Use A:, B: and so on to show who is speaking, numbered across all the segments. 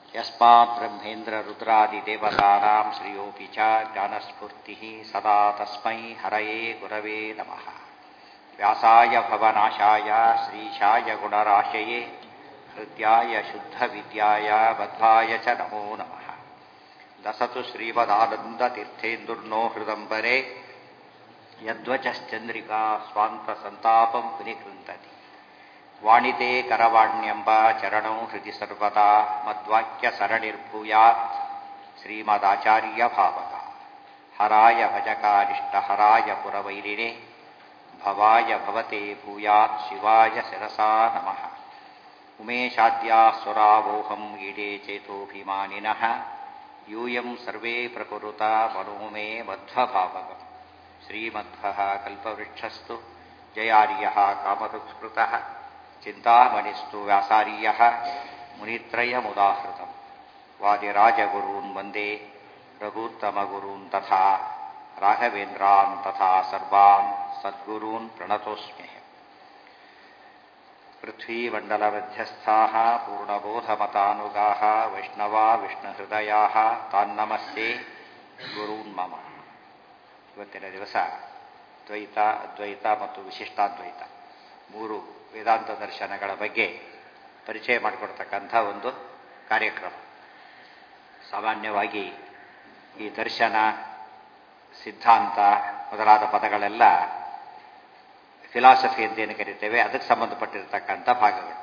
A: ಯಸ್ಮಾತ್ ಬ್ರಹ್ಮೇಂದ್ರ ರುದ್ರಾದಿದೇವತಾನಾಂ ಶ್ರಿಯೋಪಿ ಚ ಜ್ಞಾನಸ್ಫೂರ್ತಿ ಸದಾ ತಸ್ಮೈ ಹರಯೇ ಗುರವೇ ನಮಃ ವ್ಯಾಸಾಯ ಭವನಾಶಾಯ ಶ್ರೀಶಾಯ ಗುಣರಾಶಯೇ ಹೃದ್ಯಾಯ ಶುದ್ಧವಿದ್ಯಾಯ ಬದ್ಧಾಯ ಚ ನಮೋ ನಮಃ ಲಸತು ಶ್ರೀಮದಾನಂದತೀರ್ಥೇಂದುರ್ನೋ ಹೃದಂಬರೆ ಯದ್ವಚಶ್ಚಂದ್ರಿಕಾ ಸ್ವಾಂತ ಸಂತಾಪಂ ವಿನಿಕೃಂತತಿ ವಾಣಿತೆ ಕರವಾಣ್ಯಂಬ ಚರಣೌ ಹೃದಿ ಸರ್ವದಾ ಮದ್ವಾಕ್ಯ ಸರಣಿರ್ಭೂಯಾತ್ ಶ್ರೀಮದಾಚಾರ್ಯ ಭಾವಕ ಹರಾಯ ಭಜಕಾರಿಷ್ಟ ಹರಾಯ ಪುರವೈರಿಣೆ ಭವಾಯ ಭವತೆ ಭೂಯಾತ್ ಶಿವಾಯ ಶಿರಸಾ ನಮಃ ಉಮೇಶಾದ್ಯಾ ಸುರಾವೋಹಂ ಈಡೇ ಚೇತೋಭಿಮಾನಿನಃ ಯೂಯಂ ಸರ್ವೇ ಪ್ರಕುರುತ ಮನೋ ಮೇ ಮಧ್ವಭಾವಕಂ ಶ್ರೀಮಧ್ವಃ ಕಲ್ಪವೃಕ್ಷಸ್ತು ಜಯಾರ್ಯಃ ಕಾಮಧುಸ್ಮೃತಃ ಚಿಂತಾಮಣಿಸ್ತು ವ್ಯಾಸಾರ್ಯಃ ಮುನಿತ್ರಯमुदाहृतम् वादिराजगुरून् वन्दे रघूत्तमगुरून् तथा राघवेन्द्रान् तथा सर्वान् सद्गुरून् प्रणतोऽस्म्यः पृथ्वीमण्डलमध्यस्थाः पूर्णबोधमतानुगाः वैष्णवा विष्णुहृदयाः तान्नमस्ते ಗುರೂನ್ ಮಮ ಇವತ್ತಿನ ದಿವಸ ದ್ವೈತ ಅದ್ವೈತ ಮತ್ತು ವಿಶಿಷ್ಟಾದ್ವೈತ ಮೂರು ವೇದಾಂತ ದರ್ಶನಗಳ ಬಗ್ಗೆ ಪರಿಚಯ ಮಾಡಿಕೊಡ್ತಕ್ಕಂಥ ಒಂದು ಕಾರ್ಯಕ್ರಮ ಸಾಮಾನ್ಯವಾಗಿ ಈ ದರ್ಶನ ಸಿದ್ಧಾಂತ ಮೊದಲಾದ ಪದಗಳೆಲ್ಲ ಫಿಲಾಸಫಿ ಅಂತ ಏನು ಕರಿತೇವೆ ಅದಕ್ಕೆ ಸಂಬಂಧಪಟ್ಟಿರತಕ್ಕಂಥ ಭಾಗಗಳು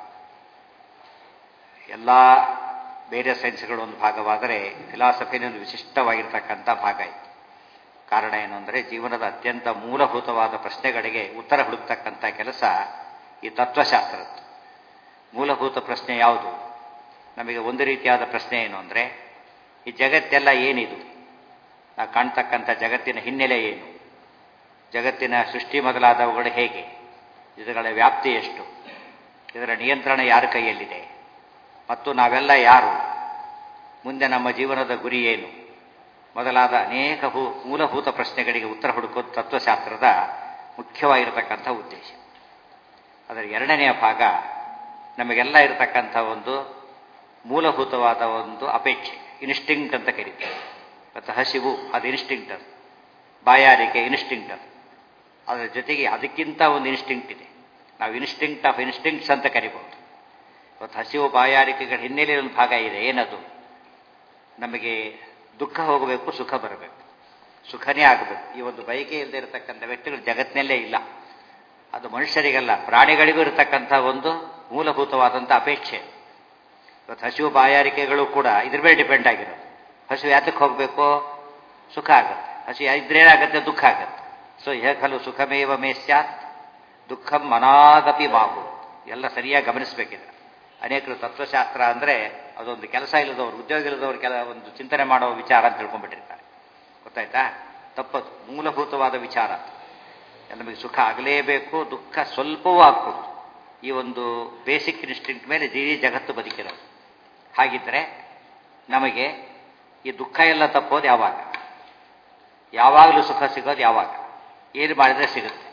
A: ಎಲ್ಲ ಬೇರೆ ಸೈನ್ಸ್ಗಳು ಒಂದು ಭಾಗವಾದರೆ ಫಿಲಾಸಫಿನ ಒಂದು ವಿಶಿಷ್ಟವಾಗಿರ್ತಕ್ಕಂಥ ಭಾಗ ಇತ್ತು ಕಾರಣ ಏನು ಅಂದರೆ ಜೀವನದ ಅತ್ಯಂತ ಮೂಲಭೂತವಾದ ಪ್ರಶ್ನೆಗಳಿಗೆ ಉತ್ತರ ಹುಡುಕ್ತಕ್ಕಂಥ ಕೆಲಸ ಈ ತತ್ವಶಾಸ್ತ್ರದ್ದು ಮೂಲಭೂತ ಪ್ರಶ್ನೆ ಯಾವುದು ನಮಗೆ ಒಂದು ರೀತಿಯಾದ ಪ್ರಶ್ನೆ ಏನು ಅಂದರೆ ಈ ಜಗತ್ತೆಲ್ಲ ಏನಿದು ನಾವು ಕಾಣ್ತಕ್ಕಂಥ ಜಗತ್ತಿನ ಹಿನ್ನೆಲೆ ಏನು ಜಗತ್ತಿನ ಸೃಷ್ಟಿ ಮೊದಲಾದವುಗಳು ಹೇಗೆ ಇವುಗಳ ವ್ಯಾಪ್ತಿ ಎಷ್ಟು ಇದರ ನಿಯಂತ್ರಣ ಯಾರ ಕೈಯಲ್ಲಿದೆ ಮತ್ತು ನಾವೆಲ್ಲ ಯಾರು ಮುಂದೆ ನಮ್ಮ ಜೀವನದ ಗುರಿ ಏನು ಮೊದಲಾದ ಅನೇಕ ಭೂ ಮೂಲಭೂತ ಪ್ರಶ್ನೆಗಳಿಗೆ ಉತ್ತರ ಹುಡುಕೋದು ತತ್ವಶಾಸ್ತ್ರದ ಮುಖ್ಯವಾಗಿರತಕ್ಕಂಥ ಉದ್ದೇಶ ಅದರ ಎರಡನೆಯ ಭಾಗ ನಮಗೆಲ್ಲ ಇರತಕ್ಕಂಥ ಒಂದು ಮೂಲಭೂತವಾದ ಒಂದು ಅಪೇಕ್ಷೆ ಇನ್ಸ್ಟಿಂಕ್ಟ್ ಅಂತ ಕರೀತಾರೆ ಮತ್ತು ಹಸಿವು ಅದು ಇನ್ಸ್ಟಿಂಕ್ಟ್ ಅದು ಬಾಯಾರಿಕೆ ಇನ್ಸ್ಟಿಂಕ್ಟ್ ಅದು ಅದರ ಜೊತೆಗೆ ಅದಕ್ಕಿಂತ ಒಂದು ಇನ್ಸ್ಟಿಂಕ್ಟ್ ಇದೆ ನಾವು ಇನ್ಸ್ಟಿಂಕ್ಟ್ ಆಫ್ ಇನ್ಸ್ಟಿಂಕ್ಟ್ಸ್ ಅಂತ ಕರಿಬಹುದು ಇವತ್ತು ಹಸಿವು ಬಾಯಾರಿಕೆಗಳ ಹಿನ್ನೆಲೆ ಒಂದು ಭಾಗ ಇದೆ ಏನದು ನಮಗೆ ದುಃಖ ಹೋಗಬೇಕು ಸುಖ ಬರಬೇಕು ಸುಖನೇ ಆಗಬೇಕು ಈ ಒಂದು ಬಯಕೆ ಇಲ್ಲದೆ ಇರತಕ್ಕಂಥ ವ್ಯಕ್ತಿಗಳು ಜಗತ್ತಿನಲ್ಲೇ ಇಲ್ಲ ಅದು ಮನುಷ್ಯರಿಗಲ್ಲ ಪ್ರಾಣಿಗಳಿಗೂ ಇರತಕ್ಕಂಥ ಒಂದು ಮೂಲಭೂತವಾದಂಥ ಅಪೇಕ್ಷೆ ಇವತ್ತು ಹಸಿವು ಬಾಯಾರಿಕೆಗಳು ಕೂಡ ಇದ್ರ ಮೇಲೆ ಡಿಪೆಂಡ್ ಆಗಿರೋದು ಹಸಿವು ಯಾತಕ್ಕೆ ಹೋಗಬೇಕು ಸುಖ ಆಗುತ್ತೆ ಹಸಿವು ಇದ್ರೇನಾಗುತ್ತೆ ದುಃಖ ಆಗುತ್ತೆ ಸೊ ಹೇಗಲು ಸುಖಮೇವ ಮೇ ಸ್ಯಾತ್ ದುಃಖಂ ಮನಾಗಪಿ ಬಾಬು ಎಲ್ಲ ಸರಿಯಾಗಿ ಗಮನಿಸಬೇಕಿದೆ ಅನೇಕರು ತತ್ವಶಾಸ್ತ್ರ ಅಂದರೆ ಅದೊಂದು ಕೆಲಸ ಇಲ್ಲದವರು ಉದ್ಯೋಗ ಇಲ್ಲದವರು ಕೆಲ ಒಂದು ಚಿಂತನೆ ಮಾಡೋ ವಿಚಾರ ಅಂತ ತಿಳ್ಕೊಂಡ್ಬಿಟ್ಟಿರ್ತಾರೆ ಗೊತ್ತಾಯ್ತಾ ತಪ್ಪದು ಮೂಲಭೂತವಾದ ವಿಚಾರ ನಮಗೆ ಸುಖ ಆಗಲೇಬೇಕು ದುಃಖ ಸ್ವಲ್ಪವೂ ಆಗ್ಬೋದು ಈ ಒಂದು ಬೇಸಿಕ್ ಇನ್ಸ್ಟಿಂಕ್ಟ್ ಮೇಲೆ ಇಡೀ ಜಗತ್ತು ಬದುಕಿರೋದು ಹಾಗಿದ್ದರೆ ನಮಗೆ ಈ ದುಃಖ ಎಲ್ಲ ತಪ್ಪೋದು ಯಾವಾಗ ಯಾವಾಗಲೂ ಸುಖ ಸಿಗೋದು ಯಾವಾಗ ಏನು ಮಾಡಿದರೆ ಸಿಗುತ್ತೆ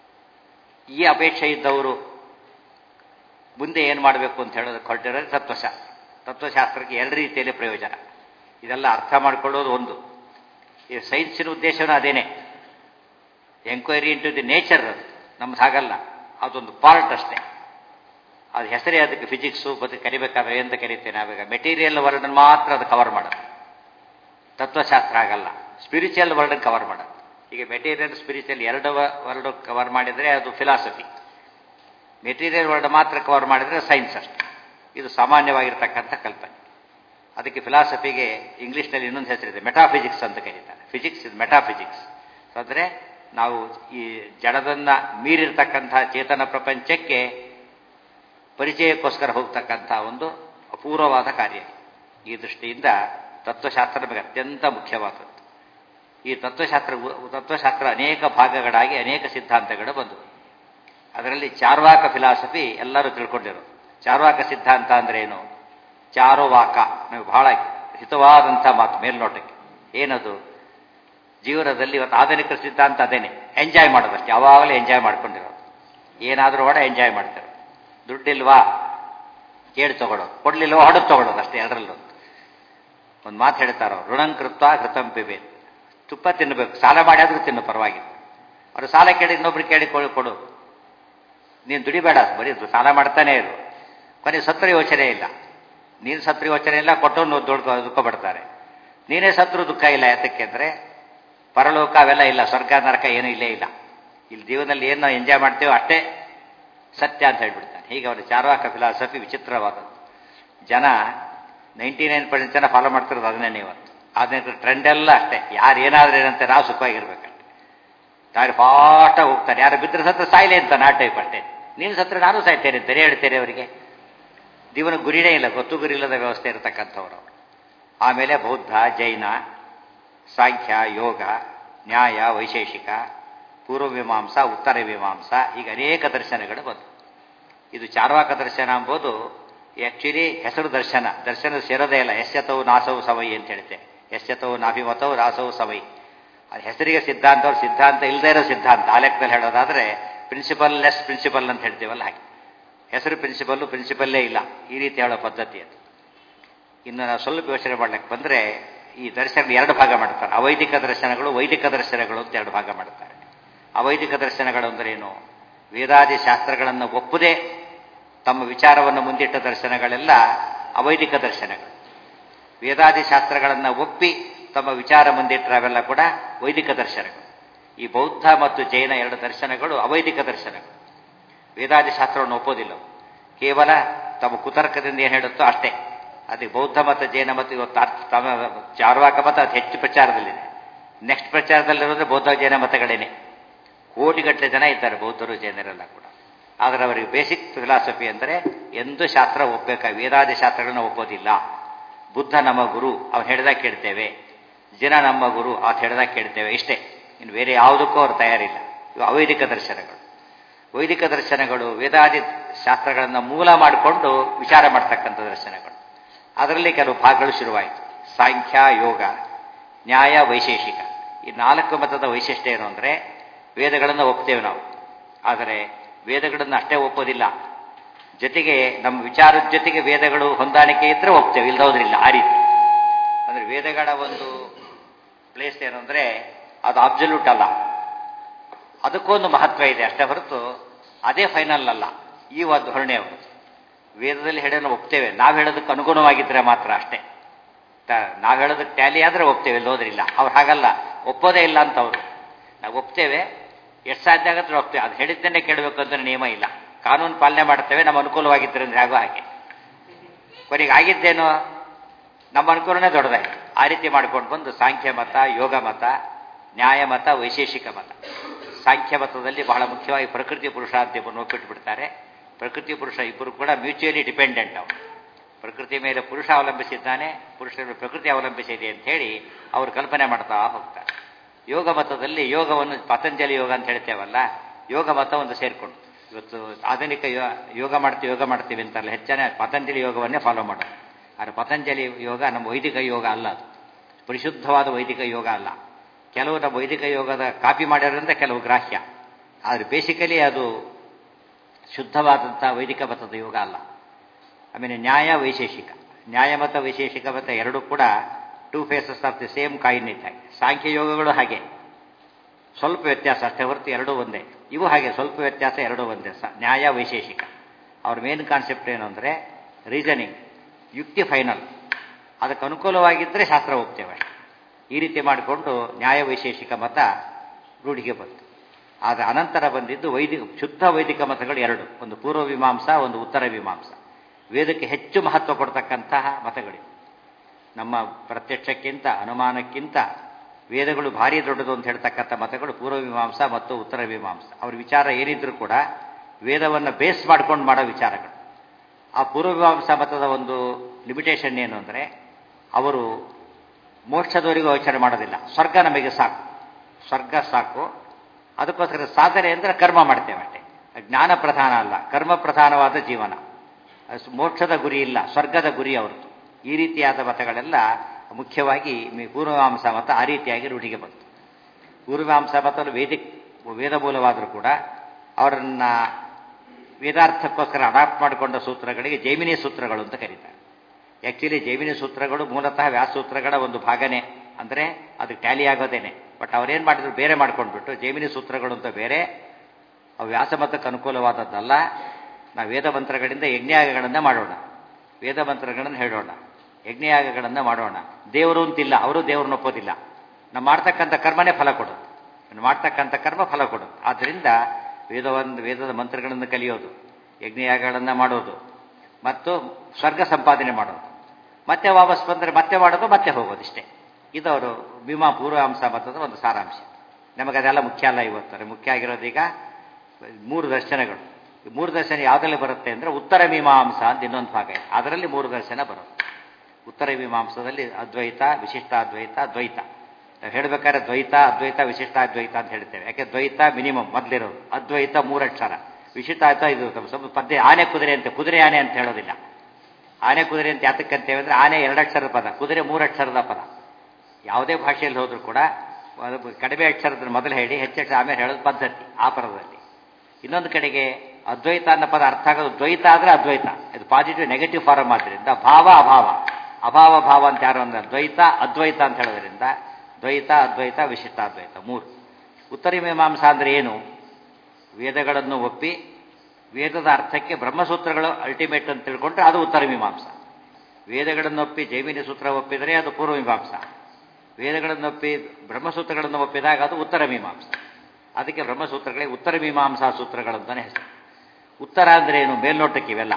A: ಈ ಅಪೇಕ್ಷೆ ಇದ್ದವರು ಮುಂದೆ ಏನು ಮಾಡಬೇಕು ಅಂತ ಹೇಳೋದು ಹೊರಟಿರೋದು ತತ್ವಶಾಸ್ತ್ರ ತತ್ವಶಾಸ್ತ್ರಕ್ಕೆ ಎರಡು ರೀತಿಯಲ್ಲಿ ಪ್ರಯೋಜನ ಇದೆಲ್ಲ ಅರ್ಥ ಮಾಡ್ಕೊಳ್ಳೋದು ಒಂದು ಈ ಸೈನ್ಸಿನ ಉದ್ದೇಶವೂ ಅದೇನೆ ಎಂಕ್ವೈರಿ ಇಂಟು ದಿ ನೇಚರ್ ಅದು ನಮ್ದು ಹಾಗಲ್ಲ ಅದೊಂದು ಪಾರ್ಟ್ ಅಷ್ಟೇ ಅದು ಹೆಸರೇ ಅದಕ್ಕೆ ಫಿಸಿಕ್ಸು ಬದು ಕರಿಬೇಕಾದ್ರೆ ಅಂತ ಕರಿತೇನೆ ನಾವೀಗ ಮೆಟೀರಿಯಲ್ ವರ್ಲ್ಡ್ ಮಾತ್ರ ಅದು ಕವರ್ ಮಾಡೋದು ತತ್ವಶಾಸ್ತ್ರ ಆಗಲ್ಲ ಸ್ಪಿರಿಚುವಲ್ ವರ್ಲ್ಡ್ ಕವರ್ ಮಾಡೋದು ಈಗ ಮೆಟೀರಿಯಲ್ ಸ್ಪಿರಿಚುವಲ್ ಎರಡು ವರ್ಲ್ಡ್ ಕವರ್ ಮಾಡಿದರೆ ಅದು ಫಿಲಾಸಫಿ ಮೆಟೀರಿಯಲ್ ವರ್ಲ್ಡ್ ಮಾತ್ರ ಕವರ್ ಮಾಡಿದರೆ ಸೈನ್ಸ್ ಅಷ್ಟೆ ಇದು ಸಾಮಾನ್ಯವಾಗಿರ್ತಕ್ಕಂಥ ಕಲ್ಪನೆ ಅದಕ್ಕೆ ಫಿಲಾಸಫಿಗೆ ಇಂಗ್ಲೀಷ್ನಲ್ಲಿ ಇನ್ನೊಂದು ಹೆಸರಿದೆ ಮೆಟಾಫಿಸಿಕ್ಸ್ ಅಂತ ಕರೀತಾರೆ ಫಿಸಿಕ್ಸ್ ಇದು ಮೆಟಾಫಿಸಿಕ್ಸ್ ಅಂದರೆ ನಾವು ಈ ಜಡದನ್ನ ಮೀರಿರ್ತಕ್ಕಂಥ ಚೇತನ ಪ್ರಪಂಚಕ್ಕೆ ಪರಿಚಯಕ್ಕೋಸ್ಕರ ಹೋಗ್ತಕ್ಕಂಥ ಒಂದು ಅಪೂರ್ವವಾದ ಕಾರ್ಯ ಈ ದೃಷ್ಟಿಯಿಂದ ತತ್ವಶಾಸ್ತ್ರ ನಮಗೆ ಅತ್ಯಂತ ಮುಖ್ಯವಾದದ್ದು ಈ ತತ್ವಶಾಸ್ತ್ರ ತತ್ವಶಾಸ್ತ್ರ ಅನೇಕ ಭಾಗಗಳಾಗಿ ಅನೇಕ ಸಿದ್ಧಾಂತಗಳು ಬಂದವು ಅದರಲ್ಲಿ ಚಾರ್ವಾಕ ಫಿಲಾಸಫಿ ಎಲ್ಲರೂ ತಿಳ್ಕೊಂಡಿರೋದು ಚಾರ್ವಾಕ ಸಿದ್ಧಾಂತ ಅಂದ್ರೆ ಏನು ಚಾರುವಾಕ ನಮಗೆ ಬಹಳ ಹಿತವಾದಂಥ ಮಾತು ಮೇಲ್ನೋಟಕ್ಕೆ ಏನದು ಜೀವನದಲ್ಲಿ ಇವತ್ತು ಆಧುನಿಕ ಸಿದ್ಧಾಂತ ಅದೇನೆ ಎಂಜಾಯ್ ಮಾಡೋದಷ್ಟೇ ಯಾವಾಗಲೂ ಎಂಜಾಯ್ ಮಾಡ್ಕೊಂಡಿರೋದು ಏನಾದರೂ ಹೊಡ ಎಂಜಾಯ್ ಮಾಡ್ತಾರೆ ದುಡ್ಡಿಲ್ವಾ ಕೇಳಿ ತಗೊಳ್ಳೋದು ಕೊಡ್ಲಿಲ್ವಾ ಹೊಡೆದು ತಗೊಳ್ಳೋದು ಅಷ್ಟೇ ಎರಡರಲ್ಲೊಂದು ಒಂದು ಮಾತು ಹೇಳ್ತಾರೋ ಋಣಂಕೃತ್ವ ಘೃತಂ ಪಿಬೇತ್ ತುಪ್ಪ ತಿನ್ನಬೇಕು ಸಾಲ ಮಾಡಿಯಾದ್ರೂ ತಿನ್ನು ಪರವಾಗಿಲ್ಲ ಅವರು ಸಾಲ ಕೇಳಿ ಇನ್ನೊಬ್ರು ಕೇಳಿ ಕೊಡು ಕೊಡು ನೀನು ದುಡಿಬೇಡ ಬರೀ ಸಾಲ ಮಾಡ್ತಾನೆ ಇರು ಕೊನೆ ಸತ್ರ ಯೋಚನೆ ಇಲ್ಲ ನೀನು ಸತ್ರ ಯೋಚನೆ ಇಲ್ಲ ಕೊಟ್ಟವನು ದುಡ್ಕೊ ದುಃಖ ಪಡ್ತಾರೆ ನೀನೇ ಸತ್ರು ದುಃಖ ಇಲ್ಲ ಯಾತಕ್ಕೆ ಅಂದರೆ ಪರಲೋಕ ಅವೆಲ್ಲ ಇಲ್ಲ ಸ್ವರ್ಗ ನರಕ ಏನೂ ಇಲ್ಲೇ ಇಲ್ಲ ಇಲ್ಲಿ ಜೀವನದಲ್ಲಿ ಏನು ನಾವು ಎಂಜಾಯ್ ಮಾಡ್ತೇವೋ ಅಷ್ಟೇ ಸತ್ಯ ಅಂತ ಹೇಳ್ಬಿಡ್ತಾನೆ ಹೀಗೆ ಅವರ ಚಾರ್ವಾಕ ಫಿಲಾಸಫಿ ವಿಚಿತ್ರವಾದದ್ದು ಜನ ನೈಂಟಿ ನೈನ್ ಪರ್ಸೆಂಟ್ ಜನ ಫಾಲೋ ಮಾಡ್ತಿರೋದು ಅದನ್ನೇ ಇವತ್ತು ಅದನ್ನ ಟ್ರೆಂಡ್ ಎಲ್ಲ ಅಷ್ಟೇ ಯಾರು ಏನಾದ್ರೂ ಏನಂತೆ ನಾವು ಸುಖವಾಗಿರ್ಬೇಕಂತೆ ಯಾರು ಫಾಟ ಹೋಗ್ತಾರೆ ಯಾರು ಬಿದ್ದರೆ ಸತ್ರ ಸಾಯ್ಲೆ ಅಂತ ನಾ ಟೈಪ್ ಅಷ್ಟೇ ನೀನು ಸತ್ರ ನಾನು ಸಾಯ್ತೇನೆ ಅಂತಾನೆ ಹೇಳ್ತೇನೆ ಅವರಿಗೆ ಜೀವನ ಗುರಿನೇ ಇಲ್ಲ ಗೊತ್ತು ಗುರಿ ಇಲ್ಲದ ವ್ಯವಸ್ಥೆ ಇರತಕ್ಕಂಥವ್ರು ಆಮೇಲೆ ಬೌದ್ಧ ಜೈನ ಸಾಂಖ್ಯ ಯೋಗ ನ್ಯಾಯ ವೈಶೇಷಿಕ ಪೂರ್ವ ಮೀಮಾಂಸ ಉತ್ತರ ಮೀಮಾಂಸ ಈಗ ಅನೇಕ ದರ್ಶನಗಳು ಬಂತು ಇದು ಚಾರ್ವಾಕ ದರ್ಶನ ಎಂಬುದು ಆಕ್ಚುಲಿ ಹೆಸರು ದರ್ಶನ ದರ್ಶನ ಸೇರೋದೇ ಇಲ್ಲ ಎಸ್ಯತವು ನಾಸವು ಸವೈ ಅಂತ ಹೇಳುತ್ತೆ ಎಸ್ಯತವು ನಾಭಿಮತವು ರಾಸವು ಸವೈ ಅದು ಹೆಸರಿಗೆ ಸಿದ್ಧಾಂತ ಅವ್ರ ಸಿದ್ಧಾಂತ ಇಲ್ಲದೇ ಇರೋ ಸಿದ್ಧಾಂತ ಆ ಲೆಕ್ಕದಲ್ಲಿ ಹೇಳೋದಾದ್ರೆ ಪ್ರಿನ್ಸಿಪಲ್ ಲೆಸ್ ಪ್ರಿನ್ಸಿಪಲ್ ಅಂತ ಹೇಳ್ತೀವಲ್ಲ ಹಾಗೆ ಹೆಸರು ಪ್ರಿನ್ಸಿಪಲ್ಲು ಪ್ರಿನ್ಸಿಪಲ್ಲೇ ಇಲ್ಲ ಈ ರೀತಿ ಹೇಳೋ ಪದ್ಧತಿ ಅದು ಇನ್ನು ನಾವು ಸ್ವಲ್ಪ ಯೋಚನೆ ಮಾಡ್ಲಿಕ್ಕೆ ಬಂದರೆ ಈ ದರ್ಶನ ಎರಡು ಭಾಗ ಮಾಡ್ತಾರೆ ಅವೈದಿಕ ದರ್ಶನಗಳು ವೈದಿಕ ದರ್ಶನಗಳು ಅಂತ ಎರಡು ಭಾಗ ಮಾಡ್ತಾರೆ ಅವೈದಿಕ ದರ್ಶನಗಳು ಅಂದ್ರೇನು ವೇದಾದಿ ಶಾಸ್ತ್ರಗಳನ್ನು ಒಪ್ಪದೇ ತಮ್ಮ ವಿಚಾರವನ್ನು ಮುಂದಿಟ್ಟ ದರ್ಶನಗಳೆಲ್ಲ ಅವೈದಿಕ ದರ್ಶನಗಳು ವೇದಾದಿ ಶಾಸ್ತ್ರಗಳನ್ನು ಒಪ್ಪಿ ತಮ್ಮ ವಿಚಾರ ಮುಂದಿಟ್ಟರೆ ಅವೆಲ್ಲ ಕೂಡ ವೈದಿಕ ದರ್ಶನಗಳು ಈ ಬೌದ್ಧ ಮತ್ತು ಜೈನ ಎರಡು ದರ್ಶನಗಳು ಅವೈದಿಕ ದರ್ಶನಗಳು ವೇದಾದಿ ಶಾಸ್ತ್ರವನ್ನು ಒಪ್ಪೋದಿಲ್ಲ ಕೇವಲ ತಮ್ಮ ಕುತರ್ಕದಿಂದ ಏನು ಹೇಳುತ್ತೋ ಅಷ್ಟೇ ಅದಕ್ಕೆ ಬೌದ್ಧ ಮತ್ತು ಜೈನ ಮತ್ತು ಇವತ್ತು ಅರ್ಥ ತಮ್ಮ ಚಾರ್ವಾಕ ಮತ ಅದು ಹೆಚ್ಚು ಪ್ರಚಾರದಲ್ಲಿದೆ ನೆಕ್ಸ್ಟ್ ಪ್ರಚಾರದಲ್ಲಿರೋದ್ರೆ ಬೌದ್ಧ ಜೈನ ಮತಗಳೇನೆ ಕೋಟಿಗಟ್ಟಲೆ ಜನ ಇದ್ದಾರೆ ಬೌದ್ಧರು ಜೈನರೆಲ್ಲ ಕೂಡ ಆದರೆ ಅವರಿಗೆ ಬೇಸಿಕ್ ಫಿಲಾಸಫಿ ಅಂದರೆ ಎಂದು ಶಾಸ್ತ್ರ ಒಪ್ಪಬೇಕ ವೇದಾದಿ ಶಾಸ್ತ್ರಗಳನ್ನ ಒಪ್ಪೋದಿಲ್ಲ ಬುದ್ಧ ನಮ್ಮ ಗುರು ಅವ್ನು ಹೇಳಿದಾಗ ಕೇಳ್ತೇವೆ ಜನ ನಮ್ಮ ಗುರು ಅವ್ರು ಹೇಳಿದಾಗ ಕೇಳ್ತೇವೆ ಇಷ್ಟೇ ಇನ್ನು ಬೇರೆ ಯಾವುದಕ್ಕೂ ಅವ್ರು ತಯಾರಿಲ್ಲ ಇವು ಅವೈದಿಕ ದರ್ಶನಗಳು ವೈದಿಕ ದರ್ಶನಗಳು ವೇದಾದಿ ಶಾಸ್ತ್ರಗಳನ್ನು ಮೂಲ ಮಾಡಿಕೊಂಡು ವಿಚಾರ ಮಾಡ್ತಕ್ಕಂಥ ದರ್ಶನಗಳು ಅದರಲ್ಲಿ ಕೆಲವು ಭಾಗಗಳು ಶುರುವಾಯಿತು ಸಾಂಖ್ಯ ಯೋಗ ನ್ಯಾಯ ವೈಶೇಷಿಕ ಈ ನಾಲ್ಕು ಮತದ ವೈಶಿಷ್ಟ್ಯ ಏನು ಅಂದರೆ ವೇದಗಳನ್ನು ಒಪ್ತೇವೆ ನಾವು ಆದರೆ ವೇದಗಳನ್ನು ಅಷ್ಟೇ ಒಪ್ಪೋದಿಲ್ಲ ಜೊತೆಗೆ ನಮ್ಮ ವಿಚಾರದ ಜೊತೆಗೆ ವೇದಗಳು ಹೊಂದಾಣಿಕೆ ಇದ್ದರೆ ಒಪ್ತೇವೆ ಇಲ್ದೋದ್ರಿಲ್ಲ ಆ ರೀತಿ ಅಂದರೆ ವೇದಗಳ ಒಂದು ಪ್ಲೇಸ್ ಏನು ಅಂದರೆ ಅದು ಅಬ್ಸಲ್ಯೂಟ್ ಅಲ್ಲ ಅದಕ್ಕೊಂದು ಮಹತ್ವ ಇದೆ ಅಷ್ಟೇ ಹೊರತು ಅದೇ ಫೈನಲ್ ಅಲ್ಲ ಈ ಒಂದು ಹೊರಣೆ ಅವರು ವೇದದಲ್ಲಿ ಹೇಳೋಣ ಒಪ್ತೇವೆ ನಾವು ಹೇಳೋದಕ್ಕೆ ಅನುಗುಣವಾಗಿದ್ದರೆ ಮಾತ್ರ ಅಷ್ಟೇ ನಾವು ಹೇಳೋದಕ್ಕೆ ಟ್ಯಾಲಿ ಆದರೆ ಒಪ್ತೇವೆ ಇಲ್ಲೋದ್ರಿಲ್ಲ ಅವ್ರು ಹಾಗಲ್ಲ ಒಪ್ಪೋದೇ ಇಲ್ಲ ಅಂತ ಅವರು ನಾವು ಒಪ್ತೇವೆ ಎಷ್ಟು ಸಾಧ್ಯ ಆಗುತ್ತೆ ಒಪ್ತೇವೆ ಅದು ಹೇಳಿದ್ದನ್ನೇ ಕೇಳಬೇಕು ಅಂತ ನಿಯಮ ಇಲ್ಲ ಕಾನೂನು ಪಾಲನೆ ಮಾಡ್ತೇವೆ ನಮ್ಮ ಅನುಕೂಲವಾಗಿದ್ದರೆ ಅಂದ್ರೆ ಆಗೋ ಹಾಗೆ ಕೊನೆಗೆ ಆಗಿದ್ದೇನೋ ನಮ್ಮ ಅನುಕೂಲನೇ ದೊಡ್ಡದಾಗಿ ಆ ರೀತಿ ಮಾಡ್ಕೊಂಡು ಬಂದು ಸಾಂಖ್ಯ ಮತ ಯೋಗ ಮತ ನ್ಯಾಯ ಮತ ವೈಶೇಷಿಕ ಮತ ಸಾಂಖ್ಯ ಮತದಲ್ಲಿ ಬಹಳ ಮುಖ್ಯವಾಗಿ ಪ್ರಕೃತಿ ಪುರುಷ ಅಂತ ಒಪ್ಪಿಟ್ಬಿಡ್ತಾರೆ ಪ್ರಕೃತಿ ಪುರುಷ ಇಬ್ಬರು ಕೂಡ ಮ್ಯೂಚುಯಲಿ ಡಿಪೆಂಡೆಂಟ್ ಅವರು ಪ್ರಕೃತಿ ಮೇಲೆ ಪುರುಷ ಅವಲಂಬಿಸಿದ್ದಾನೆ ಪುರುಷರ ಪ್ರಕೃತಿ ಅವಲಂಬಿಸಿದೆ ಅಂತ ಹೇಳಿ ಅವರು ಕಲ್ಪನೆ ಮಾಡ್ತಾ ಹೋಗ್ತಾರೆ ಯೋಗ ಮತದಲ್ಲಿ ಯೋಗವನ್ನು ಪತಂಜಲಿ ಯೋಗ ಅಂತ ಹೇಳ್ತೇವಲ್ಲ ಯೋಗ ಮತ ಒಂದು ಸೇರಿಕೊಂಡು ಇವತ್ತು ಆಧುನಿಕ ಯೋಗ ಮಾಡ್ತೀವಿ ಯೋಗ ಮಾಡ್ತೀವಿ ಅಂತಲ್ಲ ಹೆಚ್ಚಾನೆ ಪತಂಜಲಿ ಯೋಗವನ್ನೇ ಫಾಲೋ ಮಾಡೋದು ಆದರೆ ಪತಂಜಲಿ ಯೋಗ ನಮ್ಮ ವೈದಿಕ ಯೋಗ ಅಲ್ಲ ಅದು ಪರಿಶುದ್ಧವಾದ ವೈದಿಕ ಯೋಗ ಅಲ್ಲ ಕೆಲವು ನಮ್ಮ ವೈದಿಕ ಯೋಗದ ಕಾಪಿ ಮಾಡಿರೋದ್ರಿಂದ ಕೆಲವು ಗ್ರಾಹ್ಯ ಆದರೆ ಬೇಸಿಕಲಿ ಅದು ಶುದ್ಧವಾದಂಥ ವೈದಿಕ ಮತದ ಯೋಗ ಅಲ್ಲ ಆಮೇಲೆ ನ್ಯಾಯ ವೈಶೇಷಿಕ ನ್ಯಾಯಮತ ವೈಶೇಷಿಕ ಮತ ಎರಡೂ ಕೂಡ two faces of the same coin ಇದ್ದಾಗ ಸಾಂಖ್ಯ ಯೋಗಗಳು ಹಾಗೆ ಸ್ವಲ್ಪ ವ್ಯತ್ಯಾಸ ಅಷ್ಟೇ ಹೊರತು ಎರಡೂ ಒಂದೇ ಇವು ಹಾಗೆ ಸ್ವಲ್ಪ ವ್ಯತ್ಯಾಸ ಎರಡೂ ಒಂದೇ ಸ ನ್ಯಾಯ ವೈಶೇಷಿಕ ಅವ್ರ ಮೇನ್ ಕಾನ್ಸೆಪ್ಟ್ ಏನು ಅಂದರೆ ರೀಸನಿಂಗ್ ಯುಕ್ತಿ ಫೈನಲ್ ಅದಕ್ಕೆ ಅನುಕೂಲವಾಗಿದ್ದರೆ ಶಾಸ್ತ್ರ ಹೋಗ್ತೇವೆ ಈ ರೀತಿ ಮಾಡಿಕೊಂಡು ನ್ಯಾಯ ವೈಶೇಷಿಕ ಮತ ರೂಢಿಗೆ ಬಂತು ಆದರೆ ಅನಂತರ ಬಂದಿದ್ದು ವೈದಿಕ ಶುದ್ಧ ವೈದಿಕ ಮತಗಳು ಎರಡು ಒಂದು ಪೂರ್ವ ಮೀಮಾಂಸ ಒಂದು ಉತ್ತರ ಮೀಮಾಂಸ ವೇದಕ್ಕೆ ಹೆಚ್ಚು ಮಹತ್ವ ಕೊಡ್ತಕ್ಕಂತಹ ಮತಗಳಿವೆ ನಮ್ಮ ಪ್ರತ್ಯಕ್ಷಕ್ಕಿಂತ ಅನುಮಾನಕ್ಕಿಂತ ವೇದಗಳು ಭಾರಿ ದೊಡ್ಡದು ಅಂತ ಹೇಳ್ತಕ್ಕಂಥ ಮತಗಳು ಪೂರ್ವ ಮೀಮಾಂಸ ಮತ್ತು ಉತ್ತರ ಮೀಮಾಂಸ ಅವ್ರ ವಿಚಾರ ಏನಿದ್ರು ಕೂಡ ವೇದವನ್ನು ಬೇಸ್ ಮಾಡ್ಕೊಂಡು ಮಾಡೋ ವಿಚಾರಗಳು ಆ ಪೂರ್ವ ಮೀಮಾಂಸಾ ಮತದ ಒಂದು ಲಿಮಿಟೇಷನ್ ಏನು ಅಂದರೆ ಅವರು ಮೋಕ್ಷದವರೆಗೂ ಯೋಚನೆ ಮಾಡೋದಿಲ್ಲ ಸ್ವರ್ಗ ನಮಗೆ ಸಾಕು ಸ್ವರ್ಗ ಸಾಕು ಅದಕ್ಕೋಸ್ಕರ ಸಾಧನೆ ಅಂದರೆ ಕರ್ಮ ಮಾಡ್ತೇವೆ ಅಷ್ಟೇ ಜ್ಞಾನ ಪ್ರಧಾನ ಅಲ್ಲ ಕರ್ಮ ಪ್ರಧಾನವಾದ ಜೀವನ ಮೋಕ್ಷದ ಗುರಿ ಇಲ್ಲ ಸ್ವರ್ಗದ ಗುರಿ ಅವ್ರದ್ದು ಈ ರೀತಿಯಾದ ಮತಗಳೆಲ್ಲ ಮುಖ್ಯವಾಗಿ ಪೂರ್ವಮಾಂಸ ಮತ ಆ ರೀತಿಯಾಗಿ ರೂಢಿಗೆ ಬಂತು ಪೂರ್ವಮಾಂಸ ಮತಗಳು ವೇದಿಕ್ ವೇದ ಮೂಲವಾದರೂ ಕೂಡ ಅವರನ್ನ ವೇದಾರ್ಥಕ್ಕೋಸ್ಕರ ಅಡಾಪ್ಟ್ ಮಾಡಿಕೊಂಡ ಸೂತ್ರಗಳಿಗೆ ಜೈಮಿನಿ ಸೂತ್ರಗಳು ಅಂತ ಕರೀತಾರೆ ಆ್ಯಕ್ಚುಲಿ ಜೈಮಿನಿ ಸೂತ್ರಗಳು ಮೂಲತಃ ವ್ಯಾಸಸೂತ್ರಗಳ ಒಂದು ಭಾಗನೇ ಅಂದರೆ ಅದಕ್ಕೆ ಟ್ಯಾಲಿ ಆಗೋದೇನೆ ಬಟ್ ಅವ್ರೇನು ಮಾಡಿದ್ರು ಬೇರೆ ಮಾಡ್ಕೊಂಡ್ಬಿಟ್ಟು ಜೈಮಿನಿ ಸೂತ್ರಗಳು ಅಂತ ಬೇರೆ ಅವು ವ್ಯಾಸಮತಕ್ಕೆ ಅನುಕೂಲವಾದದ್ದಲ್ಲ ನಾವು ವೇದ ಮಂತ್ರಗಳಿಂದ ಯಜ್ಞಯಾಗಗಳನ್ನು ಮಾಡೋಣ ವೇದ ಮಂತ್ರಗಳನ್ನು ಹೇಳೋಣ ಯಜ್ಞಯಾಗಗಳನ್ನು ಮಾಡೋಣ ದೇವರು ಅಂತಿಲ್ಲ ಅವರು ದೇವ್ರನ್ನ ಒಪ್ಪೋದಿಲ್ಲ ನಾವು ಮಾಡ್ತಕ್ಕಂಥ ಕರ್ಮನೇ ಫಲ ಕೊಡೋದು ನಾವು ಮಾಡ್ತಕ್ಕಂಥ ಕರ್ಮ ಫಲ ಕೊಡೋದು ಆದ್ದರಿಂದ ವೇದವನ್ನು ವೇದದ ಮಂತ್ರಗಳನ್ನು ಕಲಿಯೋದು ಯಜ್ಞಯಾಗಗಳನ್ನು ಮಾಡೋದು ಮತ್ತು ಸ್ವರ್ಗ ಸಂಪಾದನೆ ಮಾಡೋದು ಮತ್ತೆ ವಾಪಸ್ ಬಂದರೆ ಮತ್ತೆ ಮಾಡೋದು ಮತ್ತೆ ಹೋಗೋದು ಇಷ್ಟೇ ಇದು ಅವರು ಭೀಮಾ ಪೂರ್ವಾಂಶ ಮತದ ಒಂದು ಸಾರಾಂಶ ನಮಗದೆಲ್ಲ ಮುಖ್ಯ ಅಲ್ಲ ಇವತ್ತಾರೆ ಮುಖ್ಯ ಆಗಿರೋದೀಗ ಮೂರು ದರ್ಶನಗಳು ಈ ಮೂರು ದರ್ಶನ ಯಾವುದರಲ್ಲಿ ಬರುತ್ತೆ ಅಂದರೆ ಉತ್ತರ ಮೀಮಾಂಸ ಅಂತ ಇನ್ನೊಂದು ಭಾಗ ಇದೆ ಅದರಲ್ಲಿ ಮೂರು ದರ್ಶನ ಬರುತ್ತೆ ಉತ್ತರ ಮೀಮಾಂಸದಲ್ಲಿ ಅದ್ವೈತ ವಿಶಿಷ್ಟಾದ್ವೈತ ದ್ವೈತ ನಾವು ಹೇಳಬೇಕಾದ್ರೆ ದ್ವೈತ ಅದ್ವೈತ ವಿಶಿಷ್ಟಾದ್ವೈತ ಅಂತ ಹೇಳ್ತೇವೆ ಯಾಕೆ ದ್ವೈತ ಮಿನಿಮಮ್ ಮೊದಲಿರೋದು ಅದ್ವೈತ ಮೂರಕ್ಷರ ವಿಶಿಷ್ಟಾದ್ವೈತ ಇದು ಸ್ವಲ್ಪ ಪದ್ಯ ಆನೆ ಕುದುರೆ ಅಂತ ಕುದುರೆ ಆನೆ ಅಂತ ಹೇಳೋದಿಲ್ಲ ಆನೆ ಕುದುರೆ ಅಂತ ಯಾತಕ್ಕೆ ಅಂತೇವೆ ಅಂದರೆ ಆನೆ ಎರಡಕ್ಷರದ ಪದ ಕುದುರೆ ಮೂರಕ್ಷರದ ಪದ ಯಾವುದೇ ಭಾಷೆಯಲ್ಲಿ ಹೋದರೂ ಕೂಡ ಅದು ಕಡಿಮೆ ಅಕ್ಷರದ ಮೊದಲು ಹೇಳಿ ಹೆಚ್ಚಕ್ಷರ ಆಮೇಲೆ ಹೇಳೋದು ಪದ್ಧತಿ ಆ ಪದದಲ್ಲಿ ಇನ್ನೊಂದು ಕಡೆಗೆ ಅದ್ವೈತ ಅನ್ನೋ ಪದ ಅರ್ಥ ಆಗೋದು ದ್ವೈತ ಆದರೆ ಅದ್ವೈತ ಇದು ಪಾಸಿಟಿವ್ ನೆಗೆಟಿವ್ ಫಾರಮ್ ಆದ್ದರಿಂದ ಭಾವ ಅಭಾವ ಅಭಾವ ಭಾವ ಅಂತ ಯಾರು ಅಂದ್ರೆ ದ್ವೈತ ಅದ್ವೈತ ಅಂತ ಹೇಳೋದ್ರಿಂದ ದ್ವೈತ ಅದ್ವೈತ ವಿಶಿಷ್ಟಾದ್ವೈತ ಮೂರು ಉತ್ತರಿ ಮೀಮಾಂಸ ಅಂದರೆ ಏನು ವೇದಗಳನ್ನು ಒಪ್ಪಿ ವೇದದ ಅರ್ಥಕ್ಕೆ ಬ್ರಹ್ಮಸೂತ್ರಗಳು ಅಲ್ಟಿಮೇಟ್ ಅಂತ ತಿಳ್ಕೊಂಡ್ರೆ ಅದು ಉತ್ತರ ಮೀಮಾಂಸ ವೇದಗಳನ್ನು ಒಪ್ಪಿ ಜೈಮಿನಿ ಸೂತ್ರ ಒಪ್ಪಿದರೆ ಅದು ಪೂರ್ವ ಮೀಮಾಂಸ ವೇದಗಳನ್ನು ಒಪ್ಪಿ ಬ್ರಹ್ಮಸೂತ್ರಗಳನ್ನು ಒಪ್ಪಿದಾಗ ಅದು ಉತ್ತರ ಮೀಮಾಂಸ ಅದಕ್ಕೆ ಬ್ರಹ್ಮಸೂತ್ರಗಳಿಗೆ ಉತ್ತರ ಮೀಮಾಂಸಾ ಸೂತ್ರಗಳು ಅಂತಲೇ ಹೆಸರು ಉತ್ತರ ಅಂದರೆ ಏನು ಮೇಲ್ನೋಟಕ್ಕೆ ಇವೆಲ್ಲ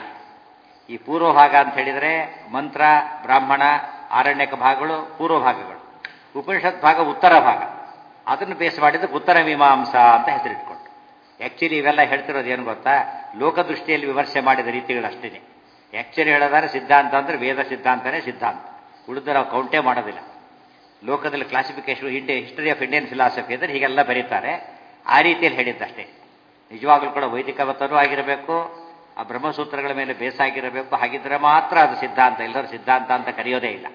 A: ಈ ಪೂರ್ವ ಭಾಗ ಅಂತ ಹೇಳಿದರೆ ಮಂತ್ರ ಬ್ರಾಹ್ಮಣ ಆರಣ್ಯಕ ಭಾಗಗಳು ಪೂರ್ವ ಭಾಗಗಳು ಉಪನಿಷತ್ ಭಾಗ ಉತ್ತರ ಭಾಗ ಅದನ್ನು ಬೇಸ್ ಮಾಡಿದ್ದಕ್ಕೆ ಉತ್ತರ ಮೀಮಾಂಸ ಅಂತ ಹೆಸರಿಟ್ಕೊಂಡು ಆ್ಯಕ್ಚುಲಿ ಇವೆಲ್ಲ ಹೇಳ್ತಿರೋದು ಏನು ಗೊತ್ತಾ ಲೋಕದೃಷ್ಟಿಯಲ್ಲಿ ವಿಮರ್ಶೆ ಮಾಡಿದ ರೀತಿಗಳಷ್ಟೇ ಆ್ಯಕ್ಚುಲಿ ಹೇಳೋದಾದ್ರೆ ಸಿದ್ಧಾಂತ ಅಂದರೆ ವೇದ ಸಿದ್ಧಾಂತನೇ ಸಿದ್ಧಾಂತ ಉಳಿದ ನಾವು ಕೌಂಟೇ ಮಾಡೋದಿಲ್ಲ ಲೋಕದಲ್ಲಿ classification India history of Indian philosophy ಅಂದರೆ ಹೀಗೆಲ್ಲ ಬರೀತಾರೆ ಆ ರೀತಿಯಲ್ಲಿ ಹೇಳಿದ್ದಷ್ಟೇ ನಿಜವಾಗ್ಲೂ ಕೂಡ ವೈದಿಕ ಮತನೂ ಆಗಿರಬೇಕು ಆ ಬ್ರಹ್ಮಸೂತ್ರಗಳ ಮೇಲೆ ಬೇಸಾಗಿರಬೇಕು ಹಾಗಿದ್ರೆ ಮಾತ್ರ ಅದು ಸಿದ್ಧಾಂತ ಎಲ್ಲರೂ ಸಿದ್ಧಾಂತ ಅಂತ ಕರೆಯೋದೇ ಇಲ್ಲ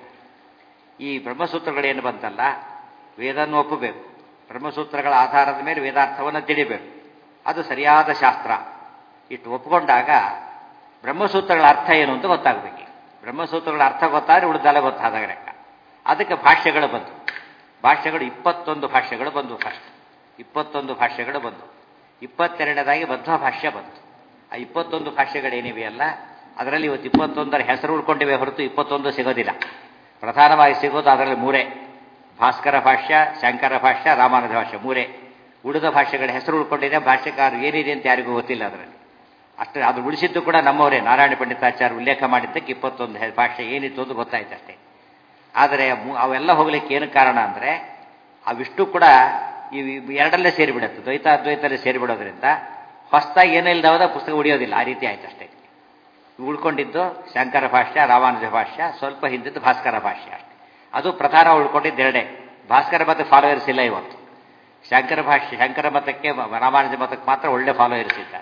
A: ಈ ಬ್ರಹ್ಮಸೂತ್ರಗಳೇನು ಬಂತಲ್ಲ ವೇದನ್ನು ಒಪ್ಪಬೇಕು ಬ್ರಹ್ಮಸೂತ್ರಗಳ ಆಧಾರದ ಮೇಲೆ ವೇದಾರ್ಥವನ್ನು ತಿಳಿಬೇಕು ಅದು ಸರಿಯಾದ ಶಾಸ್ತ್ರ ಇಟ್ಟು ಒಪ್ಪಿಕೊಂಡಾಗ ಬ್ರಹ್ಮಸೂತ್ರಗಳ ಅರ್ಥ ಏನು ಅಂತ ಗೊತ್ತಾಗಬೇಕು ಬ್ರಹ್ಮಸೂತ್ರಗಳ ಅರ್ಥ ಗೊತ್ತಾದ್ರೆ ಉಳಿದಲ್ಲ ಗೊತ್ತಾದಾಗ ಲೆಕ್ಕ ಅದಕ್ಕೆ ಭಾಷ್ಯಗಳು ಬಂತು ಭಾಷ್ಯಗಳು ಇಪ್ಪತ್ತೊಂದು ಭಾಷ್ಯಗಳು ಬಂದವು ಫಸ್ಟ್ ಇಪ್ಪತ್ತೊಂದು ಭಾಷ್ಯಗಳು ಬಂದು ಇಪ್ಪತ್ತೆರಡನೇದಾಗಿ ಬದ್ಧ ಭಾಷ್ಯ ಬಂತು ಆ ಇಪ್ಪತ್ತೊಂದು ಭಾಷ್ಯಗಳೇನಿವೆಯಲ್ಲ ಅದರಲ್ಲಿ ಇವತ್ತು ಇಪ್ಪತ್ತೊಂದರ ಹೆಸರು ಉಳ್ಕೊಂಡಿವೆ ಹೊರತು ಇಪ್ಪತ್ತೊಂದು ಸಿಗೋದಿಲ್ಲ ಪ್ರಧಾನವಾಗಿ ಸಿಗೋದು ಅದರಲ್ಲಿ ಮೂರೇ ಭಾಸ್ಕರ ಭಾಷ್ಯ ಶಂಕರ ಭಾಷ್ಯ ರಾಮಾನುಜ ಭಾಷ್ಯ ಮೂರೇ ಉಳಿದ ಭಾಷೆಗಳ ಹೆಸರು ಉಳ್ಕೊಂಡಿದೆ ಭಾಷ್ಯಕಾರ ಏನಿದೆ ಅಂತ ಯಾರಿಗೂ ಗೊತ್ತಿಲ್ಲ ಅದರಲ್ಲಿ ಅಷ್ಟೇ ಅದು ಉಳಿಸಿದ್ದು ಕೂಡ ನಮ್ಮವರೇ ನಾರಾಯಣ ಪಂಡಿತಾಚಾರ್ಯ ಉಲ್ಲೇಖ ಮಾಡಿದ್ದಕ್ಕೆ ಇಪ್ಪತ್ತೊಂದು ಭಾಷೆ ಏನಿತ್ತು ಅಂತ ಗೊತ್ತಾಯ್ತು ಅಷ್ಟೇ ಆದರೆ ಅವೆಲ್ಲ ಹೋಗ್ಲಿಕ್ಕೆ ಏನು ಕಾರಣ ಅಂದರೆ ಅವಿಷ್ಟು ಕೂಡ ಈ ಎರಡಲ್ಲೇ ಸೇರಿಬಿಡುತ್ತೆ ದ್ವೈತ ಅದ್ವೈತಲ್ಲೇ ಸೇರಿಬಿಡೋದ್ರಿಂದ ಹೊಸದಾಗಿ ಏನೂ ಇಲ್ಲದವದ ಪುಸ್ತಕ ಉಳಿಯೋದಿಲ್ಲ ಆ ರೀತಿ ಆಯ್ತು ಅಷ್ಟೇ ಉಳ್ಕೊಂಡಿದ್ದು ಶಂಕರ ಭಾಷ್ಯ ರಾಮಾನುಜ ಭಾಷ್ಯ ಸ್ವಲ್ಪ ಹಿಂದಿದ್ದು ಭಾಸ್ಕರ ಭಾಷ್ಯ ಅಷ್ಟೇ ಅದು ಪ್ರಧಾನ ಉಳ್ಕೊಂಡಿದ್ದು ಎರಡೇ ಭಾಸ್ಕರ ಮತ ಫಾಲೋವರ್ಸ್ ಇಲ್ಲ ಇವತ್ತು ಶಂಕರ ಭಾಷ್ಯ ಶಂಕರ ಮತಕ್ಕೆ ರಾಮಾನುಜ ಮತಕ್ಕೆ ಮಾತ್ರ ಒಳ್ಳೆ ಫಾಲೋವರ್ಸ್ ಇದ್ದಾರೆ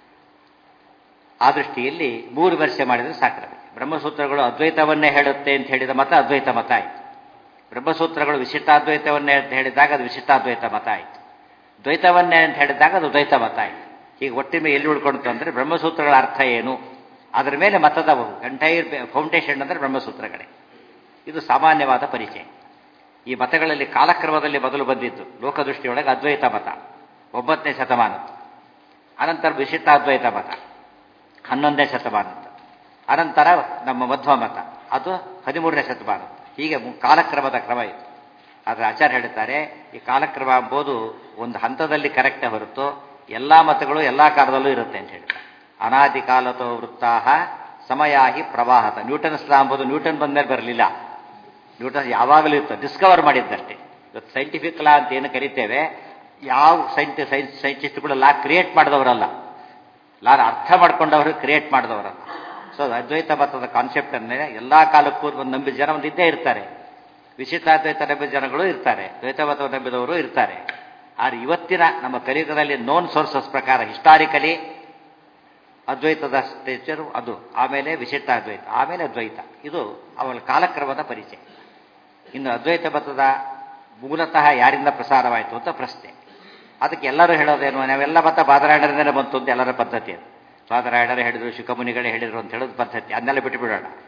A: ಆ ದೃಷ್ಟಿಯಲ್ಲಿ ಮೂರು ವರ್ಷ ಮಾಡಿದ್ರೆ ಸಾಕ್ರವೆ ಬ್ರಹ್ಮಸೂತ್ರಗಳು ಅದ್ವೈತವನ್ನೇ ಹೇಳುತ್ತೆ ಅಂತ ಹೇಳಿದ ಮತ ಅದ್ವೈತ ಮತ ಆಯಿತು ಬ್ರಹ್ಮಸೂತ್ರಗಳು ವಿಶಿಷ್ಟಾದ್ವೈತವನ್ನೇ ಅಂತ ಹೇಳಿದಾಗ ಅದು ವಿಶಿಷ್ಟಾದ್ವೈತ ಮತ ಆಯಿತು ದ್ವೈತವನ್ನೇ ಅಂತ ಹೇಳಿದಾಗ ಅದು ದ್ವೈತ ಮತ ಆಯಿತು ಈಗ ಒಟ್ಟಿಗೆ ಎಲ್ಲಿ ಉಳ್ಕೊಳ್ತು ಅಂದರೆ ಬ್ರಹ್ಮಸೂತ್ರಗಳ ಅರ್ಥ ಏನು ಅದರ ಮೇಲೆ ಮತದ ಎಂಟೈರ್ ಫೌಂಡೇಶನ್ ಅಂದರೆ ಬ್ರಹ್ಮಸೂತ್ರಗಳೇ ಇದು ಸಾಮಾನ್ಯವಾದ ಪರಿಚಯ ಈ ಮತಗಳಲ್ಲಿ ಕಾಲಕ್ರಮದಲ್ಲಿ ಮೊದಲು ಬಂದಿದ್ದು ಲೋಕದೃಷ್ಟಿಯೊಳಗೆ ಅದ್ವೈತ ಮತ ಒಂಬತ್ತನೇ ಶತಮಾನದ್ದು ಅನಂತರ ವಿಶಿಷ್ಟಾದ್ವೈತ ಮತ ಹನ್ನೊಂದನೇ ಶತಮಾನದ್ದು ಅನಂತರ ನಮ್ಮ ಮಧ್ವ ಮತ ಅದು ಹದಿಮೂರನೇ ಶತಮಾನದ್ದು ಹೀಗೆ ಕಾಲಕ್ರಮದ ಕ್ರಮ ಇದು ಆದರೆ ಆಚಾರ್ಯ ಹೇಳ್ತಾರೆ ಈ ಕಾಲಕ್ರಮ ಎಂಬುದು ಒಂದು ಹಂತದಲ್ಲಿ ಕರೆಕ್ಟೇ ಹೊರತು ಎಲ್ಲ ಮತಗಳು ಎಲ್ಲ ಕಾಲದಲ್ಲೂ ಇರುತ್ತೆ ಅಂತ ಹೇಳ್ತಾರೆ ಅನಾದಿ ಕಾಲತೋ ವೃತ್ತಾಹ ಸಮಯಾಹಿ ಪ್ರವಾಹತ ನ್ಯೂಟನ್ ಸ್ಲಾ ಎಂಬುದು ನ್ಯೂಟನ್ ಬಂದ್ಮೇಲೆ ಬರಲಿಲ್ಲ ನ್ಯೂಟನ್ ಯಾವಾಗಲೂ ಇತ್ತು ಡಿಸ್ಕವರ್ ಮಾಡಿದ್ದಷ್ಟೇ ಇವತ್ತು ಸೈಂಟಿಫಿಕ್ ಲಾ ಅಂತ ಏನು ಕರಿತೇವೆ ಯಾವ ಸೈಂಟಿ ಸೈನ್ಸ್ ಸೈಂಟಿಸ್ಟ್ಗಳು ಲಾ ಕ್ರಿಯೇಟ್ ಮಾಡಿದವರಲ್ಲ ಲಾನ ಅರ್ಥ ಮಾಡ್ಕೊಂಡವರು ಕ್ರಿಯೇಟ್ ಮಾಡಿದವರಲ್ಲ ಸೊ ಅದ್ವೈತ ಮತದ ಕಾನ್ಸೆಪ್ಟ್ ಅನ್ನೇ ಎಲ್ಲ ಕಾಲಕ್ಕೂ ಒಂದು ನಂಬಿದ ಜನ ಒಂದು ಇದ್ದೇ ಇರ್ತಾರೆ ವಿಶಿಷ್ಟಾದ್ವೈತ ನಂಬಿದ ಜನಗಳು ಇರ್ತಾರೆ ದ್ವೈತ ಮತ ನಂಬಿದವರು ಇರ್ತಾರೆ ಆದರೆ ಇವತ್ತಿನ ನಮ್ಮ ಕಲಿಯುಗದಲ್ಲಿ ನೋನ್ ಸೋರ್ಸಸ್ ಪ್ರಕಾರ ಹಿಸ್ಟಾರಿಕಲಿ ಅದ್ವೈತದ ಸ್ಟೇಚರು ಅದು ಆಮೇಲೆ ವಿಶಿಷ್ಟಾದ್ವೈತ ಆಮೇಲೆ ಅದ್ವೈತ ಇದು ಅವಳ ಕಾಲಕ್ರಮದ ಪರಿಚಯ ಇನ್ನು ಅದ್ವೈತ ಮತದ ಮೂಲತಃ ಯಾರಿಂದ ಪ್ರಸಾರವಾಯಿತು ಅಂತ ಪ್ರಶ್ನೆ ಅದಕ್ಕೆ ಎಲ್ಲರೂ ಹೇಳೋದೇನು ನಾವೆಲ್ಲ ಮತ ಬಾದರಾಯಣರಿಂದಲೇ ಬಂತು ಅಂತ ಎಲ್ಲರ ಪದ್ಧತಿ ಅದು ಬಾದರಾಯಣರೇ ಹೇಳಿದ್ರು ಶಿಖಮುನಿಗಳೇ ಹೇಳಿದ್ರು ಅಂತ ಹೇಳೋದು ಪದ್ಧತಿ ಅದನ್ನೆಲ್ಲ ಬಿಟ್ಟು ಬಿಡೋಣ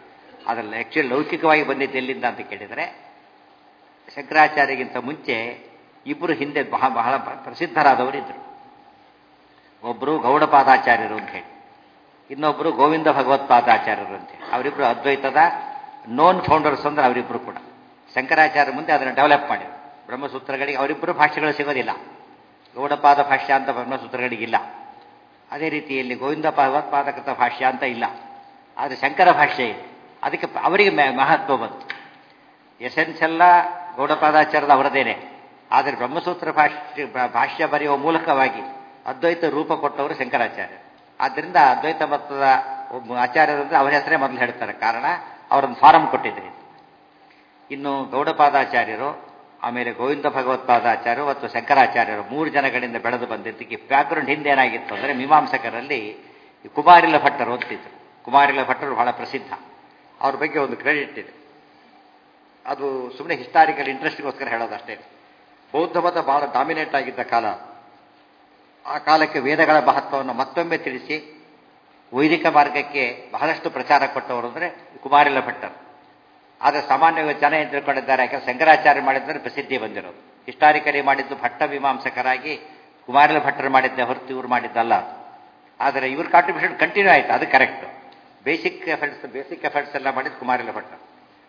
A: ಅದರಲ್ಲಿ ಆ್ಯಕ್ಚುಲಿ ಲೌಕಿಕವಾಗಿ ಬಂದಿದ್ದು ಎಲ್ಲಿಂದ ಅಂತ ಕೇಳಿದರೆ ಶಂಕರಾಚಾರ್ಯಗಿಂತ ಮುಂಚೆ ಇಬ್ಬರು ಹಿಂದೆ ಬಹಳ ಬಹಳ ಪ್ರಸಿದ್ಧರಾದವರಿದ್ದರು ಒಬ್ಬರು ಗೌಡಪಾದಾಚಾರ್ಯರು ಅಂತ ಹೇಳಿ ಇನ್ನೊಬ್ಬರು ಗೋವಿಂದ ಭಗವತ್ಪಾದಾಚಾರ್ಯರು ಅಂತ ಹೇಳಿ ಅವರಿಬ್ಬರು ಅದ್ವೈತದ ನೋನ್ ಫೌಂಡರ್ಸ್ ಅಂದ್ರೆ ಅವರಿಬ್ಬರು ಕೂಡ ಶಂಕರಾಚಾರ್ಯ ಮುಂದೆ ಅದನ್ನು ಡೆವಲಪ್ ಮಾಡಿದರು ಬ್ರಹ್ಮಸೂತ್ರಗಳಿಗೆ ಅವರಿಬ್ಬರು ಭಾಷೆಗಳು ಸಿಗೋದಿಲ್ಲ ಗೌಡಪಾದ ಭಾಷ್ಯ ಅಂತ ಬ್ರಹ್ಮಸೂತ್ರಗಳಿಗಿಲ್ಲ ಅದೇ ರೀತಿಯಲ್ಲಿ ಗೋವಿಂದ ಭಗವತ್ಪಾದಕೃತ ಭಾಷ್ಯ ಅಂತ ಇಲ್ಲ ಆದರೆ ಶಂಕರ ಭಾಷ್ಯ ಇದೆ ಅದಕ್ಕೆ ಅವರಿಗೆ ಮಹತ್ವ ಬಂತು ಎಸೆನ್ಸ್ ಎಲ್ಲ ಗೌಡಪಾದಾಚಾರ್ಯದ ಅವರದೇನೆ ಆದರೆ ಬ್ರಹ್ಮಸೂತ್ರ ಭಾಷ್ಯ ಭಾಷ್ಯ ಬರೆಯುವ ಮೂಲಕವಾಗಿ ಅದ್ವೈತ ರೂಪ ಕೊಟ್ಟವರು ಶಂಕರಾಚಾರ್ಯ ಆದ್ದರಿಂದ ಅದ್ವೈತ ಮತದ ಆಚಾರ್ಯರಂದ್ರೆ ಅವರ ಹೆಸರೇ ಮೊದಲು ಹೇಳ್ತಾರೆ ಕಾರಣ ಅವರೊಂದು ಫಾರಂ ಕೊಟ್ಟಿದ್ರಿ ಇನ್ನು ಗೌಡಪಾದಾಚಾರ್ಯರು ಆಮೇಲೆ ಗೋವಿಂದ ಭಗವತ್ಪಾದಾಚಾರ್ಯರು ಮತ್ತು ಶಂಕರಾಚಾರ್ಯರು ಮೂರು ಜನಗಳಿಂದ ಬೆಳೆದು ಬಂದಿದ್ದಕ್ಕೆ ಬ್ಯಾಕ್ಗ್ರೌಂಡ್ ಹಿಂದೆ ಏನಾಗಿತ್ತು ಅಂದರೆ ಮೀಮಾಂಸಕರಲ್ಲಿ ಕುಮಾರಿಲ ಭಟ್ಟರು ಅಂತಿದ್ರು ಕುಮಾರಿಲ ಭಟ್ಟರು ಬಹಳ ಪ್ರಸಿದ್ಧ ಅವ್ರ ಬಗ್ಗೆ ಒಂದು ಕ್ರೆಡಿಟ್ ಇದೆ ಅದು ಸುಮ್ಮನೆ ಹಿಸ್ಟಾರಿಕಲ್ ಇಂಟ್ರೆಸ್ಟ್ಗೋಸ್ಕರ ಹೇಳೋದಷ್ಟೇ ಬೌದ್ಧ ಮತ ಬಹಳ ಡಾಮಿನೇಟ್ ಆಗಿದ್ದ ಕಾಲ ಆ ಕಾಲಕ್ಕೆ ವೇದಗಳ ಮಹತ್ವವನ್ನು ಮತ್ತೊಮ್ಮೆ ತಿಳಿಸಿ ವೈದಿಕ ಮಾರ್ಗಕ್ಕೆ ಬಹಳಷ್ಟು ಪ್ರಚಾರ ಕೊಟ್ಟವರು ಅಂದರೆ ಕುಮಾರಿಲ ಭಟ್ಟರು ಆದರೆ ಸಾಮಾನ್ಯವಾಗಿ ಜನ ಏನು ತಿಳ್ಕೊಂಡಿದ್ದಾರೆ ಯಾಕಂದ್ರೆ ಶಂಕರಾಚಾರ್ಯ ಮಾಡಿದ್ರೆ ಪ್ರಸಿದ್ಧಿ ಬಂದಿರೋದು ಹಿಸ್ಟಾರಿಕಲಿ ಮಾಡಿದ್ದು ಭಟ್ಟ ಮೀಮಾಂಸಕರಾಗಿ ಕುಮಾರಿಲ ಭಟ್ಟರು ಮಾಡಿದ್ದೆ ಹೊರತು ಇವ್ರು ಮಾಡಿದ್ದಲ್ಲ ಆದರೆ ಇವ್ರ ಕಾಂಟ್ರಿಬ್ಯೂಷನ್ ಕಂಟಿನ್ಯೂ ಆಯಿತು ಅದು correct basic efforts basic efforts ಎಲ್ಲ ಮಾಡಿದ್ದು ಕುಮಾರಿಲ ಭಟ್ಟರು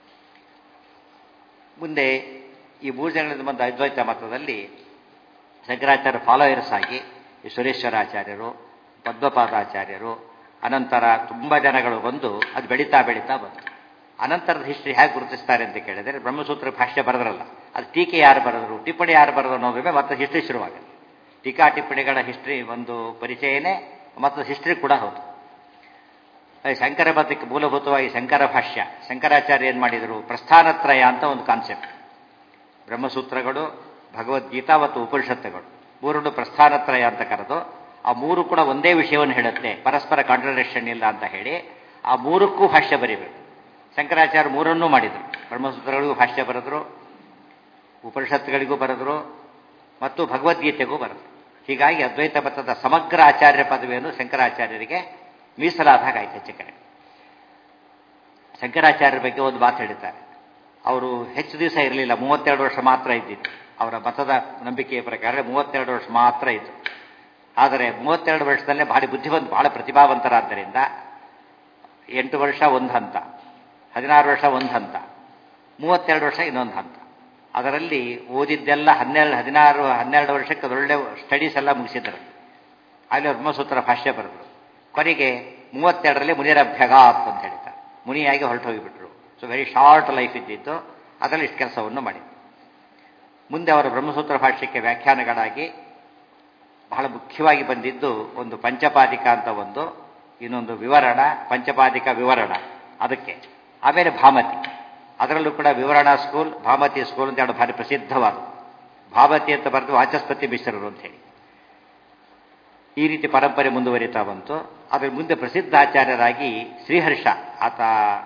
A: ಮುಂದೆ ಈ ಮೂರು ಜನಗಳಿಂದ ಬಂದ ಅದ್ವೈತ ಮತದಲ್ಲಿ ಶಂಕರಾಚಾರ್ಯ ಫಾಲೋಯರ್ಸ್ ಆಗಿ ಈ ಸುರೇಶ್ವರಾಚಾರ್ಯರು ಪದ್ಮಪಾದಾಚಾರ್ಯರು ಅನಂತರ ತುಂಬ ಜನಗಳು ಬಂದು ಅದು ಬೆಳೀತಾ ಬೆಳೀತಾ ಬಂತು ಅನಂತರದ ಹಿಸ್ಟ್ರಿ ಹೇಗೆ ಗುರುತಿಸ್ತಾರೆ ಅಂತ ಕೇಳಿದರೆ ಬ್ರಹ್ಮಸೂತ್ರ ಭಾಷ್ಯ ಬರೆದ್ರಲ್ಲ ಅದು ಟೀಕೆ ಯಾರು ಬರೆದ್ರು ಟಿಪ್ಪಣಿ ಯಾರು ಬರೆದ್ರು ಅನ್ನೋದ್ರ ಮೇಲೆ ಮತ್ತೆ ಹಿಸ್ಟ್ರಿ ಶುರುವಾಗುತ್ತೆ ಟೀಕಾ ಟಿಪ್ಪಣಿಗಳ ಹಿಸ್ಟ್ರಿ ಒಂದು ಪರಿಚಯನೇ ಮತ್ತು ಹಿಸ್ಟ್ರಿ ಕೂಡ ಹೌದು ಶಂಕರ ಮತಕ್ಕೆ ಮೂಲಭೂತವಾಗಿ ಶಂಕರ ಭಾಷ್ಯ ಶಂಕರಾಚಾರ್ಯ ಏನು ಮಾಡಿದರು ಪ್ರಸ್ಥಾನತ್ರಯ ಅಂತ ಒಂದು ಕಾನ್ಸೆಪ್ಟ್ ಬ್ರಹ್ಮಸೂತ್ರಗಳು ಭಗವದ್ಗೀತಾ ಮತ್ತು ಉಪನಿಷತ್ತುಗಳು ಮೂರನ್ನು ಪ್ರಸ್ಥಾನತ್ರಯ ಅಂತ ಕರೆದು ಆ ಮೂರು ಕೂಡ ಒಂದೇ ವಿಷಯವನ್ನು ಹೇಳುತ್ತೆ ಪರಸ್ಪರ ಕಾಂಟ್ರಡಿಕ್ಷನ್ ಇಲ್ಲ ಅಂತ ಹೇಳಿ ಆ ಮೂರಕ್ಕೂ ಭಾಷ್ಯ ಬರೀಬೇಕು ಶಂಕರಾಚಾರ್ಯ ಮೂರನ್ನೂ ಮಾಡಿದರು ಬ್ರಹ್ಮಸೂತ್ರಗಳಿಗೂ ಭಾಷ್ಯ ಬರೆದರು ಉಪನಿಷತ್ತುಗಳಿಗೂ ಬರೆದರು ಮತ್ತು ಭಗವದ್ಗೀತೆಗೂ ಬರೆದರು ಹೀಗಾಗಿ ಅದ್ವೈತ ಮತದ ಸಮಗ್ರ ಆಚಾರ್ಯ ಪದವಿಯನ್ನು ಶಂಕರಾಚಾರ್ಯರಿಗೆ ಮೀಸಲಾದ ಹಾಗಾಯ್ತು ಹೆಚ್ಚು ಕಡೆ ಶಂಕರಾಚಾರ್ಯರ ಬಗ್ಗೆ ಒಂದು ಮಾತು ಹೇಳಿದ್ದಾರೆ ಅವರು ಹೆಚ್ಚು ದಿವಸ ಇರಲಿಲ್ಲ ಮೂವತ್ತೆರಡು ವರ್ಷ ಮಾತ್ರ ಇದ್ದಿತ್ತು ಅವರ ಮತದ ನಂಬಿಕೆಯ ಪ್ರಕಾರ ಮೂವತ್ತೆರಡು ವರ್ಷ ಮಾತ್ರ ಇತ್ತು ಆದರೆ ಮೂವತ್ತೆರಡು ವರ್ಷದಲ್ಲೇ ಭಾರಿ ಬುದ್ಧಿವಂತ ಬಹಳ ಪ್ರತಿಭಾವಂತರಾದ್ದರಿಂದ ಎಂಟು ವರ್ಷ ಒಂದು ಹಂತ ಹದಿನಾರು ವರ್ಷ ಒಂದು ಹಂತ ಮೂವತ್ತೆರಡು ವರ್ಷ ಇನ್ನೊಂದು ಹಂತ ಅದರಲ್ಲಿ ಓದಿದ್ದೆಲ್ಲ ಹನ್ನೆರಡು ಹದಿನಾರು ಹನ್ನೆರಡು ವರ್ಷಕ್ಕೆ ಅದೊಳ್ಳೆ ಸ್ಟಡೀಸ್ ಎಲ್ಲ ಮುಗಿಸಿದರು ಅಲ್ಲಿ ಬ್ರಹ್ಮಸೂತ್ರ ಭಾಷ್ಯ ಬರೆದರು ಕೊನೆಗೆ ಮೂವತ್ತೆರಡರಲ್ಲಿ ಮುನಿಯರ ಅಭ್ಯಗಾತ್ ಅಂತ ಹೇಳ್ತಾರೆ ಮುನಿಯಾಗಿ ಹೊರಟು ಹೋಗಿಬಿಟ್ರು ಸೊ ವೆರಿ ಶಾರ್ಟ್ ಲೈಫ್ ಇದ್ದಿತ್ತು ಅದರಲ್ಲಿ ಇಷ್ಟು ಕೆಲಸವನ್ನು ಮಾಡಿದ್ರು ಮುಂದೆ ಅವರ ಬ್ರಹ್ಮಸೂತ್ರ ಭಾಷ್ಯಕ್ಕೆ ವ್ಯಾಖ್ಯಾನಗಳಾಗಿ ಬಹಳ ಮುಖ್ಯವಾಗಿ ಬಂದಿದ್ದು ಒಂದು ಪಂಚಪಾದಿಕ ಅಂತ ಒಂದು ಇನ್ನೊಂದು ವಿವರಣ ಪಂಚಪಾದಿಕ ವಿವರಣ ಅದಕ್ಕೆ ಆಮೇಲೆ ಭಾಮತಿ ಅದರಲ್ಲೂ ಕೂಡ ವಿವರಣಾ ಸ್ಕೂಲ್ ಭಾಮತಿ ಸ್ಕೂಲ್ ಅಂತ ಹೇಳೋ ಭಾರಿ ಪ್ರಸಿದ್ಧವಾದ ಭಾಮತಿ ಅಂತ ಬರೆದು ವಾಚಸ್ಪತಿ ಮಿಶ್ರರು ಅಂತ ಹೇಳಿ ಈ ರೀತಿ ಪರಂಪರೆ ಮುಂದುವರಿತಾ ಬಂತು ಅದರ ಮುಂದೆ ಪ್ರಸಿದ್ಧ ಆಚಾರ್ಯರಾಗಿ ಶ್ರೀಹರ್ಷ ಆತ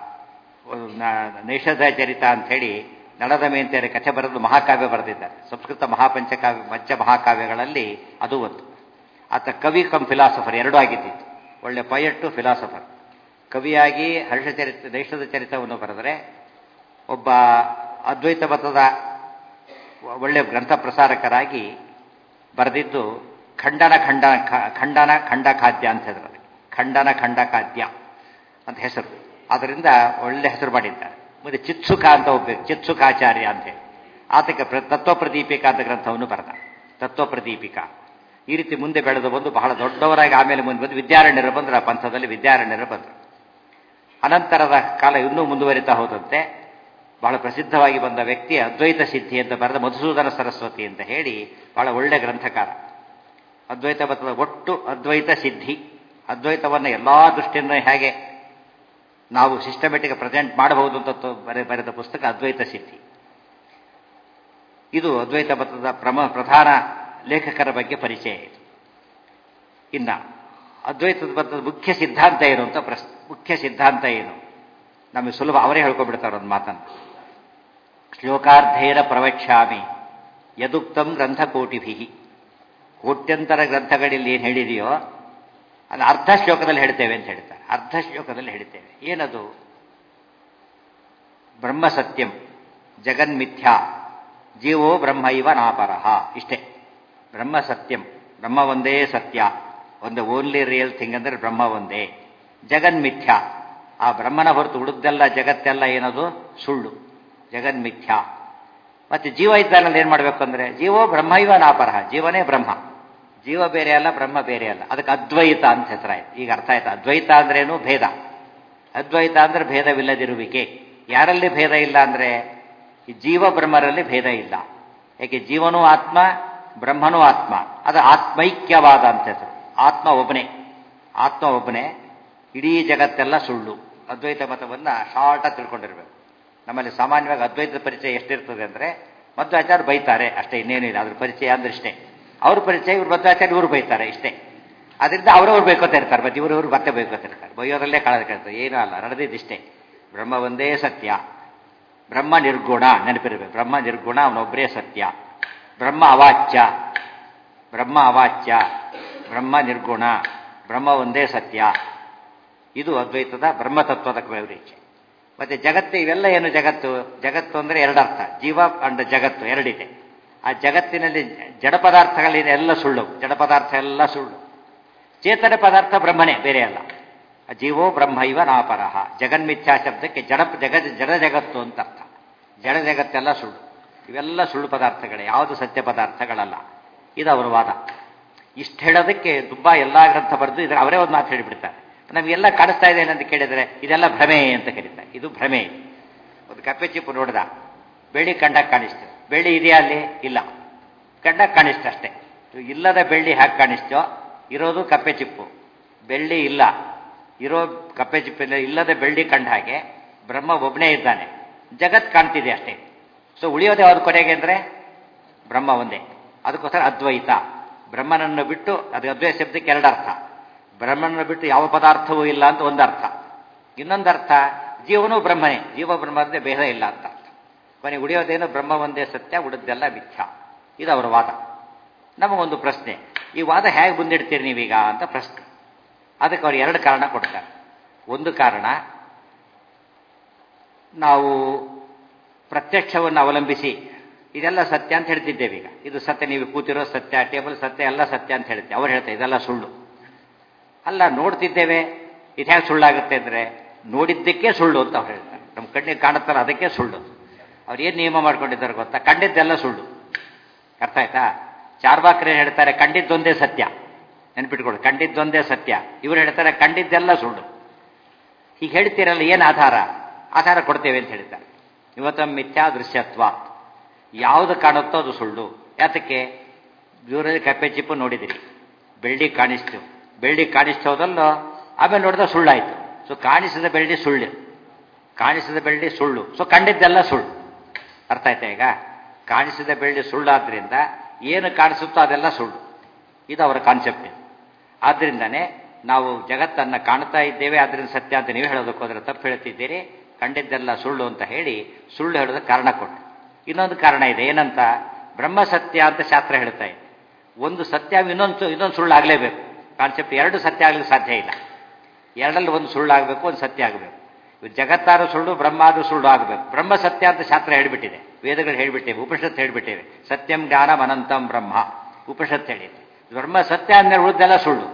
A: ನೈಷಧ ಚರಿತ ಅಂತ ಹೇಳಿ ನಳದ ಮೇಂತೆಯರ ಕಥೆ ಬರೆದು ಮಹಾಕಾವ್ಯ ಬರೆದಿದ್ದಾರೆ ಸಂಸ್ಕೃತ ಮಹಾಪಂಚಕಾವ್ಯ ಪಂಚ ಮಹಾಕಾವ್ಯಗಳಲ್ಲಿ ಅದು ಒಂದು ಆತ ಕವಿ ಕಮ್ ಫಿಲಾಸಫರ್ ಎರಡೂ ಆಗಿದ್ದಿತ್ತು ಒಳ್ಳೆ ಪಯಟ್ಟು ಫಿಲಾಸಫರ್ ಕವಿಯಾಗಿ ಹರ್ಷಚರಿತ ನೈಷಧ ಚರಿತವನ್ನು ಬರೆದರೆ ಒಬ್ಬ ಅದ್ವೈತ ಮತದ ಒಳ್ಳೆ ಗ್ರಂಥ ಪ್ರಸಾರಕರಾಗಿ ಬರೆದಿದ್ದು ಖಂಡನ ಖಂಡ ಖಂಡನ ಖಂಡ ಖಾದ್ಯ ಅಂತ ಹೇಳಿದ್ರು ಖಂಡನ ಖಂಡ ಖಾದ್ಯ ಅಂತ ಹೆಸರು ಅದರಿಂದ ಒಳ್ಳೆ ಹೆಸರು ಮಾಡಿದ್ದಾರೆ ಮುಂದೆ ಚಿತ್ಸುಕ ಅಂತ ಒಬ್ಬ ಚಿತ್ಸುಕಾಚಾರ್ಯ ಅಂತೇಳಿ ಆತಕ್ಕೆ ಪ್ರ ತತ್ವಪ್ರದೀಪಿಕಾ ಅಂತ ಗ್ರಂಥವನ್ನು ಬರೆದ ತತ್ವಪ್ರದೀಪಿಕಾ ಈ ರೀತಿ ಮುಂದೆ ಬೆಳೆದು ಬಂದು ಬಹಳ ದೊಡ್ಡವರಾಗಿ ಆಮೇಲೆ ಮುಂದೆ ಬಂದು ವಿದ್ಯಾರಣ್ಯರು ಬಂದರು ಆ ಪಂಥದಲ್ಲಿ ವಿದ್ಯಾರಣ್ಯರು ಬಂದರು ಅನಂತರದ ಕಾಲ ಇನ್ನೂ ಮುಂದುವರಿತಾ ಹೋದಂತೆ ಬಹಳ ಪ್ರಸಿದ್ಧವಾಗಿ ಬಂದ ವ್ಯಕ್ತಿ ಅದ್ವೈತ ಸಿದ್ಧಿ ಅಂತ ಬರೆದ ಮಧುಸೂದನ ಸರಸ್ವತಿ ಅಂತ ಹೇಳಿ ಬಹಳ ಒಳ್ಳೆ ಗ್ರಂಥಕಾರ ಅದ್ವೈತ ಮತದ ಒಟ್ಟು ಅದ್ವೈತ ಸಿದ್ಧಿ ಅದ್ವೈತವನ್ನು ಎಲ್ಲ ದೃಷ್ಟಿಯಿಂದ ಹೇಗೆ ನಾವು ಸಿಸ್ಟಮೆಟಿಕ್ ಪ್ರೆಸೆಂಟ್ ಮಾಡಬಹುದು ಅಂತ ಬರೆದ ಪುಸ್ತಕ ಅದ್ವೈತ ಸಿದ್ಧಿ ಇದು ಅದ್ವೈತ ಮತದ ಪ್ರಮ ಪ್ರಧಾನ ಲೇಖಕರ ಬಗ್ಗೆ ಪರಿಚಯ ಇದೆ ಇನ್ನ ಅದ್ವೈತದ ಮತದ ಮುಖ್ಯ ಸಿದ್ಧಾಂತ ಏನು ಅಂತ ಪ್ರಶ್ನೆ ಮುಖ್ಯ ಸಿದ್ಧಾಂತ ಏನು ನಮಗೆ ಸುಲಭ ಅವರೇ ಹೇಳ್ಕೊಬಿಡ್ತಾರೆ ಒಂದು ಮಾತನ್ನು ಶ್ಲೋಕಾರ್ಧೇನ ಪ್ರವಕ್ಷ್ಯಾಮಿ ಯದುಕ್ತಂ ಗ್ರಂಥಕೋಟಿಭಿ ಕೋಟ್ಯಂತರ ಗ್ರಂಥಗಳಲ್ಲಿ ಏನು ಹೇಳಿದೆಯೋ ಅದು ಅರ್ಧ ಶ್ಲೋಕದಲ್ಲಿ ಹೇಳ್ತೇವೆ ಅಂತ ಹೇಳ್ತಾರೆ ಅರ್ಧ ಶ್ಲೋಕದಲ್ಲಿ ಹೇಳ್ತೇವೆ ಏನದು ಬ್ರಹ್ಮ ಸತ್ಯಂ ಜಗನ್ಮಿಥ್ಯಾ ಜೀವೋ ಬ್ರಹ್ಮ ಇವ ನಾಪರಹ ಇಷ್ಟೇ ಬ್ರಹ್ಮ ಸತ್ಯಂ ಬ್ರಹ್ಮ ಒಂದೇ ಸತ್ಯ ಒಂದು ಓನ್ಲಿ ರಿಯಲ್ ಥಿಂಗ್ ಅಂದ್ರೆ ಬ್ರಹ್ಮ ಒಂದೇ ಜಗನ್ಮಿಥ್ಯಾ ಆ ಬ್ರಹ್ಮನ ಹೊರತು ಉಳಿದೆಲ್ಲ ಜಗತ್ತೆಲ್ಲ ಏನದು ಸುಳ್ಳು ಜಗನ್ಮಿಥ್ಯಾ ಮತ್ತೆ ಜೀವ ಇದ್ದಾನಲ್ಲಿ ಏನ್ ಮಾಡಬೇಕು ಅಂದ್ರೆ ಜೀವೋ ಬ್ರಹ್ಮ ಇವ ನಾಪರಹ ಜೀವನೇ ಬ್ರಹ್ಮ ಜೀವ ಬೇರೆ ಅಲ್ಲ ಬ್ರಹ್ಮ ಬೇರೆ ಅಲ್ಲ ಅದಕ್ಕೆ ಅದ್ವೈತ ಅಂತ ಹೆಸರಾಯ್ತು ಈಗ ಅರ್ಥ ಆಯ್ತು ಅದ್ವೈತ ಅಂದ್ರೇನು ಭೇದ ಅದ್ವೈತ ಅಂದ್ರೆ ಭೇದವಿಲ್ಲದಿರುವಿಕೆ ಯಾರಲ್ಲಿ ಭೇದ ಇಲ್ಲ ಅಂದ್ರೆ ಈ ಜೀವ ಬ್ರಹ್ಮರಲ್ಲಿ ಭೇದ ಇಲ್ಲ ಯಾಕೆ ಜೀವನೂ ಆತ್ಮ ಬ್ರಹ್ಮನೂ ಆತ್ಮ ಅದು ಆತ್ಮೈಕ್ಯವಾದ ಅಂತ ಹೆಸರು ಆತ್ಮ ಒಬ್ಬನೇ ಆತ್ಮ ಒಬ್ಬನೇ ಇಡೀ ಜಗತ್ತೆಲ್ಲ ಸುಳ್ಳು ಅದ್ವೈತ ಮತವನ್ನ ಶಾರ್ಟಾಗಿ ತಿಳ್ಕೊಂಡಿರ್ಬೇಕು ನಮ್ಮಲ್ಲಿ ಸಾಮಾನ್ಯವಾಗಿ ಅದ್ವೈತದ ಪರಿಚಯ ಎಷ್ಟಿರ್ತದೆ ಅಂದ್ರೆ ಮಧ್ವಾಚಾರ್ಯ ಬೈತಾರೆ ಅಷ್ಟೇ ಇನ್ನೇನು ಇಲ್ಲ ಅದ್ರ ಪರಿಚಯ ಅಂದ್ರೆ ಇಷ್ಟೇ ಅವ್ರ ಪರಿಚಯ ಇವ್ರು ಮಧ್ವಾಚಾರ್ಯ ಇವರು ಬೈತಾರೆ ಇಷ್ಟೇ ಅದರಿಂದ ಅವರವ್ರು ಬೈಕೋತಾ ಇರ್ತಾರೆ ಮತ್ತೆ ಇವರು ಇವರು ಮತ್ತೆ ಬೈಕೋತಾ ಇರ್ತಾರೆ ಬೈಯೋರಲ್ಲೇ ಕಳೆದ ಕೇಳ್ತಾರೆ ಏನೂ ಅಲ್ಲ ನಡೆದಿದ್ದಿಷ್ಟೇ ಬ್ರಹ್ಮ ಒಂದೇ ಸತ್ಯ ಬ್ರಹ್ಮ ನಿರ್ಗುಣ ನೆನಪಿರಬೇಕು ಬ್ರಹ್ಮ ನಿರ್ಗುಣ ಅವನೊಬ್ಬರೇ ಸತ್ಯ ಬ್ರಹ್ಮ ಅವಾಚ್ಯ ಬ್ರಹ್ಮ ಅವಾಚ್ಯ ಬ್ರಹ್ಮ ನಿರ್ಗುಣ ಬ್ರಹ್ಮ ಒಂದೇ ಸತ್ಯ ಇದು ಅದ್ವೈತದ ಬ್ರಹ್ಮತತ್ವದ ವಿವರಿಕೆ ಮತ್ತೆ ಜಗತ್ತು ಇವೆಲ್ಲ ಏನು ಜಗತ್ತು ಜಗತ್ತು ಅಂದ್ರೆ ಎರಡರ್ಥ ಜೀವ ಅಂಡ್ ಜಗತ್ತು ಎರಡಿದೆ ಆ ಜಗತ್ತಿನಲ್ಲಿ ಜಡ ಪದಾರ್ಥಗಳಿದೆ ಎಲ್ಲ ಸುಳ್ಳು ಜಡ ಪದಾರ್ಥ ಎಲ್ಲ ಸುಳ್ಳು ಚೇತನ ಪದಾರ್ಥ ಬ್ರಹ್ಮನೇ ಬೇರೆ ಅಲ್ಲ ಜೀವೋ ಬ್ರಹ್ಮ ಇವ ನಾಪರಹ ಜಗನ್ಮಿಥ್ಯಾ ಶಬ್ದಕ್ಕೆ ಜಡ ಜಗ ಜಡ ಜಗತ್ತು ಅಂತ ಅರ್ಥ ಜಡ ಜಗತ್ತೆಲ್ಲ ಸುಳ್ಳು ಇವೆಲ್ಲ ಸುಳ್ಳು ಪದಾರ್ಥಗಳೇ ಯಾವುದು ಸತ್ಯ ಪದಾರ್ಥಗಳಲ್ಲ ಇದು ಅವರ ವಾದ ಇಷ್ಟು ಹೇಳೋದಕ್ಕೆ ತುಂಬ ಎಲ್ಲ ಗ್ರಂಥ ಬರೆದು ಇದ್ರೆ ಅವರೇ ಒಂದು ಮಾತು ಹೇಳಿಬಿಡ್ತಾರೆ ನಮಗೆಲ್ಲ ಕಾಣಿಸ್ತಾ ಇದೆ ಅಂತ ಕೇಳಿದರೆ ಇದೆಲ್ಲ ಭ್ರಮೆ ಅಂತ ಕರೀತಾರೆ ಇದು ಭ್ರಮೆ ಒಂದು ಕಪ್ಪೆ ಚಿಪ್ಪು ನೋಡ್ದ ಬೆಳ್ಳಿ ಕಂಡಾಗ ಕಾಣಿಸ್ತು ಬೆಳ್ಳಿ ಇದೆಯಾ ಅಲ್ಲಿ ಇಲ್ಲ ಕಂಡಾಗ ಕಾಣಿಸ್ತು ಅಷ್ಟೇ ಇಲ್ಲದ ಬೆಳ್ಳಿ ಹಾಕಿ ಕಾಣಿಸ್ತೋ ಇರೋದು ಕಪ್ಪೆ ಚಿಪ್ಪು ಬೆಳ್ಳಿ ಇಲ್ಲ ಇರೋ ಕಪ್ಪೆ ಚಿಪ್ಪಿನ ಇಲ್ಲದ ಬೆಳ್ಳಿ ಕಂಡ ಹಾಗೆ ಬ್ರಹ್ಮ ಒಬ್ಬನೇ ಇದ್ದಾನೆ ಜಗತ್ ಕಾಣ್ತಿದೆ ಅಷ್ಟೇ ಸೊ ಉಳಿಯೋದೇ ಯಾವ್ದು ಕೊನೆಗೆ ಅಂದರೆ ಬ್ರಹ್ಮ ಒಂದೇ ಅದಕ್ಕೋಸ್ಕರ ಅದ್ವೈತ ಬ್ರಹ್ಮನನ್ನು ಬಿಟ್ಟು ಅದು ಅದ್ವೈತ ಶಬ್ದಕ್ಕೆ ಎರಡು ಅರ್ಥ ಬ್ರಹ್ಮನನ್ನು ಬಿಟ್ಟು ಯಾವ ಪದಾರ್ಥವೂ ಇಲ್ಲ ಅಂತ ಒಂದು ಅರ್ಥ ಇನ್ನೊಂದು ಅರ್ಥ ಜೀವನೂ ಬ್ರಹ್ಮನೇ ಜೀವ ಬ್ರಹ್ಮ ಅಂದ್ರೆ ಭೇದ ಇಲ್ಲ ಅಂತ ಅರ್ಥ ಕೊನೆಗೆ ಉಳಿಯೋದೇನು ಬ್ರಹ್ಮ ಒಂದೇ ಸತ್ಯ ಉಳಿದೆಲ್ಲ ಮಿಥ್ಯ ಇದು ಅವರ ವಾದ ನಮಗೊಂದು ಪ್ರಶ್ನೆ ಈ ವಾದ ಹೇಗೆ ಮುಂದಿಡ್ತೀರಿ ನೀವೀಗ ಅಂತ ಪ್ರಶ್ನೆ ಅದಕ್ಕೆ ಅವ್ರು ಎರಡು ಕಾರಣ ಕೊಡ್ತಾರೆ ಒಂದು ಕಾರಣ ನಾವು ಪ್ರತ್ಯಕ್ಷವನ್ನು ಅವಲಂಬಿಸಿ ಇದೆಲ್ಲ ಸತ್ಯ ಅಂತ ಹೇಳ್ತಿದ್ದೇವೆ ಈಗ ಇದು ಸತ್ಯ ನೀವು ಕೂತಿರೋ ಸತ್ಯ ಟೇಬಲ್ ಸತ್ಯ ಎಲ್ಲ ಸತ್ಯ ಅಂತ ಹೇಳ್ತೇವೆ ಅವ್ರು ಹೇಳ್ತಾರೆ ಇದೆಲ್ಲ ಸುಳ್ಳು ಅಲ್ಲ ನೋಡ್ತಿದ್ದೇವೆ ಇದು ಹೇಗೆ ಸುಳ್ಳಾಗುತ್ತೆ ಅಂದರೆ ನೋಡಿದ್ದಕ್ಕೆ ಸುಳ್ಳು ಅಂತ ಅವ್ರು ಹೇಳ್ತಾರೆ ನಮ್ಮ ಕಣ್ಣಿಗೆ ಕಾಣುತ್ತಲ್ಲ ಅದಕ್ಕೆ ಸುಳ್ಳು ಅವ್ರು ಏನು ನಿಯಮ ಮಾಡ್ಕೊಂಡಿದ್ದಾರೆ ಗೊತ್ತಾ ಕಂಡಿದ್ದೆಲ್ಲ ಸುಳ್ಳು ಅರ್ಥ ಆಯ್ತಾ ಚಾರ್ವಾಕ್ರೆ ಹೇಳ್ತಾರೆ ಕಂಡಿದ್ದೊಂದೇ ಸತ್ಯ ನೆನ್ಪಿಟ್ಕೊಳ್ಳಿ ಕಂಡಿದ್ದೊಂದೇ ಸತ್ಯ ಇವರು ಹೇಳ್ತಾರೆ ಕಂಡಿದ್ದೆಲ್ಲ ಸುಳ್ಳು ಹೀಗೆ ಹೇಳ್ತೀರಲ್ಲ ಏನು ಆಧಾರ ಆಧಾರ ಕೊಡ್ತೇವೆ ಅಂತ ಹೇಳ್ತಾರೆ ಇವತ್ತ ಮಿಥ್ಯಾ ದೃಶ್ಯತ್ವ ಯಾವುದು ಕಾಣುತ್ತೋ ಅದು ಸುಳ್ಳು ಯಾತಕ್ಕೆ ದೂರದಲ್ಲಿ ಕಪ್ಪೆ ಚಿಪ್ಪು ನೋಡಿದಿರಿ ಬೆಳ್ಳಿ ಕಾಣಿಸ್ತು ಬೆಳ್ಳಿ ಕಾಣಿಸ್ತೋದಲ್ಲೋ ಆಮೇಲೆ ನೋಡಿದ ಸುಳ್ಳಾಯ್ತು ಸೊ ಕಾಣಿಸಿದ ಬೆಳ್ಳಿ ಸುಳ್ಳು ಕಾಣಿಸಿದ ಬೆಳ್ಳಿ ಸುಳ್ಳು ಸೊ ಕಂಡಿದ್ದೆಲ್ಲ ಸುಳ್ಳು ಅರ್ಥ ಆಯ್ತಾ ಈಗ ಕಾಣಿಸಿದ ಬೆಳ್ಳಿ ಸುಳ್ಳಾದ್ರಿಂದ ಏನು ಕಾಣಿಸುತ್ತೋ ಅದೆಲ್ಲ ಸುಳ್ಳು ಇದು ಅವರ ಕಾನ್ಸೆಪ್ಟ್ ಆದ್ರಿಂದನೇ ನಾವು ಜಗತ್ತನ್ನು ಕಾಣ್ತಾ ಇದ್ದೇವೆ ಅದರಿಂದ ಸತ್ಯ ಅಂತ ನೀವು ಹೇಳೋದಕ್ಕೆ ಹೋದ್ರೆ ತಪ್ಪು ಹೇಳ್ತಿದ್ದೀರಿ ಕಂಡಿದ್ದೆಲ್ಲ ಸುಳ್ಳು ಅಂತ ಹೇಳಿ ಸುಳ್ಳು ಹೇಳೋದಕ್ಕೆ ಕಾರಣ ಕೊಟ್ಟು ಇನ್ನೊಂದು ಕಾರಣ ಇದೆ ಏನಂತ ಬ್ರಹ್ಮ ಸತ್ಯ ಅಂತ ಶಾಸ್ತ್ರ ಹೇಳ್ತಾ ಇದೆ ಒಂದು ಸತ್ಯ ಇನ್ನೊಂದು ಇನ್ನೊಂದು ಸುಳ್ಳು ಆಗಲೇಬೇಕು ಕಾನ್ಸೆಪ್ಟ್ ಎರಡು ಸತ್ಯ ಆಗ್ಲಿಕ್ಕೆ ಸಾಧ್ಯ ಇಲ್ಲ ಎರಡಲ್ಲಿ ಒಂದು ಸುಳ್ಳು ಆಗಬೇಕು ಒಂದು ಸತ್ಯ ಆಗಬೇಕು ಜಗತ್ತಾರು ಸುಳ್ಳು ಬ್ರಹ್ಮಾರು ಸುಳ್ಳು ಆಗಬೇಕು ಬ್ರಹ್ಮ ಸತ್ಯ ಅಂತ ಶಾಸ್ತ್ರ ಹೇಳ್ಬಿಟ್ಟಿದೆ ವೇದಗಳು ಹೇಳ್ಬಿಟ್ಟಿವೆ ಉಪನಿಷತ್ ಹೇಳ್ಬಿಟ್ಟಿವೆ ಸತ್ಯಂ ಜ್ಞಾನಂ ಅನಂತಂ ಬ್ರಹ್ಮ ಉಪನಿಷತ್ ಹೇಳಿದೆ ಬ್ರಹ್ಮ ಸತ್ಯ ಅಂದ್ರೆ ಉಳಿದೆಲ್ಲ ಸುಳ್ಳು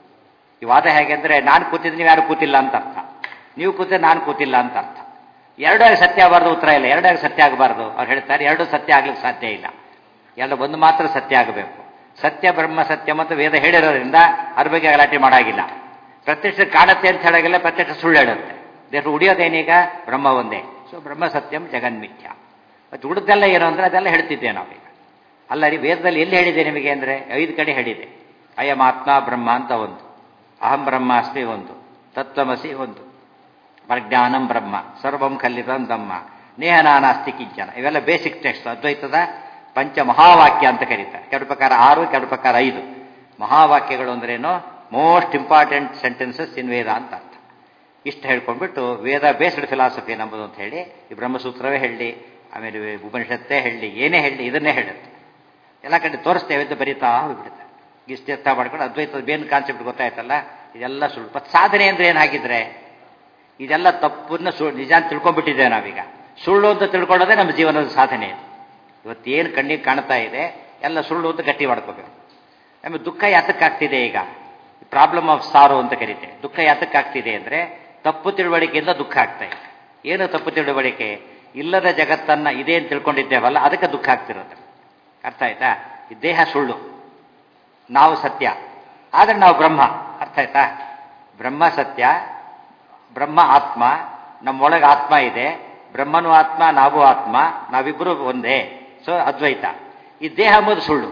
A: ಈ ವಾದ ಹೇಗೆ ಅಂದ್ರೆ ನಾನು ಕೂತಿದ್ದು ನೀವು ಯಾರು ಕೂತಿಲ್ಲ ಅಂತ ಅರ್ಥ ನೀವು ಕೂತಿದ್ರೆ ನಾನು ಕೂತಿಲ್ಲ ಅಂತ ಅರ್ಥ ಎರಡಾಗಿ ಸತ್ಯ ಆಗಬಾರ್ದು ಉತ್ತರ ಇಲ್ಲ ಎರಡಾಗಿ ಸತ್ಯ ಆಗಬಾರ್ದು ಅವ್ರು ಹೇಳ್ತಾರೆ ಎರಡು ಸತ್ಯ ಆಗ್ಲಿಕ್ಕೆ ಸಾಧ್ಯ ಇಲ್ಲ ಎಲ್ಲ ಒಂದು ಮಾತ್ರ ಸತ್ಯ ಆಗಬೇಕು ಸತ್ಯ ಬ್ರಹ್ಮ ಸತ್ಯ ಮತ್ತು ವೇದ ಹೇಳಿರೋದ್ರಿಂದ ಅದ್ರ ಬಗ್ಗೆ ಗಲಾಟೆ ಮಾಡಾಗಿಲ್ಲ ಪ್ರತ್ಯಕ್ಷ ಕಾಣುತ್ತೆ ಅಂತ ಹೇಳಾಗಿಲ್ಲ ಪ್ರತ್ಯಕ್ಷ ಸುಳ್ಳು ಹೇಳುತ್ತೆ ದೇವ್ರು ಉಳಿಯೋದೇನೀಗ ಬ್ರಹ್ಮ ಒಂದೇ ಸೊ ಬ್ರಹ್ಮ ಸತ್ಯಂ ಜಗನ್ಮಿಥ್ಯ ಮತ್ತು ಉಳಿದೆಲ್ಲ ಏನು ಅಂದ್ರೆ ಅದೆಲ್ಲ ಹೇಳ್ತಿದ್ದೆ ನಾವೀಗ ಅಲ್ಲ ರೀ ವೇದದಲ್ಲಿ ಎಲ್ಲಿ ಹೇಳಿದೆ ನಿಮಗೆ ಅಂದರೆ ಐದು ಕಡೆ ಹೇಳಿದೆ ಅಯಂ ಆತ್ಮ ಬ್ರಹ್ಮ ಅಂತ ಒಂದು ಅಹಂ ಬ್ರಹ್ಮಾಸ್ಮಿ ಒಂದು ತತ್ವಮಸಿ ಒಂದು ಪ್ರಜ್ಞಾನಂ ಬ್ರಹ್ಮ ಸರ್ವಂ ಕಲ್ಲಿತಂ ದಮ್ಮ ನೇಹ ನಾನಾಸ್ತಿ ಕಿಂಚನ ಇವೆಲ್ಲ ಬೇಸಿಕ್ ಟೆಕ್ಸ್ಟ್ ಅದ್ವೈತದ ಪಂಚ ಮಹಾವಾಕ್ಯ ಅಂತ ಕರೀತಾರೆ ಕೆಲವು ಪ್ರಕಾರ ಆರು ಕೆಲವು ಪ್ರಕಾರ ಐದು ಮಹಾವಾಕ್ಯಗಳು ಅಂದ್ರೇನು most important sentences in Veda ಅಂತ ಅರ್ಥ ಇಷ್ಟು ಹೇಳ್ಕೊಂಡ್ಬಿಟ್ಟು ವೇದ ಬೇಸ್ಡ್ ಫಿಲಾಸಫಿ ನಂಬುದು ಅಂತ ಹೇಳಿ ಈ ಬ್ರಹ್ಮಸೂತ್ರವೇ ಹೇಳಿ ಆಮೇಲೆ ಉಪನಿಷತ್ತೇ ಹೇಳಿ ಏನೇ ಹೇಳಿ ಇದನ್ನೇ ಹೇಳುತ್ತೆ ಎಲ್ಲ ಕಡೆ ತೋರಿಸ್ತೇವೆ ಅಂತ ಬರೀತಾ ಹೋಗ್ಬಿಡುತ್ತೆ ಇಷ್ಟು ಅರ್ಥ ಮಾಡ್ಕೊಂಡು ಅದ್ವೈತದ ಬೇನ್ ಕಾನ್ಸೆಪ್ಟ್ ಗೊತ್ತಾಯ್ತಲ್ಲ ಇದೆಲ್ಲ ಸುಳ್ಳು ಸಾಧನೆ ಅಂದ್ರೆ ಏನಾಗಿದ್ರೆ ಇದೆಲ್ಲ ತಪ್ಪನ್ನ ಸು ನಿಜ ಅಂತ ತಿಳ್ಕೊಂಡ್ಬಿಟ್ಟಿದ್ದೇವೆ ನಾವೀಗ ಸುಳ್ಳು ಅಂತ ತಿಳ್ಕೊಳ್ಳೋದೇ ನಮ್ಮ ಜೀವನದ ಸಾಧನೆ ಇದು ಇವತ್ತೇನು ಕಣ್ಣಿಗೆ ಕಾಣ್ತಾ ಇದೆ ಎಲ್ಲ ಸುಳ್ಳು ಅಂತ ಗಟ್ಟಿ ಮಾಡ್ಕೋಬೇಕು ನಮಗೆ ದುಃಖ ಯಾತಕ್ಕಾಗ್ತಿದೆ ಈಗ ಪ್ರಾಬ್ಲಮ್ ಆಫ್ ಸಾರೋ ಅಂತ ಕರಿತೇವೆ ದುಃಖ ಯಾತಕ್ಕಾಗ್ತಿದೆ ಅಂದರೆ ತಪ್ಪು ತಿಳುವಳಿಕೆಯಿಂದ ದುಃಖ ಆಗ್ತಾ ಇದೆ ಏನು ತಪ್ಪು ತಿಳುವಳಿಕೆ ಇಲ್ಲದ ಜಗತ್ತನ್ನ ಇದೆ ಅಂತ ತಿಳ್ಕೊಂಡಿದ್ದೇವಲ್ಲ ಅದಕ್ಕೆ ದುಃಖ ಆಗ್ತಿರೋದು ಅರ್ಥ ಆಯ್ತಾ ಈ ದೇಹ ಸುಳ್ಳು ನಾವು ಸತ್ಯ ಆದರೆ ನಾವು ಬ್ರಹ್ಮ ಅರ್ಥ ಆಯ್ತಾ ಬ್ರಹ್ಮ ಸತ್ಯ ಬ್ರಹ್ಮ ಆತ್ಮ ನಮ್ಮೊಳಗೆ ಆತ್ಮ ಇದೆ ಬ್ರಹ್ಮನು ಆತ್ಮ ನಾವು ಆತ್ಮ ನಾವಿಬ್ಬರು ಒಂದೇ ಸೊ ಅದ್ವೈತ ಈ ದೇಹ ಎಂಬುದು ಸುಳ್ಳು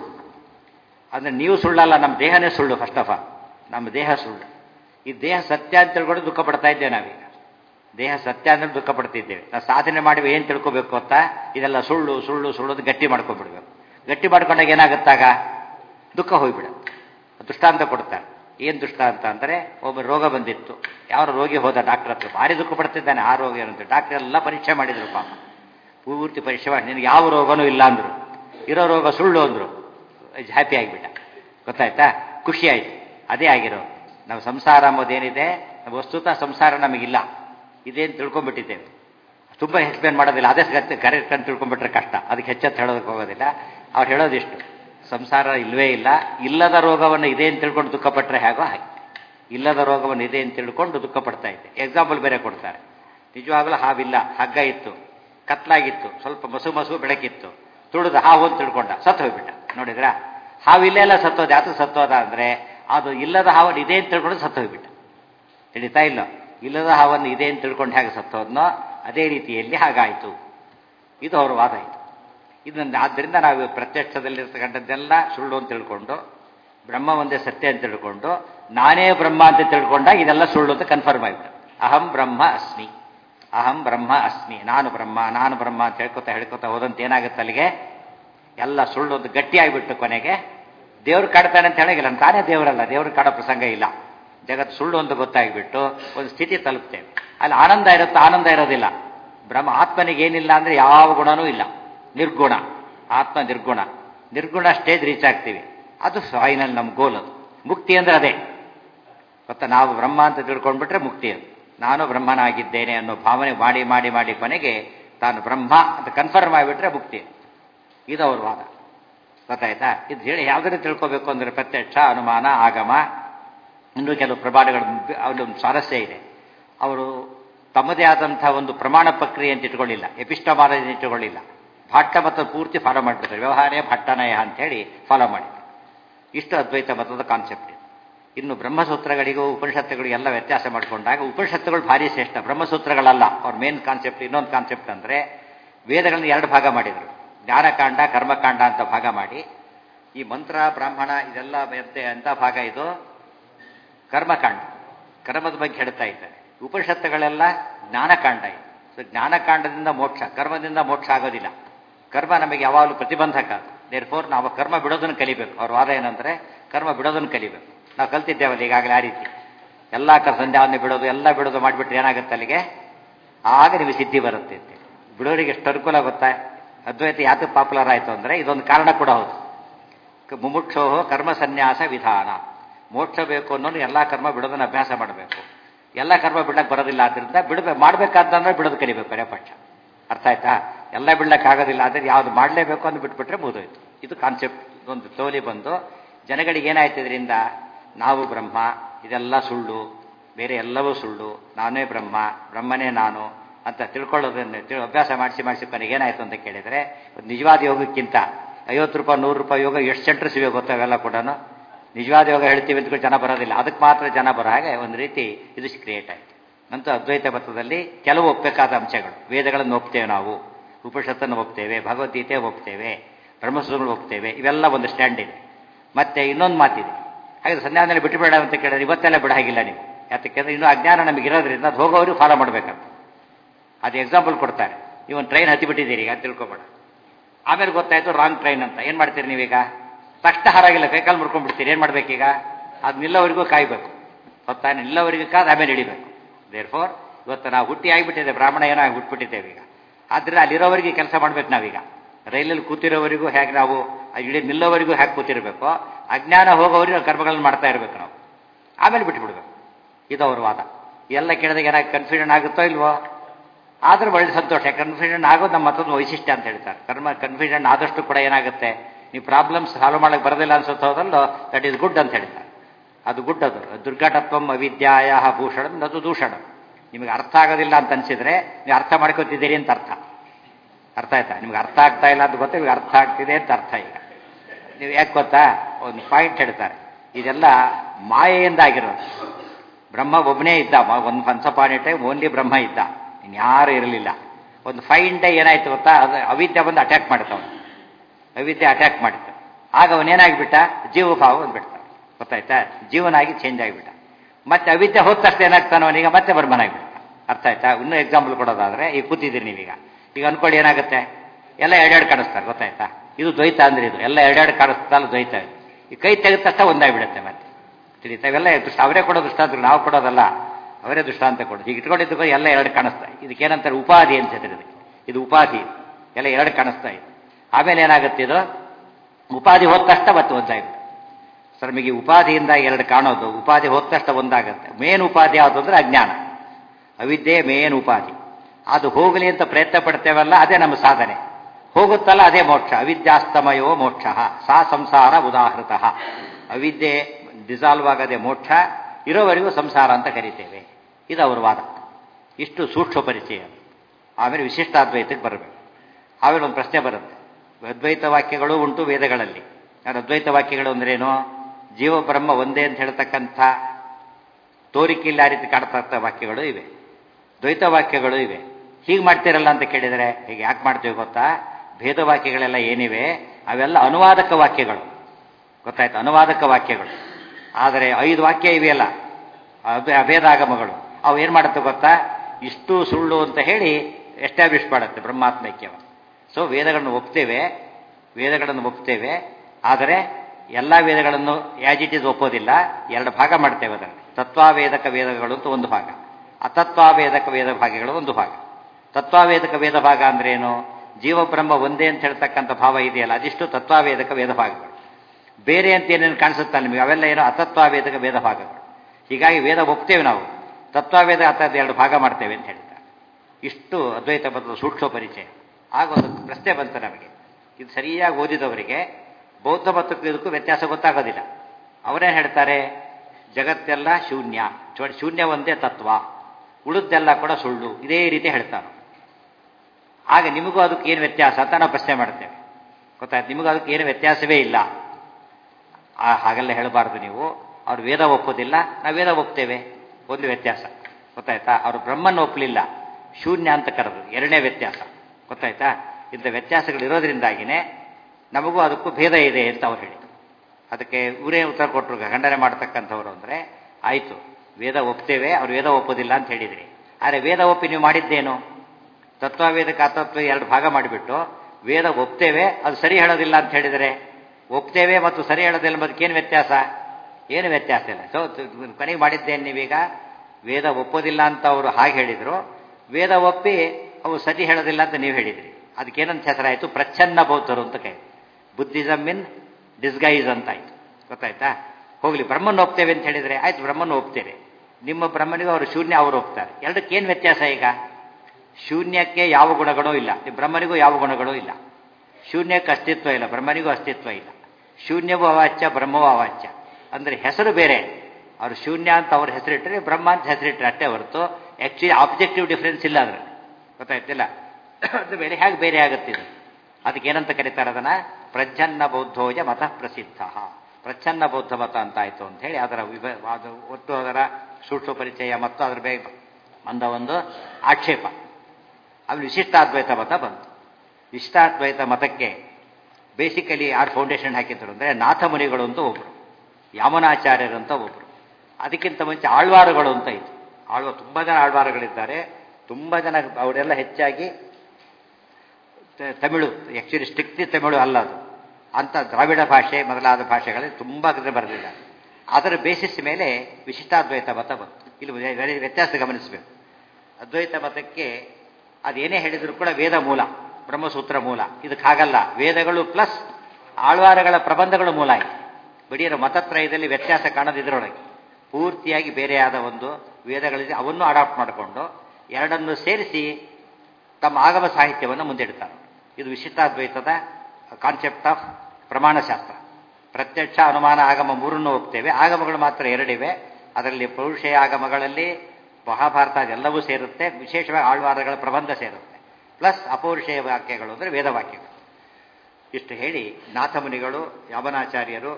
A: ಅಂದ್ರೆ ನೀವು ಸುಳ್ಳಲ್ಲ ನಮ್ಮ ದೇಹನೇ ಸುಳ್ಳು ಫಸ್ಟ್ ಆಫ್ ಆಲ್ ನಮ್ಮ ದೇಹ ಸುಳ್ಳು ಈ ದೇಹ ಸತ್ಯ ಅಂತ ತಿಳ್ಕೊಂಡು ದುಃಖ ಪಡ್ತಾ ಇದ್ದೇವೆ ನಾವೀಗ ದೇಹ ಸತ್ಯ ಅಂದ್ರೆ ದುಃಖ ಪಡ್ತಿದ್ದೇವೆ ನಾವು ಸಾಧನೆ ಮಾಡಿ ಏನು ತಿಳ್ಕೊಬೇಕು ಅಂತ ಇದೆಲ್ಲ ಸುಳ್ಳು ಸುಳ್ಳು ಸುಳ್ಳು ಅಂತ ಗಟ್ಟಿ ಮಾಡ್ಕೊಂಡ್ಬಿಡ್ಬೇಕು ಗಟ್ಟಿ ಮಾಡ್ಕೊಂಡಾಗ ಏನಾಗುತ್ತಾಗ ದುಃಖ ಹೋಗ್ಬಿಡುತ್ತೆ ದೃಷ್ಟಾಂತ ಕೊಡ್ತಾರೆ ಏನು ದೃಷ್ಟಾಂತ ಅಂದರೆ ಒಬ್ಬ ರೋಗ ಬಂದಿತ್ತು ಯಾವ ರೋಗಿ ಹೋದ ಡಾಕ್ಟರ್ ಹತ್ರ ಭಾರಿ ದುಃಖ ಪಡ್ತಿದ್ದಾನೆ ಆ ರೋಗ ಏನಂತ ಡಾಕ್ಟರ್ ಎಲ್ಲ ಪರೀಕ್ಷೆ ಮಾಡಿದ್ರು ಪಾಪ ಪೂರ್ತಿ ಪರೀಕ್ಷೆ ಮಾಡಿ ನಿನಗೆ ಯಾವ ರೋಗನೂ ಇಲ್ಲ ಅಂದರು ಇರೋ ರೋಗ ಸುಳ್ಳು ಅಂದರು ಹ್ಯಾಪಿ ಆಗಿಬಿಟ್ಟ ಗೊತ್ತಾಯ್ತಾ ಖುಷಿ ಆಯ್ತು ಅದೇ ಆಗಿರೋ ನಾವು ಸಂಸಾರ ಅಂಬೋದೇನಿದೆ ವಸ್ತುತ ಸಂಸಾರ ನಮಗಿಲ್ಲ ಇದೇನು ತಿಳ್ಕೊಂಡ್ಬಿಟ್ಟಿದ್ದೇವೆ ತುಂಬ ಎಕ್ಸ್ಪ್ಲೇನ್ ಮಾಡೋದಿಲ್ಲ ಅದೇ ಕರೆಕ್ಟ್ ಅಂತ ತಿಳ್ಕೊಂಡ್ಬಿಟ್ರೆ ಕಷ್ಟ ಅದಕ್ಕೆ ಹೆಚ್ಚೆತ್ತು ಹೇಳೋದಕ್ಕೆ ಹೋಗೋದಿಲ್ಲ ಅವ್ರು ಹೇಳೋದಿಷ್ಟು ಸಂಸಾರ ಇಲ್ಲವೇ ಇಲ್ಲ ಇಲ್ಲದ ರೋಗವನ್ನು ಇದೆ ಅಂತ ತಿಳ್ಕೊಂಡು ದುಃಖಪಟ್ಟರೆ ಹೇಗೋ ಹಾಗೆ ಇಲ್ಲದ ರೋಗವನ್ನು ಇದೆ ಅಂತ ತಿಳ್ಕೊಂಡು ದುಃಖ ಪಡ್ತಾ ಇದ್ದೆ ಎಕ್ಸಾಂಪಲ್ ಬೇರೆ ಕೊಡ್ತಾರೆ ನಿಜವಾಗಲೂ ಹಾವಿಲ್ಲ ಹಗ್ಗ ಇತ್ತು ಕತ್ಲಾಗಿತ್ತು ಸ್ವಲ್ಪ ಮಸು ಮಸು ಬೆಳಕಿತ್ತು ತುಳಿದ ಹಾವು ಅಂತ ತಿಳ್ಕೊಂಡ ಸತ್ತು ಹೋಗ್ಬಿಟ್ಟ ನೋಡಿದ್ರ ಹಾವಿಲ್ಲೇ ಎಲ್ಲ ಸತ್ತೋದು ಯಾತಕ್ಕೆ ಸತ್ತೋದ ಅಂದ್ರೆ ಅದು ಇಲ್ಲದ ಹಾವನ್ನು ಇದೆ ಅಂತ ತಿಳ್ಕೊಂಡು ಸತ್ತು ಹೋಗ್ಬಿಟ್ಟ ತಿಳಿತಾ ಇಲ್ಲ ಇಲ್ಲದ ಹಾವನ್ನು ಇದೆ ಅಂತ ತಿಳ್ಕೊಂಡು ಹೇಗೆ ಸತ್ತೋದ್ನೋ ಅದೇ ರೀತಿಯಲ್ಲಿ ಹಾಗಾಯಿತು ಇದು ಅವರ ವಾದ ಆಯಿತು ಇದನ್ನು ಆದ್ದರಿಂದ ನಾವು ಪ್ರತ್ಯಕ್ಷದಲ್ಲಿರ್ತಕ್ಕಂಥದ್ದೆಲ್ಲ ಸುಳ್ಳು ಅಂತ ತಿಳ್ಕೊಂಡು ಬ್ರಹ್ಮ ಒಂದೇ ಸತ್ಯ ಅಂತ ತಿಳ್ಕೊಂಡು ನಾನೇ ಬ್ರಹ್ಮ ಅಂತ ತಿಳ್ಕೊಂಡಾಗ ಇದೆಲ್ಲ ಸುಳ್ಳು ಅಂತ ಕನ್ಫರ್ಮ್ ಆಯಿತು ಅಹಂ ಬ್ರಹ್ಮ ಅಸ್ಮಿ ಅಹಂ ಬ್ರಹ್ಮ ಅಸ್ಮಿ ನಾನು ಬ್ರಹ್ಮ ನಾನು ಬ್ರಹ್ಮ ಅಂತ ಹೇಳ್ಕೊತಾ ಹೇಳ್ಕೊತಾ ಹೋದಂತ ಏನಾಗುತ್ತೆ ಅಲ್ಲಿಗೆ ಎಲ್ಲ ಸುಳ್ಳು ಒಂದು ಗಟ್ಟಿಯಾಗಿಬಿಟ್ಟು ಕೊನೆಗೆ ದೇವ್ರು ಕಾಡ್ತಾನೆ ಅಂತ ಹೇಳಿಲ್ಲ ತಾನೇ ದೇವರಲ್ಲ ದೇವ್ರು ಕಾಡೋ ಪ್ರಸಂಗ ಇಲ್ಲ ಜಗತ್ತು ಸುಳ್ಳು ಅಂತ ಗೊತ್ತಾಗಿಬಿಟ್ಟು ಒಂದು ಸ್ಥಿತಿ ತಲುಪ್ತೇವೆ ಅಲ್ಲಿ ಆನಂದ ಇರುತ್ತೆ ಆನಂದ ಇರೋದಿಲ್ಲ ಬ್ರಹ್ಮ ಆತ್ಮನಿಗೆ ಏನಿಲ್ಲ ಅಂದ್ರೆ ಯಾವ ಗುಣನೂ ಇಲ್ಲ ನಿರ್ಗುಣ ಆತ್ಮ ನಿರ್ಗುಣ ನಿರ್ಗುಣ ಸ್ಟೇಜ್ ರೀಚ್ ಆಗ್ತೀವಿ ಅದು ಫೈನಲ್ ನಮ್ಮ ಗೋಲ್ ಅದು ಮುಕ್ತಿ ಅಂದ್ರೆ ಅದೇ ಗೊತ್ತಾ ನಾವು ಬ್ರಹ್ಮ ಅಂತ ತಿಳ್ಕೊಂಡ್ಬಿಟ್ರೆ ಮುಕ್ತಿ ಅದು ನಾನು ಬ್ರಹ್ಮನಾಗಿದ್ದೇನೆ ಅನ್ನೋ ಭಾವನೆ ಮಾಡಿ ಮಾಡಿ ಮಾಡಿ ಕೊನೆಗೆ ತಾನು ಬ್ರಹ್ಮ ಅಂತ ಕನ್ಫರ್ಮ್ ಆಗಿಬಿಟ್ರೆ ಮುಕ್ತಿ ಇದು ಅವ್ರ ವಾದ ಗೊತ್ತಾಯ್ತಾ ಇದು ಹೇಳಿ ಯಾವುದನ್ನು ತಿಳ್ಕೋಬೇಕು ಅಂದರೆ ಪ್ರತ್ಯಕ್ಷ ಅನುಮಾನ ಆಗಮ ಇನ್ನೂ ಕೆಲವು ಪ್ರಮಾಣಗಳ ಒಂದು ಸ್ವಾರಸ್ಯ ಇದೆ ಅವರು ತಮ್ಮದೇ ಆದಂತಹ ಒಂದು ಪ್ರಮಾಣ ಪ್ರಕ್ರಿಯೆ ಅಂತ ಇಟ್ಕೊಳ್ಳಿಲ್ಲ ಎಪಿಸ್ಟಮಾಲಜಿ ಇಟ್ಕೊಳ್ಳಿಲ್ಲ ಭಾಟ್ಟ ಮತ ಪೂರ್ತಿ ಫಾಲೋ ಮಾಡಿಬಿಡ್ತಾರೆ ವ್ಯವಹಾರೇ ಭಟ್ಟನಯ ಅಂತೇಳಿ ಫಾಲೋ ಮಾಡಿದ್ರು ಇಷ್ಟು ಅದ್ವೈತ ಮತದ ಕಾನ್ಸೆಪ್ಟ್ ಇದೆ ಇನ್ನು ಬ್ರಹ್ಮಸೂತ್ರಗಳಿಗೂ ಉಪನಿಷತ್ತುಗಳಿಗೂ ಎಲ್ಲ ವ್ಯತ್ಯಾಸ ಮಾಡಿಕೊಂಡಾಗ ಉಪನಿಷತ್ತುಗಳು ಭಾರಿ ಶ್ರೇಷ್ಠ ಬ್ರಹ್ಮಸೂತ್ರಗಳಲ್ಲ ಅವ್ರ ಮೇನ್ ಕಾನ್ಸೆಪ್ಟ್ ಇನ್ನೊಂದು ಕಾನ್ಸೆಪ್ಟ್ ಅಂದರೆ ವೇದಗಳನ್ನು ಎರಡು ಭಾಗ ಮಾಡಿದರು ಜ್ಞಾನಕಾಂಡ ಕರ್ಮಕಾಂಡ ಅಂತ ಭಾಗ ಮಾಡಿ ಈ ಮಂತ್ರ ಬ್ರಾಹ್ಮಣ ಇದೆಲ್ಲ ಎಂತೆ ಅಂತ ಭಾಗ ಇದು ಕರ್ಮಕಾಂಡ ಕರ್ಮದ ಬಗ್ಗೆ ಹೇಳ್ತಾ ಇದ್ದಾರೆ ಉಪನಿಷತ್ತುಗಳೆಲ್ಲ ಜ್ಞಾನಕಾಂಡ ಇದೆ ಸೊ ಜ್ಞಾನಕಾಂಡದಿಂದ ಮೋಕ್ಷ ಕರ್ಮದಿಂದ ಮೋಕ್ಷ ಆಗೋದಿಲ್ಲ ಕರ್ಮ ನಮಗೆ ಯಾವಾಗಲೂ ಪ್ರತಿಬಂಧಕ ದೇರ್ ಫೋರ್ ನಾವು ಕರ್ಮ ಬಿಡೋದನ್ನು ಕಲಿಬೇಕು ಅವ್ರ ವಾದ ಏನಂದ್ರೆ ಕರ್ಮ ಬಿಡೋದನ್ನು ಕಲಿಬೇಕು ನಾವು ಕಲ್ತಿದ್ದೇವಲ್ಲ ಈಗಾಗಲೇ ಆ ರೀತಿ ಎಲ್ಲ ಕರ್ ಸಂಧ್ಯಾವನ್ನೇ ಬಿಡೋದು ಎಲ್ಲ ಬಿಡೋದು ಮಾಡಿಬಿಟ್ರೆ ಏನಾಗುತ್ತೆ ಅಲ್ಲಿಗೆ ಆಗ ನಿಮಗೆ ಸಿದ್ಧಿ ಬರುತ್ತೆ ಅಂತ ಬಿಡೋರಿಗೆ ಎಷ್ಟು ಅನುಕೂಲ ಗೊತ್ತಾ ಅದ್ವೈತ ಯಾತಕ್ಕೆ ಪಾಪ್ಯುಲರ್ ಆಯಿತು ಅಂದರೆ ಇದೊಂದು ಕಾರಣ ಕೂಡ ಹೌದು ಮುಮುಕ್ಷೋ ಕರ್ಮ ಸನ್ಯಾಸ ವಿಧಾನ ಮೋಕ್ಷ ಬೇಕು ಅನ್ನೋದು ಎಲ್ಲ ಕರ್ಮ ಬಿಡೋದನ್ನು ಅಭ್ಯಾಸ ಮಾಡಬೇಕು ಎಲ್ಲ ಕರ್ಮ ಬಿಡಕ್ಕೆ ಬರೋದಿಲ್ಲ ಆದ್ದರಿಂದ ಬಿಡಬೇಕು ಮಾಡಬೇಕಾದ್ರೆ ಬಿಡೋದು ಕಲಿಬೇಕು ಬೇರೆ ಪಕ್ಷ ಅರ್ಥ ಆಯ್ತಾ ಎಲ್ಲ ಬಿಡ್ಲಕ್ಕೆ ಆಗೋದಿಲ್ಲ ಆದರೆ ಯಾವ್ದು ಮಾಡಲೇಬೇಕು ಅಂತ ಬಿಟ್ಬಿಟ್ರೆ ಮುಗಿದೋಯ್ತು ಇದು ಕಾನ್ಸೆಪ್ಟ್ ಒಂದು ತೋಲಿ ಬಂದು ಜನಗಳಿಗೆ ಏನಾಯ್ತು ಇದರಿಂದ ನಾವು ಬ್ರಹ್ಮ ಇದೆಲ್ಲ ಸುಳ್ಳು ಬೇರೆ ಎಲ್ಲವೂ ಸುಳ್ಳು ನಾನೇ ಬ್ರಹ್ಮ ಬ್ರಹ್ಮನೇ ನಾನು ಅಂತ ತಿಳ್ಕೊಳ್ಳೋದನ್ನು ತಿಳ್ ಅಭ್ಯಾಸ ಮಾಡಿಸಿ ಮಾಡಿಸಿ ಕೊನೆಗೆ ಏನಾಯ್ತು ಅಂತ ಕೇಳಿದರೆ ನಿಜವಾದ ಯೋಗಕ್ಕಿಂತ ಐವತ್ತು ರೂಪಾಯಿ ನೂರು ರೂಪಾಯಿ ಯೋಗ ಎಷ್ಟು ಸೆಂಟ್ರ್ ಸಿಗೋ ಗೊತ್ತಾವೆಲ್ಲ ಕೂಡ ನಿಜವಾದ ಯೋಗ ಹೇಳ್ತೀವಿ ಅಂತ ಜನ ಬರೋದಿಲ್ಲ ಅದಕ್ಕೆ ಮಾತ್ರ ಜನ ಬರೋ ಹಾಗೆ ಒಂದು ರೀತಿ ಇದು ಕ್ರಿಯೇಟ್ ಆಯಿತು ನಂತರ ಅದ್ವೈತ ಮತದಲ್ಲಿ ಕೆಲವು ಒಪ್ಪಬೇಕಾದ ಅಂಶಗಳು ವೇದಗಳನ್ನು ಒಪ್ತೇವೆ ನಾವು ಉಪನಿಷತ್ತನ್ನು ಒಪ್ತೇವೆ ಭಗವದ್ಗೀತೆ ಒಪ್ತೇವೆ ಬ್ರಹ್ಮಸೂತ್ರಗಳು ಒಪ್ತೇವೆ ಇವೆಲ್ಲ ಒಂದು ಸ್ಟ್ಯಾಂಡ್ ಇದೆ ಮತ್ತೆ ಇನ್ನೊಂದು ಮಾತಿದೆ ಹಾಗೆ ಸಂಧ್ಯಾವನಲ್ಲಿ ಬಿಟ್ಟುಬೇಡ ಅಂತ ಕೇಳಿದ್ರೆ ಇವತ್ತೆಲ್ಲ ಬಿಡ ಹಾಗಿಲ್ಲ ನೀವು ಯಾತಕ್ಕೆಂದ್ರೆ ಇನ್ನೂ ಅಜ್ಞಾನ ನಮಗೆ ಇರೋದ್ರಿಂದ ಅದು ಹೋಗೋರು ಫಾಲೋ ಮಾಡಬೇಕಂತ ಅದು ಎಕ್ಸಾಂಪಲ್ ಕೊಡ್ತಾರೆ ಇವನ್ ಟ್ರೈನ್ ಹತ್ತಿ ಬಿಟ್ಟಿದ್ದೀರಿ ಈಗ ತಿಳ್ಕೊಬೇಡ ಆಮೇಲೆ ಗೊತ್ತಾಯ್ತು ರಾಂಗ್ ಟ್ರೈನ್ ಅಂತ ಏನು ಮಾಡ್ತೀರಿ ನೀವೀಗ ತಕ್ಷಣ ಹಾರಾಗಿಲ್ಲ ಕೈಕಾಲು ಮುರ್ಕೊಂಡ್ಬಿಡ್ತೀರಿ ಏನು ಮಾಡ್ಬೇಕೀಗ ಅದು ನಿಲ್ಲವರೆಗೂ ಕಾಯ್ಬೇಕು ಗೊತ್ತಾ ನಿಲ್ಲವರೆಗೂ ಕಾದು ಆಮೇಲೆ ಹಿಡಿಬೇಕು ದೇರ್ ಫೋರ್ ಇವತ್ತು ನಾವು ಹುಟ್ಟಿ ಆಗಿಬಿಟ್ಟಿದೆ ಬ್ರಾಹ್ಮಣ ಏನೋ ಆಗಿ ಹುಟ್ಬಿಟ್ಟಿದ್ದೇವೆ ಈಗ ಆದ್ರೆ ಅಲ್ಲಿರೋವರೆಗೆ ಕೆಲಸ ಮಾಡ್ಬೇಕು ನಾವೀಗ ರೈಲಲ್ಲಿ ಕೂತಿರೋವರೆಗೂ ಹೇಗೆ ನಾವು ಇಡೀ ನಿಲ್ಲೋವರೆಗೂ ಹೇಗೆ ಕೂತಿರ್ಬೇಕು ಅಜ್ಞಾನ ಹೋಗೋವರೆಗೂ ಕರ್ಮಗಳನ್ನು ಮಾಡ್ತಾ ಇರಬೇಕು ನಾವು ಆಮೇಲೆ ಬಿಟ್ಬಿಡ್ಬೇಕು ಇದು ಅವ್ರ ವಾದ ಎಲ್ಲ ಕೇಳಿದಾಗ ಏನಾಗಿ ಕನ್ಫ್ಯೂಷನ್ ಆಗುತ್ತೋ ಇಲ್ವೋ ಆದ್ರೆ ಒಳ್ಳೆ ಸಂತೋಷ ಕನ್ಫ್ಯೂಷನ್ ಆಗೋದು ನಮ್ಮ ಮತ್ತೊಂದು ವೈಶಿಷ್ಟ್ಯ ಅಂತ ಹೇಳ್ತಾರೆ ಕರ್ಮ ಕನ್ಫ್ಯೂಷನ್ ಆದಷ್ಟು ಕೂಡ ಏನಾಗುತ್ತೆ ನೀವು ಪ್ರಾಬ್ಲಮ್ಸ್ ಸಾಲ್ವ್ ಮಾಡಕ್ಕೆ ಬರೋದಿಲ್ಲ ಅನ್ಸುತ್ತೆ ಹೋದಲ್ಲೋ ದಟ್ ಈಸ್ ಗುಡ್ ಅಂತ ಹೇಳ್ತಾರೆ ಅದು ಗುಡ್ ಅದು ದುರ್ಘಟತ್ವಂ ಅವಿದ್ಯಾಯ ಭೂಷಣ ಅದು ದೂಷಣ ನಿಮಗೆ ಅರ್ಥ ಆಗೋದಿಲ್ಲ ಅಂತ ಅನ್ಸಿದ್ರೆ ನೀವು ಅರ್ಥ ಮಾಡ್ಕೊತಿದ್ದೀರಿ ಅಂತ ಅರ್ಥ ಅರ್ಥ ಆಯ್ತಾ ನಿಮ್ಗೆ ಅರ್ಥ ಆಗ್ತಾ ಇಲ್ಲ ಅಂತ ಗೊತ್ತಾ ಇವಾಗ ಅರ್ಥ ಆಗ್ತಿದೆ ಅಂತ ಅರ್ಥ ಈಗ ನೀವು ಯಾಕೆ ಗೊತ್ತಾ ಒಂದು ಪಾಯಿಂಟ್ ಹೇಳ್ತಾರೆ ಇದೆಲ್ಲ ಮಾಯೆಯಿಂದ ಆಗಿರೋದು ಬ್ರಹ್ಮ ಒಬ್ಬನೇ ಇದ್ದ ಒಂದು ಪಂಚಪಾಣಿ ಟೈಮ್ ಓನ್ಲಿ ಬ್ರಹ್ಮ ಇದ್ದ ಇನ್ಯಾರು ಇರಲಿಲ್ಲ ಒಂದು ಫೈನ್ ಡೇ ಏನಾಯ್ತು ಗೊತ್ತಾ ಅದು ಅವಿದ್ಯೆ ಬಂದು ಅಟ್ಯಾಕ್ ಮಾಡ್ತಾವ ಅವಿದ್ಯೆ ಅಟ್ಯಾಕ್ ಮಾಡಿತ್ತು ಆಗ ಅವನೇನಾಗ್ಬಿಟ್ಟ ಜೀವಭಾವ ಬಂದ್ಬಿಡ್ತಾನೆ ಗೊತ್ತಾಯ್ತಾ ಜೀವನಾಗಿ ಚೇಂಜ್ ಆಗಿಬಿಟ್ಟ ಮತ್ತೆ ಅವಿದ್ಯೆ ಹೋದ ತಕ್ಷಣ ಏನಾಗ್ತಾನೆ ಅವನೀಗ ಮತ್ತೆ ಬ್ರಹ್ಮನಾಗ್ಬಿಟ್ಟ ಅರ್ಥ ಆಯ್ತಾ ಇನ್ನೂ ಎಕ್ಸಾಂಪಲ್ ಕೊಡೋದಾದ್ರೆ ಈಗ ಕೂತಿದ್ದೀರಿ ನೀವೀಗ ಈಗ ಅನ್ಕೊಳ್ಳಿ ಏನಾಗುತ್ತೆ ಎಲ್ಲ ಎರಡೆರಡು ಕಾಣಿಸ್ತಾರೆ ಗೊತ್ತಾಯ್ತಾ ಇದು ದ್ವೈತ ಅಂದ್ರೆ ಇದು ಎಲ್ಲ ಎರಡೆರಡು ಕಾಣಿಸ್ತಲ್ಲ ದ್ವೈತ ಈ ಕೈ ತೆಗೆದ ತಕ್ಷಣ ಒಂದಾಗ್ಬಿಡುತ್ತೆ ಮತ್ತೆ ತಿಳಿತಾ ಇವೆಲ್ಲ ದೃಷ್ಟ ಅವರೇ ಕೊಡೋ ದೃಷ್ಟಾಂತ ನಾವು ಕೊಡೋದಲ್ಲ ಅವರೇ ದೃಷ್ಟಾಂತ ಕೊಡೋದು ಈಗ ಇಟ್ಕೊಂಡಿದ್ದು ಎಲ್ಲ ಎರಡು ಕಾಣಿಸ್ತಾ ಇದಕ್ಕೇನಂತಾರೆ ಉಪಾಧಿ ಅಂತ ಹೇಳ್ತಾರೆ ಇದಕ್ಕೆ ಇದು ಉಪಾಧಿ ಎಲ್ಲ ಎರಡು ಕಾಣಿಸ್ತಾ ಇದೆ ಆಮೇಲೆ ಏನಾಗುತ್ತೆ ಇದು ಉಪಾಧಿ ಹೋದ ತಕ್ಷಣ ಮತ್ತೆ ಒಂದಾಗ್ಬಿಡುತ್ತೆ ಸರ್ ನಮಗೆ ಉಪಾಧಿಯಿಂದ ಎರಡು ಕಾಣೋದು ಉಪಾಧಿ ಹೋದ ತಕ್ಷಣ ಒಂದಾಗುತ್ತೆ ಮೇನ್ ಉಪಾಧಿ ಯಾವುದು ಅಂದ್ರೆ ಅಜ್ಞಾನ ಅವಿದ್ಯೆ ಮೇನ್ ಉಪಾಧಿ ಅದು ಹೋಗಲಿ ಅಂತ ಪ್ರಯತ್ನ ಪಡ್ತೇವಲ್ಲ ಅದೇ ನಮ್ಮ ಸಾಧನೆ ಹೋಗುತ್ತಲ್ಲ ಅದೇ ಮೋಕ್ಷ ಅವಿದ್ಯಾಸ್ತಮಯೋ ಮೋಕ್ಷ ಸಾ ಸಂಸಾರ ಉದಾಹೃತ ಅವಿದ್ಯೆ ಡಿಸಾಲ್ವ್ ಆಗದೆ ಮೋಕ್ಷ ಇರೋವರೆಗೂ ಸಂಸಾರ ಅಂತ ಕರಿತೇವೆ ಇದು ಅವರ ವಾದ ಇಷ್ಟು ಸೂಕ್ಷ್ಮ ಪರಿಚಯ ಆಮೇಲೆ ವಿಶಿಷ್ಟಾದ್ವೈತಕ್ಕೆ ಬರಬೇಕು ಆಮೇಲೆ ಒಂದು ಪ್ರಶ್ನೆ ಬರುತ್ತೆ ಅದ್ವೈತ ವಾಕ್ಯಗಳು ಉಂಟು ವೇದಗಳಲ್ಲಿ ಅದು ಅದ್ವೈತ ವಾಕ್ಯಗಳು ಅಂದ್ರೇನು ಜೀವ ಬ್ರಹ್ಮ ಒಂದೇ ಅಂತ ಹೇಳ್ತಕ್ಕಂಥ ತೋರಿಕೆಯಲ್ಲಿ ಆ ರೀತಿ ಕಾಡ್ತಕ್ಕ ವಾಕ್ಯಗಳು ಇವೆ ದ್ವೈತ ವಾಕ್ಯಗಳು ಇವೆ ಹೀಗೆ ಮಾಡ್ತೀರಲ್ಲ ಅಂತ ಕೇಳಿದರೆ ಹೀಗೆ ಯಾಕೆ ಮಾಡ್ತೀವಿ ಗೊತ್ತಾ ಭೇದ ವಾಕ್ಯಗಳೆಲ್ಲ ಏನಿವೆ ಅವೆಲ್ಲ ಅನುವಾದಕ ವಾಕ್ಯಗಳು ಗೊತ್ತಾಯ್ತು ಅನುವಾದಕ ವಾಕ್ಯಗಳು ಆದರೆ ಐದು ವಾಕ್ಯ ಇವೆಯಲ್ಲ ಅಭೇದಾಗಮಗಳು ಅವು ಏನು ಮಾಡುತ್ತೆ ಗೊತ್ತಾ ಇಷ್ಟು ಸುಳ್ಳು ಅಂತ ಹೇಳಿ ಎಸ್ಟಾಬ್ಲಿಷ್ ಮಾಡುತ್ತೆ ಬ್ರಹ್ಮಾತ್ಮೈಕ್ಯವನ್ನು ಸೊ ವೇದಗಳನ್ನು ಒಪ್ತೇವೆ ವೇದಗಳನ್ನು ಒಪ್ತೇವೆ ಆದರೆ ಎಲ್ಲ ವೇದಗಳನ್ನು ಯಾಜ್ ಇಟ್ ಇಸ್ ಒಪ್ಪೋದಿಲ್ಲ ಎರಡು ಭಾಗ ಮಾಡ್ತೇವೆ ಅದರಲ್ಲಿ ತತ್ವಾವೇದಕ ವೇದಗಳು ಅಂತ ಒಂದು ಭಾಗ ಅತತ್ವಾವೇದಕ ವೇದ ಭಾಗಗಳು ಒಂದು ಭಾಗ ತತ್ವಾವೇದಕ ವೇದ ಭಾಗ ಅಂದ್ರೆ ಏನು ಜೀವಬ್ರಹ್ಮ ಒಂದೇ ಅಂತ ಹೇಳ್ತಕ್ಕಂಥ ಭಾವ ಇದೆಯಲ್ಲ ಅದಿಷ್ಟು ತತ್ವಾವೇದಕ ವೇದ ಭಾಗಗಳು ಬೇರೆ ಅಂತ ಏನೇನು ಕಾಣಿಸುತ್ತಾ ನಿಮಗೆ ಅವೆಲ್ಲ ಏನೋ ಅತತ್ವಾವೇದಕ ವೇದ ಭಾಗಗಳು ಹೀಗಾಗಿ ವೇದ ಒಪ್ತೇವೆ ನಾವು ತತ್ವವೇದ ಅಥವಾ ಎರಡು ಭಾಗ ಮಾಡ್ತೇವೆ ಅಂತ ಹೇಳ್ತಾರೆ ಇಷ್ಟು ಅದ್ವೈತ ಪದದ ಸೂಕ್ಷ್ಮ ಪರಿಚಯ ಆಗ ಒಂದು ಪ್ರಶ್ನೆ ಬಂತು ನಮಗೆ ಇದು ಸರಿಯಾಗಿ ಓದಿದವರಿಗೆ ಬೌದ್ಧ ಮತಕ್ಕೂ ಇದಕ್ಕೂ ವ್ಯತ್ಯಾಸ ಗೊತ್ತಾಗೋದಿಲ್ಲ ಅವರೇನು ಹೇಳ್ತಾರೆ ಜಗತ್ತೆಲ್ಲ ಶೂನ್ಯ ಶೂನ್ಯ ಒಂದೇ ತತ್ವ ಉಳಿದೆಲ್ಲ ಕೂಡ ಸುಳ್ಳು ಇದೇ ರೀತಿ ಹೇಳ್ತಾರೆ ಆಗ ನಿಮಗೂ ಅದಕ್ಕೆ ಏನು ವ್ಯತ್ಯಾಸ ಅಂತ ನಾವು ಪ್ರಶ್ನೆ ಮಾಡ್ತೇವೆ ಗೊತ್ತಾಯ್ತು ನಿಮಗೂ ಅದಕ್ಕೆ ಏನು ವ್ಯತ್ಯಾಸವೇ ಇಲ್ಲ ಹಾಗೆಲ್ಲ ಹೇಳಬಾರ್ದು ನೀವು ಅವ್ರು ವೇದ ಒಪ್ಪೋದಿಲ್ಲ ನಾವು ವೇದ ಒಪ್ತೇವೆ ಒಂದು ವ್ಯತ್ಯಾಸ ಗೊತ್ತಾಯ್ತಾ ಅವರು ಬ್ರಹ್ಮನ್ ಒಪ್ಪಲಿಲ್ಲ ಶೂನ್ಯ ಅಂತ ಕರೆದು ಎರಡನೇ ವ್ಯತ್ಯಾಸ ಗೊತ್ತಾಯ್ತಾ ಇಂಥ ವ್ಯತ್ಯಾಸಗಳು ಇರೋದ್ರಿಂದಾಗಿನೇ ನಮಗೂ ಅದಕ್ಕೂ ಭೇದ ಇದೆ ಅಂತ ಅವ್ರು ಹೇಳಿದರು ಅದಕ್ಕೆ ಇವರೇ ಉತ್ತರ ಕೊಟ್ಟರು ಖಂಡನೆ ಮಾಡ್ತಕ್ಕಂಥವ್ರು ಅಂದರೆ ಆಯಿತು ವೇದ ಒಪ್ತೇವೆ ಅವ್ರು ವೇದ ಒಪ್ಪೋದಿಲ್ಲ ಅಂತ ಹೇಳಿದ್ರಿ ಆದರೆ ವೇದ ಒಪ್ಪಿ ನೀವು ಮಾಡಿದ್ದೇನು ತತ್ವವೇದಕ್ಕೆ ಅತತ್ವ ಎರಡು ಭಾಗ ಮಾಡಿಬಿಟ್ಟು ವೇದ ಒಪ್ತೇವೆ ಅದು ಸರಿ ಹೇಳೋದಿಲ್ಲ ಅಂತ ಹೇಳಿದರೆ ಒಪ್ತೇವೆ ಮತ್ತು ಸರಿ ಹೇಳೋದಿಲ್ಲ ಅದಕ್ಕೇನು ವ್ಯತ್ಯಾಸ ಏನು ವ್ಯತ್ಯಾಸ ಇಲ್ಲ ಸೊ ಕೊನೆಗೆ ಮಾಡಿದ್ದೇನು ನೀವೀಗ ವೇದ ಒಪ್ಪೋದಿಲ್ಲ ಅಂತ ಅವರು ಹಾಗೆ ಹೇಳಿದರು ವೇದ ಒಪ್ಪಿ ಅವು ಸರಿ ಹೇಳೋದಿಲ್ಲ ಅಂತ ನೀವು ಹೇಳಿದ್ರಿ ಅದಕ್ಕೇನಂತ ಹೆಸರಾಯಿತು ಪ್ರಚ್ಛನ್ನ ಬೌದ್ಧರು ಅಂತ ಕೈ ಬುದ್ಧಿಸಮ್ ಇನ್ ಡಿಸ್ಗೈಸ್ ಅಂತ ಆಯ್ತು ಗೊತ್ತಾಯ್ತಾ ಹೋಗ್ಲಿ ಬ್ರಹ್ಮನ್ ಒಪ್ತೇವೆ ಅಂತ ಹೇಳಿದ್ರೆ ಆಯ್ತು ಬ್ರಹ್ಮನ್ ಒಪ್ತೇವೆ ನಿಮ್ಮ ಬ್ರಹ್ಮನಿಗೂ ಅವರು ಶೂನ್ಯ ಅವರು ಒಪ್ತಾರೆ ಎರಡಕ್ಕೇನು ವ್ಯತ್ಯಾಸ ಈಗ ಶೂನ್ಯಕ್ಕೆ ಯಾವ ಗುಣಗಳೂ ಇಲ್ಲ ಬ್ರಹ್ಮನಿಗೂ ಯಾವ ಗುಣಗಳೂ ಇಲ್ಲ ಶೂನ್ಯಕ್ಕೆ ಅಸ್ತಿತ್ವ ಇಲ್ಲ ಬ್ರಹ್ಮನಿಗೂ ಅಸ್ತಿತ್ವ ಇಲ್ಲ ಶೂನ್ಯವೂ ಅವಾಚ್ಯ ಬ್ರಹ್ಮವೂ ಅವಾಚ್ಯ ಅಂದರೆ ಹೆಸರು ಬೇರೆ ಅವರು ಶೂನ್ಯ ಅಂತ ಅವ್ರ ಹೆಸರಿಟ್ಟರೆ ಬ್ರಹ್ಮ ಅಂತ ಹೆಸರಿಟ್ಟರೆ ಅಷ್ಟೇ ಹೊರತು ಆಕ್ಚುಲಿ ಆಬ್ಜೆಕ್ಟಿವ್ ಡಿಫ್ರೆನ್ಸ್ ಇಲ್ಲ ಅದ್ರಲ್ಲಿ ಗೊತ್ತಾಯ್ತಿಲ್ಲ ಅದು ಬೇರೆ ಹೇಗೆ ಬೇರೆ ಆಗುತ್ತೆ ಇದು ಅದಕ್ಕೆ ಏನಂತ ಕರೀತಾರೆ ಅದನ್ನ ಪ್ರಜ್ಞನ್ನ ಬೌದ್ಧೋಜ ಮತ ಪ್ರಸಿದ್ಧ ಪ್ರಚ್ಛನ್ನ ಬೌದ್ಧ ಮತ ಅಂತ ಆಯ್ತು ಅಂತ ಹೇಳಿ ಅದರ ವಿಭ ಅದು ಒಟ್ಟು ಅದರ ಸೂಕ್ಷ್ಮ ಪರಿಚಯ ಮತ್ತು ಅದರ ಬೇಗ ಅಂದ ಒಂದು ಆಕ್ಷೇಪ ಅಲ್ಲಿ ವಿಶಿಷ್ಟಾದ್ವೈತ ಮತ ಬಂತು ವಿಶಿಷ್ಟಾದ್ವೈತ ಮತಕ್ಕೆ ಬೇಸಿಕಲಿ ಯಾರು ಫೌಂಡೇಶನ್ ಹಾಕಿದ್ರು ಅಂದರೆ ನಾಥಮುನಿಗಳು ಅಂತ ಒಬ್ರು ಯಾಮನಾಚಾರ್ಯರು ಅಂತ ಒಬ್ರು ಅದಕ್ಕಿಂತ ಮುಂಚೆ ಆಳ್ವಾರುಗಳು ಅಂತ ಇತ್ತು ಆಳ್ವ ತುಂಬ ಜನ ಆಳ್ವಾರುಗಳಿದ್ದಾರೆ ತುಂಬ ಜನ ಅವರೆಲ್ಲ ಹೆಚ್ಚಾಗಿ ತಮಿಳು ಆ್ಯಕ್ಚುಲಿ ಸ್ಟ್ರಿಕ್ಟ್ಲಿ ತಮಿಳು ಅಲ್ಲ ಅದು ಅಂತ ದ್ರಾವಿಡ ಭಾಷೆ ಮೊದಲಾದ ಭಾಷೆಗಳಲ್ಲಿ ತುಂಬ ಬರೆದಿದ್ದಾರೆ ಅದರ ಬೇಸಿಸ್ ಮೇಲೆ ವಿಶಿಷ್ಟಾದ್ವೈತ ಮತ ಬಂತು ಇಲ್ಲಿ ವ್ಯತ್ಯಾಸ ಗಮನಿಸಬೇಕು ಅದ್ವೈತ ಮತಕ್ಕೆ ಅದೇನೇ ಹೇಳಿದ್ರು ಕೂಡ ವೇದ ಮೂಲ ಬ್ರಹ್ಮಸೂತ್ರ ಮೂಲ ಇದಕ್ಕೆ ಹಾಗಲ್ಲ ವೇದಗಳು ಪ್ಲಸ್ ಆಳ್ವಾರಗಳ ಪ್ರಬಂಧಗಳು ಮೂಲ ಇದೆ ಬಡೀರ ಮತತ್ರಯದಲ್ಲಿ ವ್ಯತ್ಯಾಸ ಕಾಣದಿದ್ರೊಳಗೆ ಪೂರ್ತಿಯಾಗಿ ಬೇರೆಯಾದ ಒಂದು ವೇದಗಳಿದೆ ಅವನ್ನು ಅಡಾಪ್ಟ್ ಮಾಡಿಕೊಂಡು ಎರಡನ್ನು ಸೇರಿಸಿ ತಮ್ಮ ಆಗಮ ಸಾಹಿತ್ಯವನ್ನು ಮುಂದಿಡ್ತಾರೆ ಇದು ವಿಶಿಷ್ಟಾದ್ವೈತದ ಕಾನ್ಸೆಪ್ಟ್ ಆಫ್ ಪ್ರಮಾಣಶಾಸ್ತ್ರ ಪ್ರತ್ಯಕ್ಷ ಅನುಮಾನ ಆಗಮ ಮೂರನ್ನು ಒಪ್ತೇವೆ ಆಗಮಗಳು ಮಾತ್ರ ಎರಡಿವೆ ಅದರಲ್ಲಿ ಪೌರುಷೇಯ ಆಗಮಗಳಲ್ಲಿ ಮಹಾಭಾರತ ಅದೆಲ್ಲವೂ ಸೇರುತ್ತೆ ವಿಶೇಷವಾಗಿ ಆಳ್ವಾರಗಳ ಪ್ರಬಂಧ ಸೇರುತ್ತೆ ಪ್ಲಸ್ ಅಪೌರುಷೇಯ ವಾಕ್ಯಗಳು ಅಂದರೆ ವೇದವಾಕ್ಯಗಳು ಇಷ್ಟು ಹೇಳಿ ನಾಥಮುನಿಗಳು ಯಾವನಾಚಾರ್ಯರು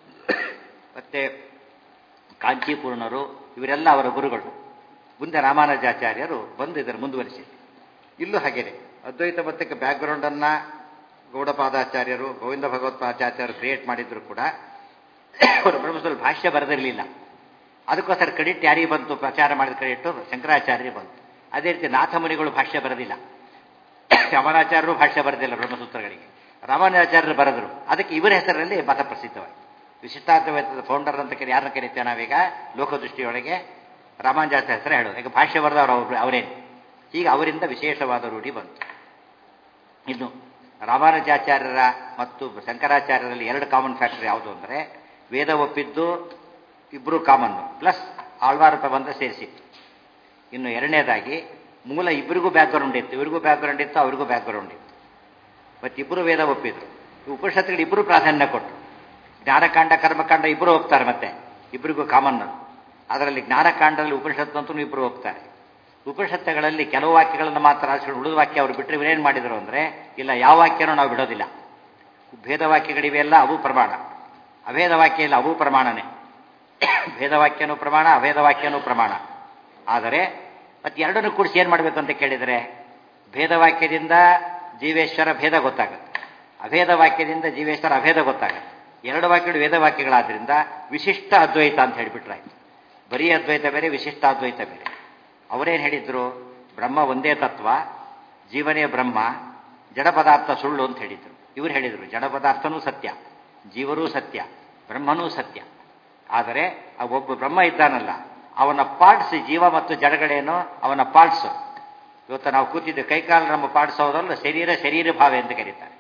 A: ಮತ್ತೆ ಕಾಂಚೀಪೂರ್ಣರು ಇವರೆಲ್ಲ ಅವರ ಗುರುಗಳು ಮುಂದೆ ರಾಮಾನುಜಾಚಾರ್ಯರು ಬಂದು ಇದನ್ನು ಮುಂದುವರಿಸಿದ್ರು ಇಲ್ಲೂ ಹಾಗೇನೆ ಅದ್ವೈತ ಮತಕ್ಕೆ ಬ್ಯಾಕ್ಗ್ರೌಂಡನ್ನು ಗೌಡಪಾದಾಚಾರ್ಯರು ಗೋವಿಂದ ಭಗವತ್ಪಾದಾಚಾರ್ಯರು ಕ್ರಿಯೇಟ್ ಮಾಡಿದ್ರು ಕೂಡ ಅವರು ಬ್ರಹ್ಮಸೂತ್ರ ಭಾಷ್ಯ ಬರೆದಿರಲಿಲ್ಲ ಅದಕ್ಕೋಸ್ಕರ ಕ್ರೆಡಿಟ್ ಯಾರಿಗೆ ಬಂತು ಪ್ರಚಾರ ಮಾಡಿದ ಕ್ರೆಡಿಟ್ ಶಂಕರಾಚಾರ್ಯರಿಗೆ ಬಂತು ಅದೇ ರೀತಿ ನಾಥಮುನಿಗಳು ಭಾಷ್ಯ ಬರೆದಿಲ್ಲ ಯಮನಾಚಾರ್ಯರು ಭಾಷ್ಯ ಬರೆದಿಲ್ಲ ಬ್ರಹ್ಮಸೂತ್ರಗಳಿಗೆ ರಾಮಾನುಜಾಚಾರ್ಯರು ಬರೆದರು ಅದಕ್ಕೆ ಇವರ ಹೆಸರಲ್ಲಿ ಮತ ಪ್ರಸಿದ್ಧವಾಯಿತು ವಿಶಿಷ್ಟಾದ್ವೈತದ ಫೌಂಡರ್ ಅಂತ ಕರಿ ಯಾರನ್ನ ಕರಿತೇವೆ ನಾವೀಗ ಲೋಕದೃಷ್ಟಿಯೊಳಗೆ ರಾಮಾನುಜಾಚಾರ್ಯ ಹೆಸರು ಹೇಳೋದು ಈಗ ಭಾಷ್ಯ ಬರೆದವರು ಅವರು ಅವರೇನು ಈಗ ಅವರಿಂದ ವಿಶೇಷವಾದ ರೂಢಿ ಬಂತು ಇನ್ನು ರಾಮಾನುಜಾಚಾರ್ಯರ ಮತ್ತು ಶಂಕರಾಚಾರ್ಯರಲ್ಲಿ ಎರಡು ಕಾಮನ್ ಫ್ಯಾಕ್ಟರ್ ಯಾವುದು ಅಂದರೆ ವೇದ ಒಪ್ಪಿದ್ದು ಇಬ್ಬರು ಕಾಮನ್ನು ಪ್ಲಸ್ ಆಳ್ವಾರ ಪ್ರಬಂಧ ಸೇರಿಸಿತ್ತು ಇನ್ನು ಎರಡನೇದಾಗಿ ಮೂಲ ಇಬ್ಬರಿಗೂ ಬ್ಯಾಕ್ಗ್ರೌಂಡ್ ಇತ್ತು ಇವರಿಗೂ ಬ್ಯಾಕ್ಗ್ರೌಂಡ್ ಇತ್ತು ಅವರಿಗೂ ಬ್ಯಾಕ್ಗ್ರೌಂಡ್ ಇತ್ತು ಮತ್ತಿಬ್ಬರು ವೇದ ಒಪ್ಪಿದ್ರು ಉಪನಿಷತ್ತುಗಳು ಇಬ್ಬರು ಪ್ರಾಧಾನ್ಯ ಕೊಟ್ಟರು ಜ್ಞಾನಕಾಂಡ ಕರ್ಮಕಾಂಡ ಇಬ್ಬರು ಒಪ್ತಾರೆ ಮತ್ತೆ ಇಬ್ಬರಿಗೂ ಕಾಮನ್ ಅದರಲ್ಲಿ ಜ್ಞಾನಕಾಂಡದಲ್ಲಿ ಉಪನಿಷತ್ತಂತೂ ಇಬ್ಬರು ಒಪ್ತಾರೆ ಉಪನಿಷತ್ತುಗಳಲ್ಲಿ ಕೆಲವು ವಾಕ್ಯಗಳನ್ನು ಮಾತ್ರ ಆರಿಸ್ಕೊಂಡು ಉಳಿದ ವಾಕ್ಯ ಅವರು ಬಿಟ್ಟರೆ ಇವರೇನು ಮಾಡಿದರು ಅಂದರೆ ಇಲ್ಲ ಯಾವ ವಾಕ್ಯನೂ ನಾವು ಬಿಡೋದಿಲ್ಲ ಭೇದ ವಾಕ್ಯಗಳಿವೆಲ್ಲ ಅವು ಪ್ರಮಾಣ ಅಭೇದ ವಾಕ್ಯ ಇಲ್ಲ ಅವು ಪ್ರಮಾಣನೇ ಭೇದವಾಕ್ಯನೂ ಪ್ರಮಾಣ ಅಭೇದ ವಾಕ್ಯನೂ ಪ್ರಮಾಣ ಆದರೆ ಮತ್ತೆ ಎರಡನ್ನು ಕೂಡಿಸಿ ಏನು ಮಾಡಬೇಕು ಅಂತ ಕೇಳಿದರೆ ಭೇದವಾಕ್ಯದಿಂದ ಜೀವೇಶ್ವರ ಭೇದ ಗೊತ್ತಾಗುತ್ತೆ ಅಭೇದ ವಾಕ್ಯದಿಂದ ಜೀವೇಶ್ವರ ಅಭೇದ ಗೊತ್ತಾಗುತ್ತೆ ಎರಡು ವಾಕ್ಯಗಳು ವೇದವಾಕ್ಯಗಳಾದ್ರಿಂದ ವಿಶಿಷ್ಟ ಅದ್ವೈತ ಅಂತ ಹೇಳಿಬಿಟ್ರಾಯ್ತು ಬರೀ ಅದ್ವೈತ ಬೇರೆ ವಿಶಿಷ್ಟ ಅದ್ವೈತ ಬೇರೆ ಅವರೇನು ಹೇಳಿದ್ರು ಬ್ರಹ್ಮ ಒಂದೇ ತತ್ವ ಜೀವನೇ ಬ್ರಹ್ಮ ಜಡ ಪದಾರ್ಥ ಸುಳ್ಳು ಅಂತ ಹೇಳಿದ್ರು ಇವರು ಹೇಳಿದರು ಜಡ ಪದಾರ್ಥನೂ ಸತ್ಯ ಜೀವರೂ ಸತ್ಯ ಬ್ರಹ್ಮನೂ ಸತ್ಯ ಆದರೆ ಆ ಒಬ್ಬ ಬ್ರಹ್ಮ ಇದ್ದಾನಲ್ಲ ಅವನ ಪಾರ್ಟ್ಸ್ ಜೀವ ಮತ್ತು ಜಡಗಳೇನು ಅವನ ಪಾರ್ಟ್ಸ್ ಇವತ್ತು ನಾವು ಕೂತಿದ್ದೆ ಕೈಕಾಲು ನಮ್ಮ ಪಾರ್ಟ್ಸ್ ಹೋದಲ್ಲ ಶರೀರ ಶರೀರ ಭಾವ ಅಂತ ಕರೀತಾರೆ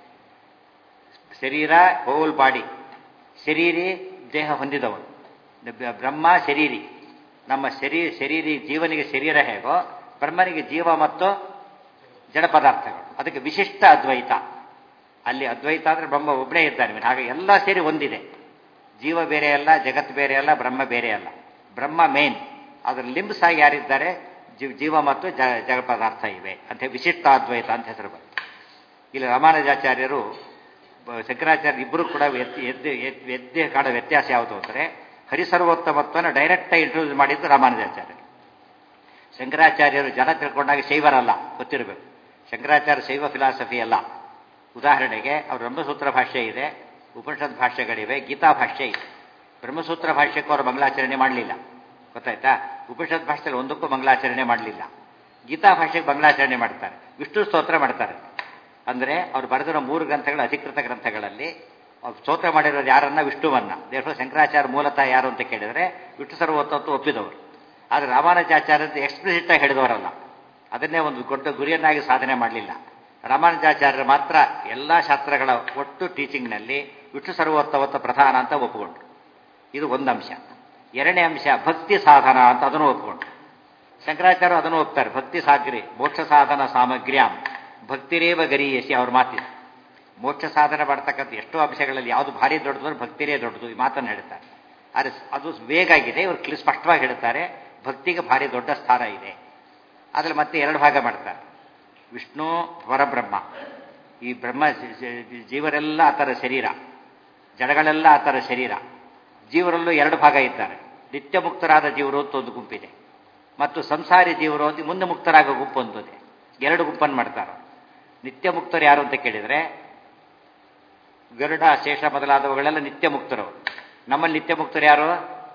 A: ಶರೀರ ಹೋಲ್ ಬಾಡಿ ಶರೀರಿ ದೇಹ ಹೊಂದಿದವನು ಬ್ರಹ್ಮ ಶರೀರಿ ನಮ್ಮ ಶರೀರ ಶರೀರಿ ಜೀವನಿಗೆ ಶರೀರ ಹೇಗೋ ಬ್ರಹ್ಮನಿಗೆ ಜೀವ ಮತ್ತು ಜಡ ಪದಾರ್ಥಗಳು ಅದಕ್ಕೆ ವಿಶಿಷ್ಟ ಅದ್ವೈತ ಅಲ್ಲಿ ಅದ್ವೈತ ಅಂದರೆ ಬ್ರಹ್ಮ ಒಬ್ಬನೇ ಇದ್ದಾನೆ ಹಾಗೆ ಎಲ್ಲ ಸೇರಿ ಒಂದಿದೆ ಜೀವ ಬೇರೆ ಅಲ್ಲ ಜಗತ್ತು ಬೇರೆ ಅಲ್ಲ ಬ್ರಹ್ಮ ಬೇರೆ ಅಲ್ಲ ಬ್ರಹ್ಮ ಮೇನ್ ಅದರ ಲಿಂಬ್ಸ್ ಆಗಿ ಯಾರಿದ್ದಾರೆ ಜೀವ ಜೀವ ಮತ್ತು ಜ ಜಗ ಪದಾರ್ಥ ಇವೆ ಅಂತ ವಿಶಿಷ್ಟ ಅದ್ವೈತ ಅಂತ ಹೆಸರು ಬಂತು ಇಲ್ಲಿ ರಾಮಾನುಜಾಚಾರ್ಯರು ಶಂಕರಾಚಾರ್ಯ ಇಬ್ಬರು ಕೂಡ ಎದ್ದು ಎದ್ದು ಎದ್ದೆ ಕಾಡೋ ವ್ಯತ್ಯಾಸ ಯಾವುದು ಅಂದರೆ ಹರಿಸರ್ವೋತ್ತಮತ್ವನ ಡೈರೆಕ್ಟಾಗಿ ಇಂಟ್ರೊಡ್ಯೂಸ್ ಮಾಡಿದ್ದು ರಾಮಾನುಜಾಚಾರ್ಯರು ಶಂಕರಾಚಾರ್ಯರು ಜನ ತಿಳ್ಕೊಂಡಾಗ ಶೈವರಲ್ಲ ಗೊತ್ತಿರಬೇಕು ಶಂಕರಾಚಾರ್ಯ ಶೈವ ಫಿಲಾಸಫಿ ಅಲ್ಲ ಉದಾಹರಣೆಗೆ ಅವ್ರ ಬ್ರಹ್ಮಸೂತ್ರ ಭಾಷ್ಯ ಇದೆ ಉಪನಿಷತ್ ಭಾಷ್ಯಗಳಿವೆ ಗೀತಾ ಭಾಷ್ಯ ಇದೆ ಬ್ರಹ್ಮಸೂತ್ರ ಭಾಷ್ಯಕ್ಕೂ ಅವರು ಮಂಗಳಾಚರಣೆ ಮಾಡಲಿಲ್ಲ ಗೊತ್ತಾಯ್ತಾ ಉಪನಿಷತ್ ಭಾಷೆಯಲ್ಲಿ ಒಂದಕ್ಕೂ ಮಂಗಳಾಚರಣೆ ಮಾಡಲಿಲ್ಲ ಗೀತಾ ಭಾಷೆಗೆ ಮಂಗಳಾಚರಣೆ ಮಾಡ್ತಾರೆ ವಿಷ್ಣು ಸ್ತೋತ್ರ ಮಾಡ್ತಾರೆ ಅಂದರೆ ಅವ್ರು ಬರೆದಿರೋ ಮೂರು ಗ್ರಂಥಗಳ ಅಧಿಕೃತ ಗ್ರಂಥಗಳಲ್ಲಿ ಸ್ತೋತ್ರ ಮಾಡಿರೋದು ಯಾರನ್ನ ವಿಷ್ಣುವನ್ನ ದೇಶ ಶಂಕರಾಚಾರ್ಯ ಮೂಲತಃ ಯಾರು ಅಂತ ಕೇಳಿದರೆ ವಿಷ್ಣು ಸರ್ವೋತ್ತತ್ತು ಒಪ್ಪಿದವರು ಆದರೆ ರಾಮಾನುಜಾಚಾರ್ಯ ಎಕ್ಸ್ಪ್ಲಿಸಿಟ್ ಆಗಿ ಹೇಳಿದವರಲ್ಲ ಅದನ್ನೇ ಒಂದು ದೊಡ್ಡ ಗುರಿಯನ್ನಾಗಿ ಸಾಧನೆ ಮಾಡಲಿಲ್ಲ ರಾಮಾನುಜಾಚಾರ್ಯರು ಮಾತ್ರ ಎಲ್ಲ ಶಾಸ್ತ್ರಗಳ ಒಟ್ಟು ಟೀಚಿಂಗ್ನಲ್ಲಿ ವಿಷ್ಣು ಸರ್ವೋತ್ತವತ್ತ ಪ್ರಧಾನ ಅಂತ ಒಪ್ಪಿಕೊಂಡ್ರು ಇದು ಒಂದು ಅಂಶ ಎರಡನೇ ಅಂಶ ಭಕ್ತಿ ಸಾಧನ ಅಂತ ಅದನ್ನು ಒಪ್ಪಿಕೊಂಡ್ರು ಶಂಕರಾಚಾರ್ಯ ಅದನ್ನು ಒಪ್ತಾರೆ ಭಕ್ತಿ ಸಾಗ್ರಿ ಮೋಕ್ಷ ಸಾಧನ ಸಾಮಗ್ರ್ಯಾಂ ಭಕ್ತಿರೇವ ಗರೀಯಸಿ ಅವ್ರ ಮಾತಿದೆ ಮೋಕ್ಷ ಸಾಧನೆ ಮಾಡ್ತಕ್ಕಂಥ ಎಷ್ಟೋ ಅಂಶಗಳಲ್ಲಿ ಯಾವುದು ಭಾರಿ ದೊಡ್ಡದು ಭಕ್ತಿರೇ ದೊಡ್ಡದು ಈ ಮಾತನ್ನು ಹೇಳ್ತಾರೆ ಆದರೆ ಅದು ವೇಗಾಗಿದೆ ಇವರು ಕ್ಲಿ ಸ್ಪಷ್ಟವಾಗಿ ಹೇಳ್ತಾರೆ ಭಕ್ತಿಗೆ ಭಾರಿ ದೊಡ್ಡ ಸ್ಥಾನ ಇದೆ ಅದ್ರಲ್ಲಿ ಮತ್ತೆ ಎರಡು ಭಾಗ ಮಾಡ್ತಾರೆ ವಿಷ್ಣು ಪರಬ್ರಹ್ಮ ಈ ಬ್ರಹ್ಮ ಜೀವರೆಲ್ಲ ಆತರ ಶರೀರ ಜಡಗಳೆಲ್ಲ ಆತರ ಶರೀರ ಜೀವರಲ್ಲೂ ಎರಡು ಭಾಗ ಇದ್ದಾರೆ ನಿತ್ಯ ಮುಕ್ತರಾದ ಜೀವರು ಅಂತ ಒಂದು ಗುಂಪಿದೆ ಮತ್ತು ಸಂಸಾರಿ ಜೀವರು ಅಂತ ಮುಂದೆ ಮುಕ್ತರಾಗೋ ಗುಂಪು ಒಂದಿದೆ ಎರಡು ಗುಂಪನ್ನು ಮಾಡ್ತಾರೆ ನಿತ್ಯ ಮುಕ್ತರು ಯಾರು ಅಂತ ಕೇಳಿದರೆ ಗರುಡ ಶೇಷ ಮೊದಲಾದವುಗಳೆಲ್ಲ ನಿತ್ಯ ಮುಕ್ತರು ನಮ್ಮಲ್ಲಿ ನಿತ್ಯ ಮುಕ್ತರು ಯಾರು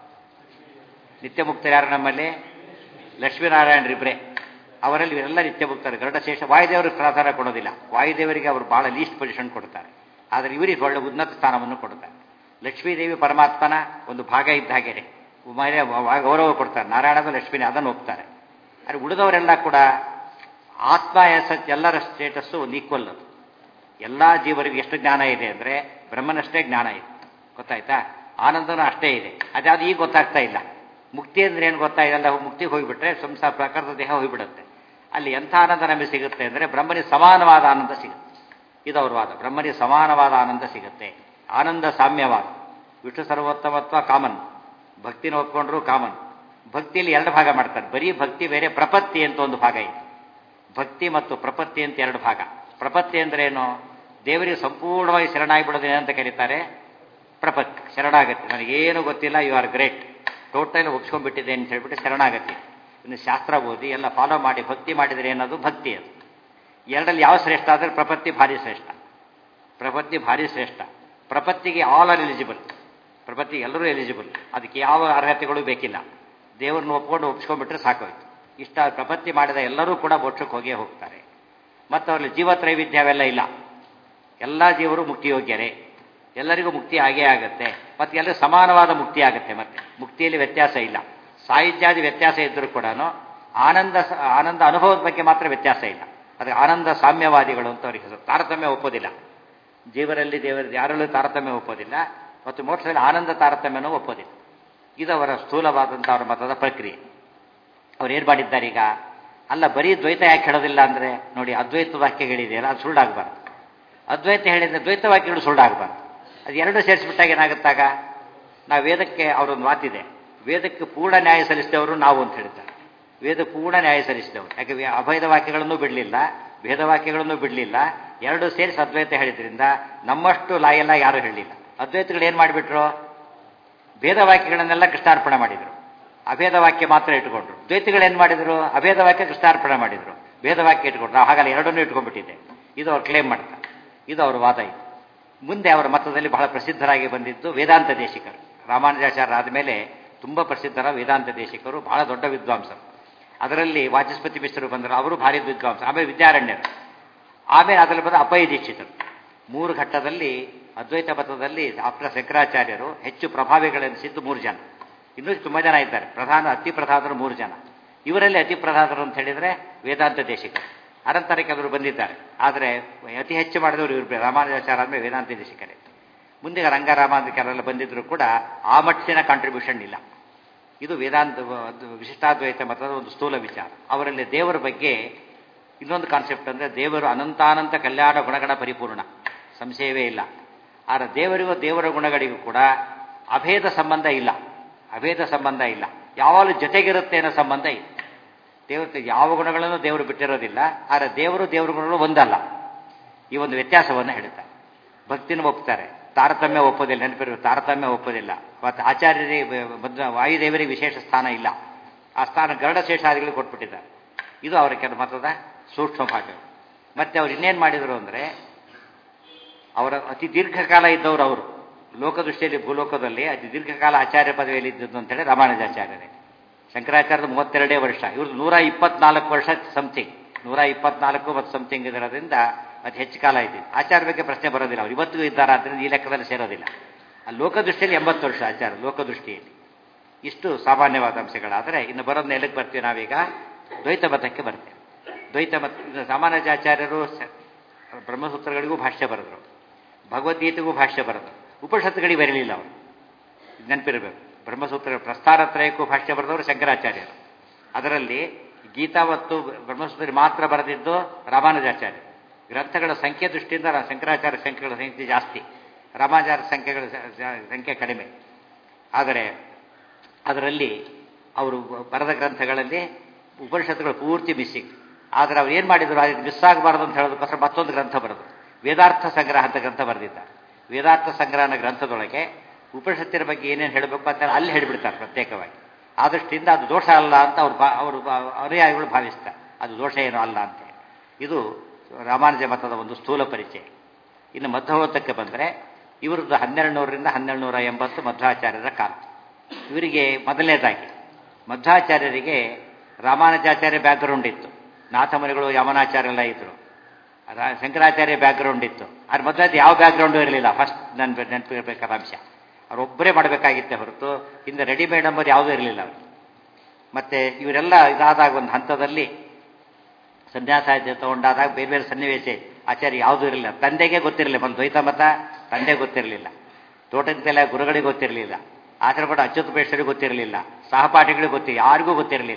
A: ನಿತ್ಯ ಮುಕ್ತರು ಯಾರು ನಮ್ಮಲ್ಲಿ ಲಕ್ಷ್ಮೀನಾರಾಯಣರಿಬ್ರೆ ಅವರಲ್ಲಿ ಇವರೆಲ್ಲ ನಿತ್ಯ ಮುಕ್ತಾರೆ ಗರುಡ ಶೇಷ ವಾಯುದೇವರಿಗೆ ಪ್ರಾಧಾನ್ಯ ಕೊಡೋದಿಲ್ಲ ವಾಯುದೇವರಿಗೆ ಅವರು ಬಹಳ ಲೀಸ್ಟ್ ಪೊಸಿಷನ್ ಕೊಡ್ತಾರೆ ಆದರೆ ಇವರಿಗೆ ಒಳ್ಳೆ ಉನ್ನತ ಸ್ಥಾನವನ್ನು ಕೊಡ್ತಾರೆ ಲಕ್ಷ್ಮೀದೇವಿ ಪರಮಾತ್ಮನ ಒಂದು ಭಾಗ ಇದ್ದ ಹಾಗೇನೆ ಉಮಾಯ ಗೌರವ ಕೊಡ್ತಾರೆ ನಾರಾಯಣದ ಲಕ್ಷ್ಮೀನೇ ಅದನ್ನು ಒಪ್ತಾರೆ ಆದರೆ ಉಳಿದವರೆಲ್ಲ ಕೂಡ ಆತ್ಮ ಎಸ್ ಎಲ್ಲರ ಸ್ಟೇಟಸ್ಸು ಒಂದು ಈಕ್ವಲ್ ಅದು ಎಲ್ಲ ಜೀವರಿಗೂ ಎಷ್ಟು ಜ್ಞಾನ ಇದೆ ಅಂದರೆ ಬ್ರಹ್ಮನಷ್ಟೇ ಜ್ಞಾನ ಇದೆ ಗೊತ್ತಾಯ್ತಾ ಆನಂದನೂ ಅಷ್ಟೇ ಇದೆ ಅದ್ಯಾವುದು ಈಗ ಗೊತ್ತಾಗ್ತಾ ಇಲ್ಲ ಮುಕ್ತಿ ಅಂದ್ರೆ ಏನು ಗೊತ್ತಾಯಿಲ್ಲ ಮುಕ್ತಿಗೆ ಹೋಗಿಬಿಟ್ರೆ ಸಂಸಾರ ಪ್ರಕಾರದ ದೇಹ ಹೋಗಿಬಿಡುತ್ತೆ ಅಲ್ಲಿ ಎಂಥ ಆನಂದ ನಮಗೆ ಸಿಗುತ್ತೆ ಅಂದರೆ ಬ್ರಹ್ಮನಿಗೆ ಸಮಾನವಾದ ಆನಂದ ಸಿಗುತ್ತೆ ಇದು ಅವ್ರ ವಾದ ಬ್ರಹ್ಮನಿಗೆ ಸಮಾನವಾದ ಆನಂದ ಸಿಗುತ್ತೆ ಆನಂದ ಸಾಮ್ಯವಾದ ವಿಷ್ಣು ಸರ್ವೋತ್ತಮತ್ವ ಕಾಮನ್ ಭಕ್ತಿನ ಒಪ್ಕೊಂಡ್ರು ಕಾಮನ್ ಭಕ್ತಿಯಲ್ಲಿ ಎರಡು ಭಾಗ ಮಾಡ್ತಾರೆ ಬರೀ ಭಕ್ತಿ ಬೇರೆ ಪ್ರಪತ್ತಿ ಅಂತ ಒಂದು ಭಾಗ ಇದೆ ಭಕ್ತಿ ಮತ್ತು ಪ್ರಪತ್ತಿ ಅಂತ ಎರಡು ಭಾಗ ಪ್ರಪತ್ತಿ ಅಂದ್ರೆ ಏನು ದೇವರಿಗೆ ಸಂಪೂರ್ಣವಾಗಿ ಶರಣಾಗಿ ಬಿಡೋದೇನೆ ಅಂತ ಕರೀತಾರೆ ಪ್ರಪತ್ತಿ ಶರಣಾಗತಿ ನನಗೇನು ಗೊತ್ತಿಲ್ಲ ಯು ಆರ್ ಗ್ರೇಟ್ ಟೋಟಲ್ ಒಪ್ಸ್ಕೊಂಡ್ಬಿಟ್ಟಿದೆ ಅಂತ ಹೇಳ್ಬಿಟ್ಟು ಶರಣಾಗತಿ ಇನ್ನು ಶಾಸ್ತ್ರ ಓದಿ ಎಲ್ಲ ಫಾಲೋ ಮಾಡಿ ಭಕ್ತಿ ಮಾಡಿದರೆ ಏನದು ಭಕ್ತಿ ಅದು ಎರಡಲ್ಲಿ ಯಾವ ಶ್ರೇಷ್ಠ ಆದರೆ ಪ್ರಪತ್ತಿ ಭಾರಿ ಶ್ರೇಷ್ಠ ಪ್ರಪತ್ತಿ ಭಾರಿ ಶ್ರೇಷ್ಠ ಪ್ರಪತ್ತಿಗೆ ಆಲ್ ಆರ್ ಎಲಿಜಿಬಲ್ ಪ್ರಪತ್ತಿಗೆ ಎಲ್ಲರೂ ಎಲಿಜಿಬಲ್ ಅದಕ್ಕೆ ಯಾವ ಅರ್ಹತೆಗಳು ಬೇಕಿಲ್ಲ ದೇವ್ರನ್ನ ಒಪ್ಕೊಂಡು ಒಪ್ಸ್ಕೊಂಡ್ಬಿಟ್ರೆ ಸಾಕೋಯ್ತು ಇಷ್ಟ ಪ್ರಪತ್ತಿ ಮಾಡಿದ ಎಲ್ಲರೂ ಕೂಡ ಮೋಕ್ಷಕ್ಕೆ ಹೋಗೇ ಹೋಗ್ತಾರೆ ಮತ್ತು ಅವರಲ್ಲಿ ಜೀವತ್ರೈವಿಧ್ಯ ಅವೆಲ್ಲ ಇಲ್ಲ ಎಲ್ಲ ಜೀವರು ಮುಕ್ತಿಯೋಗ್ಯರೇ ಎಲ್ಲರಿಗೂ ಮುಕ್ತಿ ಆಗೇ ಆಗುತ್ತೆ ಮತ್ತು ಎಲ್ಲರೂ ಸಮಾನವಾದ ಮುಕ್ತಿ ಆಗುತ್ತೆ ಮತ್ತೆ ಮುಕ್ತಿಯಲ್ಲಿ ವ್ಯತ್ಯಾಸ ಇಲ್ಲ ಸಾಹಿತ್ಯಾದಿ ವ್ಯತ್ಯಾಸ ಇದ್ದರೂ ಕೂಡ ಆನಂದ ಆನಂದ ಅನುಭವದ ಬಗ್ಗೆ ಮಾತ್ರ ವ್ಯತ್ಯಾಸ ಇಲ್ಲ ಅದಕ್ಕೆ ಆನಂದ ಸಾಮ್ಯವಾದಿಗಳು ಅಂತ ಅವರಿಗೆ ಹೆಸರು ತಾರತಮ್ಯ ಒಪ್ಪೋದಿಲ್ಲ ಜೀವರಲ್ಲಿ ದೇವರ ಯಾರಲ್ಲೂ ತಾರತಮ್ಯ ಒಪ್ಪೋದಿಲ್ಲ ಮತ್ತು ಮೋಕ್ಷದಲ್ಲಿ ಆನಂದ ತಾರತಮ್ಯನೂ ಒಪ್ಪೋದಿಲ್ಲ ಇದು ಅವರ ಸ್ಥೂಲವಾದಂಥ ಅವರ ಮತದ ಪ್ರಕ್ರಿಯೆ ಅವ್ರು ಏನು ಮಾಡಿದ್ದಾರೆ ಈಗ ಅಲ್ಲ ಬರೀ ದ್ವೈತ ಯಾಕೆ ಹೇಳೋದಿಲ್ಲ ಅಂದರೆ ನೋಡಿ ಅದ್ವೈತ ವಾಕ್ಯಗಳಿದೆಯಲ್ಲ ಅದು ಸುಳ್ಳಾಗಬಾರ್ದು ಅದ್ವೈತ ಹೇಳಿದರೆ ದ್ವೈತ ವಾಕ್ಯಗಳು ಸುಳ್ಳಾಗಬಾರ್ದು ಅದು ಎರಡು ಸೇರಿಸ್ಬಿಟ್ಟಾಗ ಏನಾಗುತ್ತಾಗ ನಾವು ವೇದಕ್ಕೆ ಅವರೊಂದು ಮಾತಿದೆ ವೇದಕ್ಕೆ ಪೂರ್ಣ ನ್ಯಾಯ ಸಲ್ಲಿಸಿದವರು ನಾವು ಅಂತ ಹೇಳ್ತಾರೆ ವೇದ ಪೂರ್ಣ ನ್ಯಾಯ ಸಲ್ಲಿಸಿದವರು ಯಾಕೆ ಅಭಯದ ವಾಕ್ಯಗಳನ್ನು ಬಿಡಲಿಲ್ಲ ವೇದವಾಕ್ಯಗಳನ್ನು ಬಿಡಲಿಲ್ಲ ಎರಡು ಸೇರಿಸಿ ಅದ್ವೈತ ಹೇಳಿದ್ರಿಂದ ನಮ್ಮಷ್ಟು ಲಾಯೆಲ್ಲ ಯಾರೂ ಹೇಳಲಿಲ್ಲ ಅದ್ವೈತಗಳು ಏನು ಮಾಡಿಬಿಟ್ರು ಭೇದವಾಕ್ಯಗಳನ್ನೆಲ್ಲ ಕೃಷ್ಣಾರ್ಪಣೆ ಮಾಡಿದರು ಅಭೇದ ವಾಕ್ಯ ಮಾತ್ರ ಇಟ್ಕೊಂಡ್ರು ದ್ವೈತಿಗಳೇನು ಮಾಡಿದರು ಅಭೇದ ವಾಕ್ಯ ಕೃಷ್ಣಾರ್ಪಣೆ ಮಾಡಿದರು ಭೇದವಾಕ್ಯ ಇಟ್ಕೊಂಡ್ರು ನಾವು ಹಾಗಲ್ಲ ಎರಡನ್ನೂ ಇಟ್ಕೊಂಡ್ಬಿಟ್ಟಿದ್ದೆ ಇದು ಅವ್ರು ಕ್ಲೇಮ್ ಮಾಡ್ತಾರೆ ಇದು ಅವ್ರ ವಾದ ಇದು ಮುಂದೆ ಅವರ ಮತದಲ್ಲಿ ಬಹಳ ಪ್ರಸಿದ್ಧರಾಗಿ ಬಂದಿದ್ದು ವೇದಾಂತ ದೇಶಿಕರು ರಾಮಾನುಜಾಚಾರ್ಯ ಆದಮೇಲೆ ತುಂಬ ಪ್ರಸಿದ್ಧರ ವೇದಾಂತ ದೇಶಿಕರು ಬಹಳ ದೊಡ್ಡ ವಿದ್ವಾಂಸರು ಅದರಲ್ಲಿ ವಾಚಸ್ಪತಿ ಮಿಶ್ರರು ಬಂದರು ಅವರು ಭಾರಿ ವಿದ್ವಾಂಸ ಆಮೇಲೆ ವಿದ್ಯಾರಣ್ಯರು ಆಮೇಲೆ ಅದರಲ್ಲಿ ಬಂದ ಅಪಯ ದೀಕ್ಷಿತರು ಮೂರು ಘಟ್ಟದಲ್ಲಿ ಅದ್ವೈತ ಮತದಲ್ಲಿ ಆಪ್ತ ಶಂಕರಾಚಾರ್ಯರು ಹೆಚ್ಚು ಪ್ರಭಾವಿಗಳೆನಿಸಿದ್ದು ಮೂರು ಜನ ಇನ್ನೂ ತುಂಬ ಜನ ಇದ್ದಾರೆ ಪ್ರಧಾನ ಅತಿ ಪ್ರಧಾನರು ಮೂರು ಜನ ಇವರಲ್ಲಿ ಅತಿ ಪ್ರಧಾನರು ಅಂತ ಹೇಳಿದರೆ ವೇದಾಂತ ದೇಶಿಕರು ಅನಂತರ ಕೆಲವರು ಬಂದಿದ್ದಾರೆ ಆದರೆ ಅತಿ ಹೆಚ್ಚು ಮಾಡಿದವರು ಇವರು ರಾಮಾನುಜಾಚಾರ ಅಂದರೆ ವೇದಾಂತ ದೇಶಿಕರೇ ಮುಂದೆ ರಂಗರಾಮಾಂಧಿಕರೆಲ್ಲ ಬಂದಿದ್ದರೂ ಕೂಡ ಆ ಮಟ್ಟಿನ ಕಾಂಟ್ರಿಬ್ಯೂಷನ್ ಇಲ್ಲ ಇದು ವೇದಾಂತ ವಿಶಿಷ್ಟಾದ್ವೈತ ಮತದ ಒಂದು ಸ್ಥೂಲ ವಿಚಾರ ಅವರಲ್ಲಿ ದೇವರ ಬಗ್ಗೆ ಇನ್ನೊಂದು ಕಾನ್ಸೆಪ್ಟ್ ಅಂದರೆ ದೇವರು ಅನಂತಾನಂತ ಕಲ್ಯಾಣ ಗುಣಗಳ ಪರಿಪೂರ್ಣ ಸಂಶಯವೇ ಇಲ್ಲ ಆದರೆ ದೇವರಿಗೂ ದೇವರ ಗುಣಗಳಿಗೂ ಕೂಡ ಅಭೇದ ಸಂಬಂಧ ಇಲ್ಲ ಅಭೇದ ಸಂಬಂಧ ಇಲ್ಲ ಯಾವಾಗಲೂ ಜೊತೆಗಿರುತ್ತೆ ಅನ್ನೋ ಸಂಬಂಧ ಇದೆ ದೇವತೆ ಯಾವ ಗುಣಗಳನ್ನು ದೇವರು ಬಿಟ್ಟಿರೋದಿಲ್ಲ ಆದರೆ ದೇವರು ದೇವರ ಗುಣಗಳು ಒಂದಲ್ಲ ಈ ಒಂದು ವ್ಯತ್ಯಾಸವನ್ನು ಹೇಳ್ತಾರೆ ಭಕ್ತಿನ ಒಪ್ತಾರೆ ತಾರತಮ್ಯ ಒಪ್ಪೋದಿಲ್ಲ ನೆನಪಿರುವ ತಾರತಮ್ಯ ಒಪ್ಪೋದಿಲ್ಲ ಮತ್ತು ಆಚಾರ್ಯರಿಗೆ ಮಧ್ವ ವಾಯುದೇವರಿಗೆ ವಿಶೇಷ ಸ್ಥಾನ ಇಲ್ಲ ಆ ಸ್ಥಾನ ಗರುಡ ಶೇಷಾದಿಗಳಿಗೆ ಕೊಟ್ಬಿಟ್ಟಿದ್ದಾರೆ ಇದು ಅವರ ಕೆಲ ಮತದ ಸೂಕ್ಷ್ಮ ಭಾಗ ಮತ್ತೆ ಅವ್ರು ಇನ್ನೇನು ಮಾಡಿದರು ಅಂದರೆ ಅವರ ಅತಿ ದೀರ್ಘಕಾಲ ಇದ್ದವರು ಅವರು ಲೋಕದೃಷ್ಟಿಯಲ್ಲಿ ಭೂಲೋಕದಲ್ಲಿ ಅತಿ ದೀರ್ಘಕಾಲ ಆಚಾರ್ಯ ಪದವಿಯಲ್ಲಿ ಇದ್ದದ್ದು ಅಂತೇಳಿ ರಾಮಾನುಜಾಚಾರ್ಯರೇ ಶಂಕರಾಚಾರ್ಯದ ಮೂವತ್ತೆರಡೇ ವರ್ಷ ಇವ್ರದ್ದು ನೂರ ಇಪ್ಪತ್ನಾಲ್ಕು ವರ್ಷ ಸಮಥಿಂಗ್ ನೂರ ಇಪ್ಪತ್ನಾಲ್ಕು ಮತ್ತು ಸಮಥಿಂಗ್ ಇರೋದ್ರಿಂದ ಅದು ಹೆಚ್ಚು ಕಾಲ ಇದ್ದಿದ್ದು ಆಚಾರ ಬಗ್ಗೆ ಪ್ರಶ್ನೆ ಬರೋದಿಲ್ಲ ಅವ್ರು ಇವತ್ತಿಗೂ ಇದ್ದಾರೆ ಆದ್ದರಿಂದ ಈ ಲೆಕ್ಕದಲ್ಲಿ ಸೇರೋದಿಲ್ಲ ಆ ಲೋಕದೃಷ್ಟಿಯಲ್ಲಿ ಎಂಬತ್ತು ವರ್ಷ ಆಚಾರ ಲೋಕದೃಷ್ಟಿಯಲ್ಲಿ ಇಷ್ಟು ಸಾಮಾನ್ಯವಾದ ಅಂಶಗಳಾದರೆ ಇನ್ನು ಬರೋದನ್ನ ನೆಲಕ್ಕೆ ಬರ್ತೀವಿ ನಾವೀಗ ದ್ವೈತ ಮತಕ್ಕೆ ಬರ್ತೇವೆ ದ್ವೈತ ಮತ ರಾಮಾನುಜಾಚಾರ್ಯರು ಬ್ರಹ್ಮಸೂತ್ರಗಳಿಗೂ ಭಾಷ್ಯ ಬರೆದರು ಭಗವದ್ಗೀತೆಗೂ ಭಾಷ್ಯ ಬರೆದರು ಉಪನಿಷತ್ತುಗಳಿಗೆ ಬರಲಿಲ್ಲ ಅವರು ನೆನಪಿರಬೇಕು ಬ್ರಹ್ಮಸೂತ್ರ ಪ್ರಸ್ಥಾನತ್ರಯಕ್ಕೂ ಭಾಷ್ಯ ಬರೆದವರು ಶಂಕರಾಚಾರ್ಯರು ಅದರಲ್ಲಿ ಗೀತಾ ಮತ್ತು ಬ್ರಹ್ಮಸೂತ್ರ ಮಾತ್ರ ಬರೆದಿದ್ದು ರಾಮಾನುಜಾಚಾರ್ಯ ಗ್ರಂಥಗಳ ಸಂಖ್ಯೆ ದೃಷ್ಟಿಯಿಂದ ಶಂಕರಾಚಾರ್ಯ ಸಂಖ್ಯೆಗಳ ಸಂಖ್ಯೆ ಜಾಸ್ತಿ ರಾಮಾಚಾರ್ಯ ಸಂಖ್ಯೆಗಳ ಸಂಖ್ಯೆ ಕಡಿಮೆ ಆದರೆ ಅದರಲ್ಲಿ ಅವರು ಬರೆದ ಗ್ರಂಥಗಳಲ್ಲಿ ಉಪನಿಷತ್ತುಗಳು ಪೂರ್ತಿ ಮಿಸ್ಸಿಂಗ್ ಆದರೆ ಅವ್ರು ಏನು ಮಾಡಿದರು ಅದಕ್ಕೆ ಮಿಸ್ ಆಗಬಾರ್ದು ಅಂತ ಹೇಳೋದಕ್ಕೋಸ್ಕರ ಮತ್ತೊಂದು ಗ್ರಂಥ ಬರೆದು ವೇದಾರ್ಥ ಸಂಗ್ರಹ ಅಂತ ಗ್ರಂಥ ಬರೆದಿದ್ದಾರೆ ವೇದಾರ್ಥ ಸಂಗ್ರಹನ ಗ್ರಂಥದೊಳಗೆ ಉಪನಿಷತ್ತಿನ ಬಗ್ಗೆ ಏನೇನು ಹೇಳಬೇಕು ಅಂತ ಅಲ್ಲಿ ಹೇಳಿಬಿಡ್ತಾರೆ ಪ್ರತ್ಯೇಕವಾಗಿ ಆ ದೃಷ್ಟಿಯಿಂದ ಅದು ದೋಷ ಅಲ್ಲ ಅಂತ ಅವ್ರು ಬಾ ಅವರು ಅನುಯಾಯಿಗಳು ಭಾವಿಸ್ತಾರೆ ಅದು ದೋಷ ಏನೂ ಅಲ್ಲ ಅಂತ ಇದು ರಾಮಾನುಜ ಮತದ ಒಂದು ಸ್ಥೂಲ ಪರಿಚಯ ಇನ್ನು ಮಧ್ವೋತ್ತಕ್ಕೆ ಬಂದರೆ ಇವರದ್ದು ಹನ್ನೆರಡು ನೂರರಿಂದ ಹನ್ನೆರಡು ನೂರ ಎಂಬತ್ತು ಮಧ್ವಾಚಾರ್ಯರ ಕಾಲ ಇವರಿಗೆ ಮೊದಲನೇದಾಗಿ ಮಧ್ವಾಚಾರ್ಯರಿಗೆ ರಾಮಾನುಜಾಚಾರ್ಯ ಬ್ಯಾಕ್ಗ್ರೌಂಡ್ ಇತ್ತು ನಾಥಮನಿಗಳು ಯಮನಾಚಾರ್ಯ ಎಲ್ಲ ಇದ್ದರು ಶಂಕರಾಚಾರ್ಯ ಬ್ಯಾಕ್ಗ್ರೌಂಡ್ ಇತ್ತು ಆದ್ರೆ ಮೊದಲದ್ದು ಯಾವ ಬ್ಯಾಕ್ಗ್ರೌಂಡು ಇರಲಿಲ್ಲ ಫಸ್ಟ್ ನನ್ನ ನೆನಪಿರಬೇಕಾದ ಅಂಶ ಅವರೊಬ್ಬರೇ ಮಾಡಬೇಕಾಗಿತ್ತೆ ಹೊರತು ಹಿಂದೆ ರೆಡಿಮೇಡ್ ಅಂಬೋದು ಯಾವುದೂ ಇರಲಿಲ್ಲ ಅವರು ಮತ್ತು ಇವರೆಲ್ಲ ಇದಾದಾಗ ಒಂದು ಹಂತದಲ್ಲಿ ಸನ್ಯಾಸಾಧ್ಯ ತಗೊಂಡಾದಾಗ ಬೇರೆ ಬೇರೆ ಸನ್ನಿವೇಶ ಆಚಾರ್ಯ ಯಾವುದೂ ಇರಲಿಲ್ಲ ತಂದೆಗೆ ಗೊತ್ತಿರಲಿಲ್ಲ ಒಂದು ದ್ವೈತ ಮತ ತಂದೆ ಗೊತ್ತಿರಲಿಲ್ಲ ತೋಟದ ಗುರುಗಳಿಗೆ ಗೊತ್ತಿರಲಿಲ್ಲ ಆಚಾರ್ಯ ಕೂಡ ಅಚ್ಯುತ ಬೇಷರಿಗೆ ಗೊತ್ತಿರಲಿಲ್ಲ ಸಹಪಾಠಿಗಳಿಗೆ ಗೊತ್ತಿಲ್ಲ ಯಾರಿಗೂ ಗೊತ್ತಿರಲಿಲ್ಲ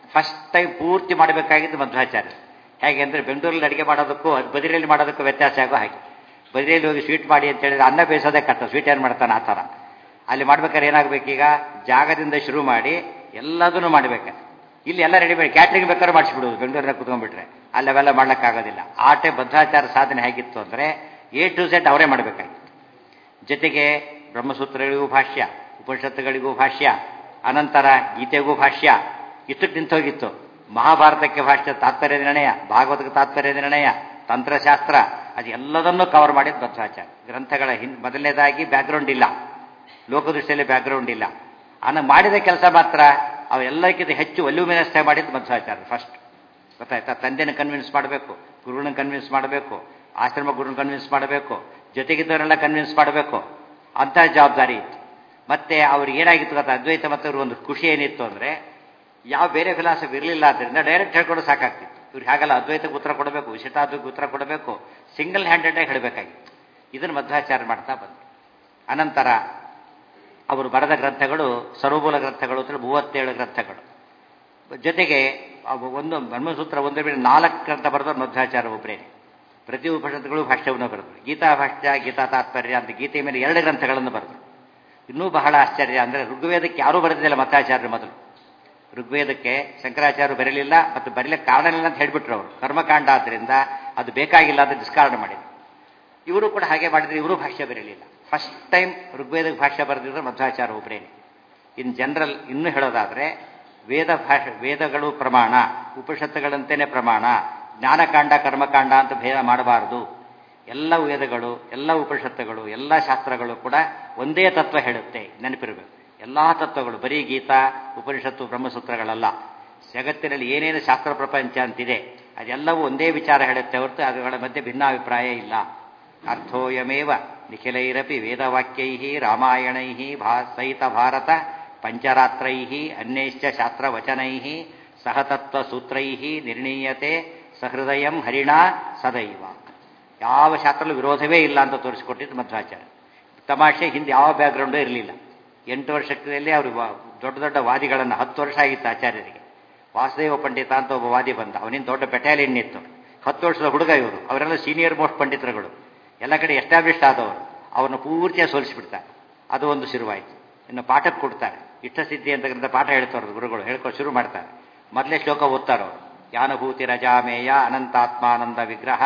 A: ಫಸ್ಟ್ ಟೈಮ್ ಪೂರ್ತಿ ಮಾಡಬೇಕಾಗಿದ್ದು ಮಧ್ವಾಚಾರ್ಯ ಹೇಗೆ ಅಂದರೆ ಬೆಂಗಳೂರಲ್ಲಿ ಅಡುಗೆ ಮಾಡೋದಕ್ಕೂ ಬದಿರಿಯಲ್ಲಿ ಮಾಡೋದಕ್ಕೂ ವ್ಯತ್ಯಾಸ ಆಗೋ ಹಾಗೆ ಬದಿರಿಯಲ್ಲಿ ಹೋಗಿ ಸ್ವೀಟ್ ಮಾಡಿ ಅಂತ ಹೇಳಿದ್ರೆ ಅನ್ನ ಬೇಯಿಸೋದೇ ಕಷ್ಟ ಸ್ವೀಟ್ ಏನು ಮಾಡ್ತಾನೆ ಆ ಥರ ಅಲ್ಲಿ ಮಾಡ್ಬೇಕಾದ್ರೆ ಏನಾಗಬೇಕೀಗ ಜಾಗದಿಂದ ಶುರು ಮಾಡಿ ಎಲ್ಲದನ್ನು ಮಾಡಬೇಕು ಇಲ್ಲಿ ಎಲ್ಲ ರೆಡಿ ಮಾಡಿ ಕ್ಯಾಟ್ರಿಂಗ್ ಬೇಕಾದ್ರೆ ಮಾಡಿಸ್ಬಿಡೋದು ಬೆಂಗಳೂರಲ್ಲಿ ಕುತ್ಕೊಂಡ್ಬಿಟ್ರೆ ಅಲ್ಲೆಲ್ಲ ಮಾಡ್ಲಿಕ್ಕಾಗೋದಿಲ್ಲ ಆಟೆ ಬದ್ಧಾಚಾರ ಸಾಧನೆ ಹೇಗಿತ್ತು ಅಂದರೆ ಎ ಟು ಝೆಡ್ ಅವರೇ ಮಾಡಬೇಕಾಗಿತ್ತು ಜೊತೆಗೆ ಬ್ರಹ್ಮಸೂತ್ರಗಳಿಗೂ ಭಾಷ್ಯ ಉಪನಿಷತ್ತುಗಳಿಗೂ ಭಾಷ್ಯ ಅನಂತರ ಗೀತೆಗೂ ಭಾಷ್ಯ ಇಷ್ಟು ನಿಂತೋಗಿತ್ತು ಮಹಾಭಾರತಕ್ಕೆ ಭಾಷ್ಯ ತಾತ್ಪರ್ಯ ನಿರ್ಣಯ ಭಾಗವತಕ್ಕೆ ತಾತ್ಪರ್ಯ ನಿರ್ಣಯ ತಂತ್ರಶಾಸ್ತ್ರ ಅದು ಎಲ್ಲದನ್ನೂ ಕವರ್ ಮಾಡಿದ ಬದ್ಧಾಚಾರ ಗ್ರಂಥಗಳ ಹಿನ್ ಮೊದಲನೇದಾಗಿ ಬ್ಯಾಕ್ಗ್ರೌಂಡ್ ಇಲ್ಲ ಲೋಕದೃಷ್ಟಿಯಲ್ಲಿ ಬ್ಯಾಕ್ಗ್ರೌಂಡ್ ಇಲ್ಲ ಅನ್ನ ಮಾಡಿದ ಕೆಲಸ ಮಾತ್ರ ಅವೆಲ್ಲಕ್ಕಿಂತ ಹೆಚ್ಚು ವಲ್ಯೂಮಿನಸ್ಟೇ ಮಾಡಿದ್ದು ಮಧ್ವಾಚಾರ್ಯ ಫಸ್ಟ್ ಗೊತ್ತಾಯ್ತಾ ತಂದೆನ ಕನ್ವಿನ್ಸ್ ಮಾಡಬೇಕು ಗುರುಗಳನ್ನ ಕನ್ವಿನ್ಸ್ ಮಾಡಬೇಕು ಆಶ್ರಮ ಗುರುನ ಕನ್ವಿನ್ಸ್ ಮಾಡಬೇಕು ಜೊತೆಗಿದ್ದವರೆಲ್ಲ ಕನ್ವಿನ್ಸ್ ಮಾಡಬೇಕು ಅಂತ ಜವಾಬ್ದಾರಿ ಇತ್ತು ಮತ್ತೆ ಅವ್ರಿಗೆ ಏನಾಗಿತ್ತು ಗೊತ್ತಾ ಅದ್ವೈತ ಮತ್ತು ಒಂದು ಖುಷಿ ಏನಿತ್ತು ಅಂದರೆ ಯಾವ ಬೇರೆ ಫಿಲಾಸಫಿ ಇರಲಿಲ್ಲ ಆದ್ದರಿಂದ ಡೈರೆಕ್ಟ್ ಹೇಳ್ಕೊಂಡು ಸಾಕಾಗ್ತಿತ್ತು ಇವ್ರು ಹಾಗಲ್ಲ ಅದ್ವೈತಕ್ಕೆ ಉತ್ತರ ಕೊಡಬೇಕು ವಿಶಿಷ್ಟಾದ್ವೈತಕ್ಕೆ ಉತ್ತರ ಕೊಡಬೇಕು ಸಿಂಗಲ್ ಹ್ಯಾಂಡೆಡ್ ಆಗಿ ಹೇಳಬೇಕಾಗಿತ್ತು ಇದನ್ನು ಮಧ್ವಾಚಾರ ಮಾಡ್ತಾ ಬಂದರು ಅನಂತರ ಅವರು ಬರೆದ ಗ್ರಂಥಗಳು ಸರ್ವಮೂಲ ಗ್ರಂಥಗಳು ಅಂತ ಮೂವತ್ತೇಳು ಗ್ರಂಥಗಳು ಜೊತೆಗೆ ಒಂದು ಬ್ರಹ್ಮಸೂತ್ರ ಒಂದರ ಮೇಲೆ ನಾಲ್ಕು ಗ್ರಂಥ ಬರೆದವರು ಮಧ್ವಾಚಾರ ಒಬ್ಬರೇನೆ ಪ್ರತಿ ಉಪನಿಷತ್ತುಗಳು ಭಾಷ್ಯವನ್ನು ಬರೆದರು ಗೀತಾ ಭಾಷ್ಯ ಗೀತಾ ತಾತ್ಪರ್ಯ ಅಂತ ಗೀತೆಯ ಮೇಲೆ ಎರಡು ಗ್ರಂಥಗಳನ್ನು ಬರೆದರು ಇನ್ನೂ ಬಹಳ ಆಶ್ಚರ್ಯ ಅಂದರೆ ಋಗ್ವೇದಕ್ಕೆ ಯಾರೂ ಬರೆದಿಲ್ಲ ಮಧ್ವಾಚಾರ್ಯರು ಮೊದಲು ಋಗ್ವೇದಕ್ಕೆ ಶಂಕರಾಚಾರ್ಯರು ಬರಲಿಲ್ಲ ಮತ್ತು ಬರಲಿಕ್ಕೆ ಕಾರಣ ಇಲ್ಲ ಅಂತ ಹೇಳಿಬಿಟ್ರು ಅವರು ಕರ್ಮಕಾಂಡ ಆದ್ದರಿಂದ ಅದು ಬೇಕಾಗಿಲ್ಲ ಅಂತ ಡಿಸ್ಕಾರ್ಡ್ ಮಾಡಿದ್ರು ಇವರು ಕೂಡ ಹಾಗೆ ಮಾಡಿದ್ರೆ ಇವರು ಭಾಷ್ಯ ಬರಲಿಲ್ಲ ಫಸ್ಟ್ ಟೈಮ್ ಋಗ್ವೇದಕ್ಕೆ ಭಾಷ್ಯ ಬರೆದಿದ್ರು ಮಧ್ವಾಚಾರ ಒಬ್ಬರೇನೆ ಇನ್ ಜನರಲ್ ಇನ್ನೂ ಹೇಳೋದಾದರೆ ವೇದ ಭಾಷೆ ವೇದಗಳು ಪ್ರಮಾಣ ಉಪನಿಷತ್ತುಗಳಂತೆಯೇ ಪ್ರಮಾಣ ಜ್ಞಾನಕಾಂಡ ಕರ್ಮಕಾಂಡ ಅಂತ ಭೇದ ಮಾಡಬಾರದು ಎಲ್ಲ ವೇದಗಳು ಎಲ್ಲ ಉಪನಿಷತ್ತುಗಳು ಎಲ್ಲ ಶಾಸ್ತ್ರಗಳು ಕೂಡ ಒಂದೇ ತತ್ವ ಹೇಳುತ್ತೆ ನೆನಪಿರಬೇಕು ಎಲ್ಲ ತತ್ವಗಳು ಬರೀ ಗೀತಾ ಉಪನಿಷತ್ತು ಬ್ರಹ್ಮಸೂತ್ರಗಳಲ್ಲ ಜಗತ್ತಿನಲ್ಲಿ ಏನೇನು ಶಾಸ್ತ್ರ ಪ್ರಪಂಚ ಅಂತಿದೆ ಅದೆಲ್ಲವೂ ಒಂದೇ ವಿಚಾರ ಹೇಳುತ್ತೆ ಹೊರತು ಅವುಗಳ ಮಧ್ಯೆ ಭಿನ್ನಾಭಿಪ್ರಾಯ ಇಲ್ಲ ಅರ್ಥೋಯಮೇವ ನಿಖಿಲೈರಪಿ ವೇದವಾಕ್ಯೈ ರಾಮಾಯಣೈ ಭಾ ಸಹಿತ ಭಾರತ ಪಂಚರಾತ್ರೈ ಅನ್ಯೈಶ್ಚ ಶಾಸ್ತ್ರವಚನೈ ಸಹತತ್ವಸೂತ್ರೈ ನಿರ್ಣೀಯತೆ ಸಹೃದಯಂ ಹರಿಣಾ ಸದೈವ ಯಾವ ಶಾಸ್ತ್ರಲ್ಲೂ ವಿರೋಧವೇ ಇಲ್ಲ ಅಂತ ತೋರಿಸಿಕೊಟ್ಟಿದ್ದು ಮಧ್ವಾಚಾರ್ಯ ತಮಾಷೆ ಹಿಂದೆ ಯಾವ ಬ್ಯಾಕ್ಗ್ರೌಂಡೂ ಇರಲಿಲ್ಲ ಎಂಟು ವರ್ಷದಲ್ಲಿ ಅವರು ದೊಡ್ಡ ದೊಡ್ಡ ವಾದಿಗಳನ್ನು ಹತ್ತು ವರ್ಷ ಆಗಿತ್ತು ಆಚಾರ್ಯರಿಗೆ ವಾಸುದೇವ ಪಂಡಿತ ಅಂತ ಒಬ್ಬ ವಾದಿ ಬಂದ ಅವನಿಂದ ದೊಡ್ಡ ಬೆಟಾಲಿಯನ್ ಇತ್ತು ಹತ್ತು ವರ್ಷದ ಹುಡುಗ ಇವರು ಅವರೆಲ್ಲ ಸೀನಿಯರ್ ಮೋಸ್ಟ್ ಪಂಡಿತರುಗಳು ಎಲ್ಲ ಕಡೆ ಎಸ್ಟಾಬ್ಲಿಷ್ಡ್ ಆದವರು ಅವರನ್ನು ಪೂರ್ತಿಯಾಗಿ ಸೋಲಿಸಿಬಿಡ್ತಾರೆ ಅದು ಒಂದು ಶುರುವಾಯಿತು ಇನ್ನು ಪಾಠಕ್ಕೆ ಕೊಡ್ತಾರೆ ಇಷ್ಟಸಿದ್ಧಿ ಅಂತಕ್ಕಂಥ ಪಾಠ ಹೇಳ್ತಾರೆ ಗುರುಗಳು ಹೇಳ್ಕೊ ಶುರು ಮಾಡ್ತಾರೆ ಮೊದಲೇ ಶ್ಲೋಕ ಓದ್ತಾರವರು ಯಾನಭೂತಿ ರಜಾಮೇಯ ಅನಂತಾತ್ಮಾನಂದ ವಿಗ್ರಹ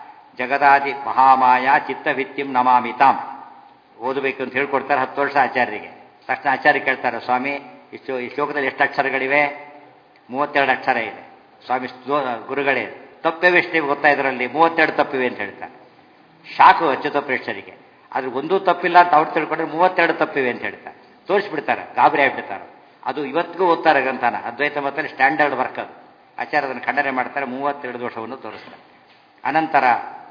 A: ಜಗದಾದಿ ಮಹಾಮಾಯ ಚಿತ್ತವಿತ್ಯಂ ನಮಾಮಿತಾಂ ಓದಬೇಕು ಅಂತ ಹೇಳ್ಕೊಡ್ತಾರೆ ಹತ್ತು ವರ್ಷ ಆಚಾರ್ಯರಿಗೆ ತಕ್ಷಣ ಆಚಾರ್ಯ ಕೇಳ್ತಾರೆ ಸ್ವಾಮಿ ಇಷ್ಟು ಈ ಶ್ಲೋಕದಲ್ಲಿ ಎಷ್ಟು ಅಕ್ಷರಗಳಿವೆ ಮೂವತ್ತೆರಡು ಅಕ್ಷರ ಇದೆ ಸ್ವಾಮಿ ಗುರುಗಳೇ ತಪ್ಪಿವೆಷ್ಟೇ ಗೊತ್ತಾ ಇದರಲ್ಲಿ ಮೂವತ್ತೆರಡು ತಪ್ಪಿವೆ ಅಂತ ಹೇಳ್ತಾರೆ ಶಾಕು ಅಚ್ಯುತ ಪ್ರೇಕ್ಷರಿಗೆ ಆದ್ರೆ ಒಂದೂ ತಪ್ಪಿಲ್ಲ ಅಂತ ಅವ್ರು ತಿಳ್ಕೊಂಡ್ರೆ ಮೂವತ್ತೆರಡು ತಪ್ಪಿವೆ ಅಂತ ಹೇಳ್ತಾರೆ ತೋರಿಸ್ಬಿಡ್ತಾರೆ ಗಾಬರಿ ಆಗ್ಬಿಡ್ತಾರೆ ಅದು ಇವತ್ತಿಗೂ ಓದ್ತಾರೆ ಗ್ರಂಥನ ಅದ್ವೈತ ಮತದಲ್ಲಿ ಸ್ಟ್ಯಾಂಡರ್ಡ್ ವರ್ಕ್ ಅದು ಆಚಾರ್ಯ ಅದನ್ನು ಖಂಡನೆ ಮಾಡ್ತಾರೆ ಮೂವತ್ತೆರಡು ದೋಷವನ್ನು ತೋರಿಸ್ತಾರೆ ಅನಂತರ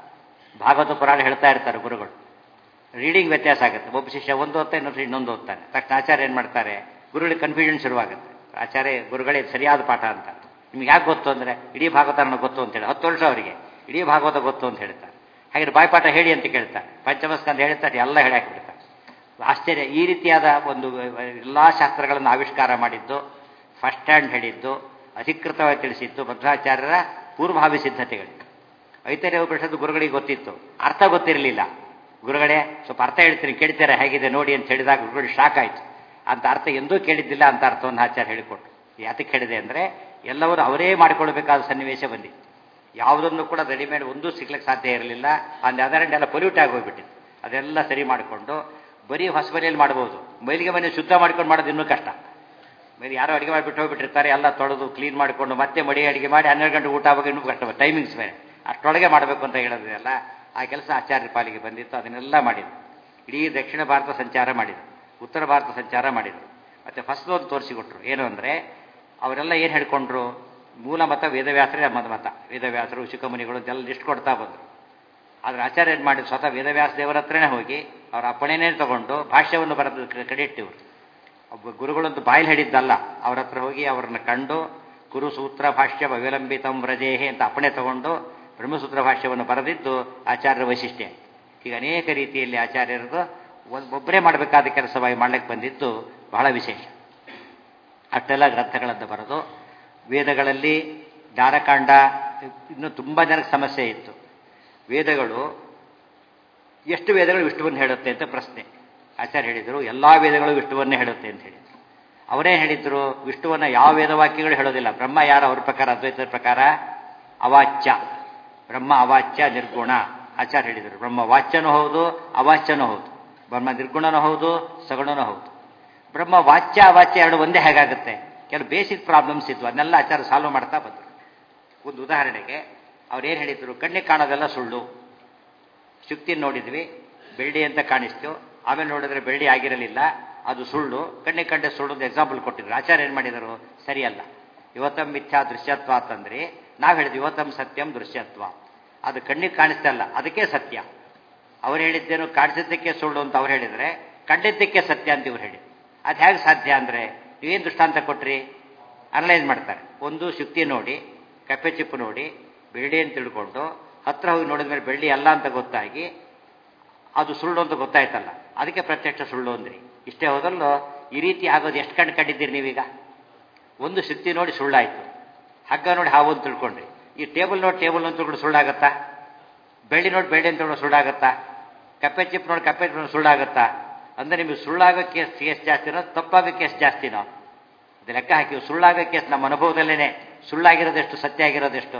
A: ಭಾಗವತ ಪುರಾಣ ಹೇಳ್ತಾ ಇರ್ತಾರೆ ಗುರುಗಳು ರೀಡಿಂಗ್ ವ್ಯತ್ಯಾಸ ಆಗುತ್ತೆ ಒಬ್ಬ ಶಿಷ್ಯ ಒಂದು ಓದ್ತಾ ಇನ್ನೊಂದು ಇನ್ನೊಂದು ಓದ್ತಾನೆ ತಕ್ಷಣ ಆಚಾರ್ಯ ಏನು ಮಾಡ್ತಾರೆ ಗುರುಗಳಿಗೆ ಕನ್ಫ್ಯೂಷನ್ ಶುರುವಾಗುತ್ತೆ ಆಚಾರ್ಯ ಗುರುಗಳೇ ಸರಿಯಾದ ಪಾಠ ಅಂತ ನಿಮ್ಗೆ ಯಾಕೆ ಗೊತ್ತು ಅಂದರೆ ಇಡೀ ಭಾಗವತ ನನಗೆ ಗೊತ್ತು ಅಂತ ಹೇಳಿ ಹತ್ತು ವರ್ಷ ಅವರಿಗೆ ಇಡೀ ಭಾಗವತ ಗೊತ್ತು ಅಂತ ಹೇಳ್ತಾರೆ ಹಾಗೆ ಬಾಯ್ಪಾಠ ಹೇಳಿ ಅಂತ ಕೇಳ್ತಾರೆ ಪಂಚಮಸ್ಕಂದ ಹೇಳ್ತಾರೆ ಎಲ್ಲ ಹೇಳಿ ಹಾಕಿಬಿಡ್ತಾರೆ ಆಶ್ಚರ್ಯ ಈ ರೀತಿಯಾದ ಒಂದು ಎಲ್ಲ ಶಾಸ್ತ್ರಗಳನ್ನು ಆವಿಷ್ಕಾರ ಮಾಡಿದ್ದು ಫಸ್ಟ್ ಹ್ಯಾಂಡ್ ಹೇಳಿದ್ದು ಅಧಿಕೃತವಾಗಿ ತಿಳಿಸಿದ್ದು ಮಧ್ವಾಚಾರ್ಯರ ಪೂರ್ವಭಾವಿ ಸಿದ್ಧತೆಗಳು ಐತರ್ಯ ಉಪನಿಷತ್ತು ಗುರುಗಳಿಗೆ ಗೊತ್ತಿತ್ತು ಅರ್ಥ ಗೊತ್ತಿರಲಿಲ್ಲ ಗುರುಗಳೇ ಸ್ವಲ್ಪ ಅರ್ಥ ಹೇಳ್ತೀನಿ ಕೇಳ್ತಾರೆ ಹೇಗಿದೆ ನೋಡಿ ಅಂತ ಹೇಳಿದಾಗ ಗುರುಗಳಿಗೆ ಶಾಕ್ ಆಯಿತು ಅಂತ ಅರ್ಥ ಎಂದೂ ಕೇಳಿದ್ದಿಲ್ಲ ಅಂತ ಅರ್ಥವನ್ನು ಆಚಾರ್ಯ ಹೇಳಿಕೊಟ್ರು ಯಾತಕ್ಕೆ ಹೇಳಿದೆ ಅಂದರೆ ಎಲ್ಲವರು ಅವರೇ ಮಾಡಿಕೊಳ್ಬೇಕಾದ ಸನ್ನಿವೇಶ ಬಂದಿತ್ತು ಯಾವುದನ್ನು ಕೂಡ ರೆಡಿಮೇಡ್ ಒಂದೂ ಸಿಗ್ಲಿಕ್ಕೆ ಸಾಧ್ಯ ಇರಲಿಲ್ಲ ಅಂದ ಅದರಿಂದ ಎಲ್ಲ ಪೊಲ್ಯೂಟ್ ಆಗಿ ಹೋಗ್ಬಿಟ್ಟಿತ್ತು ಅದೆಲ್ಲ ಸರಿ ಮಾಡಿಕೊಂಡು ಬರೀ ಹೊಸ ಮನೆಯಲ್ಲಿ ಮಾಡ್ಬೋದು ಮೈಲಿಗೆ ಮನೆ ಶುದ್ಧ ಮಾಡ್ಕೊಂಡು ಮಾಡೋದು ಇನ್ನೂ ಕಷ್ಟ ಮೇಲೆ ಯಾರೋ ಅಡುಗೆ ಮಾಡಿಬಿಟ್ಟು ಹೋಗ್ಬಿಟ್ಟಿರ್ತಾರೆ ಎಲ್ಲ ತೊಳೆದು ಕ್ಲೀನ್ ಮಾಡಿಕೊಂಡು ಮತ್ತೆ ಮಡಿ ಅಡುಗೆ ಮಾಡಿ ಹನ್ನೆರಡು ಗಂಟೆ ಊಟ ಆವಾಗ ಇನ್ನೂ ಕಷ್ಟ ಟೈಮಿಂಗ್ಸ್ ಬೇರೆ ಅಷ್ಟೊಳಗೆ ಮಾಡಬೇಕು ಅಂತ ಹೇಳೋದಿಲ್ಲ ಆ ಕೆಲಸ ಆಚಾರ್ಯ ಪಾಲಿಗೆ ಬಂದಿತ್ತು ಅದನ್ನೆಲ್ಲ ಮಾಡಿದ್ರು ಇಡೀ ದಕ್ಷಿಣ ಭಾರತ ಸಂಚಾರ ಮಾಡಿದರು ಉತ್ತರ ಭಾರತ ಸಂಚಾರ ಮಾಡಿದರು ಮತ್ತು ಫಸ್ಟ್ ಒಂದು ತೋರಿಸಿಕೊಟ್ರು ಏನು ಅಂದರೆ ಅವರೆಲ್ಲ ಏನು ಹೇಳ್ಕೊಂಡ್ರು ಮೂಲ ಮತ ವೇದವ್ಯಾಸರೇ ನಮ್ಮ ಮತ ವೇದವ್ಯಾಸರು ಶಿಖಮುನಿಗಳು ಇದೆಲ್ಲ ಲಿಸ್ಟ್ ಕೊಡ್ತಾ ಬಂದರು ಆದರೆ ಆಚಾರ್ಯ ಏನು ಮಾಡಿದ್ರು ಸ್ವತಃ ವೇದವ್ಯಾಸ ದೇವರ ಹತ್ರನೇ ಹೋಗಿ ಅವರ ಅಪ್ಪಣೆನೇ ತಗೊಂಡು ಭಾಷ್ಯವನ್ನು ಬರೆದು ಕ್ರೆಡಿಟ್ ಇವರು ಒಬ್ಬ ಗುರುಗಳಂತೂ ಬಾಯಲ್ಲಿ ಹೇಳಿದ್ದಲ್ಲ ಅವ್ರ ಹತ್ರ ಹೋಗಿ ಅವರನ್ನು ಕಂಡು ಗುರು ಸೂತ್ರ ಭಾಷ್ಯ ವಿಲಂಬಿತಂ ವ್ರಜೇಹೆ ಅಂತ ಅಪ್ಪಣೆ ತಗೊಂಡು ಬ್ರಹ್ಮಸೂತ್ರ ಭಾಷ್ಯವನ್ನು ಬರೆದಿದ್ದು ಆಚಾರ್ಯರ ವೈಶಿಷ್ಟ್ಯ ಈಗ ಅನೇಕ ರೀತಿಯಲ್ಲಿ ಆಚಾರ್ಯರದು ಒಬ್ಬರೇ ಮಾಡಬೇಕಾದ ಕೆಲಸವಾಗಿ ಮಾಡ್ಲಿಕ್ಕೆ ಬಂದಿದ್ದು ಬಹಳ ವಿಶೇಷ ಅಷ್ಟೆಲ್ಲ ಗ್ರಂಥಗಳನ್ನು ಬರೆದು ವೇದಗಳಲ್ಲಿ ಜ್ಞಾನಕಾಂಡ ಇನ್ನೂ ತುಂಬ ಜನಕ್ಕೆ ಸಮಸ್ಯೆ ಇತ್ತು ವೇದಗಳು ಎಷ್ಟು ವೇದಗಳು ವಿಷ್ಣುವನ್ನು ಹೇಳುತ್ತೆ ಅಂತ ಪ್ರಶ್ನೆ ಆಚಾರ್ಯ ಹೇಳಿದರು ಎಲ್ಲ ವೇದಗಳು ವಿಷ್ಣುವನ್ನೇ ಹೇಳುತ್ತೆ ಅಂತ ಹೇಳಿದರು ಅವರೇ ಹೇಳಿದ್ರು ವಿಷ್ಣುವನ್ನ ಯಾವ ವೇದವಾಕ್ಯಗಳು ಹೇಳೋದಿಲ್ಲ ಬ್ರಹ್ಮ ಯಾರು ಅವ್ರ ಪ್ರಕಾರ ಅದ್ವೈತದ ಪ್ರಕಾರ ಅವಾಚ್ಯ ಬ್ರಹ್ಮ ಅವಾಚ್ಯ ನಿರ್ಗುಣ ಆಚಾರ್ಯ ಹೇಳಿದರು ಬ್ರಹ್ಮ ವಾಚ್ಯನೂ ಹೌದು ಅವಾಚ್ಯನೂ ಹೌದು ಬ್ರಹ್ಮ ನಿರ್ಗುಣನೂ ಹೌದು ಸಗುಣನೂ ಹೌದು ಬ್ರಹ್ಮ ವಾಚ್ಯ ಅವಾಚ್ಯ ಎರಡು ಒಂದೇ ಹೇಗಾಗುತ್ತೆ ಕೆಲವು ಬೇಸಿಕ್ ಪ್ರಾಬ್ಲಮ್ಸ್ ಇದ್ವು ಅದನ್ನೆಲ್ಲ ಆಚಾರ ಸಾಲ್ವ್ ಮಾಡ್ತಾ ಬಂದರು ಒಂದು ಉದಾಹರಣೆಗೆ ಅವ್ರು ಏನು ಹೇಳಿದ್ರು ಕಣ್ಣಿಗೆ ಕಾಣೋದೆಲ್ಲ ಸುಳ್ಳು ಶುಕ್ತಿ ನೋಡಿದ್ವಿ ಬೆಳ್ಳಿ ಅಂತ ಕಾಣಿಸ್ತು ಆಮೇಲೆ ನೋಡಿದ್ರೆ ಬೆಳ್ಳಿ ಆಗಿರಲಿಲ್ಲ ಅದು ಸುಳ್ಳು ಕಣ್ಣಿಗೆ ಕಂಡೆ ಸುಳ್ಳು ಅಂತ ಎಕ್ಸಾಂಪಲ್ ಕೊಟ್ಟಿದ್ರು ಆಚಾರ್ಯ ಏನು ಮಾಡಿದರು ಸರಿಯಲ್ಲ ಇವತ್ತಂ ಮಿಥ್ಯಾ ದೃಶ್ಯತ್ವ ಅಂತಂದ್ರೆ ನಾವು ಹೇಳಿದ್ವಿ ಇವತ್ತಂ ಸತ್ಯಂ ದೃಶ್ಯತ್ವ ಅದು ಕಣ್ಣಿಗೆ ಕಾಣಿಸ್ತಾ ಇಲ್ಲ ಅದಕ್ಕೆ ಸತ್ಯ ಅವ್ರು ಹೇಳಿದ್ದೇನು ಕಾಣಿಸಿದ್ದಕ್ಕೆ ಸುಳ್ಳು ಅಂತ ಅವ್ರು ಹೇಳಿದರೆ ಕಂಡಿದ್ದಕ್ಕೆ ಸತ್ಯ ಅಂತ ಇವ್ರು ಹೇಳಿದ್ರು ಅದು ಹೇಗೆ ಸಾಧ್ಯ ಅಂದರೆ ನೀವೇನು ದೃಷ್ಟಾಂತ ಕೊಟ್ರಿ ಅನಲೈಸ್ ಮಾಡ್ತಾರೆ ಒಂದು ಶುಕ್ತಿ ನೋಡಿ ಕಪ್ಪೆ ಚಿಪ್ಪು ನೋಡಿ ಬೆಳ್ಳಿ ಅಂತ ತಿಳ್ಕೊಂಡು ಹತ್ರ ಹೋಗಿ ನೋಡಿದ ಮೇಲೆ ಬೆಳ್ಳಿ ಅಲ್ಲ ಅಂತ ಗೊತ್ತಾಗಿ ಅದು ಸುಳ್ಳು ಅಂತ ಗೊತ್ತಾಯ್ತಲ್ಲ ಅದಕ್ಕೆ ಪ್ರತ್ಯಕ್ಷ ಸುಳ್ಳು ಅಂದ್ರಿ ಇಷ್ಟೇ ಹೋದಲ್ಲೂ ಈ ರೀತಿ ಆಗೋದು ಎಷ್ಟು ಕಣ್ಣು ಕಂಡಿದ್ದೀರಿ ನೀವೀಗ ಒಂದು ಶುಕ್ತಿ ನೋಡಿ ಸುಳ್ಳಾಯ್ತು ಹಗ್ಗ ನೋಡಿ ಹಾವು ಅಂತ ತಿಳ್ಕೊಂಡ್ರಿ ಈ ಟೇಬಲ್ ನೋಡಿ ಟೇಬಲ್ ಅಂತ ತಿಳ್ಕೊಂಡು ಸುಳ್ಳಾಗತ್ತಾ ಬೆಳ್ಳಿ ನೋಡಿ ಬೆಳ್ಳಿ ಅಂತ ತಿಳ್ಕೊಂಡು ಸುಳ್ಳಾಗತ್ತಾ ಕಪ್ಪೆ ಚಿಪ್ ನೋಡಿ ಕಪ್ಪೆ ಚಿಪ್ ನೋಡಿ ಸುಳ್ಳಾಗತ್ತಾ ಅಂದ್ರೆ ನಿಮಗೆ ಸುಳ್ಳಾಗೋ ಕೇಸ್ ಕೇಸ್ ಜಾಸ್ತಿನೋ ತಪ್ಪಾಗೋ ಕೇಸ್ ಜಾಸ್ತಿನೋ ಇದು ಲೆಕ್ಕ ಹಾಕಿ ಸುಳ್ಳಾಗೋ ಕೇಸ್ ನಮ್ಮ ಅನುಭವದಲ್ಲೇನೆ ಸುಳ್ಳಾಗಿರೋದೆಷ್ಟು ಸತ್ಯ ಆಗಿರೋದೆಷ್ಟು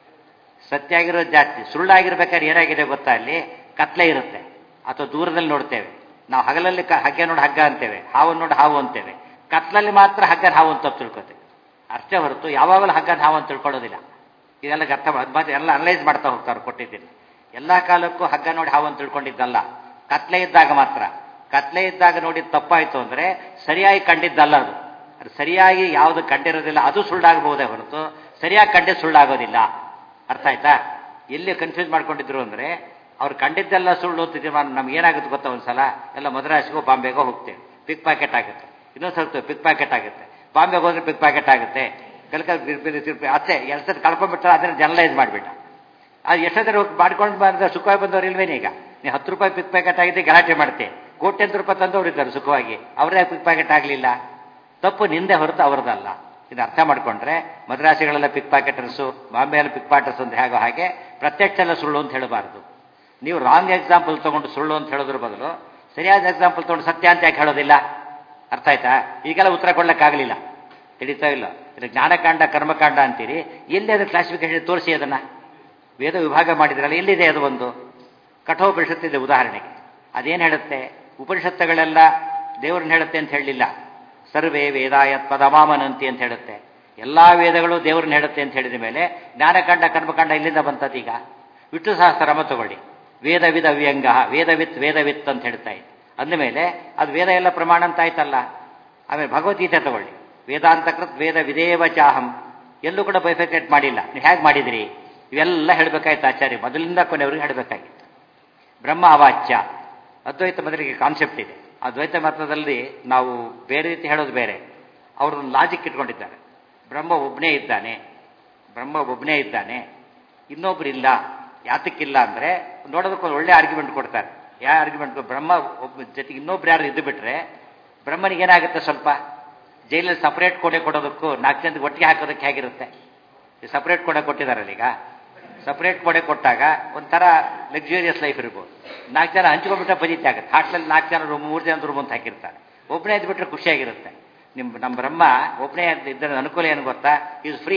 A: ಸತ್ಯ ಆಗಿರೋದು ಜಾಸ್ತಿ ಸುಳ್ಳಾಗಿರ್ಬೇಕಾದ್ರೆ ಏನಾಗಿದೆ ಗೊತ್ತಾ ಅಲ್ಲಿ ಕತ್ಲೆ ಇರುತ್ತೆ ಅಥವಾ ದೂರದಲ್ಲಿ ನೋಡ್ತೇವೆ ನಾವು ಹಗಲಲ್ಲಿ ಕ ಹಗ್ಗೆ ನೋಡಿ ಹಗ್ಗ ಅಂತೇವೆ ಹಾವು ನೋಡಿ ಹಾವು ಅಂತೇವೆ ಕತ್ಲಲ್ಲಿ ಮಾತ್ರ ಹಗ್ಗನ ಹಾವು ಅಂತ ತಿಳ್ಕೊತೇವೆ ಅಷ್ಟೇ ಹೊರತು ಯಾವಾಗಲೂ ಹಗ್ಗನ ಹಾವು ಅಂತ ತಿಳ್ಕೊಳ್ಳೋದಿಲ್ಲ ಇದೆಲ್ಲ ಅರ್ಥ ಮಾಡಿ ಎಲ್ಲ ಅನಲೈಸ್ ಮಾಡ್ತಾ ಹೋಗ್ತಾರೆ ಕೊಟ್ಟಿದ್ದೀನಿ ಎಲ್ಲ ಕಾಲಕ್ಕೂ ಹಗ್ಗ ನೋಡಿ ಹಾವು ಅಂತ ತಿಳ್ಕೊಂಡಿದ್ದಲ್ಲ ಕತ್ಲೆ ಇದ್ದಾಗ ಮಾತ್ರ ಕತ್ಲೆ ಇದ್ದಾಗ ನೋಡಿದ ತಪ್ಪಾಯ್ತು ಅಂದ್ರೆ ಸರಿಯಾಗಿ ಕಂಡಿದ್ದಲ್ಲ ಅದು ಅದು ಸರಿಯಾಗಿ ಯಾವುದು ಕಂಡಿರೋದಿಲ್ಲ ಅದು ಸುಳ್ಳಾಗಬಹುದೇ ಹೊರತು ಸರಿಯಾಗಿ ಕಂಡಿದ್ದು ಸುಳ್ಳಾಗೋದಿಲ್ಲ ಅರ್ಥ ಆಯ್ತಾ ಎಲ್ಲಿ ಕನ್ಫ್ಯೂಸ್ ಮಾಡ್ಕೊಂಡಿದ್ರು ಅಂದ್ರೆ ಅವ್ರು ಕಂಡಿದ್ದೆಲ್ಲ ಸುಳ್ಳು ಅಂತ ತೀರ್ಮಾನ ನಮ್ಗೆ ಏನಾಗುತ್ತೆ ಗೊತ್ತಾ ಒಂದ್ಸಲ ಎಲ್ಲ ಮದ್ರಾಸ್ಗೋ ಬಾಂಬೆಗೋ ಹೋಗ್ತೇವೆ ಪಿಕ್ ಪ್ಯಾಕೆಟ್ ಆಗುತ್ತೆ ಇನ್ನೊಂದು ಸ್ವಲ್ಪ ಪಿಕ್ ಪ್ಯಾಕೆಟ್ ಆಗುತ್ತೆ ಬಾಂಬೆಗೆ ಹೋದ್ರೆ ಪಿಕ್ ಪ್ಯಾಕೆಟ್ ಆಗುತ್ತೆ ಕಲ್ಕಲ್ ತಿರುಪತಿ ಅಷ್ಟೇ ಎರಡು ಕಳ್ಕೊಂಡ್ಬಿಟ್ರೆ ಅದನ್ನ ಜನರಲೈಸ್ ಮಾಡಿಬಿಟ್ಟ ಅದು ಎಷ್ಟೊತ್ತರ ಹೋಗಿ ಮಾಡ್ಕೊಂಡು ಬಂದ ಸುಖವಾಗಿ ಬಂದವ್ರು ಇಲ್ವೇನೆ ಈಗ ನೀವು ಹತ್ತು ರೂಪಾಯಿ ಪಿಕ್ ಪ್ಯಾಕೆಟ್ ಆಗಿದ್ದೆ ಗಲಾಟೆ ಮಾಡ್ತೆ ಕೋಟ್ಯಂತರ ರೂಪಾಯಿ ತಂದವ್ರು ಇದ್ದಾರೆ ಸುಖವಾಗಿ ಅವರೇ ಪಿಕ್ ಪ್ಯಾಕೆಟ್ ಆಗಲಿಲ್ಲ ತಪ್ಪು ನಿಂದೆ ಹೊರತು ಅವರದಲ್ಲ ಇದು ಅರ್ಥ ಮಾಡ್ಕೊಂಡ್ರೆ ಮದ್ರಾಸಿಗಳೆಲ್ಲ ಪಿಕ್ ಪ್ಯಾಕೆಟರ್ಸು ಬಾಂಬೆಯಲ್ಲಿ ಪಿಕ್ ಪಾಕೆಟರ್ಸ್ ಅಂತ ಹೇಗೋ ಹಾಗೆ ಪ್ರತ್ಯಕ್ಷ ಎಲ್ಲ ಸುಳ್ಳು ಅಂತ ಹೇಳಬಾರ್ದು ನೀವು ರಾಂಗ್ ಎಕ್ಸಾಂಪಲ್ ತಗೊಂಡು ಸುಳ್ಳು ಅಂತ ಹೇಳೋದ್ರ ಬದಲು ಸರಿಯಾದ ಎಕ್ಸಾಂಪಲ್ ತಗೊಂಡು ಸತ್ಯ ಅಂತ ಯಾಕೆ ಹೇಳೋದಿಲ್ಲ ಅರ್ಥ ಆಯ್ತಾ ಈಗೆಲ್ಲ ಉತ್ತರ ಕೊಡ್ಲಿಕ್ಕಾಗಲಿಲ್ಲ ತಿಳಿತಾ ಇಲ್ಲ ಇದು ಜ್ಞಾನಕಾಂಡ ಕರ್ಮಕಾಂಡ ಅಂತೀರಿ ಎಲ್ಲಿ ಅದು ಕ್ಲಾಸಿಫಿಕೇಶನ್ ತೋರಿಸಿ ಅದನ್ನ ವೇದ ವಿಭಾಗ ಮಾಡಿದ್ರಲ್ಲ ಎಲ್ಲಿದೆ ಅದು ಒಂದು ಕಠೋಪನಿಷತ್ತಿದೆ ಉದಾಹರಣೆಗೆ ಅದೇನು ಹೇಳುತ್ತೆ ಉಪನಿಷತ್ತುಗಳೆಲ್ಲ ದೇವ್ರನ್ನ ಹೇಳುತ್ತೆ ಅಂತ ಹೇಳಲಿಲ್ಲ ಸರ್ವೇ ವೇದಾಯ ಪದಮಾಮನಂತಿ ಅಂತ ಹೇಳುತ್ತೆ ಎಲ್ಲಾ ವೇದಗಳು ದೇವ್ರನ್ನ ಹೇಳುತ್ತೆ ಅಂತ ಹೇಳಿದ ಮೇಲೆ ಜ್ಞಾನಕಾಂಡ ಕರ್ಮಕಾಂಡ ಇಲ್ಲಿಂದ ಬಂತದೀಗ ವಿಷ್ಣು ಸಹಸ್ರಮ ತಗೊಳ್ಳಿ ವೇದವಿದ ವ್ಯಂಗ ವೇದವಿತ್ ವೇದವಿತ್ ಅಂತ ಹೇಳ್ತಾ ಇತ್ತು ಅಂದಮೇಲೆ ಅದು ವೇದ ಎಲ್ಲ ಪ್ರಮಾಣ ಅಂತ ಆಯ್ತಲ್ಲ ಆಮೇಲೆ ಭಗವದ್ಗೀತೆ ತಗೊಳ್ಳಿ ವೇದಾಂತಕೃತ್ ವೇದ ವಿದೇವ ಚಾಹಂ ಎಲ್ಲೂ ಕೂಡ ಬೈಫಿಕೇಟ್ ಮಾಡಿಲ್ಲ ನೀವು ಹೇಗೆ ಮಾಡಿದ್ರಿ ಇವೆಲ್ಲ ಹೇಳಬೇಕಾಯ್ತು ಆಚಾರ್ಯ ಮೊದಲಿಂದ ಕೊನೆಯವರಿಗೆ ಹೇಳಬೇಕಾಗಿತ್ತು ಬ್ರಹ್ಮ ಅವಾಚ್ಯ ಅದ್ವೈತ ಮೊದಲಿಗೆ ಕಾನ್ಸೆಪ್ಟ್ ಇದೆ ಅದ್ವೈತ ಮತದಲ್ಲಿ ನಾವು ಬೇರೆ ರೀತಿ ಹೇಳೋದು ಬೇರೆ ಅವ್ರದ್ದು ಲಾಜಿಕ್ ಇಟ್ಕೊಂಡಿದ್ದಾರೆ ಬ್ರಹ್ಮ ಒಬ್ಬನೇ ಇದ್ದಾನೆ ಬ್ರಹ್ಮ ಒಬ್ಬನೇ ಇದ್ದಾನೆ ಇನ್ನೊಬ್ರು ಇಲ್ಲ ಯಾತಕ್ಕಿಲ್ಲ ಅಂದ್ರೆ ನೋಡೋದಕ್ಕೆ ಒಂದು ಒಳ್ಳೆ ಆರ್ಗ್ಯುಮೆಂಟ್ ಕೊಡ್ತಾರೆ ಯಾವ ಆರ್ಗ್ಯುಮೆಂಟ್ ಬ್ರಹ್ಮ ಒಬ್ಬ ಜೊತೆಗೆ ಇನ್ನೊಬ್ರು ಯಾರು ಇದ್ದು ಬಿಟ್ರೆ ಬ್ರಹ್ಮನಿಗೆ ಏನಾಗುತ್ತೆ ಸ್ವಲ್ಪ ಜೈಲಲ್ಲಿ ಸಪರೇಟ್ ಕೋಣೆ ಕೊಡೋದಕ್ಕೂ ನಾಲ್ಕು ಜನಕ್ಕೆ ಒಟ್ಟಿಗೆ ಹಾಕೋದಕ್ಕೆ ಹೇಗಿರುತ್ತೆ ಸಪರೇಟ್ ಕೋಣೆ ಕೊಟ್ಟಿದ್ದಾರಲ್ಲ ಈಗ ಸಪರೇಟ್ ಕೋಣೆ ಕೊಟ್ಟಾಗ ಒಂಥರ ಲಕ್ಸುರಿಯಸ್ ಲೈಫ್ ಇರ್ಬೋದು ನಾಲ್ಕು ಜನ ಹಂಚ್ಕೊಂಡ್ಬಿಟ್ರೆ ಪಜಿತಿ ಆಗುತ್ತೆ ಹಾಸ್ಟೆಲ್ ನಾಲ್ಕು ಜನ ರೂಮ್ ಮೂರು ಜನ ರೂಮ್ ಅಂತ ಹಾಕಿರ್ತಾರೆ ಒಬ್ಬನೇ ಇದ್ಬಿಟ್ರೆ ಖುಷಿಯಾಗಿರುತ್ತೆ ನಿಮ್ಮ ನಮ್ಮ ಬ್ರಹ್ಮ ಒಬ್ಬನೇ ಇದ್ದ ಅನುಕೂಲ ಏನು ಗೊತ್ತಾ ಈಸ್ ಫ್ರೀ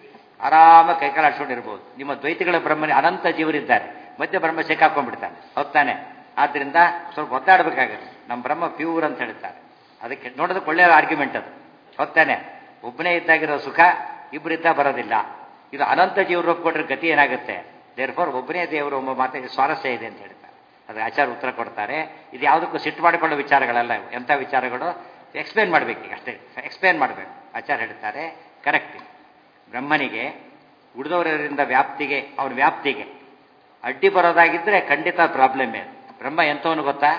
A: ಆರಾಮ ಕೈಕಾಲು ಆಡ್ಸ್ಕೊಂಡಿರ್ಬೋದು ನಿಮ್ಮ ದ್ವೈತಿಗಳ ಬ್ರಹ್ಮನ ಅನಂತ ಜೀವರಿದ್ದಾರೆ ಮಧ್ಯ ಬ್ರಹ್ಮ ಸಿಕ್ಕಾಕೊಂಡ್ಬಿಡ್ತಾನೆ ಹೋಗ್ತಾನೆ ಆದ್ರಿಂದ ಸ್ವಲ್ಪ ಒತ್ತಾಡಬೇಕಾಗುತ್ತೆ ನಮ್ಮ ಬ್ರಹ್ಮ ಪ್ಯೂರ್ ಅಂತ ಹೇಳ್ತಾರೆ ಅದಕ್ಕೆ ನೋಡೋದಕ್ಕೆ ಒಳ್ಳೆಯ ಆರ್ಗ್ಯುಮೆಂಟ್ ಅದು ಹೋಗ್ತಾನೆ ಒಬ್ಬನೇ ಇದ್ದಾಗಿರೋ ಸುಖ ಇಬ್ಬರಿದ್ದ ಬರೋದಿಲ್ಲ ಇದು ಅನಂತ ಜೀವರು ಒಪ್ಕೊಂಡ್ರೆ ಗತಿ ಏನಾಗುತ್ತೆ ದೇರ್ಫೋರ್ ಒಬ್ಬನೇ ದೇವರು ಒಬ್ಬ ಮಾತಿಗೆ ಸ್ವಾರಸ್ಯ ಇದೆ ಅಂತ ಹೇಳ್ತಾರೆ ಅದು ಆಚಾರ ಉತ್ತರ ಕೊಡ್ತಾರೆ ಇದು ಯಾವುದಕ್ಕೂ ಸಿಟ್ಟು ಮಾಡಿಕೊಳ್ಳೋ ವಿಚಾರಗಳಲ್ಲ ಇವು ಎಂಥ ವಿಚಾರಗಳು ಎಕ್ಸ್ಪ್ಲೇನ್ ಮಾಡಬೇಕು ಈಗ ಅಷ್ಟೇ ಎಕ್ಸ್ಪ್ಲೇನ್ ಮಾಡಬೇಕು ಆಚಾರ ಹೇಳ್ತಾರೆ ಕರೆಕ್ಟ್ ಬ್ರಹ್ಮನಿಗೆ ಉಳಿದವರಿಂದ ವ್ಯಾಪ್ತಿಗೆ ಅವನ ವ್ಯಾಪ್ತಿಗೆ ಅಡ್ಡಿ ಬರೋದಾಗಿದ್ದರೆ ಖಂಡಿತ ಪ್ರಾಬ್ಲಮ್ ಇದೆ ಬ್ರಹ್ಮ ಎಂಥವನು ಗೊತ್ತಾ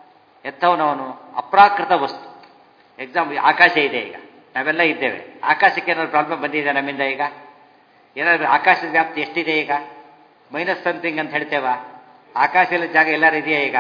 A: ಎಂಥವನವನು ಅಪ್ರಾಕೃತ ವಸ್ತು ಎಕ್ಸಾಮ್ ಆಕಾಶ ಇದೆ ಈಗ ನಾವೆಲ್ಲ ಇದ್ದೇವೆ ಆಕಾಶಕ್ಕೆ ಏನಾದ್ರು ಪ್ರಾಬ್ಲಮ್ ಬಂದಿದೆ ನಮ್ಮಿಂದ ಈಗ ಏನಾದ್ರು ಆಕಾಶದ ವ್ಯಾಪ್ತಿ ಎಷ್ಟಿದೆ ಈಗ ಮೈನಸ್ ಸಮಥಿಂಗ್ ಅಂತ ಹೇಳ್ತೇವ ಆಕಾಶದ ಜಾಗ ಎಲ್ಲರೂ ಇದೆಯಾ ಈಗ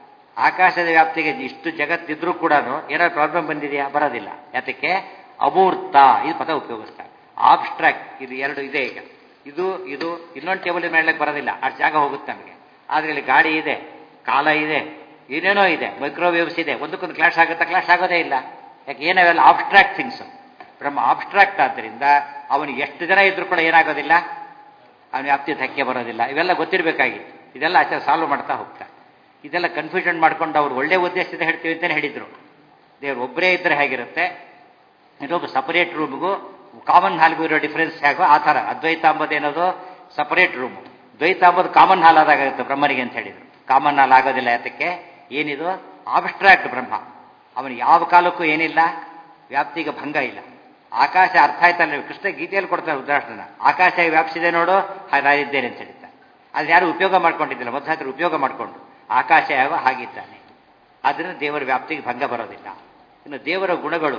A: ಆಕಾಶದ ವ್ಯಾಪ್ತಿಗೆ ಇಷ್ಟು ಜಗತ್ತಿದ್ರೂ ಕೂಡ ಏನಾದ್ರು ಪ್ರಾಬ್ಲಮ್ ಬಂದಿದೆಯಾ ಬರೋದಿಲ್ಲ ಯಾತಕ್ಕೆ ಅಮೂರ್ತ ಇದು ಪದ ಉಪಯೋಗಿಸ್ತಾರೆ ಆಬ್ಸ್ಟ್ರಾಕ್ಟ್ ಇದು ಎರಡು ಇದೆ ಈಗ ಇದು ಇದು ಇನ್ನೊಂದು ಟೇಬಲ್ ಮೇಳಕ್ಕೆ ಬರೋದಿಲ್ಲ ಅಷ್ಟು ಜಾಗ ಹೋಗುತ್ತೆ ನಮಗೆ ಆದರೆ ಇಲ್ಲಿ ಗಾಡಿ ಇದೆ ಕಾಲ ಇದೆ ಏನೇನೋ ಇದೆ ಮೈಕ್ರೋವೇವ್ಸ್ ಇದೆ ಒಂದಕ್ಕೊಂದು ಕ್ಲಾಶ್ ಆಗುತ್ತಾ ಕ್ಲಾಶ್ ಆಗೋದೇ ಇಲ್ಲ ಯಾಕೆ ಏನವೆಲ್ಲ ಆಬ್ಸ್ಟ್ರಾಕ್ಟ್ ಥಿಂಗ್ಸ್ ಬ್ರಹ್ಮ ಆಬ್ಸ್ಟ್ರಾಕ್ಟ್ ಆದ್ದರಿಂದ ಅವನು ಎಷ್ಟು ಜನ ಇದ್ರೂ ಕೂಡ ಏನಾಗೋದಿಲ್ಲ ಅವನ ವ್ಯಾಪ್ತಿ ಧಕ್ಕೆ ಬರೋದಿಲ್ಲ ಇವೆಲ್ಲ ಗೊತ್ತಿರಬೇಕಾಗಿತ್ತು ಇದೆಲ್ಲ ಆಚಾರ ಸಾಲ್ವ್ ಮಾಡ್ತಾ ಹೋಗ್ತಾರೆ ಇದೆಲ್ಲ ಕನ್ಫ್ಯೂಷನ್ ಮಾಡ್ಕೊಂಡು ಅವ್ರು ಒಳ್ಳೆ ಉದ್ದೇಶದಿಂದ ಹೇಳ್ತೀವಿ ಅಂತಲೇ ಹೇಳಿದರು ದೇವ್ರು ಒಬ್ಬರೇ ಇದ್ದರೆ ಹೇಗಿರುತ್ತೆ ಇನ್ನೊಬ್ಬ ಸಪರೇಟ್ ರೂಮ್ಗೂ ಕಾಮನ್ ಹಾಲ್ಗೂ ಇರೋ ಡಿಫರೆನ್ಸ್ ಹೇಗೋ ಆ ಥರ ಅದ್ವೈತ ಅಂಬೋದೇನದು ಸಪರೇಟ್ ರೂಮು ದ್ವೈತ ಅಂಬೋದು ಕಾಮನ್ ಹಾಲ್ ಆದಾಗುತ್ತೆ ಬ್ರಹ್ಮನಿಗೆ ಅಂತ ಹೇಳಿದರು ಕಾಮನ್ ಹಾಲ್ ಆಗೋದಿಲ್ಲ ಯಾತಕ್ಕೆ ಏನಿದು ಆಬ್ಸ್ಟ್ರಾಕ್ಟ್ ಬ್ರಹ್ಮ ಅವನು ಯಾವ ಕಾಲಕ್ಕೂ ಏನಿಲ್ಲ ವ್ಯಾಪ್ತಿಗೆ ಭಂಗ ಇಲ್ಲ ಆಕಾಶ ಅರ್ಥ ಆಯ್ತಲ್ಲ ಕೃಷ್ಣ ಗೀತೆಯಲ್ಲಿ ಕೊಡ್ತಾರೆ ಉದಾಹರಣೆನ ಆಕಾಶ ವ್ಯಾಪಿಸಿದೆ ನೋಡು ಹಾಗೆ ನಾನಿದ್ದೇನೆ ಅಂತ ಹೇಳ್ತಾರೆ ಅದು ಯಾರು ಉಪಯೋಗ ಮಾಡ್ಕೊಂಡಿದ್ದಿಲ್ಲ ಮೊದಲು ಉಪಯೋಗ ಮಾಡಿಕೊಂಡು ಆಕಾಶ ಯಾವ ಹಾಗಿದ್ದಾನೆ ಆದ್ದರಿಂದ ದೇವರ ವ್ಯಾಪ್ತಿಗೆ ಭಂಗ ಬರೋದಿಲ್ಲ ಇನ್ನು ದೇವರ ಗುಣಗಳು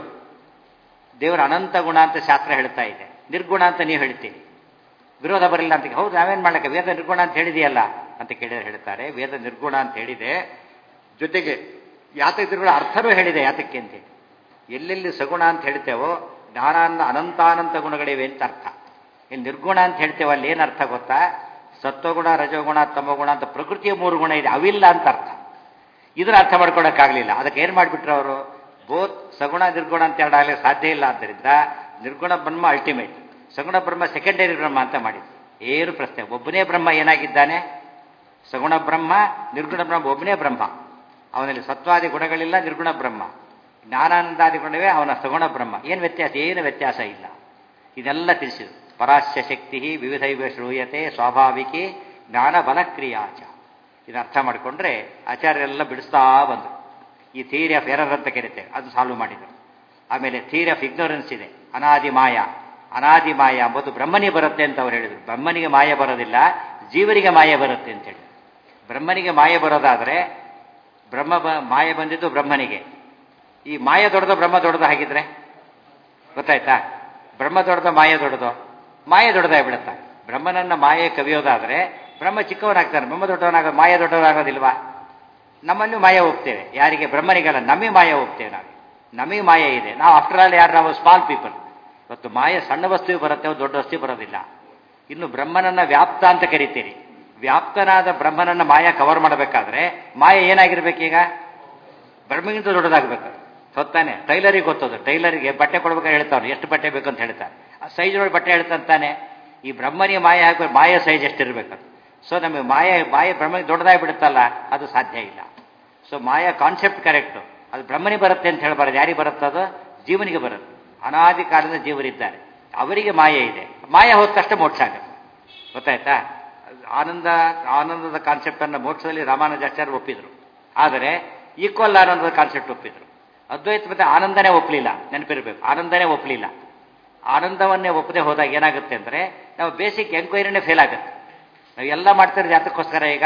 A: ದೇವರ ಅನಂತ ಗುಣ ಅಂತ ಶಾಸ್ತ್ರ ಹೇಳ್ತಾ ಇದೆ ನಿರ್ಗುಣ ಅಂತ ನೀವು ಹೇಳ್ತೀರಿ ವಿರೋಧ ಬರಲಿಲ್ಲ ಅಂತ ಹೌದು ನಾವೇನು ಮಾಡ್ಲಿಕ್ಕೆ ವೇದ ನಿರ್ಗುಣ ಅಂತ ಹೇಳಿದೆಯಲ್ಲ ಅಂತ ಕೇಳಿದ್ರೆ ಹೇಳ್ತಾರೆ ವೇದ ನಿರ್ಗುಣ ಅಂತ ಹೇಳಿದೆ ಜೊತೆಗೆ ಯಾತಕ್ಕೆ ನಿರ್ಗುಣ ಅರ್ಥನೂ ಹೇಳಿದೆ ಯಾತಕ್ಕೆ ಅಂತೇಳಿ ಎಲ್ಲೆಲ್ಲಿ ಸಗುಣ ಅಂತ ಹೇಳ್ತೇವೋ ಜ್ಞಾನಾನಂದ ಅನಂತಾನಂತ ಗುಣಗಳಿವೆ ಅಂತ ಅರ್ಥ ಇಲ್ಲಿ ನಿರ್ಗುಣ ಅಂತ ಹೇಳ್ತೇವೆ ಅಲ್ಲಿ ಏನು ಅರ್ಥ ಗೊತ್ತಾ ಸತ್ವಗುಣ ರಜೋಗುಣ ತಮಗುಣ ಅಂತ ಪ್ರಕೃತಿಯ ಮೂರು ಗುಣ ಇದೆ ಅವಿಲ್ಲ ಅಂತ ಅರ್ಥ ಇದನ್ನ ಅರ್ಥ ಮಾಡ್ಕೊಳಕ್ಕಾಗಲಿಲ್ಲ ಅದಕ್ಕೆ ಏನು ಮಾಡಿಬಿಟ್ರು ಅವರು ಬೋತ್ ಸಗುಣ ನಿರ್ಗುಣ ಅಂತ ಎರಡಾಗಲಿಕ್ಕೆ ಸಾಧ್ಯ ಇಲ್ಲ ಆದ್ದರಿಂದ ನಿರ್ಗುಣ ಬ್ರಹ್ಮ ಅಲ್ಟಿಮೇಟ್ ಸಗುಣ ಬ್ರಹ್ಮ ಸೆಕೆಂಡರಿ ಬ್ರಹ್ಮ ಅಂತ ಮಾಡಿದ್ರು ಏನು ಪ್ರಶ್ನೆ ಒಬ್ಬನೇ ಬ್ರಹ್ಮ ಏನಾಗಿದ್ದಾನೆ ಸಗುಣ ಬ್ರಹ್ಮ ನಿರ್ಗುಣ ಬ್ರಹ್ಮ ಒಬ್ಬನೇ ಬ್ರಹ್ಮ ಅವನಲ್ಲಿ ಸತ್ವಾದಿ ಗುಣಗಳಿಲ್ಲ ನಿರ್ಗುಣ ಬ್ರಹ್ಮ ಜ್ಞಾನಾನಂದಾದಿ ಗುಣವೇ ಅವನ ಸಗುಣ ಬ್ರಹ್ಮ ಏನು ವ್ಯತ್ಯಾಸ ಏನು ವ್ಯತ್ಯಾಸ ಇಲ್ಲ ಇದೆಲ್ಲ ತಿಳಿಸಿದ್ರು ಪರಾಸ್ಯ ಶಕ್ತಿ ವಿವಿಧೈವ ಶ್ರೂಯತೆ ಸ್ವಾಭಾವಿಕಿ ಜ್ಞಾನ ಬಲಕ್ರಿಯಾಚ ಇದು ಅರ್ಥ ಮಾಡಿಕೊಂಡ್ರೆ ಆಚಾರ್ಯರೆಲ್ಲ ಬಿಡಿಸ್ತಾ ಬಂದರು ಈ ಥಿಯರಿ ಆಫ್ ಎರರ್ ಅಂತ ಕರಿತೇವೆ ಅದು ಸಾಲ್ವ್ ಮಾಡಿದರು ಆಮೇಲೆ ಥಿಯರಿ ಆಫ್ ಇಗ್ನೋರೆನ್ಸ್ ಇದೆ ಅನಾದಿ ಮಾಯ ಅನಾದಿ ಮಾಯ ಎಂಬುದು ಬ್ರಹ್ಮನಿಗೆ ಬರುತ್ತೆ ಅಂತ ಅವ್ರು ಹೇಳಿದರು ಬ್ರಹ್ಮನಿಗೆ ಮಾಯ ಬರೋದಿಲ್ಲ ಜೀವನಿಗೆ ಮಾಯ ಬರುತ್ತೆ ಅಂತ ಹೇಳಿ ಬ್ರಹ್ಮನಿಗೆ ಮಾಯ ಬರೋದಾದರೆ ಬ್ರಹ್ಮ ಬ- ಮಾಯ ಬಂದಿದ್ದು ಬ್ರಹ್ಮನಿಗೆ ಈ ಮಾಯ ದೊಡ್ಡದು ಬ್ರಹ್ಮ ದೊಡ್ಡದು ಹಾಗಿದ್ರೆ ಗೊತ್ತಾಯ್ತಾ ಬ್ರಹ್ಮ ದೊಡ್ಡದು ಮಾಯ ದೊಡ್ಡದು ಮಾಯ ದೊಡ್ಡದಾಗ್ಬಿಡುತ್ತೆ ಬ್ರಹ್ಮನನ್ನ ಮಾಯೆ ಕವಿಯೋದಾದ್ರೆ ಬ್ರಹ್ಮ ಚಿಕ್ಕವನಾಗ್ತಾನೆ ಬ್ರಹ್ಮ ದೊಡ್ಡವನಾಗ ಮಾಯ ದೊಡ್ಡವನಾಗೋದಿಲ್ವಾ ನಮ್ಮಲ್ಲೂ ಮಾಯ ಹೋಗ್ತೇವೆ ಯಾರಿಗೆ ಬ್ರಹ್ಮನಿಗಲ್ಲ ನಮಗೆ ಮಾಯ ಹೋಗ್ತೇವೆ ನಾವು ನಮಗೆ ಮಾಯ ಇದೆ ನಾವು ಆಫ್ಟರ್ ಆಲ್ ಯಾರು ನಾವು ಸ್ಮಾಲ್ ಪೀಪಲ್ ಇವತ್ತು ಮಾಯ ಸಣ್ಣ ವಸ್ತು ಬರುತ್ತೆ ದೊಡ್ಡ ವಸ್ತು ಬರೋದಿಲ್ಲ ಇನ್ನು ಬ್ರಹ್ಮನನ್ನ ವ್ಯಾಪ್ತ ಅಂತ ಕರಿತೀರಿ ವ್ಯಾಪ್ತನಾದ ಬ್ರಹ್ಮನನ್ನ ಮಾಯ ಕವರ್ ಮಾಡಬೇಕಾದ್ರೆ ಮಾಯ ಏನಾಗಿರ್ಬೇಕೀಗ ಬ್ರಹ್ಮಗಿಂತ ದೊಡ್ಡದಾಗಬೇಕು ಹೊತ್ತಾನೆ ಟೈಲರಿಗೆ ಗೊತ್ತದು ಟೈಲರಿಗೆ ಬಟ್ಟೆ ಕೊಡ್ಬೇಕಾದ್ರೆ ಹೇಳ್ತಾವ್ರು ಎಷ್ಟು ಬಟ್ಟೆ ಬೇಕು ಅಂತ ಹೇಳ್ತಾರೆ ಆ ಸೈಜ್ ನೋಡಿ ಬಟ್ಟೆ ಹೇಳ್ತಾನೆ ಈ ಬ್ರಹ್ಮನಿಗೆ ಮಾಯ ಹಾಕಿ ಮಾಯ ಸೈಜ್ ಎಷ್ಟಿರ್ಬೇಕು ಸೊ ನಮಗೆ ಮಾಯ ಮಾಯ ಬ್ರಹ್ಮನಿಗೆ ದೊಡ್ಡದಾಗಿ ಬಿಡುತ್ತಲ್ಲ ಅದು ಸಾಧ್ಯ ಇಲ್ಲ ಸೊ ಮಾಯ ಕಾನ್ಸೆಪ್ಟ್ ಕರೆಕ್ಟು ಅದು ಬ್ರಹ್ಮನಿಗೆ ಬರುತ್ತೆ ಅಂತ ಹೇಳ್ಬಾರ್ದು ಯಾರಿಗೆ ಬರುತ್ತದು ಜೀವನಿಗೆ ಬರುತ್ತೆ ಅನಾದಿ ಕಾಲದ ಜೀವರಿದ್ದಾರೆ ಅವರಿಗೆ ಮಾಯ ಇದೆ ಮಾಯ ಹೋದ ತಕ್ಷಣ ಮೋಕ್ಷ ಆಗುತ್ತೆ ಗೊತ್ತಾಯ್ತಾ ಆನಂದ ಆನಂದದ ಕಾನ್ಸೆಪ್ಟನ್ನು ಮೋಕ್ಷದಲ್ಲಿ ರಾಮಾನುಜಾಚಾರ್ಯ ಒಪ್ಪಿದ್ರು ಆದರೆ ಈಕ್ವಲ್ ಆನಂದದ ಕಾನ್ಸೆಪ್ಟ್ ಒಪ್ಪಿದ್ರು ಅದ್ವೈತ ಮತ್ತೆ ಆನಂದನೇ ಒಪ್ಪಲಿಲ್ಲ ನೆನಪಿರಬೇಕು ಆನಂದನೇ ಒಪ್ಪಲಿಲ್ಲ ಆನಂದವನ್ನೇ ಒಪ್ಪದೆ ಹೋದಾಗ ಏನಾಗುತ್ತೆ ಅಂದರೆ ನಾವು ಬೇಸಿಕ್ ಎಂಕ್ವೈರಿನೇ ಫೇಲ್ ಆಗುತ್ತೆ ನಾವು ಎಲ್ಲ ಮಾಡ್ತಿರೋದು ಯಾತಕ್ಕೋಸ್ಕರ ಈಗ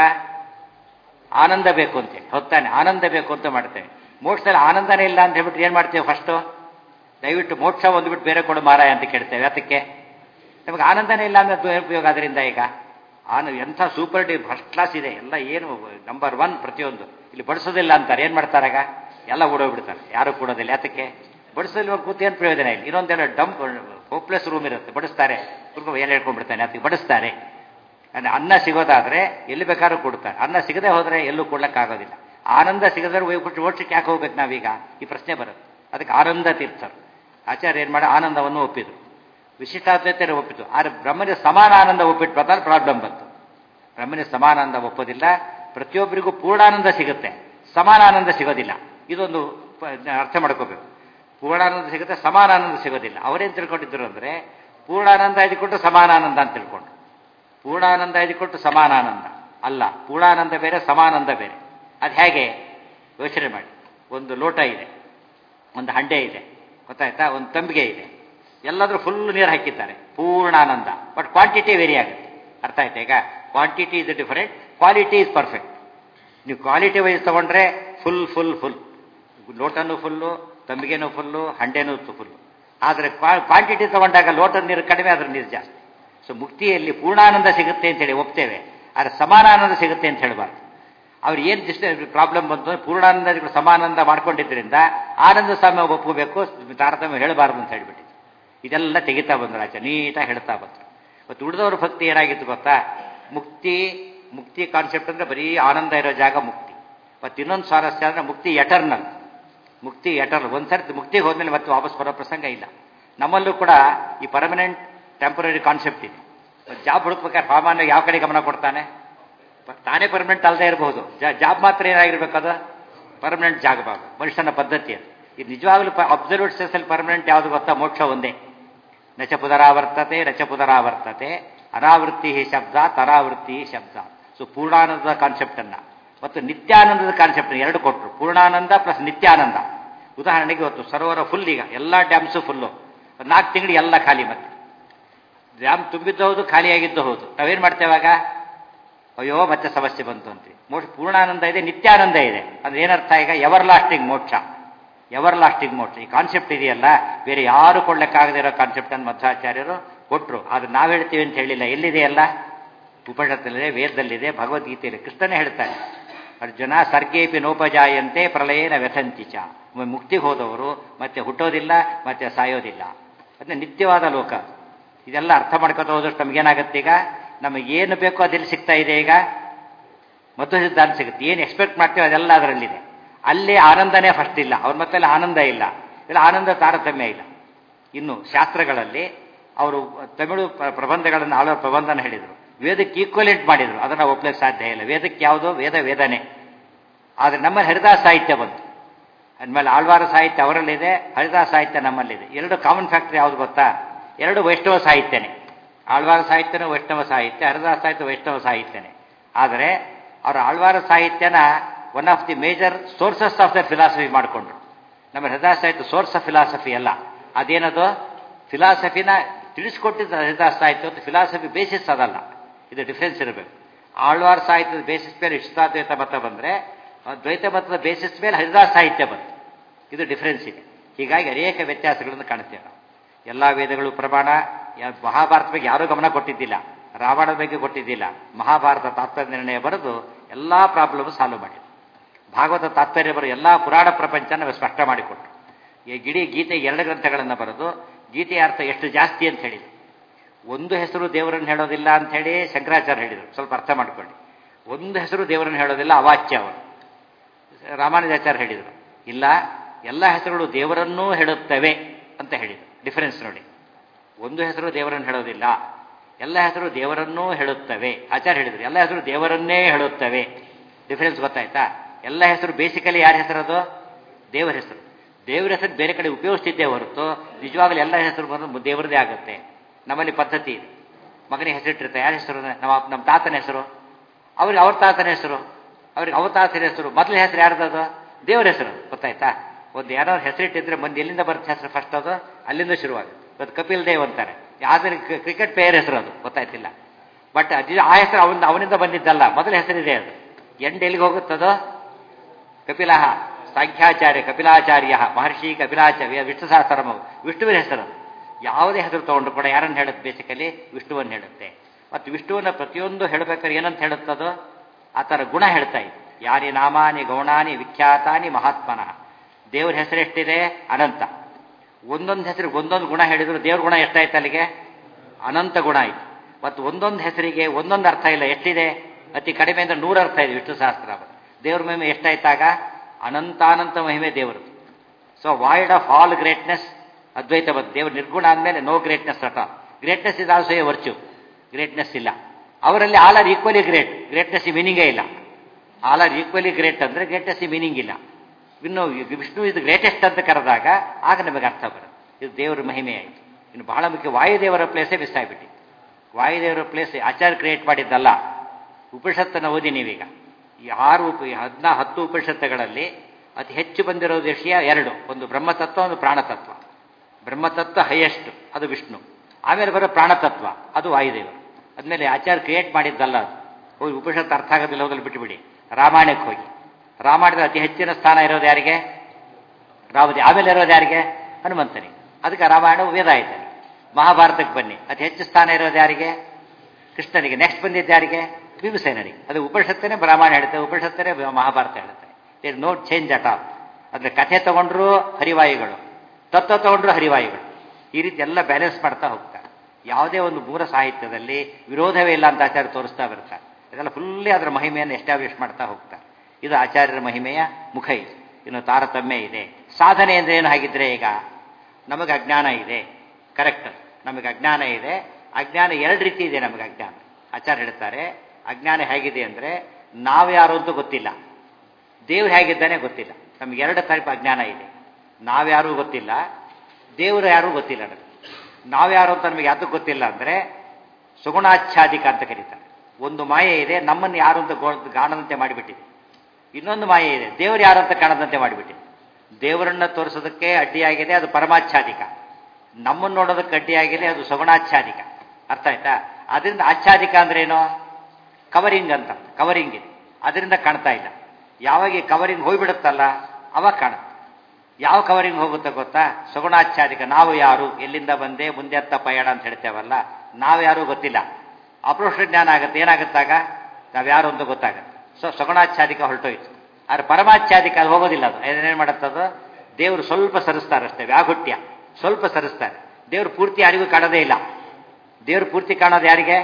A: ಆನಂದ ಬೇಕು ಅಂತೇಳಿ ಹೊತ್ತಾನೆ ಆನಂದ ಬೇಕು ಅಂತ ಮಾಡ್ತೇವೆ ಮೋಕ್ಷದಲ್ಲಿ ಆನಂದನೇ ಇಲ್ಲ ಅಂತ ಹೇಳ್ಬಿಟ್ಟು ಏನು ಮಾಡ್ತೇವೆ ಫಸ್ಟು ದಯವಿಟ್ಟು ಮೋಕ್ಷ ಒಂದ್ಬಿಟ್ಟು ಬೇರೆ ಕೊಡು ಮಾರಾಯ ಅಂತ ಕೇಳ್ತೇವೆ ಅದಕ್ಕೆ ನಮಗೆ ಆನಂದನೇ ಇಲ್ಲ ಅಂದ್ರೆ ಉಪಯೋಗ ಅದರಿಂದ ಈಗ ಆನ ಎಂಥ ಸೂಪರ್ ಡಿ ಫಸ್ಟ್ ಕ್ಲಾಸ್ ಇದೆ ಎಲ್ಲ ಏನು ನಂಬರ್ ಒನ್ ಪ್ರತಿಯೊಂದು ಇಲ್ಲಿ ಬಡಿಸೋದಿಲ್ಲ ಅಂತಾರೆ ಏನು ಮಾಡ್ತಾರಾಗ ಎಲ್ಲ ಓಡೋಗ್ಬಿಡ್ತಾರೆ ಯಾರು ಕೊಡೋದಿಲ್ಲ ಯಾತಕ್ಕೆ ಬಡಿಸೋದಿಲ್ಲ ಕೂತು ಏನು ಪ್ರಯೋಜನ ಇಲ್ಲ ಇನ್ನೊಂದೆಲ್ಲ ಡಂಪ್ ಹೋಪ್ಲೆಸ್ ರೂಮ್ ಇರುತ್ತೆ ಬಡಿಸ್ತಾರೆ ಕುರ್ಕೊಂಡು ಏನು ಹೇಳ್ಕೊಂಡ್ಬಿಡ್ತಾನೆ ಅದಕ್ಕೆ ಬಡಿಸ್ತಾರೆ ಅಂದ್ರೆ ಅನ್ನ ಸಿಗೋದಾದ್ರೆ ಎಲ್ಲಿ ಬೇಕಾದ್ರೂ ಕೊಡ್ತಾರೆ ಅನ್ನ ಸಿಗದೆ ಹೋದ್ರೆ ಎಲ್ಲೂ ಕೊಡ್ಲಿಕ್ಕಾಗೋದಿಲ್ಲ ಆನಂದ ಸಿಗದ್ರೆ ಓಟ್ಲಿಕ್ಕೆ ಯಾಕೆ ಹೋಗ್ಬೇಕು ನಾವೀಗ ಈ ಪ್ರಶ್ನೆ ಬರುತ್ತೆ ಅದಕ್ಕೆ ಆನಂದ ತೀರ್ಥರು ಆಚಾರ್ಯ ಏನು ಮಾಡಿ ಆನಂದವನ್ನು ಒಪ್ಪಿದ್ರು ವಿಶಿಷ್ಟಾದ್ವೈತ ಒಪ್ಪಿತು ಆದರೆ ಬ್ರಹ್ಮನಿಗೆ ಸಮಾನ ಆನಂದ ಒಪ್ಪಿಟ್ಟು ಬರ್ತಾರೆ ಪ್ರಾಬ್ಲಮ್ ಬಂತು ಬ್ರಹ್ಮನಿಗೆ ಸಮಾನಾನಂದ ಒಪ್ಪೋದಿಲ್ಲ ಪ್ರತಿಯೊಬ್ಬರಿಗೂ ಪೂರ್ಣಾನಂದ ಸಿಗುತ್ತೆ ಸಮಾನಾನಂದ ಸಿಗೋದಿಲ್ಲ ಇದೊಂದು ಪ- ಅರ್ಥ ಮಾಡ್ಕೋಬೇಕು ಪೂರ್ಣಾನಂದ ಸಿಗುತ್ತೆ ಸಮಾನಾನಂದ ಸಿಗೋದಿಲ್ಲ ಅವರೇನು ತಿಳ್ಕೊಂಡಿದ್ರು ಅಂದರೆ ಪೂರ್ಣಾನಂದ ಇದ್ಕೊಟ್ಟು ಸಮಾನಾನಂದ ಅಂತ ತಿಳ್ಕೊಂಡು ಪೂರ್ಣಾನಂದ ಇದ್ಕೊಟ್ಟು ಸಮಾನಾನಂದ ಅಲ್ಲ ಪೂರ್ಣಾನಂದ ಬೇರೆ ಸಮಾನಂದ ಬೇರೆ ಅದು ಹೇಗೆ ಯೋಚನೆ ಮಾಡಿ ಒಂದು ಲೋಟ ಇದೆ ಒಂದು ಹಂಡೆ ಇದೆ ಗೊತ್ತಾಯ್ತಾ ಒಂದು ತಂಬಿಗೆ ಇದೆ ಎಲ್ಲಾದ್ರೂ ಫುಲ್ ನೀರು ಹಾಕಿದ್ದಾರೆ ಪೂರ್ಣಾನಂದ ಬಟ್ ಕ್ವಾಂಟಿಟಿ ವೇರಿ ಆಗುತ್ತೆ ಅರ್ಥ ಆಯ್ತಾ ಈಗ quantity is different quality is perfect ನೀವು ಕ್ವಾಲಿಟಿ ವೈಸ್ ತಗೊಂಡ್ರೆ ಫುಲ್ ಫುಲ್ ಫುಲ್ ಲೋಟನೂ ಫುಲ್ಲು ತಂಬಿಗೆನೂ ಫುಲ್ಲು ಹಂಡೆನೂ ಫುಲ್ಲು ಆದರೆ ಕ್ವಾಂಟಿಟಿ ತಗೊಂಡಾಗ ಲೋಟದ ನೀರು ಕಡಿಮೆ ಅದ್ರ ನೀರು ಜಾಸ್ತಿ ಸೊ ಮುಕ್ತಿಯಲ್ಲಿ ಪೂರ್ಣಾನಂದ ಸಿಗುತ್ತೆ ಅಂತೇಳಿ ಒಪ್ತೇವೆ ಆದರೆ ಸಮಾನಾನಂದ ಸಿಗುತ್ತೆ ಅಂತ ಹೇಳಬಾರ್ದು ಅವ್ರು ಏನು ದಿಷ್ಟ ಪ್ರಾಬ್ಲಮ್ ಬಂತು ಅಂದ್ರೆ ಪೂರ್ಣಾನಂದ ಸಮಾನಂದ ಮಾಡ್ಕೊಂಡಿದ್ದರಿಂದ ಆನಂದ ಸಾಮ್ಯ ಒಪ್ಪಬೇಕು ತಾರತಮ್ಯ ಹೇಳಬಾರ್ದು ಅಂತ ಹೇಳ್ಬಿಟ್ಟು ಇದೆಲ್ಲ ತೆಗಿತಾ ಬಂದ್ರು ಆಚೆ ನೀಟಾಗಿ ಹೇಳ್ತಾ ಬಂದ್ರು ಮತ್ತು ಉಳಿದವ್ರ ಭಕ್ತಿ ಏನಾಗಿತ್ತು ಗೊತ್ತಾ ಮುಕ್ತಿ ಮುಕ್ತಿ ಕಾನ್ಸೆಪ್ಟ್ ಅಂದ್ರೆ ಬರೀ ಆನಂದ ಇರೋ ಜಾಗ ಮುಕ್ತಿ ಮತ್ತು ಇನ್ನೊಂದು ಸ್ವಾರಸ್ಯ ಅಂದ್ರೆ ಮುಕ್ತಿ ಎಟರ್ನಲ್ ಮುಕ್ತಿ ಎಟರ್ನಲ್ ಒಂದ್ಸರ್ತಿ ಮುಕ್ತಿಗೆ ಹೋದ್ಮೇಲೆ ಮತ್ತೆ ವಾಪಸ್ ಬರೋ ಪ್ರಸಂಗ ಇಲ್ಲ ನಮ್ಮಲ್ಲೂ ಕೂಡ ಈ ಪರ್ಮನೆಂಟ್ ಟೆಂಪರರಿ ಕಾನ್ಸೆಪ್ಟ್ ಇದೆ ಜಾಬ್ ಹುಡುಕ್ಬೇಕಾದ್ರೆ ಸಾಮಾನ್ಯ ಯಾವ ಕಡೆ ಗಮನ ಕೊಡ್ತಾನೆ ತಾನೇ ಪರ್ಮನೆಂಟ್ ಅಲ್ಲದೆ ಇರಬಹುದು ಜಾಬ್ ಮಾತ್ರ ಏನಾಗಿರ್ಬೇಕದು ಪರ್ಮನೆಂಟ್ ಜಾಗ ಬಾಬು ಮನುಷ್ಯನ ಪದ್ಧತಿ ಅದು ಇದು ನಿಜವಾಗ್ಲೂ ಅಬ್ಸರ್ವ್ಡ್ ಸೆನ್ಸಲ್ಲಿ ಪರ್ಮನೆಂಟ್ ಯಾವುದು ಗೊತ್ತಾ ಮೋಕ್ಷ ಒಂದೇ ನಚ ಪುನರಾವರ್ತತೆ ರಚ ಪುನರಾವರ್ತತೆ ಅನಾವೃತ್ತಿ ಶಬ್ದ ತರಾವೃತ್ತಿ ಶಬ್ದ ಸೊ ಪೂರ್ಣಾನಂದದ ಕಾನ್ಸೆಪ್ಟ್ ಅನ್ನ ಮತ್ತು ನಿತ್ಯಾನಂದದ ಕಾನ್ಸೆಪ್ಟ್ ಎರಡು ಕೊಟ್ಟರು ಪೂರ್ಣಾನಂದ ಪ್ಲಸ್ ನಿತ್ಯಾನಂದ ಉದಾಹರಣೆಗೆ ಇವತ್ತು ಸರೋವರ ಫುಲ್ ಈಗ ಎಲ್ಲ ಡ್ಯಾಮ್ಸು ಫುಲ್ಲು ನಾಲ್ಕು ತಿಂಗಳು ಎಲ್ಲ ಖಾಲಿ ಮತ್ತೆ ಡ್ಯಾಮ್ ತುಂಬಿದ್ದು ಹೌದು ಖಾಲಿಯಾಗಿದ್ದು ಹೌದು ನಾವೇನು ಮಾಡ್ತೇವಾಗ ಅಯ್ಯೋ ಮತ್ತೆ ಸಮಸ್ಯೆ ಬಂತು ಅಂತೀವಿ ಮೋಕ್ಷ ಪೂರ್ಣಾನಂದ ಇದೆ ನಿತ್ಯಾನಂದ ಇದೆ ಅಂದ್ರೆ ಏನರ್ಥ ಈಗ everlasting moksha everlasting moksha ಈ ಕಾನ್ಸೆಪ್ಟ್ ಇದೆಯಲ್ಲ ಬೇರೆ ಯಾರು ಕೊಡ್ಲಿಕ್ಕಾಗದೇ ಇರೋ ಕಾನ್ಸೆಪ್ಟ್ ಅನ್ನು ಮಧ್ವಾಚಾರ್ಯರು ಕೊಟ್ಟರು ಆದ್ರೆ ನಾವು ಹೇಳ್ತೀವಿ ಅಂತ ಹೇಳಿಲ್ಲ ಎಲ್ಲಿದೆಯಲ್ಲ ಉಪನಿಷತ್ತಲ್ಲಿದೆ ವೇದದಲ್ಲಿದೆ ಭಗವದ್ಗೀತೆಯಲ್ಲಿ ಕೃಷ್ಣನೇ ಹೇಳ್ತಾನೆ ಅರ್ಜುನ ಸರ್ಗೇಪಿ ನೋಪಜಾಯಂತೆ ಪ್ರಳಯೇನ ವ್ಯಥಂತಿಚ ಮುಕ್ತಿಗೆ ಹೋದವರು ಮತ್ತೆ ಹುಟ್ಟೋದಿಲ್ಲ ಮತ್ತೆ ಸಾಯೋದಿಲ್ಲ ಅದನ್ನ ನಿತ್ಯವಾದ ಲೋಕ ಇದೆಲ್ಲ ಅರ್ಥ ಮಾಡ್ಕೊತ ಹೋದಷ್ಟು ನಮಗೇನಾಗುತ್ತೆ ಈಗ ನಮಗೇನು ಬೇಕೋ ಅದೆಲ್ಲಿ ಸಿಗ್ತಾ ಇದೆ ಈಗ ಮತ್ತು ಸಿದ್ಧಾಂತ ಸಿಗುತ್ತೆ ಏನು ಎಕ್ಸ್ಪೆಕ್ಟ್ ಮಾಡ್ತೀವಿ ಅದೆಲ್ಲ ಅದರಲ್ಲಿದೆ ಅಲ್ಲಿ ಆನಂದನೇ ಫಸ್ಟ್ ಇಲ್ಲ ಅವ್ರ ಮತ್ತಲ್ಲಿ ಆನಂದ ಇಲ್ಲ ಇಲ್ಲ ಆನಂದ ತಾರತಮ್ಯ ಇಲ್ಲ ಇನ್ನು ಶಾಸ್ತ್ರಗಳಲ್ಲಿ ಅವರು ತಮಿಳು ಪ್ರಬಂಧಗಳನ್ನು ಆಳೋ ಪ್ರಬಂಧನ ಹೇಳಿದರು ವೇದಕ್ಕೆ ಈಕ್ವಲೆಂಟ್ ಮಾಡಿದರು ಅದನ್ನು ಒಪ್ಲಿಕ್ಕೆ ಸಾಧ್ಯ ಇಲ್ಲ ವೇದಕ್ಕೆ ಯಾವುದೋ ವೇದ ವೇದನೆ ಆದರೆ ನಮ್ಮಲ್ಲಿ ಹರಿದಾಸ ಸಾಹಿತ್ಯ ಬಂತು ಅಂದಮೇಲೆ ಆಳ್ವಾರ ಸಾಹಿತ್ಯ ಅವರಲ್ಲಿದೆ ಹರಿದಾಸ ಸಾಹಿತ್ಯ ನಮ್ಮಲ್ಲಿದೆ ಎರಡು ಕಾಮನ್ ಫ್ಯಾಕ್ಟರ್ ಯಾವುದು ಗೊತ್ತಾ ಎರಡು ವೈಷ್ಣವ ಸಾಹಿತ್ಯನೇ ಆಳ್ವಾರ ಸಾಹಿತ್ಯನೂ ವೈಷ್ಣವ ಸಾಹಿತ್ಯ ಹರಿದಾಸ ಸಾಹಿತ್ಯ ವೈಷ್ಣವ ಸಾಹಿತ್ಯನೇ ಆದರೆ ಅವರ ಆಳ್ವಾರ ಸಾಹಿತ್ಯನ one of the major sources of the philosophy ಮಾಡಿಕೊಂಡ್ರು ನಮ್ಮ ಹರಿದಾಸ ಸಾಹಿತ್ಯ ಸೋರ್ಸ್ ಆಫ್ ಫಿಲಾಸಫಿ ಅಲ್ಲ ಅದೇನದು ಫಿಲಾಸಫಿನ ತಿಳಿಸ್ಕೊಟ್ಟಿದ್ದ ಹರಿದಾಸ ಸಾಹಿತ್ಯ ಮತ್ತು ಫಿಲಾಸಫಿ ಬೇಸಿಸ್ ಅದಲ್ಲ ಇದು ಡಿಫ್ರೆನ್ಸ್ ಇರಬೇಕು ಆಳ್ವಾರ ಸಾಹಿತ್ಯದ ಬೇಸಿಸ್ ಮೇಲೆ ಇಷ್ಟಾದ್ವೈತ ಮತ ಬಂದರೆ ದ್ವೈತ ಮತದ ಬೇಸಿಸ್ ಮೇಲೆ ಹರಿದಾಸ ಸಾಹಿತ್ಯ ಬಂತು ಇದು ಡಿಫ್ರೆನ್ಸ್ ಇದೆ ಹೀಗಾಗಿ ಅನೇಕ ವ್ಯತ್ಯಾಸಗಳನ್ನು ಕಾಣುತ್ತೇವೆ ನಾವು ಎಲ್ಲ ವೇದಗಳು ಪ್ರಮಾಣ ಮಹಾಭಾರತ ಬಗ್ಗೆ ಯಾರೂ ಗಮನ ಕೊಟ್ಟಿದ್ದಿಲ್ಲ ರಾವಣದ ಬಗ್ಗೆ ಕೊಟ್ಟಿದ್ದಿಲ್ಲ ಮಹಾಭಾರತ ತಾತ್ಪರ್ಯ ನಿರ್ಣಯ ಬರೆದು ಎಲ್ಲ ಪ್ರಾಬ್ಲಮ್ ಸಾಲ್ವ್ ಮಾಡಿದ್ರು ಭಾಗವತ ತಾತ್ಪರ್ಯ ಬರೋ ಎಲ್ಲ ಪುರಾಣ ಪ್ರಪಂಚನ ಸ್ಪಷ್ಟ ಮಾಡಿಕೊಟ್ರು ಈ ಗಿಡೀ ಗೀತೆ ಎರಡು ಗ್ರಂಥಗಳನ್ನು ಬರೆದು ಗೀತೆಯ ಅರ್ಥ ಎಷ್ಟು ಜಾಸ್ತಿ ಅಂತ ಹೇಳಿದ್ರು ಒಂದು ಹೆಸರು ದೇವರನ್ನು ಹೇಳೋದಿಲ್ಲ ಅಂತ ಹೇಳಿ ಶಂಕರಾಚಾರ್ಯ ಹೇಳಿದರು ಸ್ವಲ್ಪ ಅರ್ಥ ಮಾಡ್ಕೊಳ್ಳಿ ಒಂದು ಹೆಸರು ದೇವರನ್ನು ಹೇಳೋದಿಲ್ಲ ಅವಾಚ್ಯ ಅವರು ರಾಮಾನುಜಾಚಾರ್ಯ ಹೇಳಿದರು ಇಲ್ಲ ಎಲ್ಲ ಹೆಸರುಗಳು ದೇವರನ್ನೂ ಹೇಳುತ್ತವೆ ಅಂತ ಹೇಳಿದರು ಡಿಫರೆನ್ಸ್ ನೋಡಿ ಒಂದು ಹೆಸರು ದೇವರನ್ನು ಹೇಳೋದಿಲ್ಲ ಎಲ್ಲ ಹೆಸರು ದೇವರನ್ನೂ ಹೇಳುತ್ತವೆ ಆಚಾರ್ಯ ಹೇಳಿದರು ಎಲ್ಲ ಹೆಸರು ದೇವರನ್ನೇ ಹೇಳುತ್ತವೆ ಡಿಫರೆನ್ಸ್ ಗೊತ್ತಾಯ್ತಾ ಎಲ್ಲ ಹೆಸರು ಬೇಸಿಕಲಿ ಯಾರ ಹೆಸರದು ದೇವರ ಹೆಸರು ದೇವರ ಹೆಸರು ಬೇರೆ ಕಡೆ ಉಪಯೋಗಿಸ್ತಿದ್ದೇ ಹೊರತು ನಿಜವಾಗಲೂ ಎಲ್ಲ ಹೆಸರು ಬಂದು ದೇವರದೇ ಆಗುತ್ತೆ ನಮ್ಮಲ್ಲಿ ಪದ್ಧತಿ ಇದೆ ಮಗನಿಗೆ ಹೆಸರಿಟ್ಟಿರ್ತಾರೆ ಯಾರ ಹೆಸರು ನಮ್ಮ ನಮ್ಮ ತಾತನ ಹೆಸರು ಅವ್ರಿಗೆ ಅವ್ರ ತಾತನ ಹೆಸರು ಅವ್ರಿಗೆ ಅವ್ರ ತಾತನ ಹೆಸರು ಮೊದಲ ಹೆಸರು ಯಾರ್ದದು ದೇವರ ಹೆಸರು ಗೊತ್ತಾಯ್ತಾ ಒಂದು ಯಾರೋ ಹೆಸರಿಟ್ಟಿದ್ರೆ ಮಂದಿ ಎಲ್ಲಿಂದ ಬರುತ್ತೆ ಹೆಸರು ಫಸ್ಟ್ ಅದು ಅಲ್ಲಿಂದ ಶುರುವಾಗುತ್ತೆ ಇವತ್ತು ಕಪಿಲ್ ದೇವ್ ಅಂತಾರೆ ಯಾವ್ದಾರು ಕ್ರಿಕೆಟ್ ಪ್ಲೇಯರ್ ಹೆಸರು ಅದು ಗೊತ್ತಾಯ್ತಿಲ್ಲ ಬಟ್ ಅದು ಆ ಹೆಸರು ಅವನಿಂದ ಅವನಿಂದ ಬಂದಿದ್ದಲ್ಲ ಮೊದಲ ಹೆಸರಿದೆ ಅದು ಎಂಡ್ ಎಲ್ಲಿಗೆ ಹೋಗುತ್ತದೋ ಕಪಿಲಹ ಸಾಂಖ್ಯಾಚಾರ್ಯ ಕಪಿಲಾಚಾರ್ಯ ಮಹರ್ಷಿ ಕಪಿಲಾಚಾರ್ಯ ವಿಷ್ಣು ಸಹಸ್ರಮ ವಿಷ್ಣುವಿನ ಹೆಸರು ಯಾವುದೇ ಹೆಸರು ತಗೊಂಡ್ರು ಕೂಡ ಯಾರನ್ನು ಹೇಳುತ್ತೆ ಬೇಸಿಕಲಿ ವಿಷ್ಣುವನ್ನು ಹೇಳುತ್ತೆ ಮತ್ತು ವಿಷ್ಣುವನ್ನ ಪ್ರತಿಯೊಂದು ಹೇಳಬೇಕಾದ್ರೆ ಏನಂತ ಹೇಳುತ್ತದೋ ಆ ಥರ ಗುಣ ಹೇಳ್ತಾ ಇದೆ ಯಾನಿ ನಾಮಾನಿ ಗೌಣಾನಿ ವಿಖ್ಯಾತಾನಿ ಮಹಾತ್ಮನಃ ದೇವ್ರ ಹೆಸರು ಎಷ್ಟಿದೆ ಅನಂತ ಒಂದೊಂದು ಹೆಸರಿಗೆ ಒಂದೊಂದು ಗುಣ ಹೇಳಿದ್ರು ದೇವ್ರ ಗುಣ ಎಷ್ಟಾಯ್ತು ಅಲ್ಲಿಗೆ ಅನಂತ ಗುಣ ಆಯ್ತು ಮತ್ತು ಒಂದೊಂದು ಹೆಸರಿಗೆ ಒಂದೊಂದು ಅರ್ಥ ಇಲ್ಲ ಎಷ್ಟಿದೆ ಅತಿ ಕಡಿಮೆ ಅಂದ್ರೆ ನೂರ ಅರ್ಥ ಇದೆ ವಿಷ್ಣು ಸಹಸ್ರ ದೇವ್ರ ಮಹಿಮೆ ಎಷ್ಟಾಯ್ತಾಗ ಅನಂತಾನಂತ ಮಹಿಮೆ ದೇವರು so void of all greatness Advaita ಬಂತು ದೇವರು ನಿರ್ಗುಣ ಆದಮೇಲೆ ನೋ ಗ್ರೇಟ್ನೆಸ್ ಅಟ ಗ್ರೇಟ್ನೆಸ್ ಇದು ಆಲ್ಸೋ ಎ ವರ್ಚು ಗ್ರೇಟ್ನೆಸ್ ಇಲ್ಲ ಅವರಲ್ಲಿ all are equally great greatness ಈ ಮೀನಿಂಗೇ ಇಲ್ಲ ಆಲ್ ಆರ್ ಈಕ್ವಲಿ ಗ್ರೇಟ್ ಅಂದರೆ ಗ್ರೇಟ್ನೆಸ್ ಈ ಮೀನಿಂಗ್ ಇಲ್ಲ ಇನ್ನು ವಿಷ್ಣು ಇದು ಗ್ರೇಟೆಸ್ಟ್ ಅಂತ ಕರೆದಾಗ ಆಗ ನಮಗೆ ಅರ್ಥ ಬರುತ್ತೆ ಇದು ದೇವರ ಮಹಿಮೆ ಆಯಿತು ಇನ್ನು ಬಹಳ ಮುಖ್ಯ ವಾಯುದೇವರ ಪ್ಲೇಸೇ ಮಿಸ್ ಆಗಿಬಿಟ್ಟಿತ್ತು ವಾಯುದೇವರ ಪ್ಲೇಸ್ ಆಚಾರ್ಯ ಕ್ರಿಯೇಟ್ ಮಾಡಿದ್ದಲ್ಲ ಉಪನಿಷತ್ತನ್ನು ಓದಿ ನೀವೀಗ ಈ ಆರು ಉಪ ಹದಿನಾ ಹತ್ತು ಉಪನಿಷತ್ತುಗಳಲ್ಲಿ ಅತಿ ಹೆಚ್ಚು ಬಂದಿರೋ ವಿಷಯ ಎರಡು ಒಂದು ಬ್ರಹ್ಮತತ್ವ ಒಂದು ಪ್ರಾಣತತ್ವ ಬ್ರಹ್ಮತತ್ವ ಹೈಯೆಸ್ಟ್ ಅದು ವಿಷ್ಣು ಆಮೇಲೆ ಬರೋ ಪ್ರಾಣತತ್ವ ಅದು ವಾಯುದೇವರು ಅದ್ಮೇಲೆ ಆಚಾರ್ಯ ಕ್ರಿಯೇಟ್ ಮಾಡಿದ್ದಲ್ಲ ಅದು ಹೋಗಿ ಉಪನಿಷತ್ತು ಅರ್ಥ ಆಗೋದಿಲ್ಲ ಹೋಗಲು ಬಿಟ್ಟುಬಿಡಿ ರಾಮಾಯಣಕ್ಕೆ ಹೋಗಿ ರಾಮಾಯಣದ ಅತಿ ಹೆಚ್ಚಿನ ಸ್ಥಾನ ಇರೋದು ಯಾರಿಗೆ ರಾವದಿ ಆಮೇಲೆ ಇರೋದು ಯಾರಿಗೆ ಹನುಮಂತನಿಗೆ ಅದಕ್ಕೆ ರಾಮಾಯಣ ವೇದ ಆಯ್ತಾನೆ ಮಹಾಭಾರತಕ್ಕೆ ಬನ್ನಿ ಅತಿ ಹೆಚ್ಚು ಸ್ಥಾನ ಇರೋದು ಯಾರಿಗೆ ಕೃಷ್ಣನಿಗೆ ನೆಕ್ಸ್ಟ್ ಬಂದಿದ್ದು ಯಾರಿಗೆ ಭೀಮಸೇನನಿಗೆ ಅದು ಉಪನಿಷತ್ತನೇ ರಾಮಾಯಣ ಹೇಳುತ್ತೆ ಉಪನಿಷತ್ತನೇ ಮಹಾಭಾರತ ಹೇಳುತ್ತೆ there not change at all ಅಂದರೆ ಕಥೆ ತಗೊಂಡ್ರು ಹರಿವಾಯುಗಳು ತತ್ವ ತಗೊಂಡ್ರು ಹರಿವಾಯುಗಳು ಈ ರೀತಿ ಎಲ್ಲ ಬ್ಯಾಲೆನ್ಸ್ ಮಾಡ್ತಾ ಹೋಗ್ತಾರೆ ಯಾವುದೇ ಒಂದು ಮೂಲ ಸಾಹಿತ್ಯದಲ್ಲಿ ವಿರೋಧವೇ ಇಲ್ಲ ಅಂತ ಆಚಾರ್ಯ ತೋರಿಸ್ತಾ ಬರ್ತಾರೆ ಇದೆಲ್ಲ ಫುಲ್ಲಿ ಅದರ ಮಹಿಮೆಯನ್ನು ಎಸ್ಟಾಬ್ಲಿಷ್ ಮಾಡ್ತಾ ಹೋಗ್ತಾರೆ ಇದು ಆಚಾರ್ಯರ ಮಹಿಮೆಯ ಮುಖ ಇದು ಇನ್ನು ತಾರತಮ್ಯ ಇದೆ ಸಾಧನೆ ಅಂದ್ರೆ ಏನು ಹಾಗಿದ್ರೆ ಈಗ ನಮಗೆ ಅಜ್ಞಾನ ಇದೆ ಕರೆಕ್ಟ್ ನಮಗೆ ಅಜ್ಞಾನ ಇದೆ ಅಜ್ಞಾನ ಎರಡು ರೀತಿ ಇದೆ ನಮಗೆ ಅಜ್ಞಾನ ಆಚಾರ್ಯ ಹೇಳ್ತಾರೆ ಅಜ್ಞಾನ ಹೇಗಿದೆ ಅಂದರೆ ನಾವ್ಯಾರು ಅಂತ ಗೊತ್ತಿಲ್ಲ ದೇವ್ರು ಹೇಗಿದ್ದಾನೆ ಗೊತ್ತಿಲ್ಲ ನಮ್ಗೆ ಎರಡು ಟೈಪ್ ಅಜ್ಞಾನ ಇದೆ ನಾವ್ಯಾರೂ ಗೊತ್ತಿಲ್ಲ ದೇವರು ಯಾರೂ ಗೊತ್ತಿಲ್ಲ ನಮಗೆ ನಾವ್ಯಾರು ಅಂತ ನಮಗೆ ಯಾತಕ್ಕೆ ಗೊತ್ತಿಲ್ಲ ಅಂದರೆ ಸುಗುಣಾಚ್ಛಾದಿಕ ಅಂತ ಕರೀತಾರೆ ಒಂದು ಮಾಯೆ ಇದೆ ನಮ್ಮನ್ನು ಯಾರು ಅಂತ ಕಾಣದಂತೆ ಮಾಡಿಬಿಟ್ಟಿದೆ ಇನ್ನೊಂದು ಮಾಯೆ ಇದೆ ದೇವರು ಯಾರು ಅಂತ ಕಾಣದಂತೆ ಮಾಡಿಬಿಟ್ಟಿದೆ ದೇವರನ್ನ ತೋರಿಸೋದಕ್ಕೆ ಅಡ್ಡಿಯಾಗಿದೆ ಅದು ಪರಮಾಚ್ಛಾದಿಕ ನಮ್ಮನ್ನು ನೋಡೋದಕ್ಕೆ ಅಡ್ಡಿಯಾಗಿದೆ ಅದು ಸಗುಣಾಚ್ಛಾದಿಕ ಅರ್ಥ ಆಯ್ತಾ ಅದರಿಂದ ಆಚ್ಛಾದಿಕ ಅಂದ್ರೆ ಏನು ಕವರಿಂಗ್ ಅಂತ ಕವರಿಂಗ್ ಇದೆ ಅದರಿಂದ ಕಾಣ್ತಾ ಇಲ್ಲ ಯಾವಾಗ ಈ ಕವರಿಂಗ್ ಹೋಗ್ಬಿಡುತ್ತಲ್ಲ ಅವಾಗ ಕಾಣುತ್ತೆ ಯಾವ ಕವರಿಂಗ್ ಹೋಗುತ್ತೆ ಗೊತ್ತಾ ಸಗುಣಾಚ್ಛಾದಿಕ ನಾವು ಯಾರು ಎಲ್ಲಿಂದ ಬಂದೆ ಮುಂದೆ ಹತ್ತ ಪಯಣ ಅಂತ ಹೇಳ್ತೇವಲ್ಲ ನಾವು ಯಾರು ಗೊತ್ತಿಲ್ಲ ಅಪರೋಷ ಜ್ಞಾನ ಆಗುತ್ತೆ ಏನಾಗುತ್ತಾಗ ನಾವು ಯಾರು ಅಂತ ಗೊತ್ತಾಗುತ್ತೆ ಸೊ ಸಗುಣಾಚ್ಛಾದಿಕ ಹೊರಟೋಯ್ತು ಆದ್ರೆ ಪರಮಾಚ್ಛಾದಿಕ ಅದು ಹೋಗೋದಿಲ್ಲ ಅದು ಏನೇನು ಮಾಡುತ್ತದು ದೇವರು ಸ್ವಲ್ಪ ಸರಿಸ್ತಾರೆ ಅಷ್ಟೇ ವ್ಯಾಗುಟ್ಯ ಸ್ವಲ್ಪ ಸರಿಸ್ತಾರೆ ದೇವರು ಪೂರ್ತಿ ಯಾರಿಗೂ ಕಾಣೋದೇ ಇಲ್ಲ ದೇವರು ಪೂರ್ತಿ ಕಾಣೋದು ಯಾರಿಗೆ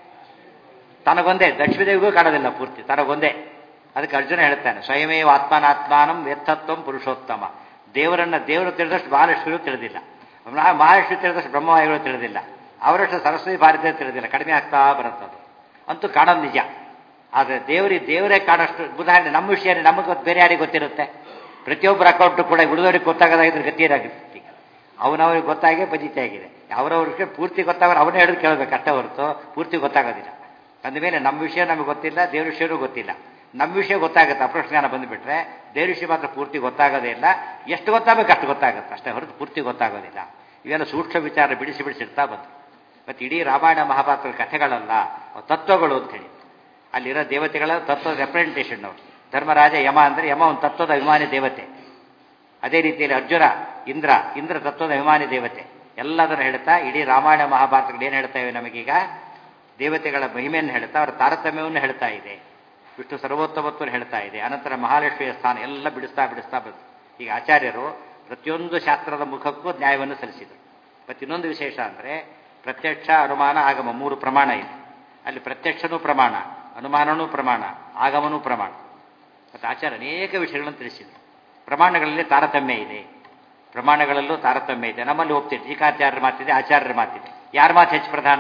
A: ತನಗೊಂದೇ ಲಕ್ಷ್ಮೀದೇವಿಗೂ ಕಾಣೋದಿಲ್ಲ ಪೂರ್ತಿ ತನಗೊಂದೇ ಅದಕ್ಕೆ ಅರ್ಜುನ ಹೇಳ್ತಾನೆ ಸ್ವಯಮೇವ ಆತ್ಮಾನಾತ್ಮಾನಂ ವ್ಯರ್ಥತ್ವಂ ಪುರುಷೋತ್ತಮ ದೇವರನ್ನ ದೇವರು ತಿಳಿದಷ್ಟು ಮಹಾಲಕ್ಷ್ಮಿಗಳು ತಿಳಿದಿಲ್ಲ ಮಹಾಲಕ್ಷ್ಮಿ ತಿಳಿದಷ್ಟು ಬ್ರಹ್ಮವಾಯುಗಳು ತಿಳಿದಿಲ್ಲ ಅವರಷ್ಟು ಸರಸ್ವತಿ ಭಾರತೀಯ ತಿಳಿದಿಲ್ಲ ಕಡಿಮೆ ಆಗ್ತಾ ಬರುತ್ತದು ಅಂತೂ ಕಾಣೋದು ನಿಜ ಆದರೆ ದೇವರಿ ದೇವರೇ ಕಾಣೋಷ್ಟು ಉದಾಹರಣೆ ನಮ್ಮ ವಿಷಯ ನಮಗೆ ಗೊತ್ತು ಬೇರೆ ಯಾರಿಗೆ ಗೊತ್ತಿರುತ್ತೆ ಪ್ರತಿಯೊಬ್ಬರ ಅಕೌಂಟು ಕೂಡ ಉಳಿದವರಿಗೆ ಗೊತ್ತಾಗದಾಗಿದ್ರೆ ಗತಿ ಏನಾಗುತ್ತೆ ಈಗ ಅವನವ್ರಿಗೆ ಗೊತ್ತಾಗೇ ಪದ್ಧತಿ ಆಗಿದೆ ಅವರವ್ರಿಗೆ ಪೂರ್ತಿ ಗೊತ್ತಾಗ ಅವನೇ ಹೇಳಿದ್ರು ಕೇಳಬೇಕು ಅಷ್ಟೇ ಹೊರತು ಪೂರ್ತಿ ಗೊತ್ತಾಗೋದಿಲ್ಲ ಅಂದಮೇಲೆ ನಮ್ಮ ವಿಷಯ ನಮಗೆ ಗೊತ್ತಿಲ್ಲ ದೇವ್ರ ವಿಷಯನೂ ಗೊತ್ತಿಲ್ಲ ನಮ್ಮ ವಿಷಯ ಗೊತ್ತಾಗುತ್ತೆ ಅಪ್ರಜ್ಞಾನ ಬಂದುಬಿಟ್ರೆ ದೇವ್ರ ವಿಷಯ ಮಾತ್ರ ಪೂರ್ತಿ ಗೊತ್ತಾಗೋದೇ ಇಲ್ಲ ಎಷ್ಟು ಗೊತ್ತಾಗಬೇಕು ಅಷ್ಟು ಗೊತ್ತಾಗುತ್ತೆ ಅಷ್ಟೇ ಹೊರತು ಪೂರ್ತಿ ಗೊತ್ತಾಗೋದಿಲ್ಲ ಇವೆಲ್ಲ ಸೂಕ್ಷ್ಮ ವಿಚಾರ ಬಿಡಿಸಿ ಬಿಡಿಸಿರ್ತಾ ಬಂತು ಮತ್ತು ಇಡೀ ರಾಮಾಯಣ ಮಹಾಭಾರತದ ಕಥೆಗಳಲ್ಲ ತತ್ವಗಳು ಅಂತ ಹೇಳಿ ಅಲ್ಲಿರೋ ದೇವತೆಗಳ ತತ್ವದ ರೆಪ್ರೆಸೆಂಟೇಷನ್ ಅವರು ಧರ್ಮರಾಜ ಯಮ ಅಂದರೆ ಯಮ ಒಂದು ತತ್ವದ ಅಭಿಮಾನಿ ದೇವತೆ ಅದೇ ರೀತಿಯಲ್ಲಿ ಅರ್ಜುನ ಇಂದ್ರ ಇಂದ್ರ ತತ್ವದ ಅಭಿಮಾನಿ ದೇವತೆ ಎಲ್ಲದನ್ನು ಹೇಳ್ತಾ ಇಡೀ ರಾಮಾಯಣ ಮಹಾಭಾರತಗಳು ಏನು ಹೇಳ್ತಾ ಇವೆ ನಮಗೀಗ ದೇವತೆಗಳ ಮಹಿಮೆಯನ್ನು ಹೇಳ್ತಾ ಅವರ ತಾರತಮ್ಯವನ್ನು ಹೇಳ್ತಾ ಇದೆ ವಿಷ್ಣು ಸರ್ವೋತ್ತಮತ್ವವನ್ನು ಹೇಳ್ತಾ ಇದೆ ಅನಂತರ ಮಹಾಲಕ್ಷ್ಮಿಯ ಸ್ಥಾನ ಎಲ್ಲ ಬಿಡಿಸ್ತಾ ಬಿಡಿಸ್ತಾ ಬಂತು ಈಗ ಆಚಾರ್ಯರು ಪ್ರತಿಯೊಂದು ಶಾಸ್ತ್ರದ ಮುಖಕ್ಕೂ ನ್ಯಾಯವನ್ನು ಸಲ್ಲಿಸಿದರು ಮತ್ತು ಇನ್ನೊಂದು ವಿಶೇಷ ಅಂದರೆ ಪ್ರತ್ಯಕ್ಷ ಅನುಮಾನ ಆಗಮ ಮೂರು ಪ್ರಮಾಣ ಇದೆ ಅಲ್ಲಿ ಪ್ರತ್ಯಕ್ಷನೂ ಪ್ರಮಾಣ ಅನುಮಾನನೂ ಪ್ರಮಾಣ ಆಗಮನೂ ಪ್ರಮಾಣ ಮತ್ತು ಆಚಾರ್ಯ ಅನೇಕ ವಿಷಯಗಳನ್ನು ತಿಳಿಸಿದರು ಪ್ರಮಾಣಗಳಲ್ಲಿ ತಾರತಮ್ಯ ಇದೆ ಪ್ರಮಾಣಗಳಲ್ಲೂ ತಾರತಮ್ಯ ಇದೆ ನಮ್ಮಲ್ಲಿ ಹೋಗ್ತೀವಿ ಟೀಕಾಚಾರ್ಯರ ಮಾತಿದೆ ಆಚಾರ್ಯರ ಮಾತಿದೆ ಯಾರ ಮಾತು ಹೆಚ್ಚು ಪ್ರಧಾನ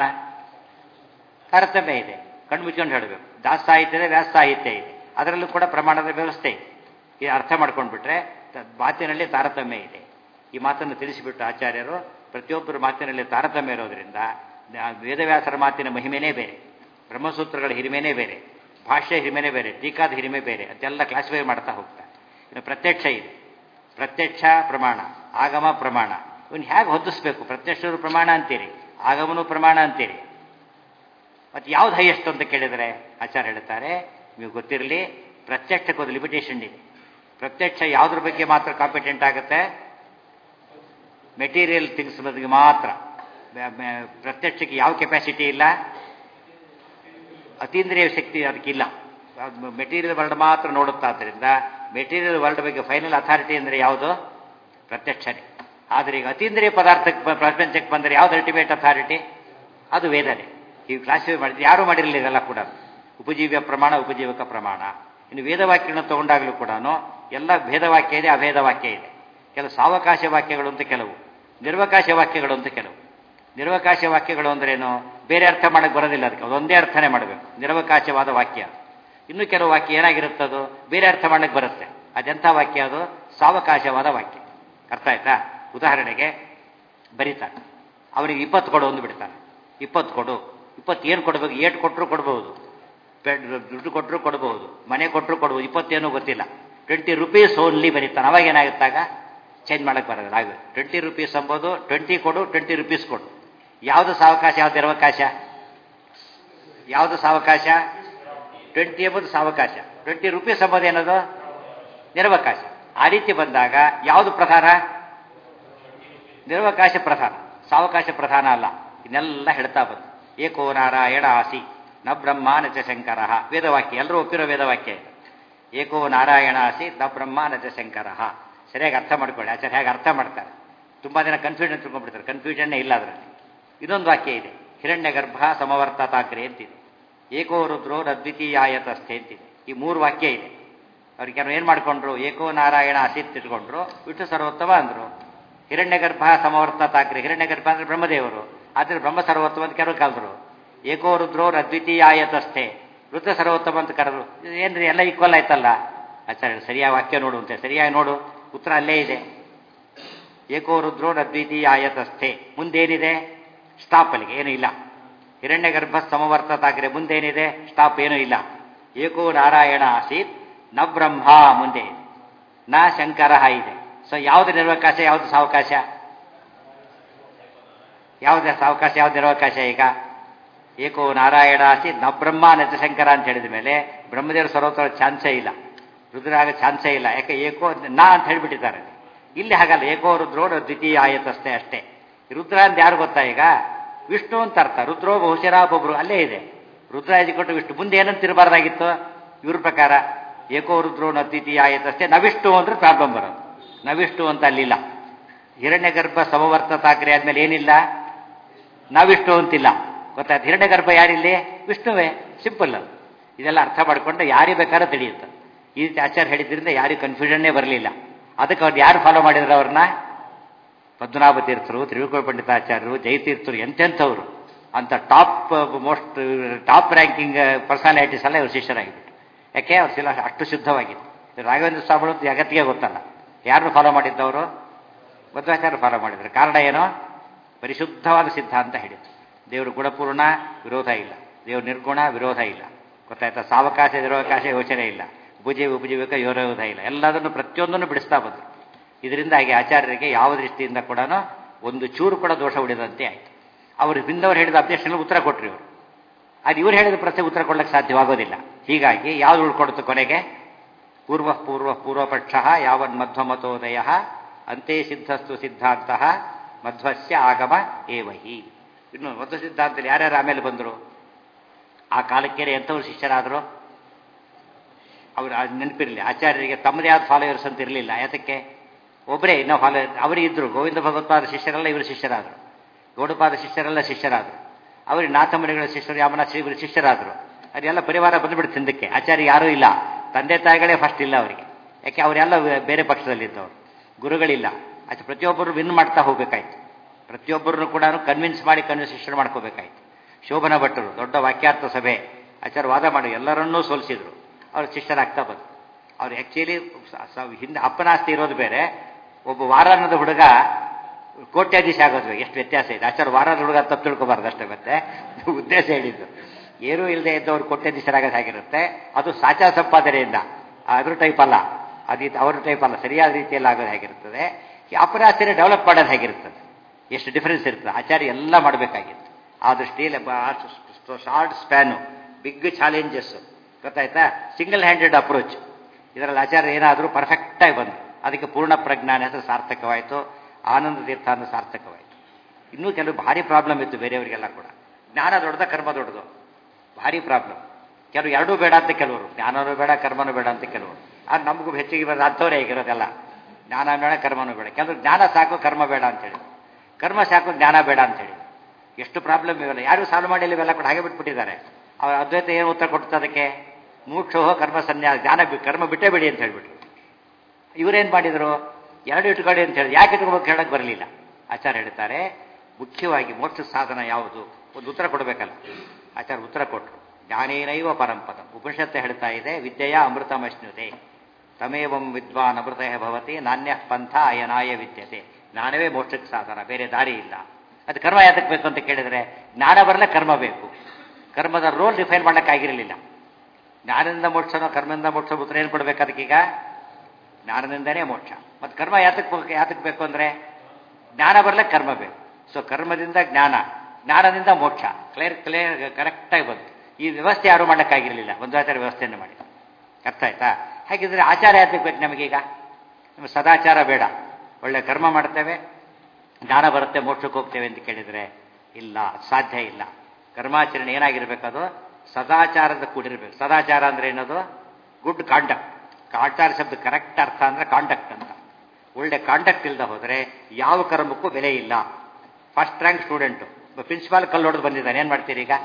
A: ತಾರತಮ್ಯ ಇದೆ ಕಣ್ಣು ಮುಚ್ಕೊಂಡು ಹೇಳಬೇಕು ದಾಸ ಸಾಹಿತ್ಯ ಇದೆ ವ್ಯಾಸ ಸಾಹಿತ್ಯ ಇದೆ ಅದರಲ್ಲೂ ಕೂಡ ಪ್ರಮಾಣದ ವ್ಯವಸ್ಥೆ ಇದೆ ಇದು ಅರ್ಥ ಮಾಡ್ಕೊಂಡ್ಬಿಟ್ರೆ ಮಾತಿನಲ್ಲಿ ತಾರತಮ್ಯ ಇದೆ ಈ ಮಾತನ್ನು ತಿಳಿಸಿಬಿಟ್ಟು ಆಚಾರ್ಯರು ಪ್ರತಿಯೊಬ್ಬರ ಮಾತಿನಲ್ಲಿ ತಾರತಮ್ಯ ಇರೋದ್ರಿಂದ ವೇದವ್ಯಾಸರ ಮಾತಿನ ಮಹಿಮೆನೇ ಬೇರೆ ಬ್ರಹ್ಮಸೂತ್ರಗಳ ಹಿರಿಮೆನೇ ಬೇರೆ ಭಾಷ್ಯ ಹಿರಿಮೆನೇ ಬೇರೆ ಟೀಕಾದ ಹಿರಿಮೆ ಬೇರೆ ಅದೆಲ್ಲ ಕ್ಲಾಸಿಫೈ ಮಾಡ್ತಾ ಹೋಗ್ತಾರೆ ಇನ್ನು ಪ್ರತ್ಯಕ್ಷ ಇದೆ ಪ್ರತ್ಯಕ್ಷ ಪ್ರಮಾಣ ಆಗಮ ಪ್ರಮಾಣ ಇವನು ಹೇಗೆ ಹೊಂದಿಸ್ಬೇಕು ಪ್ರತ್ಯಕ್ಷರು ಪ್ರಮಾಣ ಅಂತೀರಿ ಆಗಮನೂ ಪ್ರಮಾಣ ಅಂತೀರಿ ಮತ್ತು ಯಾವ್ದು ಹೈಯೆಸ್ಟ್ ಅಂತ ಕೇಳಿದರೆ ಆಚಾರ್ಯ ಹೇಳ್ತಾರೆ ನೀವು ಗೊತ್ತಿರಲಿ ಪ್ರತ್ಯಕ್ಷಕ್ಕೆ ಒಂದು ಲಿಮಿಟೇಷನ್ ಇದೆ ಪ್ರತ್ಯಕ್ಷ ಯಾವುದ್ರ ಬಗ್ಗೆ ಮಾತ್ರ ಕಾಂಪಿಟೆಂಟ್ ಆಗುತ್ತೆ ಮೆಟೀರಿಯಲ್ ಥಿಂಗ್ಸ್ ಬಗ್ಗೆ ಮಾತ್ರ ಪ್ರತ್ಯಕ್ಷಕ್ಕೆ ಯಾವ ಕೆಪಾಸಿಟಿ ಇಲ್ಲ ಅತೀಂದ್ರಿಯ ಶಕ್ತಿ ಅದಕ್ಕಿಲ್ಲ ಮೆಟೀರಿಯಲ್ ವರ್ಲ್ಡ್ ಮಾತ್ರ ನೋಡುತ್ತಾದ್ರಿಂದ ಮೆಟೀರಿಯಲ್ ವರ್ಲ್ಡ್ ಬಗ್ಗೆ ಫೈನಲ್ ಅಥಾರಿಟಿ ಅಂದರೆ ಯಾವುದು ಪ್ರತ್ಯಕ್ಷನೇ ಆದರೆ ಈಗ ಅತೀಂದ್ರಿಯ ಪದಾರ್ಥಕ್ಕೆ ಪ್ರಪಂಚಕ್ಕೆ ಬಂದರೆ ಯಾವ್ದು ಅಲ್ಟಿಮೇಟ್ ಅಥಾರಿಟಿ ಅದು ವೇದನೆ ಈ ಕ್ಲಾಸಿಫೈ ಮಾಡಿದ್ರೆ ಯಾರೂ ಮಾಡಿರಲಿಲ್ಲ ಇದೆಲ್ಲ ಕೂಡ ಉಪಜೀವ್ಯ ಪ್ರಮಾಣ ಉಪಜೀವಕ ಪ್ರಮಾಣ ಇನ್ನು ವೇದವಾಕ್ಯಗಳನ್ನು ತಗೊಂಡಾಗಲೂ ಕೂಡ ಎಲ್ಲ ಭೇದವಾಕ್ಯ ಇದೆ ಅಭೇದ ವಾಕ್ಯ ಇದೆ ಕೆಲವು ಸಾವಕಾಶ ವಾಕ್ಯಗಳು ಅಂತ ಕೆಲವು ನಿರ್ವಕಾಶ ವಾಕ್ಯಗಳು ಅಂತ ಕೆಲವು ನಿರ್ವಕಾಶ ವಾಕ್ಯಗಳು ಅಂದ್ರೇನು ಬೇರೆ ಅರ್ಥ ಮಾಡಕ್ಕೆ ಬರೋದಿಲ್ಲ ಅದಕ್ಕೆ ಅದೊಂದೇ ಅರ್ಥನೇ ಮಾಡಬೇಕು ನಿರವಕಾಶವಾದ ವಾಕ್ಯ ಇನ್ನು ಕೆಲವು ವಾಕ್ಯ ಏನಾಗಿರುತ್ತದು ಬೇರೆ ಅರ್ಥ ಮಾಡಕ್ಕೆ ಬರುತ್ತೆ ಅದೆಂಥ ವಾಕ್ಯ ಅದು ಸಾವಕಾಶವಾದ ವಾಕ್ಯ ಅರ್ಥ ಆಯ್ತಾ ಉದಾಹರಣೆಗೆ ಬರೀತಾನೆ ಅವನಿಗೆ ಇಪ್ಪತ್ತು ಕೊಡು ಒಂದು ಬಿಡ್ತಾನೆ ಇಪ್ಪತ್ತು ಕೊಡು ಇಪ್ಪತ್ತು ಏನು ಕೊಡಬೇಕು ಏಟು ಕೊಟ್ಟರು ಕೊಡ್ಬೋದು ದುಡ್ಡು ಕೊಟ್ಟರು ಕೊಡಬಹುದು ಮನೆ ಕೊಟ್ಟರು ಕೊಡ್ಬೋದು ಇಪ್ಪತ್ತೇನೂ ಗೊತ್ತಿಲ್ಲ ಟ್ವೆಂಟಿ ರುಪೀಸ್ ಓನ್ಲಿ ಬರೀತಾನೆ ಅವಾಗ ಏನಾಗುತ್ತಾಗ ಚೇಂಜ್ ಮಾಡಕ್ಕೆ ಬರೋದಿಲ್ಲ ಆಗ ಟ್ವೆಂಟಿ ರುಪೀಸ್ ಅಂಬೋದು ಟ್ವೆಂಟಿ ಕೊಡು ಟ್ವೆಂಟಿ ರುಪೀಸ್ ಕೊಡು ಯಾವುದು ಸಾವಕಾಶ ಯಾವ್ದು ನಿರ್ವಕಾಶ ಯಾವುದು ಸಾವಕಾಶ ಟ್ವೆಂಟಿ ಎಂಬುದು ಸಾವಕಾಶ ಟ್ವೆಂಟಿ ರುಪೀಸ್ ಎಂಬುದು ಏನದು ನಿರ್ವಕಾಶ ಆ ರೀತಿ ಬಂದಾಗ ಯಾವುದು ಪ್ರಧಾನ ನಿರ್ವಕಾಶ ಪ್ರಧಾನ ಸಾವಕಾಶ ಪ್ರಧಾನ ಅಲ್ಲ ಇದನ್ನೆಲ್ಲ ಹೇಳ್ತಾ ಬಂದು ಏಕೋ ನಾರಾಯಣ ಆಸಿ ನ ಬ್ರಹ್ಮ ನ ಚ ಶಂಕರ ವೇದವಾಕ್ಯ ಎಲ್ಲರೂ ಒಪ್ಪಿರೋ ವೇದವಾಕ್ಯ ಇದು ಏಕೋ ನಾರಾಯಣ ಆಸಿ ನ ಬ್ರಹ್ಮ ನ ಚ ಶಂಕರ ಸರಿಯಾಗಿ ಅರ್ಥ ಮಾಡ್ಕೊಳ್ಳಿ ಆಚಾರ್ಯ ಹೇಗೆ ಅರ್ಥ ಮಾಡ್ತಾರೆ ತುಂಬ ಜನ ಕನ್ಫ್ಯೂಷನ್ ತಿಳ್ಕೊಂಡ್ಬಿಡ್ತಾರೆ ಕನ್ಫ್ಯೂಷನ್ನೇ ಇಲ್ಲ ಅದರಲ್ಲಿ ಇದೊಂದು ವಾಕ್ಯ ಇದೆ ಹಿರಣ್ಯ ಗರ್ಭ ಸಮವರ್ತತಾಗ್ರೆ ಅಂತಿದೆ ಏಕೋ ರುದ್ರೋ ಅದ್ವಿತೀಯಾಯತಸ್ಥೆ ಅಂತಿದೆ ಈ ಮೂರು ವಾಕ್ಯ ಇದೆ ಅವ್ರಿಗೆ ಕೆಲವು ಏನು ಮಾಡ್ಕೊಂಡ್ರು ಏಕೋ ನಾರಾಯಣ ಅಸಿತ್ ಇಟ್ಕೊಂಡ್ರು ವಿಷ್ಣು ಸರ್ವೋತ್ತಮ ಅಂದರು ಹಿರಣ್ಯ ಗರ್ಭ ಸಮವರ್ತತಾಗ್ರೆ ಹಿರಣ್ಯ ಗರ್ಭ ಅಂದ್ರೆ ಬ್ರಹ್ಮದೇವರು ಆದ್ರೆ ಬ್ರಹ್ಮ ಸರ್ವೋತ್ತಮ ಅಂತ ಕೆಲವರು ಕರೆದ್ರು ಏಕೋ ರುದ್ರೋ ಅದ್ವಿತೀಯಾಯತಸ್ಥೆ ರುದ್ರ ಸರ್ವೋತ್ತಮ ಅಂತ ಕರೆದ್ರು ಏನ್ರಿ ಎಲ್ಲ ಈಕ್ವಲ್ ಆಯ್ತಲ್ಲ ಆಚಾರ್ಯ ಸರಿಯಾಗಿ ವಾಕ್ಯ ನೋಡು ಅಂತೆ ಸರಿಯಾಗಿ ನೋಡು ಉತ್ತರ ಅಲ್ಲೇ ಇದೆ ಏಕೋ ರುದ್ರೋ ಅದ್ವಿತೀಯಾಯತಸ್ಥೆ ಮುಂದೇನಿದೆ ಸ್ಟಾಪ್ ಅಲ್ಲಿಗೆ ಏನೂ ಇಲ್ಲ ಹಿರಣ್ಯ ಗರ್ಭ ಸಮವರ್ತತಾಗ್ರೆ ಮುಂದೇನಿದೆ ಸ್ಟಾಪ್ ಏನೂ ಇಲ್ಲ ಏಕೋ ನಾರಾಯಣ ಆಸೀತ್ ನ ಬ್ರಹ್ಮ ಮುಂದೆ ಇದೆ ನ ಶಂಕರ ಇದೆ ಸೊ ಯಾವುದು ನಿರ್ವಕಾಶ ಯಾವುದು ಸಾವಕಾಶ ಯಾವುದೇ ಸಾವಕಾಶ ಯಾವ್ದು ನಿರ್ವಕಾಶ ಈಗ ಏಕೋ ನಾರಾಯಣ ಆಸೀತ್ ನ ಬ್ರಹ್ಮ ಶಂಕರ ಅಂತ ಹೇಳಿದ ಮೇಲೆ ಬ್ರಹ್ಮದೇವರು ಸರ್ವೋತ್ತರ ಚಾನ್ಸೇ ಇಲ್ಲ ರುದ್ರ ಆಗ ಚಾನ್ಸೇ ಇಲ್ಲ ಯಾಕೆ ಏಕೋ ನಾ ಅಂತ ಹೇಳಿಬಿಟ್ಟಿದ್ದಾರೆ ಇಲ್ಲಿ ಹಾಗಲ್ಲ ಏಕೋ ರುದ್ರೋ ದ್ವಿತೀಯ ಆಯತಷ್ಟೇ ಅಷ್ಟೇ ರುದ್ರ ಅಂತ ಯಾರು ಗೊತ್ತಾ ಈಗ ವಿಷ್ಣು ಅಂತ ಅರ್ಥ ರುದ್ರೋ ಬಹುಶಃ ಒಬ್ಬೊಬ್ರು ಅಲ್ಲೇ ಇದೆ ರುದ್ರ ಕೊಟ್ಟು ವಿಷ್ಣು ಮುಂದೆ ಏನಂತ ಇರಬಾರ್ದಾಗಿತ್ತು ಇವ್ರ ಪ್ರಕಾರ ಏಕೋ ರುದ್ರೋ ಅದ್ವಿತೀಯ ಆಯತಷ್ಟೇ ನವಿಷ್ಣು ಅಂದ್ರೆ ಪ್ರಾಬ್ಲಮ್ ಬರೋದು ನವಿಷ್ಣು ಅಂತ ಅಲ್ಲಿಲ್ಲ ಹಿರಣ್ಯ ಗರ್ಭ ಸಮವರ್ತತಾಗ್ರೆ ಆದ್ಮೇಲೆ ಏನಿಲ್ಲ ನಾವಿಷ್ಟು ಅಂತಿಲ್ಲ ಗೊತ್ತಾಯ್ತು ಹಿರಣ್ಯ ಗರ್ಭ ಯಾರಿಲ್ಲಿ ವಿಷ್ಣುವೇ ಸಿಂಪಲ್ ಅದು ಇದೆಲ್ಲ ಅರ್ಥ ಮಾಡ್ಕೊಂಡ್ರೆ ಯಾರಿಗೆ ಬೇಕಾದ್ರೂ ತಿಳಿಯುತ್ತೆ ಈ ರೀತಿ ಆಚಾರ ಹೇಳಿದ್ರಿಂದ ಯಾರಿಗೂ ಕನ್ಫ್ಯೂಷನ್ನೇ ಬರಲಿಲ್ಲ ಅದಕ್ಕೆ ಅವ್ರು ಯಾರು ಫಾಲೋ ಮಾಡಿದ್ರು ಅವ್ರನ್ನ ಪದ್ಮನಾಭ ತೀರ್ಥರು ತ್ರಿವಿಕ್ರಮ ಪಂಡಿತಾಚಾರ್ಯರು ಜಯತೀರ್ಥರು ಎಂತೆಂಥವ್ರು ಅಂತ top most top ranking personalities ಎಲ್ಲ ಇವರು ಶಿಷ್ಯರಾಗಿಬಿಟ್ಟು ಯಾಕೆ ಅವ್ರ ಶಿಲ ಅಷ್ಟು ಶುದ್ಧವಾಗಿತ್ತು ರಾಘವೇಂದ್ರ ಸ್ವಾಮಿಗಳು ಅಂತ ಜಗತ್ತಿಗೆ ಗೊತ್ತಲ್ಲ ಯಾರನ್ನು ಫಾಲೋ ಮಾಡಿದ್ದವರು ಮಧ್ವಾಚಾರ್ಯ ಫಾಲೋ ಮಾಡಿದ್ರು ಕಾರಣ ಏನೋ ಪರಿಶುದ್ಧವಾದ ಸಿದ್ಧಾಂತ ಹೇಳಿದ್ರು ದೇವರು ಗುಣಪೂರ್ಣ ವಿರೋಧ ಇಲ್ಲ ದೇವರು ನಿರ್ಗುಣ ವಿರೋಧ ಇಲ್ಲ ಗೊತ್ತಾಯ್ತಾ ಸಾವಕಾಶ ನಿರವಕಾಶ ಯೋಚನೆ ಇಲ್ಲ ಭುಜೆ ಉಪಜೀವಿಕ ವಿರೋಧ ಇಲ್ಲ ಎಲ್ಲದನ್ನು ಪ್ರತಿಯೊಂದನ್ನು ಬಿಡಿಸ್ತಾ ಬಂದರು ಇದರಿಂದಾಗಿ ಆಚಾರ್ಯರಿಗೆ ಯಾವ ದೃಷ್ಟಿಯಿಂದ ಕೂಡ ಒಂದು ಚೂರು ಕೂಡ ದೋಷ ಉಳಿದಂತೆ ಆಯಿತು ಅವರು ಹಿಂದವರು ಹೇಳಿದ ಅಬ್ಜೆಕ್ಷನ್ಗೆ ಉತ್ತರ ಕೊಟ್ಟರು ಇವರು ಅದು ಇವರು ಹೇಳಿದ ಪ್ರಶ್ನೆ ಉತ್ತರ ಕೊಡಲಿಕ್ಕೆ ಸಾಧ್ಯವಾಗೋದಿಲ್ಲ ಹೀಗಾಗಿ ಯಾವ್ದು ಉಳ್ಕೊಡ್ತು ಕೊನೆಗೆ ಪೂರ್ವ ಪೂರ್ವ ಪೂರ್ವಪಕ್ಷ ಯಾವನ್ ಮಧ್ವಮತೋದಯ ಅಂತೆ ಸಿದ್ಧಸ್ತು ಸಿದ್ಧಾಂತ ಮಧ್ವಸ್ಯ ಆಗಮ ಏವಹಿ ಇನ್ನು ಮಧ್ವ ಸಿದ್ಧಾಂತದಲ್ಲಿ ಯಾರ್ಯಾರು ಆಮೇಲೆ ಬಂದರು ಆ ಕಾಲಕ್ಕೆ ಎಂಥವ್ರು ಶಿಷ್ಯರಾದರು ಅವರು ನೆನಪಿರಲಿ ಆಚಾರ್ಯರಿಗೆ ತಮ್ಮದೇ ಆದ ಫಾಲೋವರ್ಸ್ ಅಂತ ಇರಲಿಲ್ಲ ಯಾತಕ್ಕೆ ಒಬ್ಬರೇ ಇನ್ನೂ ಫಾಲೋ ಅವರು ಇದ್ರು ಗೋವಿಂದ ಭಗವತ್ಪಾದ ಶಿಷ್ಯರೆಲ್ಲ ಇವರು ಶಿಷ್ಯರಾದರು ಗೌಡಪಾದ ಶಿಷ್ಯರೆಲ್ಲ ಶಿಷ್ಯರಾದರು ಅವರಿಗೆ ನಾಥಮಣಿಗಳ ಶಿಷ್ಯರು ಯಾಮನ ಶ್ರೀಗುರು ಶಿಷ್ಯರಾದರು ಅದೆಲ್ಲ ಪರಿವಾರ ಬಂದುಬಿಡುತ್ತೆ ಹಿಂದಕ್ಕೆ ಆಚಾರ್ಯ ಯಾರೂ ಇಲ್ಲ ತಂದೆ ತಾಯಿಗಳೇ ಫಸ್ಟ್ ಇಲ್ಲ ಅವರಿಗೆ ಯಾಕೆ ಅವರೆಲ್ಲ ಬೇರೆ ಪಕ್ಷದಲ್ಲಿದ್ದವರು ಗುರುಗಳಿಲ್ಲ ಅದು ಪ್ರತಿಯೊಬ್ಬರು ವಿನ್ ಮಾಡ್ತಾ ಹೋಗ್ಬೇಕಾಯ್ತು ಪ್ರತಿಯೊಬ್ಬರನ್ನು ಕೂಡ ಕನ್ವಿನ್ಸ್ ಮಾಡಿ ಕನ್ವಿನ್ಸೇಷನ್ ಮಾಡ್ಕೋಬೇಕಾಯ್ತು ಶೋಭನ ಭಟ್ಟರು ದೊಡ್ಡ ವಾಕ್ಯಾರ್ಥ ಸಭೆ ಆಚಾರ ವಾದ ಮಾಡಿ ಎಲ್ಲರನ್ನೂ ಸೋಲಿಸಿದ್ರು ಅವ್ರು ಶಿಷ್ಯರಾಗ್ತಾ ಬಂದರು ಅವ್ರು ಆ್ಯಕ್ಚುಲಿ ಹಿಂದೆ ಅಪ್ಪನಾಸ್ತಿ ಇರೋದು ಬೇರೆ ಒಬ್ಬ ವಾರಾನ್ನದ ಹುಡುಗ ಕೋಟ್ಯಾಧೀಶ ಆಗೋದು ಎಷ್ಟು ವ್ಯತ್ಯಾಸ ಇದೆ ಆಚಾರ ವಾರದ ಹುಡುಗ ತಪ್ಪು ತಿಳ್ಕೊಬಾರ್ದು ಅಷ್ಟೇ ಮತ್ತೆ ಉದ್ದೇಶ ಹೇಳಿದ್ದು ಏನೂ ಇಲ್ಲದೆ ಇದ್ದವ್ರು ಕೋಟ್ಯಾಧೀಶರಾಗೋದು ಹೇಗಿರುತ್ತೆ ಅದು ಸಾಚಾ ಸಂಪಾದನೆಯಿಂದ ಅದ್ರ ಟೈಪ್ ಅಲ್ಲ ಅದು ಅವ್ರ ಟೈಪ್ ಅಲ್ಲ ಸರಿಯಾದ ರೀತಿಯಲ್ಲಿ ಆಗೋದು ಹೇಗಿರ್ತದೆ ಈ ಅಪರಾಸ್ತಿನ ಡೆವಲಪ್ ಮಾಡೋದು ಹೇಗಿರ್ತದೆ ಎಷ್ಟು ಡಿಫರೆನ್ಸ್ ಇರ್ತದೆ ಆಚಾರ್ಯ ಎಲ್ಲ ಮಾಡಬೇಕಾಗಿತ್ತು ಆ ದೃಷ್ಟಿಯಲ್ಲಿ ಶಾರ್ಟ್ ಸ್ಪ್ಯಾನು ಬಿಗ್ ಚಾಲೆಂಜಸ್ ಗೊತ್ತಾಯ್ತಾ ಸಿಂಗಲ್ ಹ್ಯಾಂಡೆಡ್ ಅಪ್ರೋಚ್ ಇದರಲ್ಲಿ ಆಚಾರ್ಯ ಏನಾದರೂ ಪರ್ಫೆಕ್ಟಾಗಿ ಬಂದು ಅದಕ್ಕೆ ಪೂರ್ಣ ಪ್ರಜ್ಞಾನ ಹೆಸರು ಸಾರ್ಥಕವಾಯಿತು ಆನಂದ ತೀರ್ಥ ಅನ್ನೋ ಸಾರ್ಥಕವಾಯಿತು ಇನ್ನೂ ಕೆಲವು ಭಾರಿ ಪ್ರಾಬ್ಲಮ್ ಇತ್ತು ಬೇರೆಯವರಿಗೆಲ್ಲ ಕೂಡ ಜ್ಞಾನ ದೊಡ್ಡದ ಕರ್ಮ ದೊಡ್ಡದು ಭಾರಿ ಪ್ರಾಬ್ಲಮ್ ಕೆಲವು ಎರಡೂ ಬೇಡ ಅಂತ ಕೆಲವರು ಜ್ಞಾನನೂ ಬೇಡ ಕರ್ಮನೂ ಬೇಡ ಅಂತ ಕೆಲವರು ಅದು ನಮಗೂ ಹೆಚ್ಚಿಗೆ ಬರೋದು ಅಂಥವರೇ ಹೇಗಿರೋದೆಲ್ಲ ಜ್ಞಾನ ಬೇಡ ಕರ್ಮನೂ ಬೇಡ ಕೆಲವರು ಜ್ಞಾನ ಸಾಕು ಕರ್ಮ ಬೇಡ ಅಂತೇಳಿ ಕರ್ಮ ಸಾಕು ಜ್ಞಾನ ಬೇಡ ಅಂತೇಳಿ ಎಷ್ಟು ಪ್ರಾಬ್ಲಮ್ ಇವೆಲ್ಲ ಯಾರು ಸಾಲ್ವ್ ಮಾಡಿಲ್ಲ ಇವೆಲ್ಲ ಕೂಡ ಹಾಗೆ ಬಿಟ್ಬಿಟ್ಟಿದ್ದಾರೆ ಅವ್ರ ಅದ್ವೈತ ಏನು ಉತ್ತರ ಕೊಡ್ತು ಅದಕ್ಕೆ ಮೂಕ್ಷೋಹ ಕರ್ಮ ಸನ್ಯಾಸ ಜ್ಞಾನ ಕರ್ಮ ಬಿಟ್ಟೇ ಬಿಡಿ ಅಂತ ಹೇಳ್ಬಿಟ್ರು ಇವರೇನು ಮಾಡಿದರು ಎರಡು ಇಟ್ಕೊಳ್ಳಿ ಅಂತ ಹೇಳಿ ಯಾಕೆ ಇಟ್ಕೊಬೇಕು ಹೇಳಕ್ಕೆ ಬರಲಿಲ್ಲ ಆಚಾರ್ಯ ಹೇಳ್ತಾರೆ ಮುಖ್ಯವಾಗಿ ಮೋಕ್ಷ ಸಾಧನ ಯಾವುದು ಒಂದು ಉತ್ತರ ಕೊಡಬೇಕಲ್ಲ ಆಚಾರ್ಯ ಉತ್ತರ ಕೊಟ್ಟರು ಜ್ಞಾನೇನೈವ ಪರಂಪದ ಉಪನಿಷತ್ತು ಹೇಳ್ತಾ ಇದೆ ವಿದ್ಯೆಯ ಅಮೃತಮಶ್ನುತೆ ತಮೇವಂ ವಿದ್ವಾನ್ ಅಮೃತ ಭವತಿ ನಾಣ್ಯ ಪಂಥ ಅಯನಾಯ ವಿದ್ಯತೆ ಜ್ಞಾನವೇ ಮೋಕ್ಷಕ್ಕೆ ಸಾಧನ ಬೇರೆ ದಾರಿ ಇಲ್ಲ ಅದು ಕರ್ಮ ಯಾತಕ್ಕೆ ಬೇಕು ಅಂತ ಕೇಳಿದ್ರೆ ಜ್ಞಾನ ಬರಲೇ ಕರ್ಮ ಬೇಕು ಕರ್ಮದ ರೋಲ್ ಡಿಫೈನ್ ಮಾಡೋಕ್ಕಾಗಿರಲಿಲ್ಲ ಜ್ಞಾನದಿಂದ ಮೋಕ್ಷನೋ ಕರ್ಮದಿಂದ ಮೋಕ್ಷ ಉತ್ತರ ಏನು ಕೊಡ್ಬೇಕು ಅದಕ್ಕೀಗ ಜ್ಞಾನದಿಂದನೇ ಮೋಕ್ಷ ಮತ್ತು ಕರ್ಮ ಯಾತಕ್ಕೆ ಯಾತಕ್ಕೆ ಬೇಕು ಅಂದರೆ ಜ್ಞಾನ ಬರಲೇ ಕರ್ಮ ಬೇಕು ಸೊ ಕರ್ಮದಿಂದ ಜ್ಞಾನ ಜ್ಞಾನದಿಂದ ಮೋಕ್ಷ ಕ್ಲಿಯರ್ ಕ್ಲಿಯರ್ ಕರೆಕ್ಟಾಗಿ ಬಂತು ಈ ವ್ಯವಸ್ಥೆ ಯಾರೂ ಮಾಡೋಕ್ಕಾಗಿರಲಿಲ್ಲ ಒಂದು ಆಚಾರ ವ್ಯವಸ್ಥೆಯನ್ನು ಮಾಡಿ ಅರ್ಥ ಆಯ್ತಾ ಹಾಗಿದ್ರೆ ಆಚಾರ ಯಾತಕ್ಕೆ ಬೇಕು ನಮಗೀಗ ನಮಗೆ ಸದಾಚಾರ ಬೇಡ ಒಳ್ಳೆ ಕರ್ಮ ಮಾಡ್ತೇವೆ ಜ್ಞಾನ ಬರುತ್ತೆ ಮೋಕ್ಷಕ್ಕೆ ಹೋಗ್ತೇವೆ ಅಂತ ಕೇಳಿದರೆ ಇಲ್ಲ ಸಾಧ್ಯ ಇಲ್ಲ ಕರ್ಮಾಚರಣೆ ಏನಾಗಿರ್ಬೇಕದು ಸದಾಚಾರದ ಕೂಡಿರ್ಬೇಕು ಸದಾಚಾರ ಅಂದ್ರೆ ಏನದು ಗುಡ್ ಕಾಂಡಕ್ಟ್ ಆಚಾರ ಶಬ್ದ ಕರೆಕ್ಟ್ ಅರ್ಥ ಅಂದ್ರೆ ಕಾಂಡಕ್ಟ್ ಅಂತ ಒಳ್ಳೆ ಕಾಂಟ್ಯಾಕ್ಟ್ ಇಲ್ಲದೆ ಹೋದರೆ ಯಾವ ಕರ್ಮಕ್ಕೂ ಬೆಲೆ ಇಲ್ಲ ಫಸ್ಟ್ ರ್ಯಾಂಕ್ ಸ್ಟೂಡೆಂಟು ಪ್ರಿನ್ಸಿಪಾಲ್ ಕಲ್ಲು ಹೊಡೆದು ಬಂದಿದ್ದಾನೆ ಏನು ಮಾಡ್ತೀರಿ ಈಗ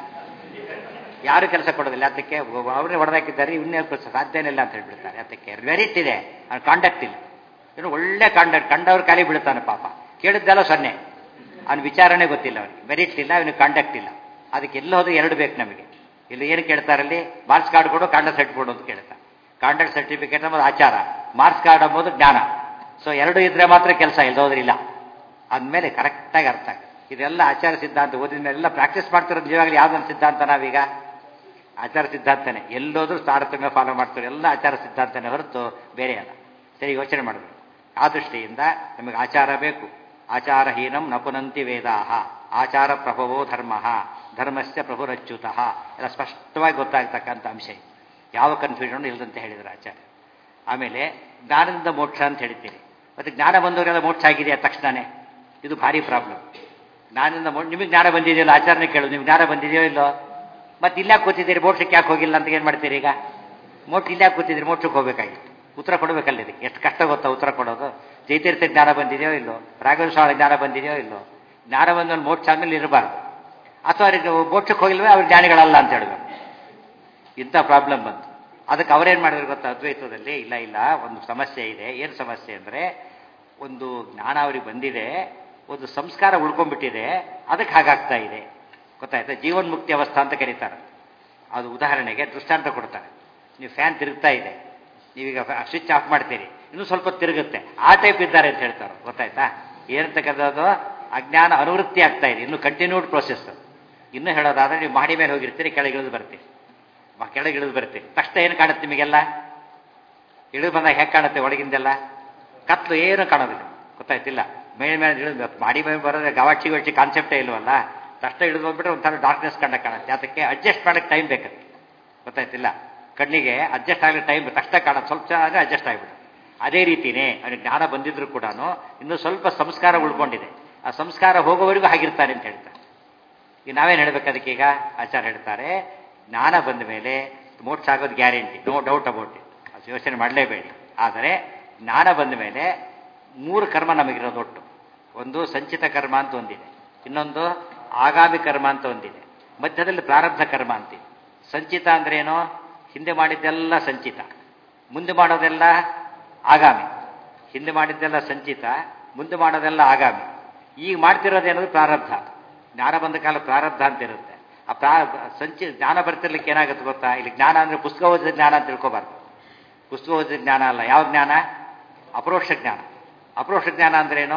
A: ಯಾರು ಕೆಲಸ ಕೊಡೋದಿಲ್ಲ ಅದಕ್ಕೆ ಅವರೇ ಹೊಡೆದಾಕಿದ್ದಾರೆ ಇವನ್ನೇ ಸಾಧ್ಯನೇ ಇಲ್ಲ ಅಂತ ಹೇಳ್ಬಿಡ್ತಾರೆ ಅದಕ್ಕೆ ಮೆರಿಟ್ ಇದೆ ಕಾಂಟ್ಯಾಕ್ಟ್ ಇಲ್ಲ ಇನ್ನು ಒಳ್ಳೆ ಕಾಂಟ್ಯಾಕ್ಟ್ ಕಂಡವ್ರು ಖಾಲಿ ಬಿಡ್ತಾನೆ ಪಾಪ ಕೇಳಿದ್ದೆಲ್ಲ ಸೊನ್ನೆ ಅವ್ನ ವಿಚಾರನೇ ಗೊತ್ತಿಲ್ಲ ಅವನಿಗೆ ಮೆರಿಟ್ ಇಲ್ಲ ಅವನಿಗೆ ಕಾಂಟ್ಯಾಕ್ಟ್ ಇಲ್ಲ ಅದಕ್ಕೆ ಎಲ್ಲ ಹೋದ್ರೆ ಎರಡು ಬೇಕು ನಮಗೆ ಇಲ್ಲಿ ಏನು ಕೇಳ್ತಾರಲ್ಲಿ ಮಾರ್ಕ್ಸ್ ಕಾರ್ಡ್ ಕೊಡು ಕಾಂಟ್ಯಾಕ್ಟ್ ಸರ್ಟಿಫಿಕೇಟ್ ಕೊಡು ಅಂತ ಕೇಳ್ತಾರೆ ಕಾಂಟ್ಯಾಕ್ಟ್ ಸರ್ಟಿಫಿಕೇಟ್ ಅನ್ನೋದು ಆಚಾರ ಮಾರ್ಕ್ಸ್ ಕಾರ್ಡ್ ಅಂಬೋದು ಜ್ಞಾನ ಸೊ ಎರಡು ಇದ್ರೆ ಮಾತ್ರ ಕೆಲಸ ಇಲ್ಲದೋದ್ರಿಲ್ಲ ಅಂದಮೇಲೆ ಕರೆಕ್ಟಾಗಿ ಅರ್ಥ ಆಗುತ್ತೆ ಇದೆಲ್ಲ ಆಚಾರ ಸಿದ್ಧಾಂತ ಓದಿದ ಮೇಲೆಲ್ಲ ಪ್ರಾಕ್ಟೀಸ್ ಮಾಡ್ತಿರೋದು ನಿಜವಾಗ್ಲೂ ಯಾವ್ದೊಂದು ಸಿದ್ಧಾಂತ ನಾವೀಗ ಆಚಾರ ಸಿದ್ಧಾಂತನೇ ಎಲ್ಲೋದ್ರೂ ತಾರತಮ್ಯ ಫಾಲೋ ಮಾಡ್ತಾರೆ ಎಲ್ಲ ಆಚಾರ ಸಿದ್ಧಾಂತನೇ ಹೊರತು ಬೇರೆ ಅಲ್ಲ ಸರಿ ಯೋಚನೆ ಮಾಡಬೇಕು ಆ ದೃಷ್ಟಿಯಿಂದ ನಮಗೆ ಆಚಾರ ಬೇಕು ಆಚಾರಹೀನಂ ನಪುನಂತಿ ವೇದಾಹ ಆಚಾರ ಪ್ರಭವೋ ಧರ್ಮ ಧರ್ಮಸ್ಯ ಪ್ರಭುರಚ್ಯುತ ಎಲ್ಲ ಸ್ಪಷ್ಟವಾಗಿ ಗೊತ್ತಾಗ್ತಕ್ಕಂಥ ಅಂಶ ಇದು. ಯಾವ ಕನ್ಫ್ಯೂಷನ್ ಇಲ್ಲದಂತೆ ಹೇಳಿದ್ರು ಆಚಾರ್ಯ ಆಮೇಲೆ ಜ್ಞಾನದಿಂದ ಮೋಕ್ಷ ಅಂತ ಹೇಳ್ತೀರಿ ಮತ್ತೆ ಜ್ಞಾನ ಬಂದವರೆಲ್ಲ ಮೋಕ್ಷ ಆಗಿದೆ ಅದ ತಕ್ಷಣನೇ ಇದು ಭಾರಿ ಪ್ರಾಬ್ಲಮ್ ಜ್ಞಾನದಿಂದ ಮೋ ನಿಮಗೆ ಜ್ಞಾನ ಬಂದಿದೆಯಲ್ಲ ಆಚಾರನೇ ಕೇಳೋದು ನಿಮ್ಗೆ ಜ್ಞಾನ ಬಂದಿದೆಯೋ ಇಲ್ಲೋ ಮತ್ತೆ ಇಲ್ಲಾಕೆ ಕೂತಿದ್ದೀರಿ ಮೋಕ್ಷಕ್ಕೆ ಯಾಕೆ ಹೋಗಿಲ್ಲ ಅಂತ ಏನು ಮಾಡ್ತೀರಿ ಈಗ ಮೋಕ್ಷ ಇಲ್ಲಾಕೆ ಕೂತಿದ್ದೀರಿ ಮೋಕ್ಷಕ್ಕೆ ಹೋಗಬೇಕಾಗಿತ್ತು ಉತ್ತರ ಕೊಡಬೇಕಲ್ಲ ಇದಕ್ಕೆ ಎಷ್ಟು ಕಷ್ಟ ಗೊತ್ತಾ ಉತ್ತರ ಕೊಡೋದು ಜೈತೀರ್ಥ ಜ್ಞಾನ ಬಂದಿದೆಯೋ ಇಲ್ಲೋ ರಾಘವೇಂದ್ರ ಸ್ವಾಮಿ ಜ್ಞಾನ ಬಂದಿದೆಯೋ ಇಲ್ಲೋ ಜ್ಞಾನ ಬಂದವನು ಮೋಕ್ಷ ಆದ್ಮೇಲೆ ಇರಬಾರ್ದು ಅಥವಾ ಅವ್ರಿಗೆ ಮೋಕ್ಷಕ್ಕೆ ಹೋಗಿಲ್ವೇ ಅವ್ರಿಗೆ ಜ್ಞಾನಿಗಳಲ್ಲ ಅಂತ ಹೇಳಬೇಕು ಇಂಥ ಪ್ರಾಬ್ಲಮ್ ಬಂತು ಅದಕ್ಕೆ ಅವರೇನು ಮಾಡಿದ್ರು ಗೊತ್ತಾ ಅದ್ವೈತದಲ್ಲಿ ಇಲ್ಲ ಇಲ್ಲ ಒಂದು ಸಮಸ್ಯೆ ಇದೆ ಏನು ಸಮಸ್ಯೆ ಅಂದರೆ ಒಂದು ಜ್ಞಾನ ಅವ್ರಿಗೆ ಬಂದಿದೆ ಒಂದು ಸಂಸ್ಕಾರ ಉಳ್ಕೊಂಡ್ಬಿಟ್ಟಿದೆ ಅದಕ್ಕೆ ಹಾಗಾಗ್ತಾ ಇದೆ ಗೊತ್ತಾಯ್ತಾ ಜೀವನ್ಮುಕ್ತಿ ಅವಸ್ಥಾ ಅಂತ ಕರೀತಾರೆ ಅದು ಉದಾಹರಣೆಗೆ ದೃಷ್ಟಾಂತ ಕೊಡ್ತಾರೆ ನೀವು ಫ್ಯಾನ್ ತಿರುಗ್ತಾ ಇದೆ ನೀವೀಗ ಸ್ವಿಚ್ ಆಫ್ ಮಾಡ್ತೀರಿ ಇನ್ನೂ ಸ್ವಲ್ಪ ತಿರುಗುತ್ತೆ ಆ ಟೈಪ್ ಇದ್ದಾರೆ ಅಂತ ಹೇಳ್ತಾರೆ ಗೊತ್ತಾಯ್ತಾ ಏನಂತಕ್ಕಂಥದ್ದು ಅಜ್ಞಾನ ಅನುವೃತ್ತಿ ಆಗ್ತಾ ಇದೆ ಇನ್ನು ಕಂಟಿನ್ಯೂಡ್ ಪ್ರೋಸೆಸ್ ಇನ್ನೂ ಹೇಳೋದಾದ್ರೆ ನೀವು ಮಾಡಿ ಮೇಲೆ ಹೋಗಿರ್ತೀರಿ ಕೆಳಗೆ ಇಳಿದು ಬರ್ತೀರಿ ಮ- ಕೆಳಗೆ ಇಳಿದು ಬರ್ತೀರಿ ತಕ್ಷಣ ಏನು ಕಾಣುತ್ತೆ ನಿಮಗೆಲ್ಲ ಇಳಿದು ಬಂದಾಗ ಹೇಗೆ ಕಾಣುತ್ತೆ ಒಳಗಿಂದೆಲ್ಲ ಕತ್ಲು ಏನು ಕಾಣೋದಿಲ್ಲ ಗೊತ್ತಾಯ್ತಿಲ್ಲ ಮೇಲೆ ಮೇಲೆ ಇಳಿದು ಮಾಡಿ ಮೇಲೆ ಬರೋದ್ರೆ ಗವಾಚಿ ಗವಾಚಿ ಕಾನ್ಸೆಪ್ಟೇ ಇಲ್ವಲ್ಲ ತಕ್ಷಣ ಇಳಿದು ಬಂದ್ಬಿಟ್ರೆ ಒಂಥರ ಡಾರ್ಕ್ನೆಸ್ ಕಂಡ ಕಾಣುತ್ತೆ ಅದಕ್ಕೆ ಅಡ್ಜಸ್ಟ್ ಮಾಡೋಕ್ಕೆ ಟೈಮ್ ಬೇಕತ್ತೆ ಗೊತ್ತಾಯ್ತಿಲ್ಲ ಕಣ್ಣಿಗೆ ಅಡ್ಜಸ್ಟ್ ಆಗಲಿ ಟೈಮ್ ತಕ್ಷಣ ಕಾಣೋದು ಸ್ವಲ್ಪ ಆದರೆ ಅಡ್ಜಸ್ಟ್ ಆಗಿಬಿಡುತ್ತೆ ಅದೇ ರೀತಿನೇ ಅವನಿಗೆ ಜ್ಞಾನ ಬಂದಿದ್ರು ಕೂಡ ಇನ್ನೂ ಸ್ವಲ್ಪ ಸಂಸ್ಕಾರ ಉಳ್ಕೊಂಡಿದೆ ಆ ಸಂಸ್ಕಾರ ಹೋಗೋವರೆಗೂ ಹಾಗಿರ್ತಾನೆ ಅಂತ ಹೇಳ್ತಾರೆ ಈಗ ನಾವೇನು ಹೇಳ್ಬೇಕು ಅದಕ್ಕೆ ಈಗ ಆಚಾರ ಹೇಳ್ತಾರೆ ಜ್ಞಾನ ಬಂದ ಮೇಲೆ ಮೋಕ್ಷ ಆಗೋದು guarantee no doubt about it ಅದು ಯೋಚನೆ ಮಾಡಲೇಬೇಡಿ ಆದರೆ ಜ್ಞಾನ ಬಂದ ಮೇಲೆ ಮೂರು ಕರ್ಮ ನಮಗಿರೋದು ಒಟ್ಟು ಒಂದು ಸಂಚಿತ ಕರ್ಮ ಅಂತ ಒಂದಿದೆ ಇನ್ನೊಂದು ಆಗಾಮಿ ಕರ್ಮ ಅಂತ ಒಂದಿದೆ ಮಧ್ಯದಲ್ಲಿ ಪ್ರಾರಬ್ಧ ಕರ್ಮ ಅಂತಿದೆ ಸಂಚಿತ ಅಂದ್ರೆ ಏನು ಹಿಂದೆ ಮಾಡಿದ್ದೆಲ್ಲ ಸಂಚಿತ ಮುಂದೆ ಮಾಡೋದೆಲ್ಲ ಆಗಾಮಿ ಹಿಂದೆ ಮಾಡಿದ್ದೆಲ್ಲ ಸಂಚಿತ ಮುಂದೆ ಮಾಡೋದೆಲ್ಲ ಆಗಾಮಿ ಈಗ ಮಾಡ್ತಿರೋದೇನದು ಪ್ರಾರಬ್ಧ ಜ್ಞಾನ ಬಂದ ಕಾಲ ಪ್ರಾರಬ್ಧ ಅಂತ ಇರುತ್ತೆ ಆ ಪ್ರಾ ಸಂಚಿ ಜ್ಞಾನ ಬರ್ತಿರ್ಲಿಕ್ಕೆ ಏನಾಗುತ್ತೆ ಗೊತ್ತಾ ಇಲ್ಲಿ ಜ್ಞಾನ ಅಂದ್ರೆ ಪುಸ್ತಕ ಓದಿದ ಜ್ಞಾನ ಅಂತ ತಿಳ್ಕೊಬಾರ್ದು ಪುಸ್ತಕ ಓದಿದ ಜ್ಞಾನ ಅಲ್ಲ ಯಾವ ಜ್ಞಾನ ಅಪರೋಕ್ಷ ಜ್ಞಾನ ಅಪರೋಕ್ಷ ಜ್ಞಾನ ಅಂದ್ರೇನು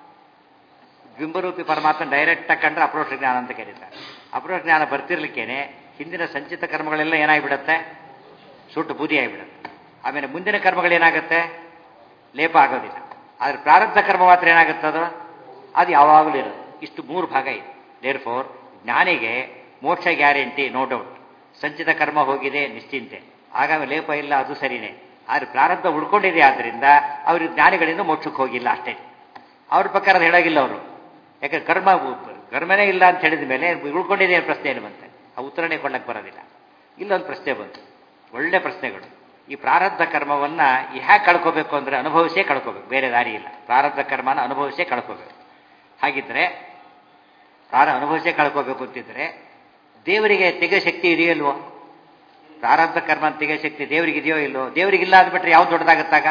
A: ಬಿಂಬರೂಪಿ ಪರಮಾತ್ಮ ಡೈರೆಕ್ಟ್ ಕಂಡ್ರೆ ಅಪರೋಕ್ಷ ಜ್ಞಾನ ಅಂತ ಕರೀತಾರೆ ಅಪರೋಕ್ಷ ಜ್ಞಾನ ಬರ್ತಿರ್ಲಿಕ್ಕೇನೆ ಹಿಂದಿನ ಸಂಚಿತ ಕರ್ಮಗಳೆಲ್ಲ ಏನಾಗ್ಬಿಡತ್ತೆ ಸುಟ್ಟು ಬೂದಿ ಆಗಿಬಿಡುತ್ತೆ ಆಮೇಲೆ ಮುಂದಿನ ಕರ್ಮಗಳೇನಾಗುತ್ತೆ ಲೇಪ ಆಗೋದಿಲ್ಲ ಆದರೆ ಪ್ರಾರಬ್ಧ ಕರ್ಮ ಮಾತ್ರ ಏನಾಗುತ್ತೆ ಅದು ಅದು ಯಾವಾಗಲೂ ಇರೋದು ಇಷ್ಟು ಮೂರು ಭಾಗ ಇದೆ ದೇರ್ ಫೋರ್ ಜ್ಞಾನಿಗೆ ಮೋಕ್ಷ ಗ್ಯಾರಂಟಿ ನೋ ಡೌಟ್ ಸಂಚಿತ ಕರ್ಮ ಹೋಗಿದೆ ನಿಶ್ಚಿಂತೆ ಆಗಾಮಿ ಲೇಪ ಇಲ್ಲ ಅದು ಸರಿನೇ ಆದರೆ ಪ್ರಾರಬ್ಧ ಉಳ್ಕೊಂಡಿದೆ ಆದ್ದರಿಂದ ಅವ್ರಿಗೆ ಜ್ಞಾನಿಗಳಿಂದ ಮೋಕ್ಷಕ್ಕೆ ಹೋಗಿಲ್ಲ ಅಷ್ಟೇ ಅವ್ರ ಪ್ರಕಾರ ಅದು ಹೇಳೋಗಿಲ್ಲ ಅವರು ಯಾಕಂದ್ರೆ ಕರ್ಮ ಕರ್ಮನೇ ಇಲ್ಲ ಅಂತ ಹೇಳಿದ ಮೇಲೆ ಉಳ್ಕೊಂಡಿದೆ ಅನ್ನೋ ಪ್ರಶ್ನೆ ಏನು ಬಂತೆ ಆ ಉತ್ತರನೇ ಕೊಡಕ್ಕೆ ಬರೋದಿಲ್ಲ ಇಲ್ಲೊಂದು ಪ್ರಶ್ನೆ ಬಂತು ಒಳ್ಳೆ ಪ್ರಶ್ನೆಗಳು ಈ ಪ್ರಾರಬ್ಧ ಕರ್ಮವನ್ನ ಹ್ಯಾಕೆ ಕಳ್ಕೋಬೇಕು ಅಂದ್ರೆ ಅನುಭವಿಸೇ ಕಳ್ಕೋಬೇಕು ಬೇರೆ ದಾರಿ ಇಲ್ಲ ಪ್ರಾರಬ್ಧ ಕರ್ಮನ ಅನುಭವಿಸೇ ಕಳ್ಕೋಬೇಕು ಹಾಗಿದ್ರೆ ಪ್ರಾರ ಅನುಭವಿಸೇ ಕಳ್ಕೋಬೇಕು ಅಂತಿದ್ರೆ ದೇವರಿಗೆ ತೆಗೆಯೋ ಶಕ್ತಿ ಇದೆಯೋ ಇಲ್ವೋ ಪ್ರಾರಬ್ಧ ಕರ್ಮ ಅಂತ ತೆಗೆಯೋ ಶಕ್ತಿ ದೇವರಿಗೆ ಇದೆಯೋ ಇಲ್ವೋ ದೇವರಿಗಿಲ್ಲ ಅಂದ್ಬಿಟ್ರೆ ಯಾವ್ದು ದೊಡ್ಡದಾಗತ್ತಾಗ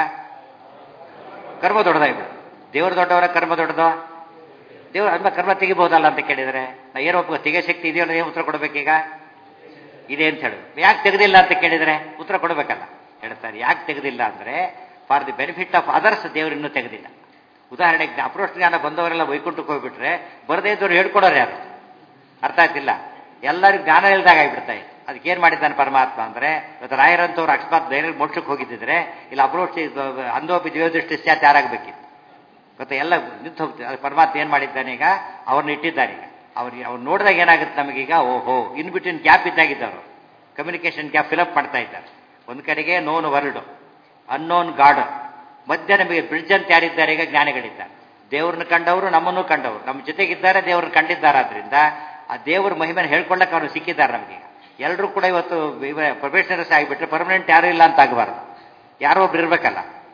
A: ಕರ್ಮ ದೊಡ್ಡದಾಗ್ಬಿಡು ದೇವರು ದೊಡ್ಡವರ ಕರ್ಮ ದೊಡ್ಡದೋ ದೇವರು ಅದ್ಮ ಕರ್ಮ ತೆಗಿಬಹುದಲ್ಲ ಅಂತ ಕೇಳಿದರೆ ನಾ ಏನೋ ಒಬ್ಬ ತೆಗೆಯೋ ಶಕ್ತಿ ಇದೆಯೋ ಏನು ಉತ್ತರ ಕೊಡಬೇಕೀಗ ಇದೆ ಅಂತ ಹೇಳು ಯಾಕೆ ತೆಗೆದಿಲ್ಲ ಅಂತ ಕೇಳಿದರೆ ಉತ್ತರ ಕೊಡಬೇಕಲ್ಲ ಹೇಳ್ತಾರೆ ಯಾಕೆ ತೆಗೆದಿಲ್ಲ ಅಂದರೆ for the benefit of others ದೇವರು ಇನ್ನೂ ತೆಗೆದಿಲ್ಲ ಉದಾಹರಣೆಗೆ ಅಪ್ರೋಷ್ ಜ್ಞಾನ ಬಂದವರೆಲ್ಲ ವೈಕುಂಠಕ್ಕೆ ಹೋಗ್ಬಿಟ್ರೆ ಬರದೇ ಇದ್ದವ್ರು ಹೇಳ್ಕೊಡೋರು ಯಾರು ಅರ್ಥ ಆಗ್ತಿಲ್ಲ ಎಲ್ಲರಿಗೂ ಜ್ಞಾನ ಇಲ್ದಾಗ ಆಗ್ಬಿಡ್ತಾ ಇತ್ತು ಅದಕ್ಕೆ ಏನು ಮಾಡಿದ್ದಾನೆ ಪರಮಾತ್ಮ ಅಂದರೆ ಇವತ್ತು ರಾಯರಂತವ್ರು ಅಕಸ್ಮಾತ್ ಧೈರ್ಯ ಮೋಕ್ಷಕ್ಕೆ ಹೋಗಿದ್ದಿದ್ರೆ ಇಲ್ಲ ಅಪ್ರೋಚ್ ಅಂದೋಪಿ ದಿವ್ಯದೃಷ್ಟಿ ಸ್ಯಾತ್ ಯಾರಾಗಬೇಕಿತ್ತು ಗೊತ್ತಾ ಎಲ್ಲ ನಿಂತು ಹೋಗ್ತದೆ ಅದು ಪರಮಾತ್ಮ ಏನು ಮಾಡಿದ್ದಾನೆ ಈಗ ಅವ್ರನ್ನ ಇಟ್ಟಿದ್ದಾನೆ ಈಗ ಅವ್ರಿಗೆ ಅವ್ರು ನೋಡಿದಾಗ ಏನಾಗುತ್ತೆ ನಮಗೀಗ ಓಹೋ ಇನ್ ಬಿಟ್ವೀನ್ ಗ್ಯಾಪ್ ಇದ್ದಾಗಿದ್ದವರು ಕಮ್ಯುನಿಕೇಶನ್ ಗ್ಯಾಪ್ ಫಿಲಪ್ ಮಾಡ್ತಾ ಇದ್ದಾರೆ ಒಂದು ಕಡೆಗೆ ನೋನ್ ವರ್ಲ್ಡ್ ಅನ್ನೋನ್ ಗಾಡ್ ಮಧ್ಯ ನಮಗೆ ಬ್ರಿಡ್ಜ್ ಅಂತ ಯಾರಿದ್ದಾರೆ ಈಗ ಜ್ಞಾನಿಗಳಿದ್ದಾರೆ ದೇವ್ರನ್ನ ಕಂಡವರು ನಮ್ಮನ್ನು ಕಂಡವರು ನಮ್ಮ ಜೊತೆಗಿದ್ದಾರೆ ದೇವ್ರನ್ನ ಕಂಡಿದ್ದಾರಾದ್ರಿಂದ ಆ ದೇವ್ರ ಮಹಿಮೆನ ಹೇಳ್ಕೊಳ್ಳಕ್ಕೆ ಅವರು ಸಿಕ್ಕಿದ್ದಾರೆ ನಮಗೆ ಎಲ್ಲರೂ ಕೂಡ ಇವತ್ತು ಪ್ರೊಫೆಷನಲ್ಸ್ ಆಗಿಬಿಟ್ರೆ ಪರ್ಮನೆಂಟ್ ಯಾರೂ ಇಲ್ಲ ಅಂತ ಆಗಬಾರ್ದು ಯಾರೋ ಒಬ್ರು ಇರಬೇಕಲ್ಲ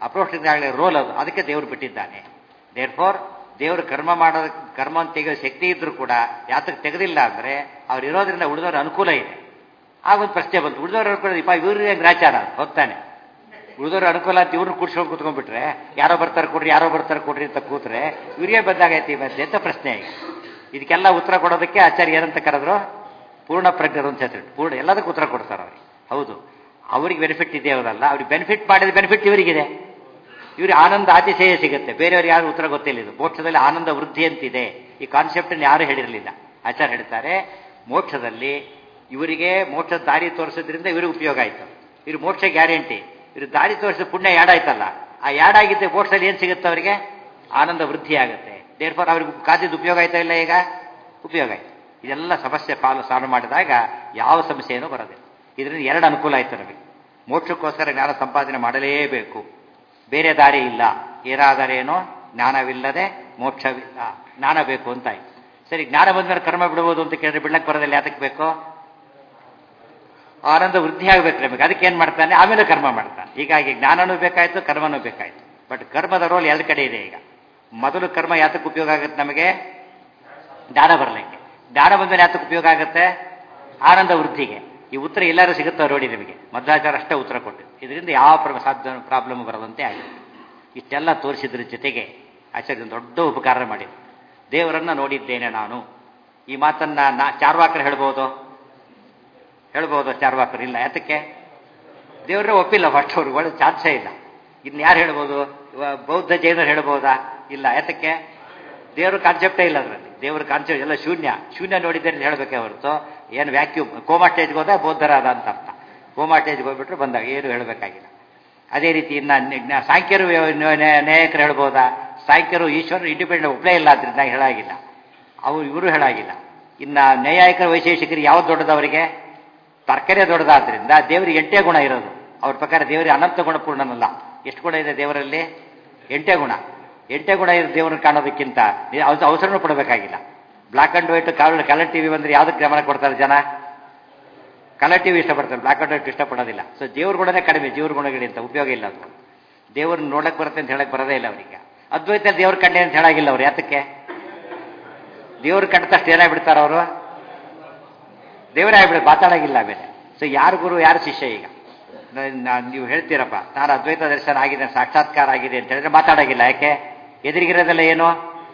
A: ಅಪ್ರೋಚ್ ಆಗಲಿ ರೋಲ್ ಅದು ಅದಕ್ಕೆ ದೇವರು ಬಿಟ್ಟಿದ್ದಾನೆ ದೇರ್ ಫೋರ್ ದೇವರು ಕರ್ಮ ಮಾಡೋದ ಕರ್ಮ ಅಂತ ತೆಗೆಯೋ ಶಕ್ತಿ ಇದ್ರೂ ಕೂಡ ಯಾತಕ್ಕೆ ತೆಗೆದಿಲ್ಲ ಅಂದ್ರೆ ಅವ್ರು ಇರೋದ್ರಿಂದ ಉಳಿದವ್ರ ಅನುಕೂಲ ಇದೆ ಆಗ ಒಂದು ಪ್ರಶ್ನೆ ಬಂತು ಉಳಿದವ್ರ ಅನುಕೂಲ ಇಪ್ಪ ಇವ್ರಿಗೆ ಗ್ರಾಚಾರ ಹೊತ್ತಾನೆ ಉಳಿದವ್ರ ಅನುಕೂಲ ಅಂತ ಇವ್ರನ್ನ ಕೂಡ್ಸ್ಕೊಂಡು ಕೂತ್ಕೊಂಡ್ಬಿಟ್ರೆ ಯಾರೋ ಬರ್ತಾರೆ ಕೊಡ್ರಿ ಯಾರೋ ಬರ್ತಾರೆ ಕೊಡ್ರಿ ಅಂತ ಕೂತ್ರೆ ಇವ್ರಿಗೆ ಬಂದಾಗೈತಿ ಮತ್ತೆ ಅಂತ ಪ್ರಶ್ನೆ ಈಗ ಇದಕ್ಕೆಲ್ಲ ಉತ್ತರ ಕೊಡೋದಕ್ಕೆ ಆಚಾರ್ಯ ಏನಂತ ಕರೆದ್ರು ಪೂರ್ಣ ಪ್ರಜ್ಞರು ಅಂತ ಹೇಳ್ತಾರೆ ಪೂರ್ಣ ಎಲ್ಲದಕ್ಕೂ ಉತ್ತರ ಕೊಡ್ತಾರೆ ಅವ್ರಿಗೆ ಹೌದು ಅವ್ರಿಗೆ ಬೆನಿಫಿಟ್ ಇದೆ ಅವರಲ್ಲ ಅವ್ರಿಗೆ ಬೆನಿಫಿಟ್ ಮಾಡಿದ ಬೆನಿಫಿಟ್ ಇವರಿಗಿದೆ ಇವ್ರಿಗೆ ಆನಂದ ಅತಿಶಯ ಸಿಗುತ್ತೆ ಬೇರೆಯವ್ರಿಗೆ ಯಾರು ಉತ್ತರ ಗೊತ್ತಿಲ್ಲ ಇದು ಮೋಕ್ಷದಲ್ಲಿ ಆನಂದ ವೃದ್ಧಿ ಅಂತಿದೆ ಈ ಕಾನ್ಸೆಪ್ಟ್ ಯಾರು ಹೇಳಿರಲಿಲ್ಲ ಆಚಾರ್ಯ ಹೇಳ್ತಾರೆ ಮೋಕ್ಷದಲ್ಲಿ ಇವರಿಗೆ ಮೋಕ್ಷದ ದಾರಿ ತೋರಿಸೋದ್ರಿಂದ ಇವ್ರಿಗೆ ಉಪಯೋಗ ಆಯ್ತು ಇವ್ರು ಮೋಕ್ಷ ಗ್ಯಾರಂಟಿ ಇವ್ರು ದಾರಿ ತೋರಿಸಿದ ಪುಣ್ಯ ಯಾಡಾಯ್ತಲ್ಲ ಆ ಯಾಡಾಗಿದ್ದೆ ಮೋಕ್ಷದಲ್ಲಿ ಏನು ಸಿಗುತ್ತೆ ಅವರಿಗೆ ಆನಂದ ವೃದ್ಧಿ ಆಗುತ್ತೆ ದೇರ್ಫಾರ್ ಅವ್ರಿಗೆ ಕಾದಿದ್ದು ಉಪಯೋಗ ಆಯ್ತಾ ಇಲ್ಲ ಈಗ ಉಪಯೋಗ ಆಯ್ತು ಇದೆಲ್ಲ ಸಮಸ್ಯೆ ಪಾಲು ಸಾಲ್ವ್ ಮಾಡಿದಾಗ ಯಾವ ಸಮಸ್ಯೆನೂ ಬರೋದಿಲ್ಲ ಇದರಿಂದ ಎರಡು ಅನುಕೂಲ ಆಯ್ತು ನಮಗೆ ಮೋಕ್ಷಕ್ಕೋಸ್ಕರ ಜ್ಞಾನ ಸಂಪಾದನೆ ಮಾಡಲೇಬೇಕು ಬೇರೆ ದಾರಿ ಇಲ್ಲ ಏನಾದರೇನೋ ಜ್ಞಾನವಿಲ್ಲದೆ ಮೋಕ್ಷವಿಲ್ಲ ಜ್ಞಾನ ಬೇಕು ಅಂತ ಆಯ್ತು ಸರಿ ಜ್ಞಾನ ಬಂದ್ಮೇಲೆ ಕರ್ಮ ಬಿಡ್ಬೋದು ಅಂತ ಕೇಳಿದ್ರೆ ಬಿಡ್ಲಕ್ಕೆ ಬರೋದಿಲ್ಲ ಯಾತಕ್ಕೆ ಬೇಕು ಆನಂದ ವೃದ್ಧಿ ಆಗಬೇಕು ನಮಗೆ ಅದಕ್ಕೆ ಏನು ಮಾಡ್ತಾನೆ ಆಮೇಲೆ ಕರ್ಮ ಮಾಡ್ತಾನೆ ಹೀಗಾಗಿ ಜ್ಞಾನನೂ ಬೇಕಾಯ್ತು ಕರ್ಮನೂ ಬೇಕಾಯ್ತು ಬಟ್ ಕರ್ಮದ ರೋಲ್ ಎರಡು ಕಡೆ ಇದೆ ಈಗ ಮೊದಲು ಕರ್ಮ ಯಾತಕ್ಕೆ ಉಪಯೋಗ ಆಗುತ್ತೆ ನಮಗೆ ಜ್ಞಾನ ಬರಲಿಕ್ಕೆ ಜ್ಞಾನ ಬಂದ್ಮೇಲೆ ಯಾತಕ್ಕೆ ಉಪಯೋಗ ಆಗುತ್ತೆ ಆನಂದ ವೃದ್ಧಿಗೆ ಈ ಉತ್ತರ ಎಲ್ಲರೂ ಸಿಗುತ್ತೋ ನೋಡಿ ನಿಮಗೆ ಮಧ್ವಾಚಾರ ಅಷ್ಟೇ ಉತ್ತರ ಕೊಟ್ಟಿದ್ದು ಇದರಿಂದ ಯಾವ ಪ್ರ ಸಾಧ್ಯ ಪ್ರಾಬ್ಲಮ್ ಬರದಂತೆ ಆಗಿದೆ ಇಷ್ಟೆಲ್ಲ ತೋರಿಸಿದ್ರ ಜೊತೆಗೆ ಆಚಾರ್ಯ ಒಂದು ದೊಡ್ಡ ಉಪಕಾರ ಮಾಡಿದ್ರು ದೇವರನ್ನ ನೋಡಿದ್ದೇನೆ ನಾನು ಈ ಮಾತನ್ನ ನಾ ಚಾರ್ವಾಕರು ಹೇಳ್ಬೋದು ಹೇಳ್ಬೋದು ಚಾರ್ವಾಕರು ಇಲ್ಲ ಯಾತಕ್ಕೆ ದೇವರೇ ಒಪ್ಪಿಲ್ಲ ಫಸ್ಟ್ ಅವ್ರಿಗೆ ಒಳ್ಳೆ ಚಾನ್ಸೇ ಇಲ್ಲ ಇನ್ನು ಯಾರು ಹೇಳ್ಬೋದು ಇವ- ಬೌದ್ಧ ಜೈನರು ಹೇಳ್ಬೋದಾ ಇಲ್ಲ ಯಾತಕ್ಕೆ ದೇವ್ರ ಕಾನ್ಸೆಪ್ಟೇ ಇಲ್ಲ ಅದರಲ್ಲಿ ದೇವ್ರ ಕಾನ್ಸೆಪ್ಟ್ ಎಲ್ಲ ಶೂನ್ಯ ಶೂನ್ಯ ನೋಡಿದ್ದೇನೆ ಹೇಳಬೇಕೆ ಹೊರತು ಏನು ವ್ಯಾಕ್ಯೂಮ್ ಕೋಮಾ ಸ್ಟೇಜ್ಗೆ ಹೋದ ಬೌದ್ಧರಾದ ಅಂತ ಅರ್ಥ ಕೋಮಾ ಸ್ಟೇಜ್ಗೆ ಹೋಗ್ಬಿಟ್ರೆ ಬಂದಾಗ ಏನು ಹೇಳಬೇಕಾಗಿಲ್ಲ ಅದೇ ರೀತಿ ಇನ್ನು ನ- ಸಾಂಖ್ಯರು ನ್ಯಾಯಕರು ಹೇಳ್ಬೋದಾ ಸಾಂಖ್ಯರು ಈಶ್ವರರು ಇಂಡಿಪೆಂಡೆಂಟ್ ಒಪ್ಪಲೇ ಇಲ್ಲ ಅದರಿಂದ ಹೇಳಾಗಿಲ್ಲ ಅವರು ಇವರು ಹೇಳಾಗಿಲ್ಲ ಇನ್ನು ನ್ಯಾಯಿಕರ ವೈಶೇಷಿಕರಿಗೆ ಯಾವ್ದು ದೊಡ್ಡದವರಿಗೆ ತರ್ಕರೇ ದೊಡ್ಡದಾದ್ರಿಂದ ದೇವರಿಗೆ ಎಂಟೇ ಗುಣ ಇರೋದು ಅವ್ರ ಪ್ರಕಾರ ದೇವರಿಗೆ ಅನಂತ ಗುಣಪೂರ್ಣನಲ್ಲ ಎಷ್ಟು ಗುಣ ಇದೆ ದೇವರಲ್ಲಿ ಎಂಟೇ ಗುಣ ಎಂಟೇ ಗುಣ ಇರೋ ದೇವರನ್ನು ಕಾಣೋದಕ್ಕಿಂತ ನೀವು ಅವ್ರ ಅವಸರನೂ ಪಡಬೇಕಾಗಿಲ್ಲ black and white call colour TV ಬಂದ್ರೆ ಯಾವ್ದಕ್ಕೆ ಗಮನ ಕೊಡ್ತಾರೆ ಜನ ಕಲರ್ ಟಿವಿ ಇಷ್ಟಪಡ್ತಾರೆ ಬ್ಲಾಕ್ ಅಂಡ್ ವೈಟ್ ಇಷ್ಟಪಡೋದಿಲ್ಲ ಸೊ ದೇವ್ರ ಗುಣನೇ ಕಡಿಮೆ ದೇವ್ರ ಗುಣಗಳಿಂತ ಉಪಯೋಗ ಇಲ್ಲ ಅದು ದೇವ್ರನ್ನ ನೋಡಕ್ ಬರುತ್ತೆ ಅಂತ ಹೇಳಕ್ ಬರೋದೇ ಇಲ್ಲ ಅವರಿಗೆ ಅದ್ವೈತ ದೇವ್ರ ಕಂಡೆ ಅಂತ ಹೇಳಾಗಿಲ್ಲ ಅವ್ರು ಯಾತಕ್ಕೆ ದೇವ್ರ ಕಂಡ ತಕ್ಷಣ ಏನಾಗ್ಬಿಡ್ತಾರ ಅವರು ದೇವರೇ ಆಗ್ಬಿಡ ಮಾತಾಡೋಗಿಲ್ಲ ಆಮೇಲೆ ಸೊ ಯಾರು ಗುರು ಯಾರು ಶಿಷ್ಯ ಈಗ ನ- ನಾ- ನೀವು ಹೇಳ್ತೀರಪ್ಪ ನಾನು ಅದ್ವೈತ ದರ್ಶನ ಆಗಿದೆ ಸಾಕ್ಷಾತ್ಕಾರ ಆಗಿದೆ ಅಂತ ಹೇಳಿದ್ರೆ ಮಾತಾಡೋಗಿಲ್ಲ ಯಾಕೆ ಎದುರಿಗಿರೋದೆಲ್ಲ ಏನು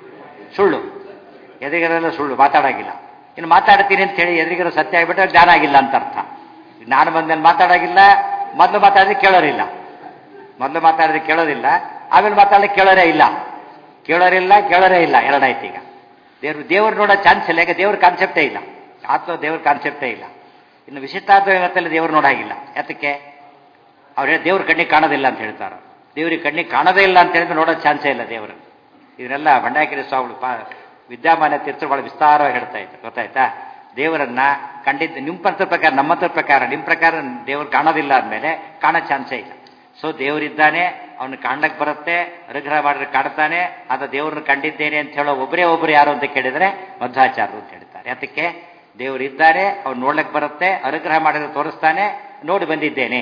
A: ಸುಳ್ಳು ಎದುರಿಗಿರೋದೆಲ್ಲ ಸುಳ್ಳು ಮಾತಾಡೋಗಿಲ್ಲ ಇನ್ನು ಮಾತಾಡ್ತೀನಿ ಅಂತ ಹೇಳಿ ಎದುರಿಗಿರೋ ಸತ್ಯ ಆಗಿಬಿಟ್ರೆ ಜ್ಞಾನ ಆಗಿಲ್ಲ ಅಂತ ಅರ್ಥ ನಾನು ಬಂದ್ಮೇಲೆ ಮಾತಾಡೋಗಿಲ್ಲ ಮೊದಲು ಮಾತಾಡಿದ್ರೆ ಕೇಳೋರಿಲ್ಲ ಮೊದಲು ಮಾತಾಡಿದ್ರೆ ಕೇಳೋದಿಲ್ಲ ಆಮೇಲೆ ಮಾತಾಡಿದ್ರೆ ಕೇಳೋರೇ ಇಲ್ಲ ಕೇಳೋರಿಲ್ಲ ಕೇಳೋರೇ ಇಲ್ಲ ಎರಡಾಯ್ತು ಈಗ ದೇವ್ರು ದೇವ್ರು ನೋಡೋ ಚಾನ್ಸ್ ಇಲ್ಲ ಯಾಕೆ ದೇವ್ರ ಕಾನ್ಸೆಪ್ಟೇ ಇಲ್ಲ ಆತ್ಮ ದೇವ್ರ ಕಾನ್ಸೆಪ್ಟೇ ಇಲ್ಲ ಇನ್ನು ವಿಶಿಷ್ಟಾದ್ವೈತಲ್ಲಿ ದೇವ್ರು ನೋಡಾಗಿಲ್ಲ ಯಾತಕ್ಕೆ ಅವ್ರು ದೇವ್ರ ಕಣ್ಣಿಗೆ ಕಾಣೋದಿಲ್ಲ ಅಂತ ಹೇಳ್ತಾರೆ ದೇವ್ರಿಗೆ ಕಣ್ಣಿಗೆ ಕಾಣೋದೇ ಇಲ್ಲ ಅಂತ ಹೇಳಿದ್ರೆ ನೋಡೋ ಚಾನ್ಸೇ ಇಲ್ಲ ದೇವರನ್ನು ಇದನ್ನೆಲ್ಲ ಬಂಡಾಕಿರಿ ಸ್ವಾಮಿಗಳು ಪಾ ವಿದ್ಯಾಮಾನ್ಯ ತೀರ್ಥರು ಬಹಳ ವಿಸ್ತಾರವಾಗಿ ಹೇಳ್ತಾ ಇತ್ತು ಗೊತ್ತಾಯ್ತಾ ದೇವರನ್ನ ಕಂಡಿದ್ದ ನಿಮ್ಮ ಪಂಥದ ಪ್ರಕಾರ ನಮ್ಮ ಮತದ ಪ್ರಕಾರ ನಿಮ್ಮ ಪ್ರಕಾರ ದೇವ್ರು ಕಾಣೋದಿಲ್ಲ ಅಂದಮೇಲೆ ಕಾಣೋ ಚಾನ್ಸೇ ಇಲ್ಲ ಸೊ ದೇವರಿದ್ದಾನೆ ಅವನು ಕಾಣ್ಲಕ್ಕೆ ಬರುತ್ತೆ ಅನುಗ್ರಹ ಮಾಡಿದ್ರೆ ಕಾಡ್ತಾನೆ ಅದ ದೇವ್ರನ್ನ ಕಂಡಿದ್ದೇನೆ ಅಂತ ಹೇಳೋ ಒಬ್ಬರೇ ಒಬ್ಬರು ಯಾರು ಅಂತ ಕೇಳಿದ್ರೆ ಮಧ್ವಾಚಾರ್ಯರು ಅಂತ ಹೇಳ್ತಾರೆ ಯಾತಕ್ಕೆ ದೇವರಿದ್ದಾರೆ ಅವ್ನು ನೋಡ್ಲಕ್ಕೆ ಬರುತ್ತೆ ಅನುಗ್ರಹ ಮಾಡಿದ್ರೆ ತೋರಿಸ್ತಾನೆ ನೋಡಿ ಬಂದಿದ್ದೇನೆ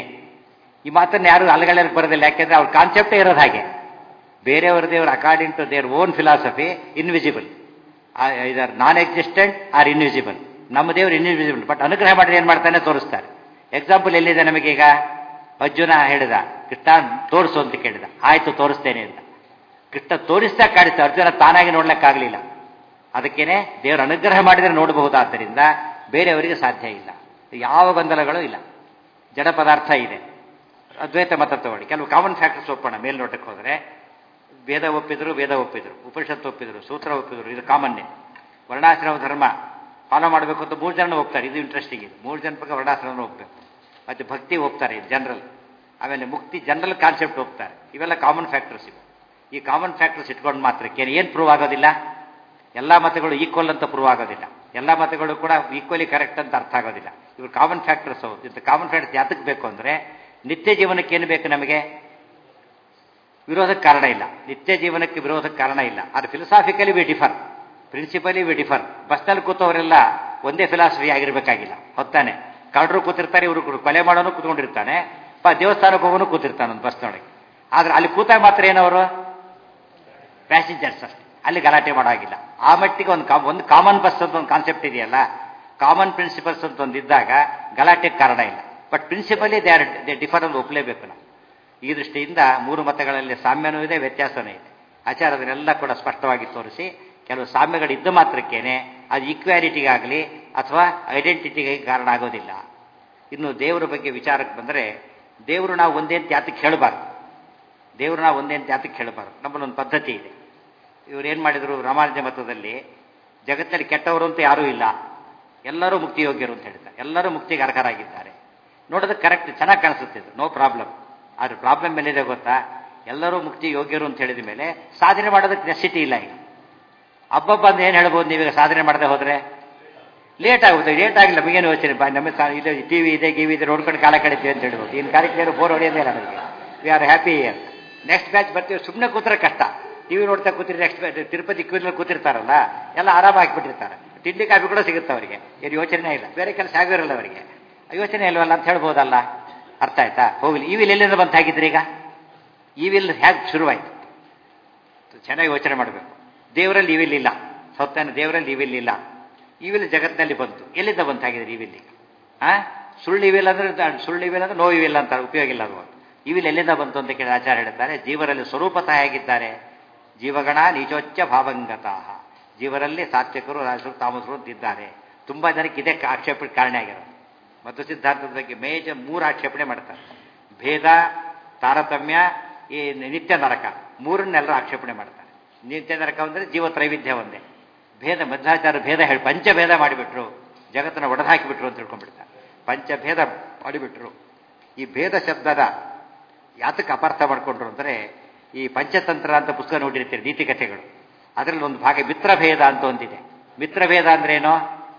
A: ಈ ಮಾತನ್ನ ಯಾರು ಅಲಗಳೆಲ್ಲ ಬರೋದಿಲ್ಲ ಯಾಕೆಂದ್ರೆ ಅವ್ರ ಕಾನ್ಸೆಪ್ಟೇ ಇರೋದು ಹಾಗೆ ಬೇರೆಯವ್ರ ದೇವರು according to their own philosophy invisible either non existent R invisible ನಮ್ಮ ದೇವರು ಇನ್ವಿಸಿಬಲ್ ಬಟ್ ಅನುಗ್ರಹ ಮಾಡಿದ್ರೆ ಏನ್ ಮಾಡ್ತಾನೆ ತೋರಿಸ್ತಾರೆ ಎಕ್ಸಾಂಪಲ್ ಎಲ್ಲಿದೆ ನಮಗೀಗ ಅರ್ಜುನ ಹೇಳಿದ ಕೃಷ್ಣ ತೋರಿಸು ಅಂತ ಕೇಳಿದ ಆಯ್ತು ತೋರಿಸ್ತೇನೆ ಅಂತ ಕೃಷ್ಣ ತೋರಿಸ್ತಾ ಕಾಡಿಸ್ತಾ ಅರ್ಜುನ ತಾನಾಗಿ ನೋಡ್ಲಿಕ್ಕಾಗಲಿಲ್ಲ ಅದಕ್ಕೇನೆ ದೇವರ ಅನುಗ್ರಹ ಮಾಡಿದರೆ ನೋಡಬಹುದಾದ್ದರಿಂದ ಬೇರೆಯವರಿಗೆ ಸಾಧ್ಯ ಇಲ್ಲ ಯಾವ ಗೊಂದಲಗಳು ಇಲ್ಲ ಜಡ ಪದಾರ್ಥ ಇದೆ ಅದ್ವೈತ ಮತ ತಗೊಳ್ಳಿ ಕೆಲವು ಕಾಮನ್ ಫ್ಯಾಕ್ಟರ್ಸ್ ಒಪ್ಪೋಣ ಮೇಲ್ನೋಟಕ್ಕೆ ಹೋದರೆ ವೇದ ಒಪ್ಪಿದ್ರು ವೇದ ಒಪ್ಪಿದ್ರು ಉಪನಿಷತ್ತು ಒಪ್ಪಿದ್ರು ಸೂತ್ರ ಒಪ್ಪಿದ್ರು ಇದು ಕಾಮನ್ನೇ ವರ್ಣಾಶ್ರಮ ಧರ್ಮ ಫಾಲೋ ಮಾಡಬೇಕು ಅಂತ ಮೂರು ಜನ ಒಪ್ತಾರೆ ಇದು ಇಂಟ್ರೆಸ್ಟಿಂಗ್ ಇದು ಮೂರು ಜನ ಬಗ್ಗೆ ವರ್ಣಾಶ್ರಮ ಒಪ್ಪಬೇಕು ಮತ್ತು ಭಕ್ತಿ ಒಪ್ತಾರೆ ಜನರಲ್ ಆಮೇಲೆ ಮುಕ್ತಿ ಜನರಲ್ ಕಾನ್ಸೆಪ್ಟ್ ಒಪ್ತಾರೆ ಇವೆಲ್ಲ ಕಾಮನ್ ಫ್ಯಾಕ್ಟರ್ಸ್ ಇವು ಈ ಕಾಮನ್ ಫ್ಯಾಕ್ಟರ್ಸ್ ಇಟ್ಕೊಂಡು ಮಾತ್ರಕ್ಕೆ ಏನು ಪ್ರೂವ್ ಆಗೋದಿಲ್ಲ ಎಲ್ಲ ಮತಗಳು ಈಕ್ವಲ್ ಅಂತ ಪ್ರೂವ್ ಆಗೋದಿಲ್ಲ ಎಲ್ಲ ಮತಗಳು ಕೂಡ ಈಕ್ವಲಿ ಕರೆಕ್ಟ್ ಅಂತ ಅರ್ಥ ಆಗೋದಿಲ್ಲ ಇವರು ಕಾಮನ್ ಫ್ಯಾಕ್ಟರ್ಸ್ ಹೌದು ಇಂಥ ಕಾಮನ್ ಫ್ಯಾಕ್ಟರ್ಸ್ ಯಾತಕ್ಕೆ ಬೇಕು ಅಂದರೆ ನಿತ್ಯ ಜೀವನಕ್ಕೆ ಏನು ಬೇಕು ನಮಗೆ ವಿರೋಧಕ್ಕೆ ಕಾರಣ ಇಲ್ಲ ನಿತ್ಯ ಜೀವನಕ್ಕೆ ವಿರೋಧಕ್ಕೆ ಕಾರಣ ಇಲ್ಲ ಅದು philosophically we differ principally we differ ಬಸ್ನಲ್ಲಿ ಕೂತವರೆಲ್ಲ ಒಂದೇ ಫಿಲಾಸಫಿ ಆಗಿರ್ಬೇಕಾಗಿಲ್ಲ ಹೊತ್ತಾನೆ ಕಳ್ಳರು ಕೂತಿರ್ತಾರೆ ಇವರು ಕೊಲೆ ಮಾಡೋನು ಕೂತ್ಕೊಂಡಿರ್ತಾನೆ ಪ ದೇವಸ್ಥಾನಕ್ಕೆ ಹೋಗೋನು ಕೂತಿರ್ತಾನೆ ಒಂದು ಬಸ್ನೊಳಗೆ ಆದ್ರೆ ಅಲ್ಲಿ ಕೂತಾಗ ಮಾತ್ರ ಏನವರು ಪ್ಯಾಸೆಂಜರ್ಸ್ ಅಷ್ಟೇ ಅಲ್ಲಿ ಗಲಾಟೆ ಮಾಡೋಗಿಲ್ಲ ಆ ಮಟ್ಟಿಗೆ ಒಂದು ಕಾ ಒಂದು ಕಾಮನ್ ಬಸ್ ಅಂತ ಒಂದು ಕಾನ್ಸೆಪ್ಟ್ ಇದೆಯಲ್ಲ ಕಾಮನ್ ಪ್ರಿನ್ಸಿಪಲ್ಸ್ ಅಂತ ಒಂದು ಇದ್ದಾಗ ಗಲಾಟೆಗೆ ಕಾರಣ ಇಲ್ಲ but principally they are they differ ಅಂತ ಒಪ್ಪಲೇಬೇಕು ನಾವು ಈ ದೃಷ್ಟಿಯಿಂದ ಮೂರು ಮತಗಳಲ್ಲಿ ಸಾಮ್ಯನೂ ಇದೆ ವ್ಯತ್ಯಾಸನೂ ಇದೆ ಆಚಾರ ಅದನ್ನೆಲ್ಲ ಕೂಡ ಸ್ಪಷ್ಟವಾಗಿ ತೋರಿಸಿ ಕೆಲವು ಸಾಮ್ಯಗಳಿದ್ದ ಮಾತ್ರಕ್ಕೇನೆ ಅದು ಈಕ್ವಾಲಿಟಿಗಾಗಲಿ ಅಥವಾ ಐಡೆಂಟಿಟಿಗೆ ಕಾರಣ ಆಗೋದಿಲ್ಲ ಇನ್ನು ದೇವರ ಬಗ್ಗೆ ವಿಚಾರಕ್ಕೆ ಬಂದರೆ ದೇವರು ನಾವು ಒಂದೇ ಅಂತ ಯಾತಕ್ಕೆ ಹೇಳಬಾರ್ದು ದೇವರು ನಾವು ಒಂದೇ ಅಂತ ಯಾತಕ್ಕೆ ಹೇಳಬಾರ್ದು ನಮ್ಮಲ್ಲೊಂದು ಪದ್ಧತಿ ಇದೆ ಇವ್ರು ಏನು ಮಾಡಿದರು ರಾಮಾನುಜ ಮತದಲ್ಲಿ ಜಗತ್ತಲ್ಲಿ ಕೆಟ್ಟವರು ಅಂತ ಯಾರೂ ಇಲ್ಲ ಎಲ್ಲರೂ ಮುಕ್ತಿ ಯೋಗ್ಯರು ಅಂತ ಹೇಳ್ತಾರೆ ಎಲ್ಲರೂ ಮುಕ್ತಿಗೆ ಅರ್ಹರಾಗಿದ್ದಾರೆ ನೋಡೋದಕ್ಕೆ ಕರೆಕ್ಟ್ ಚೆನ್ನಾಗಿ ಕಾಣಿಸುತ್ತೆ ಇದು ನೋ ಪ್ರಾಬ್ಲಮ್ ಆದ್ರೆ ಪ್ರಾಬ್ಲಮ್ ಮೇಲಿದೆ ಗೊತ್ತಾ ಎಲ್ಲರೂ ಮುಕ್ತಿ ಯೋಗ್ಯರು ಅಂತ ಹೇಳಿದ ಮೇಲೆ ಸಾಧನೆ ಮಾಡೋದಕ್ಕೆ ನೆಸಿಟಿ ಇಲ್ಲ ಈಗ ಹಬ್ಬಬ್ಬ ಅಂತ ಏನು ಹೇಳ್ಬೋದು ನೀವೀಗ ಸಾಧನೆ ಮಾಡದೆ ಹೋದ್ರೆ ಲೇಟ್ ಆಗುತ್ತೆ ಲೇಟ್ ಆಗಿಲ್ಲ ನಮಗೇನು ಯೋಚನೆ ಬಾ ನಮ್ಮ ಸಾ- ಇದೆ ಟಿ ವಿ ಇದೆ ಗಿವಿ ಇದೆ ನೋಡ್ಕೊಂಡು ಕಾಲ ಕಳಿತೀವಿ ಅಂತ ಹೇಳ್ಬೋದು ಇನ್ನು ಕಾರ್ಯಕ್ರಮ ಬೋರ್ ಹೊಡೆಯೋದೇ ಇಲ್ಲ ನಮಗೆ we are happy here next batch ಬರ್ತೀವಿ ಸುಮ್ಮನೆ ಕೂತ್ರೆ ಕಷ್ಟ ಟಿವಿ ನೋಡ್ತಾ ಕೂತಿರಿ ನೆಕ್ಸ್ಟ್ ಬ್ಯಾಚ್ ತಿರುಪತಿ ಕ್ಯೂನಲ್ಲಿ ಕೂತಿರ್ತಾರಲ್ಲ ಎಲ್ಲ ಆರಾಮ ಹಾಕಿಬಿಟ್ಟಿರ್ತಾರೆ ತಿಂಡಿ ಕಾಫಿ ಕೂಡ ಸಿಗುತ್ತೆ ಅವರಿಗೆ ಏನು ಯೋಚನೆ ಇಲ್ಲ ಬೇರೆ ಕೆಲಸ ಆಗಿರಲ್ಲ ಅವರಿಗೆ ಯೋಚನೆ ಇಲ್ವಲ್ಲ ಅಂತ ಹೇಳ್ಬೋದಲ್ಲ ಅರ್ಥ ಆಯ್ತಾ ಹೋಗ್ಲಿ ಈ ವಿಲ್ ಎಲ್ಲಿಂದ ಬಂತ ಹಾಗಿದ್ರಿ ಈಗ ಈ ವಿಲ್ ಹೇಗೆ ಶುರುವಾಯ್ತು ಚೆನ್ನಾಗಿ ಯೋಚನೆ ಮಾಡಬೇಕು ದೇವರಲ್ಲಿ ಇವಿಲ್ ಇಲ್ಲ ಸತ್ತಾನ ದೇವರಲ್ಲಿ ಇವಿಲ್ ಇಲ್ಲ ಇವಿಲ್ ಜಗತ್ತಿನಲ್ಲಿ ಬಂತು ಎಲ್ಲಿಂದ ಬಂತಾಗಿದೆ ಇವಿಲ್ ಈಗ ಆ ಸುಳ್ಳು ಇವಿಲ್ ಅಂದ್ರೆ ದ- ಸುಳ್ಳು ಇವಿಲ್ ಅಂದ್ರೆ ನೋ ಇವಿಲ್ ಅಂತ ಉಪಯೋಗ ಇಲ್ಲ ಅದು ಇವಿಲ್ ಎಲ್ಲಿಂದ ಬಂತು ಅಂತ ಕೇಳಿ ಆಚಾರ್ಯ ಹೇಳ್ತಾರೆ ಜೀವರಲ್ಲಿ ಸ್ವರೂಪತಃ ಹೇಗಿದ್ದಾರೆ ಜೀವಗಣ ನೀಚೋಚ್ಚ ಭಾವಂಗತಃ ಜೀವರಲ್ಲಿ ಸಾತ್ವಿಕರು ರಾಜರು ತಾಮಸರು ಅಂತಿದ್ದಾರೆ ತುಂಬಾ ಜನಕ್ಕೆ ಇದೇ ಆಕ್ಷೇಪಕ್ಕೆ ಕಾರಣ ಆಗಿರೋದು ಮತ್ತು ಸಿದ್ಧಾಂತದ ಬಗ್ಗೆ ಮೇಜ ಮೂರು ಆಕ್ಷೇಪಣೆ ಮಾಡ್ತಾರೆ ಭೇದ ತಾರತಮ್ಯ ಈ ನಿತ್ಯ ನರಕ ಮೂರನ್ನೆಲ್ಲರೂ ಆಕ್ಷೇಪಣೆ ಮಾಡ್ತಾರೆ ನಿತ್ಯ ನರಕ ಅಂದರೆ ಜೀವ ತ್ರೈವಿಧ್ಯ ಒಂದೇ ಭೇದ ಮಧ್ವಾಚಾರ ಭೇದ ಹೇಳಿ ಪಂಚಭೇದ ಮಾಡಿಬಿಟ್ರು ಜಗತ್ತನ್ನು ಒಡೆದಾಕಿಬಿಟ್ರು ಅಂತ ತಿಳ್ಕೊಂಡ್ಬಿಡ್ತಾರೆ ಪಂಚಭೇದ ಮಾಡಿಬಿಟ್ರು ಈ ಭೇದ ಶಬ್ದದ ಯಾತಕ್ಕೆ ಅಪಾರ್ಥ ಮಾಡ್ಕೊಂಡ್ರು ಅಂದರೆ ಈ ಪಂಚತಂತ್ರ ಅಂತ ಪುಸ್ತಕ ನೋಡಿರ್ತೀರಿ ನೀತಿಕಥೆಗಳು ಅದರಲ್ಲಿ ಒಂದು ಭಾಗ ಮಿತ್ರಭೇದ ಅಂತ ಒಂದಿದೆ ಮಿತ್ರಭೇದ ಅಂದ್ರೆ ಏನು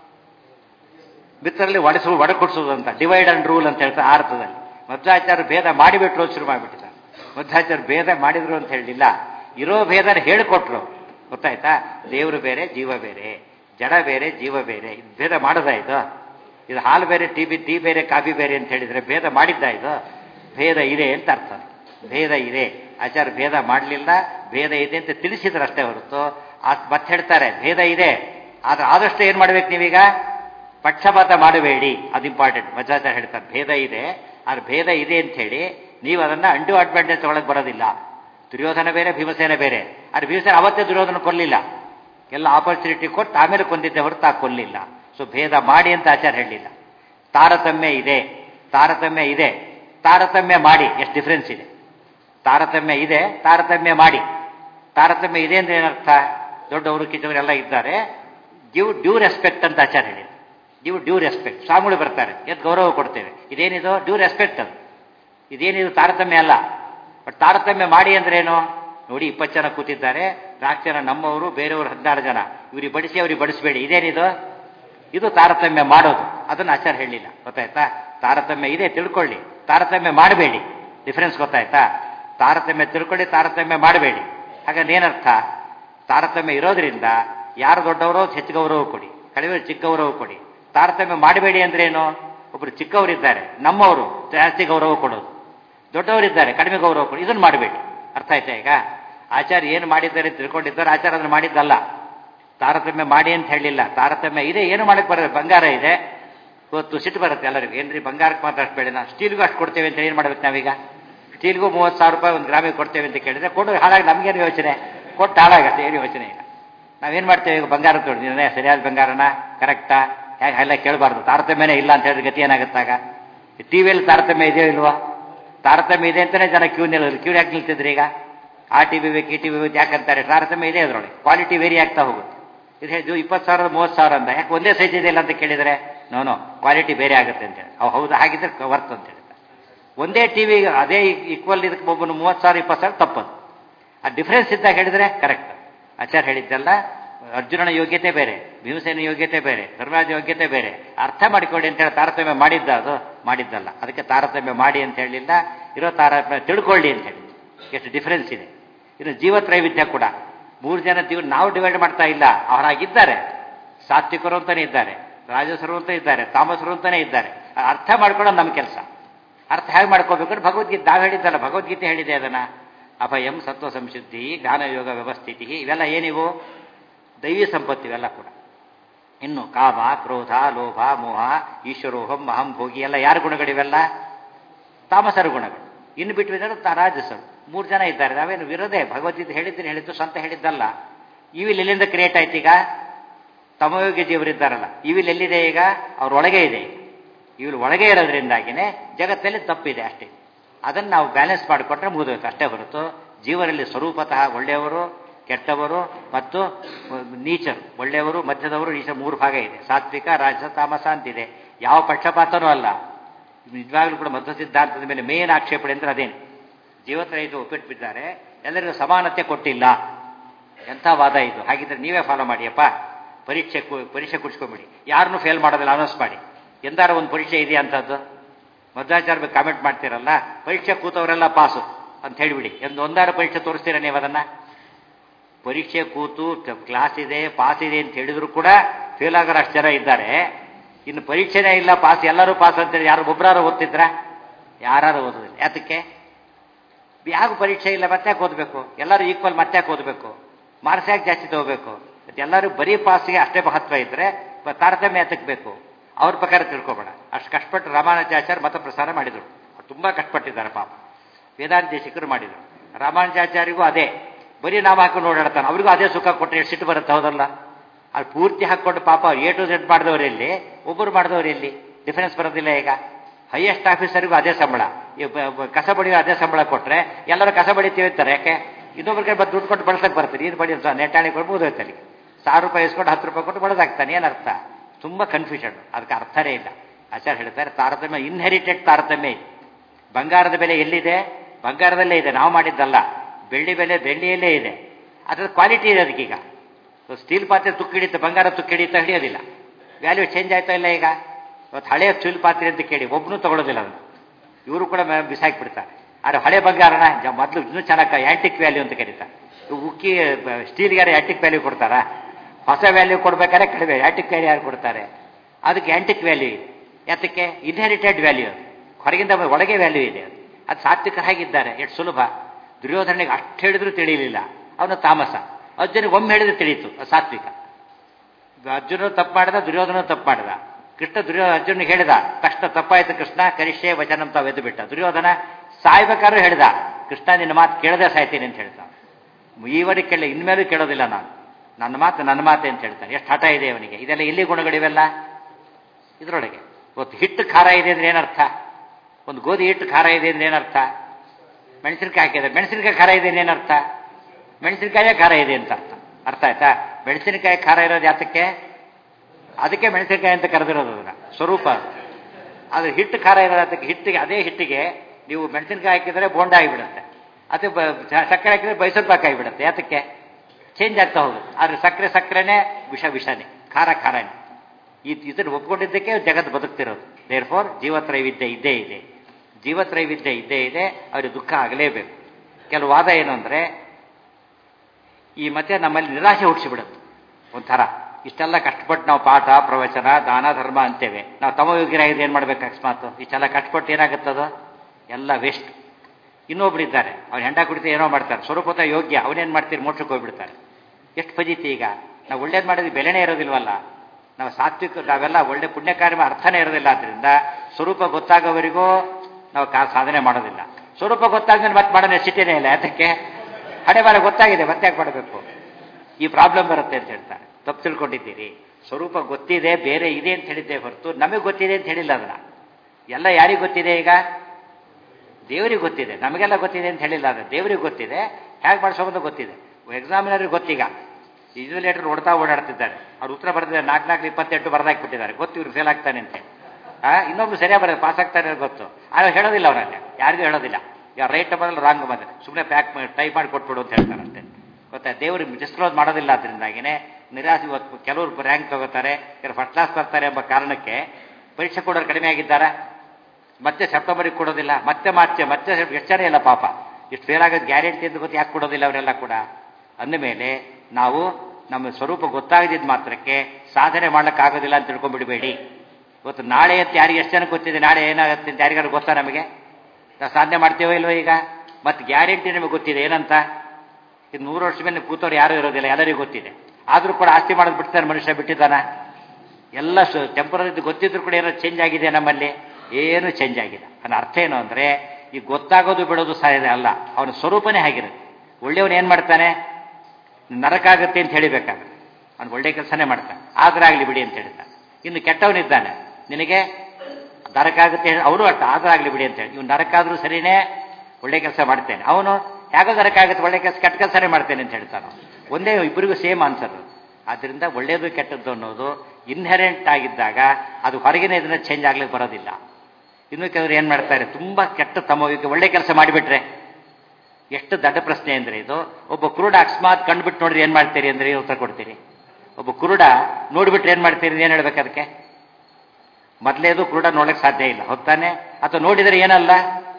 A: ಮಿತ್ರರಲ್ಲಿ ಒಡಿಸು ಒಡಕೊಡಿಸೋದು ಅಂತ ಡಿವೈಡ್ ಅಂಡ್ ರೂಲ್ ಅಂತ ಹೇಳ್ತಾರೆ ಆ ಅರ್ಥದಲ್ಲಿ ಮಧ್ವಾಚಾರ್ಯ ಭೇದ ಮಾಡಿಬಿಟ್ರು ಅಂತ ಶುರು ಮಾಡಿಬಿಟ್ಟಿದ್ದಾರೆ ಮಧ್ವಾಚಾರ್ಯ ಭೇದ ಮಾಡಿದ್ರು ಅಂತ ಹೇಳಲಿಲ್ಲ ಇರೋ ಭೇದನ ಹೇಳಿಕೊಟ್ರು ಗೊತ್ತಾಯ್ತಾ ದೇವರು ಬೇರೆ ಜೀವ ಬೇರೆ ಜಡ ಬೇರೆ ಜೀವ ಬೇರೆ ಇದು ಭೇದ ಮಾಡೋದ ಇದು ಇದು ಹಾಲು ಬೇರೆ ಟೀ ಬಿ ಟೀ ಬೇರೆ ಕಾಫಿ ಬೇರೆ ಅಂತ ಹೇಳಿದ್ರೆ ಭೇದ ಮಾಡಿದ್ದ ಇದು ಭೇದ ಇದೆ ಅಂತ ಅರ್ಥ ಭೇದ ಇದೆ ಆಚಾರ ಭೇದ ಮಾಡಲಿಲ್ಲ ಭೇದ ಇದೆ ಅಂತ ತಿಳಿಸಿದ್ರಷ್ಟೇ ಹೊರತು ಆ ಮತ್ತೆ ಹೇಳ್ತಾರೆ ಭೇದ ಇದೆ ಆದ್ರೆ ಆದಷ್ಟು ಏನ್ ಮಾಡ್ಬೇಕು ನೀವೀಗ ಪಕ್ಷಪಾತ ಮಾಡಬೇಡಿ ಅದು ಇಂಪಾರ್ಟೆಂಟ್ ಮಧ್ವಾಚಾರ್ಯ ಹೇಳ್ತಾರೆ ಭೇದ ಇದೆ ಆದ್ರೆ ಭೇದ ಇದೆ ಅಂತ ಹೇಳಿ ನೀವು ಅದನ್ನ ಅಂಡು ಅಡ್ವಾಂಟೇಜ್ ತಗೊಳಕ್ ಬರೋದಿಲ್ಲ ದುರ್ಯೋಧನ ಬೇರೆ ಭೀಮಸೇನ ಬೇರೆ ಆದ್ರೆ ಭೀಮಸೇನ ಅವತ್ತೇ ದುರ್ಯೋಧನ ಕೊಲ್ಲಿಲ್ಲ ಎಲ್ಲ ಆಪರ್ಚುನಿಟಿ ಕೊಟ್ಟು ಆಮೇಲೆ ಕೊಂದಿದ್ದೆ ಹೊರತು ಆ ಕೊಲ್ಲಿಲ್ಲ ಸೊ ಭೇದ ಮಾಡಿ ಅಂತ ಆಚಾರ ಹೇಳಲಿಲ್ಲ ತಾರತಮ್ಯ ಇದೆ ತಾರತಮ್ಯ ಇದೆ ತಾರತಮ್ಯ ಮಾಡಿ ಎಷ್ಟು ಡಿಫ್ರೆನ್ಸ್ ಇದೆ ತಾರತಮ್ಯ ಇದೆ ತಾರತಮ್ಯ ಮಾಡಿ ತಾರತಮ್ಯ ಇದೆ ಅಂದ್ರೆ ಏನರ್ಥ ದೊಡ್ಡವರು ಕಿತ್ತವರೆಲ್ಲ ಇದ್ದಾರೆ ಗಿವ್ ಡ್ಯೂ ರೆಸ್ಪೆಕ್ಟ್ ಅಂತ ಆಚಾರ ಹೇಳಿದೆ ಗಿವ್ ಡ್ಯೂ ರೆಸ್ಪೆಕ್ಟ್ ಸ್ವಾಮಿಗಳು ಬರ್ತಾರೆ ಎದ್ದು ಗೌರವ ಕೊಡ್ತೇವೆ ಇದೇನಿದು ಡ್ಯೂ ರೆಸ್ಪೆಕ್ಟ್ ಅದು ಇದೇನಿದು ತಾರತಮ್ಯ ಅಲ್ಲ ಬಟ್ ತಾರತಮ್ಯ ಮಾಡಿ ಅಂದ್ರೇನು ನೋಡಿ ಇಪ್ಪತ್ತು ಜನ ಕೂತಿದ್ದಾರೆ ನಾಲ್ಕು ಜನ ನಮ್ಮವರು ಬೇರೆಯವರು ಹದಿನಾರು ಜನ ಇವ್ರಿಗೆ ಬಡಿಸಿ ಅವ್ರಿಗೆ ಬಡಿಸಬೇಡಿ ಇದೇನಿದು ಇದು ತಾರತಮ್ಯ ಮಾಡೋದು ಅದನ್ನು ಆಚಾರ ಹೇಳಲಿಲ್ಲ ಗೊತ್ತಾಯ್ತಾ ತಾರತಮ್ಯ ಇದೆ ತಿಳ್ಕೊಳ್ಳಿ ತಾರತಮ್ಯ ಮಾಡಬೇಡಿ ಡಿಫರೆನ್ಸ್ ಗೊತ್ತಾಯ್ತಾ ತಾರತಮ್ಯ ತಿಳ್ಕೊಳ್ಳಿ ತಾರತಮ್ಯ ಮಾಡಬೇಡಿ ಹಾಗಾದ್ರೆ ಏನರ್ಥ ತಾರತಮ್ಯ ಇರೋದ್ರಿಂದ ಯಾರು ದೊಡ್ಡವರೋ ಹೆಚ್ಚು ಗೌರವ ಕೊಡಿ ಕಡಿಮೆ ಚಿಕ್ಕ ಗೌರವ ಕೊಡಿ ತಾರತಮ್ಯ ಮಾಡಬೇಡಿ ಅಂದ್ರೆ ಏನು ಒಬ್ರು ಚಿಕ್ಕವರಿದ್ದಾರೆ ನಮ್ಮವರು ಜಾಸ್ತಿ ಗೌರವ ಕೊಡೋದು ದೊಡ್ಡವರಿದ್ದಾರೆ ಕಡಿಮೆ ಗೌರವ ಕೊಡಿ ಇದನ್ನು ಮಾಡಬೇಡಿ ಅರ್ಥ ಆಯ್ತಾ ಈಗ ಆಚಾರ್ಯ ಏನು ಮಾಡಿದ್ದಾರೆ ತಿಳ್ಕೊಂಡಿದ್ದಾರೆ ಆಚಾರ ಅದನ್ನು ಮಾಡಿದ್ದಲ್ಲ ತಾರತಮ್ಯ ಮಾಡಿ ಅಂತ ಹೇಳಲಿಲ್ಲ ತಾರತಮ್ಯ ಇದೆ ಏನು ಮಾಡಕ್ಕೆ ಬರೋದು ಬಂಗಾರ ಇದೆ ಇವತ್ತು ಸಿಟ್ಟು ಬರುತ್ತೆ ಎಲ್ಲರಿಗೂ ಏನ್ರಿ ಬಂಗಾರಕ್ಕೆ ಮಾತ್ರ ಅಷ್ಟು ಬೇಡ ನಾವು ಸ್ಟೀಲ್ಗೂ ಅಷ್ಟು ಕೊಡ್ತೇವೆ ಅಂತ ಏನು ಮಾಡ್ಬೇಕು ನಾವೀಗ ಸ್ಟೀಲ್ಗೂ ಮೂವತ್ತು ಸಾವಿರ ರೂಪಾಯಿ ಒಂದು ಗ್ರಾಮಿಗೆ ಕೊಡ್ತೇವೆ ಅಂತ ಕೇಳಿದ್ರೆ ಕೊಡು ಹಾಳಾಗಿ ನಮಗೇನು ಯೋಚನೆ ಕೊಟ್ಟು ಹಾಳಾಗತ್ತೆ ಏನು ಯೋಚನೆ ಇಲ್ಲ ನಾವೇನು ಮಾಡ್ತೇವೆ ಈಗ ಬಂಗಾರ ತೊಗೊಂಡಿದ್ರೆ ಸರಿಯಾದ ಬಂಗಾರನ ಕರೆಕ್ಟಾ ಹೇಗೆ ಎಲ್ಲ ಕೇಳಬಾರ್ದು ತಾರತಮ್ಯನೇ ಇಲ್ಲ ಅಂತ ಹೇಳಿದ್ರೆ ಗತಿ ಏನಾಗುತ್ತಾಗ ಟಿ ವಿಯಲ್ಲಿ ತಾರತಮ್ಯ ಇದೆಯೋ ಇಲ್ವಾ ತಾರತಮ್ಯ ಇದೆ ಅಂತಾನೆ ಜನ ಕ್ಯೂ ನಿಲ್ಲೋದು ಕ್ಯೂ ಯಾಕೆ ನಿಲ್ತಿದ್ರಿ ಈಗ ಆ ಟಿ ವಿ ಬೇಕು ಈ ಟಿ ವಿ ಬೇಕು ಯಾಕಂತಾರೆ ತಾರತಮ್ಯ ಇದೆ ಅದರೊಳಗೆ ಕ್ವಾಲಿಟಿ ವೇರಿ ಆಗ್ತಾ ಹೋಗುತ್ತೆ ಇದು ಇದು ಇಪ್ಪತ್ತು ಸಾವಿರದ ಮೂವತ್ತು ಸಾವಿರ ಅಂತ ಯಾಕೆ ಒಂದೇ ಸೈಜ್ ಇದೆ ಇಲ್ಲ ಅಂತ ಕೇಳಿದರೆ ನೋ ನೋ ಕ್ವಾಲಿಟಿ ಬೇರೆ ಆಗುತ್ತೆ ಅಂತ ಹೇಳಿ ಅವು ಹೌದು ಹಾಗಿದ್ರೆ ವರ್ತ್ ಅಂತ ಹೇಳ್ತಾರೆ ಒಂದೇ ಟಿವಿ ಅದೇ ಈಕ್ವಲ್ ಇದಕ್ಕೆ ಒಬ್ಬನು ಮೂವತ್ತು ಸಾವಿರ ಇಪ್ಪತ್ತು ಸಾವಿರ ತಪ್ಪದು ಆ ಡಿಫ್ರೆನ್ಸ್ ಇದ್ದಾಗ ಹೇಳಿದ್ರೆ ಕರೆಕ್ಟ್ ಆಚಾರ್ಯ ಹೇಳಿದ್ದಲ್ಲ ಅರ್ಜುನನ ಯೋಗ್ಯತೆ ಬೇರೆ ಭೀಮಸೇನ ಯೋಗ್ಯತೆ ಬೇರೆ ಧರ್ಮರಾಜ ಯೋಗ್ಯತೆ ಬೇರೆ ಅರ್ಥ ಮಾಡಿಕೊಳ್ಳಿ ಅಂತ ಹೇಳಿ ತಾರತಮ್ಯ ಮಾಡಿದ್ದ ಅದು ಮಾಡಿದ್ದಲ್ಲ ಅದಕ್ಕೆ ತಾರತಮ್ಯ ಮಾಡಿ ಅಂತ ಹೇಳಿಲ್ಲ ಇರೋ ತಾರತಮ್ಯ ತಿಳ್ಕೊಳ್ಳಿ ಅಂತ ಹೇಳಿ ಎಷ್ಟು ಡಿಫರೆನ್ಸ್ ಇದೆ ಇನ್ನು ಜೀವತ್ರೈವಿಧ್ಯ ಕೂಡ ಮೂರು ಜನ ಜೀವ ನಾವು ಡಿವೈಡ್ ಮಾಡ್ತಾ ಇಲ್ಲ ಅವರಾಗಿದ್ದಾರೆ ಸಾತ್ವಿಕರು ಅಂತಾನೆ ಇದ್ದಾರೆ ರಾಜಸರು ಅಂತ ಇದ್ದಾರೆ ತಾಮಸರು ಅಂತಾನೆ ಇದ್ದಾರೆ ಅರ್ಥ ಮಾಡ್ಕೊಳ್ಳೋದು ನಮ್ಮ ಕೆಲಸ ಅರ್ಥ ಹೇಗೆ ಮಾಡ್ಕೋಬೇಕು ಭಗವದ್ಗೀತೆ ನಾವು ಹೇಳಿದ್ದಲ್ಲ ಭಗವದ್ಗೀತೆ ಹೇಳಿದೆ ಅದನ್ನ ಅಭಯಂ ಸತ್ವ ಸಂಶುದ್ಧಿ ಜ್ಞಾನಯೋಗ ವ್ಯವಸ್ಥಿತಿ ಇವೆಲ್ಲ ಏನಿವು ದೈವಿ ಸಂಪತ್ತು ಇವೆಲ್ಲ ಕೂಡ ಇನ್ನು ಕಾಮ ಕ್ರೋಧ ಲೋಭ ಮೋಹ ಈಶ್ವರೋಹಂ ಅಹಂ ಭೋಗಿ ಎಲ್ಲ ಯಾರ ಗುಣಗಳಿವೆಲ್ಲ ತಾಮಸರ ಗುಣಗಳು ಇನ್ನು ಬಿಟ್ಟು ರಾಜಸರು ಮೂರು ಜನ ಇದ್ದಾರೆ ನಾವೇನು ವಿರೋಧೆ ಭಗವದ್ಗೀತೆ ಹೇಳಿದ್ದೀನಿ ಹೇಳಿದ್ದು ಸ್ವಂತ ಹೇಳಿದ್ದಲ್ಲ ಇವಿಲ್ ಎಲ್ಲಿಂದ ಕ್ರಿಯೇಟ್ ಆಯ್ತು ಈಗ ತಮಯೋಗ್ಯ ಜೀವರಿದ್ದಾರಲ್ಲ ಇವಿಲ್ ಎಲ್ಲಿದೆ ಈಗ ಅವ್ರ ಒಳಗೆ ಇದೆ ಈಗ ಇವಿಲ್ ಒಳಗೆ ಇರೋದ್ರಿಂದಾಗಿನೇ ಜಗತ್ತಲ್ಲಿ ತಪ್ಪಿದೆ ಅಷ್ಟೇ ಅದನ್ನು ನಾವು ಬ್ಯಾಲೆನ್ಸ್ ಮಾಡಿಕೊಟ್ರೆ ಮುಗಿದೋಯ್ತು ಅಷ್ಟೇ ಹೊರತು ಜೀವನಲ್ಲಿ ಸ್ವರೂಪತಃ ಒಳ್ಳೆಯವರು ಕೆಟ್ಟವರು ಮತ್ತು ನೀಚರು ಒಳ್ಳೆಯವರು ಮಧ್ಯದವರು ನೀಚ ಮೂರು ಭಾಗ ಇದೆ ಸಾತ್ವಿಕ ರಾಜಸ ತಾಮಸ ಅಂತಿದೆ ಯಾವ ಪಕ್ಷಪಾತನೂ ಅಲ್ಲ ನಿಜವಾಗ್ಲೂ ಕೂಡ ಮಧ್ವ ಸಿದ್ಧಾಂತದ ಮೇಲೆ ಮೇನ್ ಆಕ್ಷೇಪಣೆ ಅಂದ್ರೆ ಅದೇನು ಜೀವತ್ರೈತು ಒಪ್ಪಿಟ್ಬಿದ್ದಾರೆ ಎಲ್ಲರಿಗೂ ಸಮಾನತೆ ಕೊಟ್ಟಿಲ್ಲ ಎಂಥ ವಾದ ಇದು ಹಾಗಿದ್ರೆ ನೀವೇ ಫಾಲೋ ಮಾಡಿಯಪ್ಪ ಪರೀಕ್ಷೆ ಪರೀಕ್ಷೆ ಕುಡಿಸ್ಕೊಂಬಿಡಿ ಯಾರನ್ನೂ ಫೇಲ್ ಮಾಡೋದಿಲ್ಲ ಅನೌನ್ಸ್ ಮಾಡಿ ಎಂದಾರ ಒಂದು ಪರೀಕ್ಷೆ ಇದೆಯಾ ಅಂತದ್ದು ಮಧ್ವಾಚಾರ್ಯ ಕಾಮೆಂಟ್ ಮಾಡ್ತೀರಲ್ಲ ಪರೀಕ್ಷೆ ಕೂತವರೆಲ್ಲ ಪಾಸು ಅಂತ ಹೇಳಿಬಿಡಿ ಎಂದು ಒಂದಾರು ಪರೀಕ್ಷೆ ತೋರಿಸ್ತೀರ ನೀವು ಅದನ್ನ ಪರೀಕ್ಷೆ ಕೂತು ಕ್ಲಾಸ್ ಇದೆ ಪಾಸ್ ಇದೆ ಅಂತ ಹೇಳಿದ್ರು ಕೂಡ ಫೇಲ್ ಆಗೋರು ಅಷ್ಟು ಜನ ಇದ್ದಾರೆ ಇನ್ನು ಪರೀಕ್ಷೆನೇ ಇಲ್ಲ ಪಾಸ್ ಎಲ್ಲರೂ ಪಾಸ್ ಅಂತೇಳಿ ಯಾರು ಒಬ್ಬರಾರು ಓದ್ತಿದ್ರ ಯಾರು ಓದೋದಿಲ್ಲ ಯಾತಕ್ಕೆ ಯಾಕೆ ಪರೀಕ್ಷೆ ಇಲ್ಲ ಮತ್ತೆ ಯಾಕೆ ಓದಬೇಕು ಎಲ್ಲರೂ ಈಕ್ವಲ್ ಮತ್ತೆ ಯಾಕೆ ಓದಬೇಕು ಮಾರ್ಕ್ಸ್ ಯಾಕೆ ಜಾಸ್ತಿ ತಗೋಬೇಕು ಎಲ್ಲರೂ ಬರೀ ಪಾಸ್ಗೆ ಅಷ್ಟೇ ಮಹತ್ವ ಇದ್ರೆ ತಾರತಮ್ಯ ಯಾತಕ್ಕೆ ಬೇಕು ಅವ್ರ ಪ್ರಕಾರ ತಿಳ್ಕೊಬೇಡ ಅಷ್ಟು ಕಷ್ಟಪಟ್ಟು ರಾಮಾನುಜಾಚಾರ್ಯ ಮತ ಪ್ರಸಾರ ಮಾಡಿದರು ತುಂಬಾ ಕಷ್ಟಪಟ್ಟಿದ್ದಾರೆ ಪಾಪ ವೇದಾಂತ ದೇಶಿಕರು ಮಾಡಿದರು ರಾಮಾನುಜಾಚಾರ್ಯಗೂ ಅದೇ ಬರೀ ನಾಮ ಹಾಕೊಂಡು ಓಡಾಡ್ತಾನೆ ಅವ್ರಿಗೂ ಅದೇ ಸುಖ ಕೊಟ್ಟರೆ ಎಷ್ಟು ಸಿಟ್ಟು ಬರುತ್ತೆ ಹೌದಲ್ಲ ಅದು ಪೂರ್ತಿ ಹಾಕೊಂಡು ಪಾಪ ಎ ಟು ಝೆಡ್ ಮಾಡಿದವರು ಎಲ್ಲಿ ಒಬ್ಬರು ಮಾಡಿದವರು ಎಲ್ಲಿ ಡಿಫರೆನ್ಸ್ ಬರೋದಿಲ್ಲ ಈಗ ಹೈಯೆಸ್ಟ್ ಆಫೀಸರ್ಗೂ ಅದೇ ಸಂಬಳ ಕಸ ಬಡಿಯೋ ಅದೇ ಸಂಬಳ ಕೊಟ್ರೆ ಎಲ್ಲರೂ ಕಸ ಬಡಿತೀವಿ ಅಂತಾರೆ ಯಾಕೆ ಇನ್ನೊಬ್ರಿಗೆ ಬಂದು ದುಡ್ಡು ಕೊಟ್ಟು ಬಳಸಕ್ಕೆ ಬರ್ತಾರೆ ನೀರು ಬಡಿ ನೆಟ್ಟಾಣಿ ಕೊಟ್ಟು ಮುಗಿದೋಯ್ತಾರೆ ಸಾವಿರ ರೂಪಾಯಿ ಇಸ್ಕೊಂಡು ಹತ್ತು ರೂಪಾಯಿ ಕೊಟ್ಟು ಬಳಸಾಗ್ತಾನೆ ಏನರ್ಥ ತುಂಬ ಕನ್ಫ್ಯೂಷನ್ ಅದಕ್ಕೆ ಅರ್ಥನೇ ಇಲ್ಲ ಆಚಾರ್ಯ ಹೇಳ್ತಾರೆ ತಾರತಮ್ಯ ಇನ್ಹೆರಿಟೆಡ್ ತಾರತಮ್ಯ ಇದೆ ಬಂಗಾರದ ಬೆಲೆ ಎಲ್ಲಿದೆ ಬಂಗಾರದಲ್ಲೇ ಇದೆ ನಾವು ಮಾಡಿದ್ದಲ್ಲ ಬೆಳ್ಳಿ ಬೆಲೆ ಬೆಳ್ಳಿಯಲ್ಲೇ ಇದೆ ಅದರ ಕ್ವಾಲಿಟಿ ಇದೆ ಅದಕ್ಕೀಗ ಸ್ಟೀಲ್ ಪಾತ್ರೆ ತುಕ್ಕಿಡಿತ ಬಂಗಾರ ತುಕ್ಕಿಡಿತ ಹಿಡಿಯೋದಿಲ್ಲ ವ್ಯಾಲ್ಯೂ ಚೇಂಜ್ ಆಯ್ತಾ ಇಲ್ಲ ಈಗ ಇವತ್ತು ಹಳೆಯ ಸ್ಟೀಲ್ ಪಾತ್ರೆ ಅಂತ ಕೇಳಿ ಒಬ್ಬನು ತಗೊಳ್ಳೋದಿಲ್ಲ ಅದನ್ನು ಇವರು ಕೂಡ ಬಿಸಾಕ್ಬಿಡ್ತಾರೆ ಆದರೆ ಹಳೆ ಬಂಗಾರನ ಮೊದಲು ಇನ್ನೂ ಚೆನ್ನಾಗಿ ಆ್ಯಂಟಿಕ್ ವ್ಯಾಲ್ಯೂ ಅಂತ ಕರೀತಾರೆ ಉಕ್ಕಿ ಸ್ಟೀಲ್ಗಾರೆ ಆ್ಯಂಟಿಕ್ ವ್ಯಾಲ್ಯೂ ಕೊಡ್ತಾರಾ ಹೊಸ ವ್ಯಾಲ್ಯೂ ಕೊಡ್ಬೇಕಾದ್ರೆ ಕಡಿಮೆ ಆ್ಯಂಟಿಕ್ ವ್ಯಾಲ್ಯೂ ಯಾರು ಕೊಡ್ತಾರೆ ಅದಕ್ಕೆ ಆ್ಯಂಟಿಕ್ ವ್ಯಾಲ್ಯೂ ಇದೆ ಯಾತಕ್ಕೆ ಇನ್ಹೆರಿಟೆಡ್ ವ್ಯಾಲ್ಯೂ ಅದು ಹೊರಗಿಂದ ಒಳಗೆ ವ್ಯಾಲ್ಯೂ ಇದೆ ಅದು ಅದು ಸಾತ್ವಿಕ ಹಾಗಿದ್ದಾರೆ ಎಷ್ಟು ಸುಲಭ ದುರ್ಯೋಧನಿಗೆ ಅಷ್ಟು ಹೇಳಿದ್ರು ತಿಳಿಯಲಿಲ್ಲ ಅವನು ತಾಮಸ ಅರ್ಜುನಿಗೆ ಒಮ್ಮೆ ಹೇಳಿದ್ರೆ ತಿಳಿಯಿತು ಸಾತ್ವಿಕ ಅರ್ಜುನ ತಪ್ಪು ಮಾಡಿದ ದುರ್ಯೋಧನ ತಪ್ಪು ಮಾಡಿದ ಕೃಷ್ಣ ದುರ್ಯೋ ಅರ್ಜುನಿಗೆ ಹೇಳಿದ ತಕ್ಷಣ ತಪ್ಪಾಯ್ತು ಕೃಷ್ಣ ಕರಿಷ್ಯೆ ವಚನಂ ತಾವು ಎದ್ದು ಬಿಟ್ಟ ದುರ್ಯೋಧನ ಸಾಯ್ಬೇಕಾದ್ರೂ ಹೇಳಿದ ಕೃಷ್ಣ ನಿನ್ನ ಮಾತು ಕೇಳದೆ ಸಾಯ್ತೀನಿ ಅಂತ ಹೇಳ್ದ ಈವರೆಗೆ ಕೇಳಿ ಇನ್ಮೇಲೂ ಕೇಳೋದಿಲ್ಲ ನಾನು ನನ್ನ ಮಾತು ನನ್ನ ಮಾತೆ ಅಂತ ಹೇಳ್ತಾನೆ ಎಷ್ಟು ಹಠ ಇದೆ ಅವನಿಗೆ ಇದೆಲ್ಲ ಎಲ್ಲಿ ಗುಣಗಳಿವೆಲ್ಲ ಇದರೊಳಗೆ ಇವತ್ತು ಹಿಟ್ಟು ಖಾರ ಇದೆ ಅಂದ್ರೆ ಏನರ್ಥ ಒಂದು ಗೋಧಿ ಹಿಟ್ಟು ಖಾರ ಇದೆ ಅಂದ್ರೆ ಏನರ್ಥ ಮೆಣಸಿನಕಾಯಿ ಹಾಕಿದೆ ಮೆಣಸಿನಕಾಯಿ ಖಾರ ಇದೆ ಏನರ್ಥ ಮೆಣಸಿನಕಾಯೇ ಖಾರ ಇದೆ ಅಂತ ಅರ್ಥ ಅರ್ಥ ಆಯ್ತಾ ಮೆಣಸಿನಕಾಯಿ ಖಾರ ಇರೋದು ಯಾತಕ್ಕೆ ಅದಕ್ಕೆ ಮೆಣಸಿನಕಾಯಿ ಅಂತ ಕರೆದಿರೋದು ಅದನ್ನ ಸ್ವರೂಪ ಅದು ಹಿಟ್ಟು ಖಾರ ಇರೋದು ಅದಕ್ಕೆ ಹಿಟ್ಟಿಗೆ ಅದೇ ಹಿಟ್ಟಿಗೆ ನೀವು ಮೆಣಸಿನಕಾಯಿ ಹಾಕಿದರೆ ಬೋಂಡ ಆಗಿಬಿಡುತ್ತೆ ಅದು ಸಕ್ಕರೆ ಹಾಕಿದ್ರೆ ಬೈಸಲ್ಪಾಕ್ ಆಗಿಬಿಡುತ್ತೆ ಯಾತಕ್ಕೆ ಚೇಂಜ್ ಆಗ್ತಾ ಹೋಗುತ್ತೆ ಆದರೆ ಸಕ್ಕರೆ ಸಕ್ಕರೆನೇ ವಿಷ ವಿಷನೇ ಖಾರ ಖಾರನೇ ಈ ಇದನ್ನು ಒಪ್ಕೊಂಡಿದ್ದಕ್ಕೆ ಜಗತ್ತು ಬದುಕ್ತಿರೋದು ದೇರ್ ಫೋರ್ ಜೀವತ್ರೈವಿದ್ಯ ಇದ್ದೇ ಇದೆ ಜೀವತ್ರೈವಿದ್ಯ ಇದ್ದೇ ಇದೆ ಅವ್ರಿಗೆ ದುಃಖ ಆಗಲೇಬೇಕು ಕೆಲವು ವಾದ ಏನು ಅಂದರೆ ಈ ಮತ್ತೆ ನಮ್ಮಲ್ಲಿ ನಿರಾಶೆ ಹುಟ್ಟಿಸಿಬಿಡುತ್ತೆ ಒಂಥರ ಇಷ್ಟೆಲ್ಲ ಕಷ್ಟಪಟ್ಟು ನಾವು ಪಾಠ ಪ್ರವಚನ ದಾನ ಧರ್ಮ ಅಂತೇವೆ ನಾವು ತಮಯೋಗ್ಯರಾಗಿದೆ ಏನು ಮಾಡ್ಬೇಕು ಅಕಸ್ಮಾತ್ ಇಷ್ಟೆಲ್ಲ ಕಷ್ಟಪಟ್ಟು ಏನಾಗುತ್ತದೋ ಎಲ್ಲ ವೇಸ್ಟ್ ಇನ್ನೊಬ್ರಿದ್ದಾರೆ ಅವ್ನು ಹೆಂಡ ಕುಡಿತ ಏನೋ ಮಾಡ್ತಾರೆ ಸ್ವರೂಪತ ಯೋಗ್ಯ ಅವನೇನು ಮಾಡ್ತೀರಿ ಮೋಕ್ಷಕ್ಕೆ ಹೋಗ್ಬಿಡ್ತಾರೆ ಎಷ್ಟು ಫಜಿತಿ ಈಗ ನಾವು ಒಳ್ಳೇದು ಮಾಡಿದ್ರೆ ಬೆಲೆನೇ ಇರೋದಿಲ್ವಲ್ಲ ನಾವು ಸಾತ್ವಿಕ ನಾವೆಲ್ಲ ಒಳ್ಳೆ ಪುಣ್ಯ ಕಾರ್ಯ ಅರ್ಥನೇ ಇರೋದಿಲ್ಲ ಆದ್ದರಿಂದ ಸ್ವರೂಪ ಗೊತ್ತಾಗೋವರೆಗೂ ನಾವು ಕಾ ಸಾಧನೆ ಮಾಡೋದಿಲ್ಲ ಸ್ವರೂಪ ಗೊತ್ತಾದ್ಮೇಲೆ ಮತ್ತೆ ಮಾಡೋ ನೆಸಿಟಿನೇ ಇಲ್ಲ ಯಾತಕ್ಕೆ ಹಣೆ ಬಾರ ಗೊತ್ತಾಗಿದೆ ಮತ್ತೆ ಯಾಕೆ ಮಾಡಬೇಕು ಈ ಪ್ರಾಬ್ಲಮ್ ಬರುತ್ತೆ ಅಂತ ಹೇಳ್ತಾರೆ ತಪ್ಪು ತಿಳ್ಕೊಂಡಿದ್ದೀರಿ ಸ್ವರೂಪ ಗೊತ್ತಿದೆ ಬೇರೆ ಇದೆ ಅಂತ ಹೇಳಿದ್ದೆ ಹೊರತು ನಮಗೆ ಗೊತ್ತಿದೆ ಅಂತ ಹೇಳಿಲ್ಲ ಅದನ್ನ ಎಲ್ಲ ಯಾರಿಗೆ ಗೊತ್ತಿದೆ ಈಗ ದೇವರಿಗೆ ಗೊತ್ತಿದೆ ನಮಗೆಲ್ಲ ಗೊತ್ತಿದೆ ಅಂತ ಹೇಳಿಲ್ಲ ಅದು ದೇವರಿಗೆ ಗೊತ್ತಿದೆ ಹೇಗೆ ಮಾಡಿಸೋದು ಗೊತ್ತಿದೆ ಎಕ್ಸಾಮಿನರಿಗೆ ಗೊತ್ತೀಗ ಲೆಟರ್ ಹೊಡ್ತಾ ಓಡಾಡ್ತಿದ್ದಾರೆ ಅವ್ರು ಉತ್ತರ ಬರೆದಿದ್ದಾರೆ ನಾಲ್ಕು ನಾಲ್ಕು ಇಪ್ಪತ್ತೆಂಟು ಬರೆದಾಕ್ಬಿಟ್ಟಿದ್ದಾರೆ ಗೊತ್ತು ಇವ್ರು ಫೇಲ್ ಆಗ್ತಾನೆ ಅಂತ ಆ ಇನ್ನೊಬ್ರು ಸರಿಯಾಗಿ ಬರೋದು ಪಾಸ್ ಆಗ್ತಾನೆ ಗೊತ್ತು ಆದರೆ ಹೇಳೋದಿಲ್ಲ ಅವರಲ್ಲಿ ಯಾರಿಗೂ ಹೇಳೋದಿಲ್ಲ ಈಗ ರೈಟ್ ಬದಲು ರಾಂಗ್ ಬಂದರೆ ಸುಮ್ಮನೆ ಪ್ಯಾಕ್ ಮಾಡಿ ಟೈಪ್ ಮಾಡಿ ಕೊಟ್ಬಿಡು ಅಂತ ಹೇಳ್ತಾರಂತೆ ಗೊತ್ತಾ ದೇವರು ಡಿಸ್ಕ್ಲೋಸ್ ಮಾಡೋದಿಲ್ಲ ಅದರಿಂದಾಗಿನೇ ನಿರಾಶೆ ಇವತ್ತು ಕೆಲವರು ರ್ಯಾಂಕ್ ತಗೋತಾರೆ ಕೆಲವರು ಫಸ್ಟ್ ಕ್ಲಾಸ್ ಬರ್ತಾರೆ ಎಂಬ ಕಾರಣಕ್ಕೆ ಪರೀಕ್ಷೆ ಕೊಡೋರು ಕಡಿಮೆ ಆಗಿದ್ದಾರೆ ಮತ್ತೆ ಸೆಪ್ಟೆಂಬರಿಗೆ ಕೊಡೋದಿಲ್ಲ ಮತ್ತೆ ಮಾರ್ಚೆ ಮತ್ತೆ ಎಷ್ಟು ಜನ ಇಲ್ಲ ಪಾಪ ಇಷ್ಟು ಫೇಲ್ ಆಗೋದು ಗ್ಯಾರಂಟಿ ಅಂತ ಗೊತ್ತು ಯಾಕೆ ಕೊಡೋದಿಲ್ಲ ಅವರೆಲ್ಲ ಕೂಡ ಅಂದಮೇಲೆ ನಾವು ನಮ್ಮ ಸ್ವರೂಪ ಗೊತ್ತಾಗದಿದ್ದ ಮಾತ್ರಕ್ಕೆ ಸಾಧನೆ ಮಾಡೋಕ್ಕಾಗೋದಿಲ್ಲ ಅಂತ ತಿಳ್ಕೊಂಡ್ಬಿಡಬೇಡಿ ಇವತ್ತು ನಾಳೆ ಅಂತ ಯಾರಿಗೆ ಎಷ್ಟು ಜನ ಗೊತ್ತಿದೆ ನಾಳೆ ಏನಾಗುತ್ತೆ ಅಂತ ಯಾರಿಗಾರು ಗೊತ್ತಾ ನಮಗೆ ನಾವು ಸಾಧನೆ ಮಾಡ್ತೇವೋ ಇಲ್ವೋ ಈಗ ಮತ್ತೆ ಗ್ಯಾರಂಟಿ ನಿಮಗೆ ಗೊತ್ತಿದೆ ಏನಂತ ಇದು ನೂರು ವರ್ಷ ಮೇಲೆ ಕೂತವ್ರು ಯಾರೂ ಇರೋದಿಲ್ಲ ಎಲ್ಲರಿಗೂ ಗೊತ್ತಿದೆ ಆದರೂ ಕೂಡ ಆಸ್ತಿ ಮಾಡೋದು ಬಿಡ್ತಾನೆ ಮನುಷ್ಯ ಬಿಟ್ಟಿದ್ದಾನ ಎಲ್ಲ ಟೆಂಪರರಿ ಗೊತ್ತಿದ್ರು ಕೂಡ ಏನೋ ಚೇಂಜ್ ಆಗಿದೆ ನಮ್ಮಲ್ಲಿ ಏನೂ ಚೇಂಜ್ ಆಗಿಲ್ಲ ಅದನ್ನ ಅರ್ಥ ಏನು ಅಂದರೆ ಈ ಗೊತ್ತಾಗೋದು ಬಿಡೋದು ಸಾಧ್ಯ ಅಲ್ಲ ಅವನ ಸ್ವರೂಪನೇ ಆಗಿರುತ್ತೆ ಒಳ್ಳೆಯವನು ಏನು ಮಾಡ್ತಾನೆ ನರಕ ಆಗುತ್ತೆ ಅಂತ ಹೇಳಿಬೇಕಾಗುತ್ತೆ ಅವ್ನು ಒಳ್ಳೆ ಕೆಲಸನೇ ಮಾಡ್ತಾನೆ ಆದ್ರೆ ಆಗಲಿ ಬಿಡಿ ಅಂತ ಹೇಳ್ತಾನೆ ಇನ್ನು ಕೆಟ್ಟವನಿದ್ದಾನೆ ನಿನಗೆ ನರಕ ಆಗುತ್ತೆ ಅವನು ಅರ್ಥ ಆದ್ರೆ ಆಗಲಿ ಬಿಡಿ ಅಂತ ಹೇಳಿ ಇವ್ನು ನರಕ ಆದರೂ ಸರಿನೇ ಒಳ್ಳೆ ಕೆಲಸ ಮಾಡ್ತೇನೆ ಅವನು ಹೇಗೋ ನರಕ ಆಗುತ್ತೆ ಒಳ್ಳೆ ಕೆಲಸ ಕೆಟ್ಟ ಕೆಲಸನೇ ಮಾಡ್ತೇನೆ ಅಂತ ಹೇಳ್ತಾನೆ ಒಂದೇ ಇಬ್ಬರಿಗೂ ಸೇಮ್ ಆನ್ಸರ್ ಆದ್ದರಿಂದ ಒಳ್ಳೆಯದು ಕೆಟ್ಟದ್ದು ಅನ್ನೋದು ಇನ್ಹೆರೆಂಟ್ ಆಗಿದ್ದಾಗ ಅದು ಹೊರಗಿನ ಇದನ್ನ ಚೇಂಜ್ ಆಗ್ಲಿಕ್ಕೆ ಬರೋದಿಲ್ಲ ಇನ್ನು ಕೆಲವರು ಏನು ಮಾಡ್ತಾರೆ ತುಂಬ ಕೆಟ್ಟ ತಮ್ಮ ಒಳ್ಳೆ ಕೆಲಸ ಮಾಡಿಬಿಟ್ರೆ ಎಷ್ಟು ದೊಡ್ಡ ಪ್ರಶ್ನೆ ಅಂದರೆ ಇದು ಒಬ್ಬ ಕುರುಡ ಅಕಸ್ಮಾತ್ ಕಂಡುಬಿಟ್ಟು ನೋಡಿದ್ರೆ ಏನು ಮಾಡ್ತೀರಿ ಅಂದರೆ ಉತ್ತರ ಕೊಡ್ತೀರಿ ಒಬ್ಬ ಕುರುಡ ನೋಡಿಬಿಟ್ರೆ ಏನು ಮಾಡ್ತೀರಿ ಏನು ಹೇಳ್ಬೇಕು ಅದಕ್ಕೆ ಮೊದಲೇದು ಕುರುಡ ನೋಡಕ್ಕೆ ಸಾಧ್ಯ ಇಲ್ಲ ಹೊತ್ತಾನೆ ಅಥವಾ ನೋಡಿದರೆ ಏನಲ್ಲ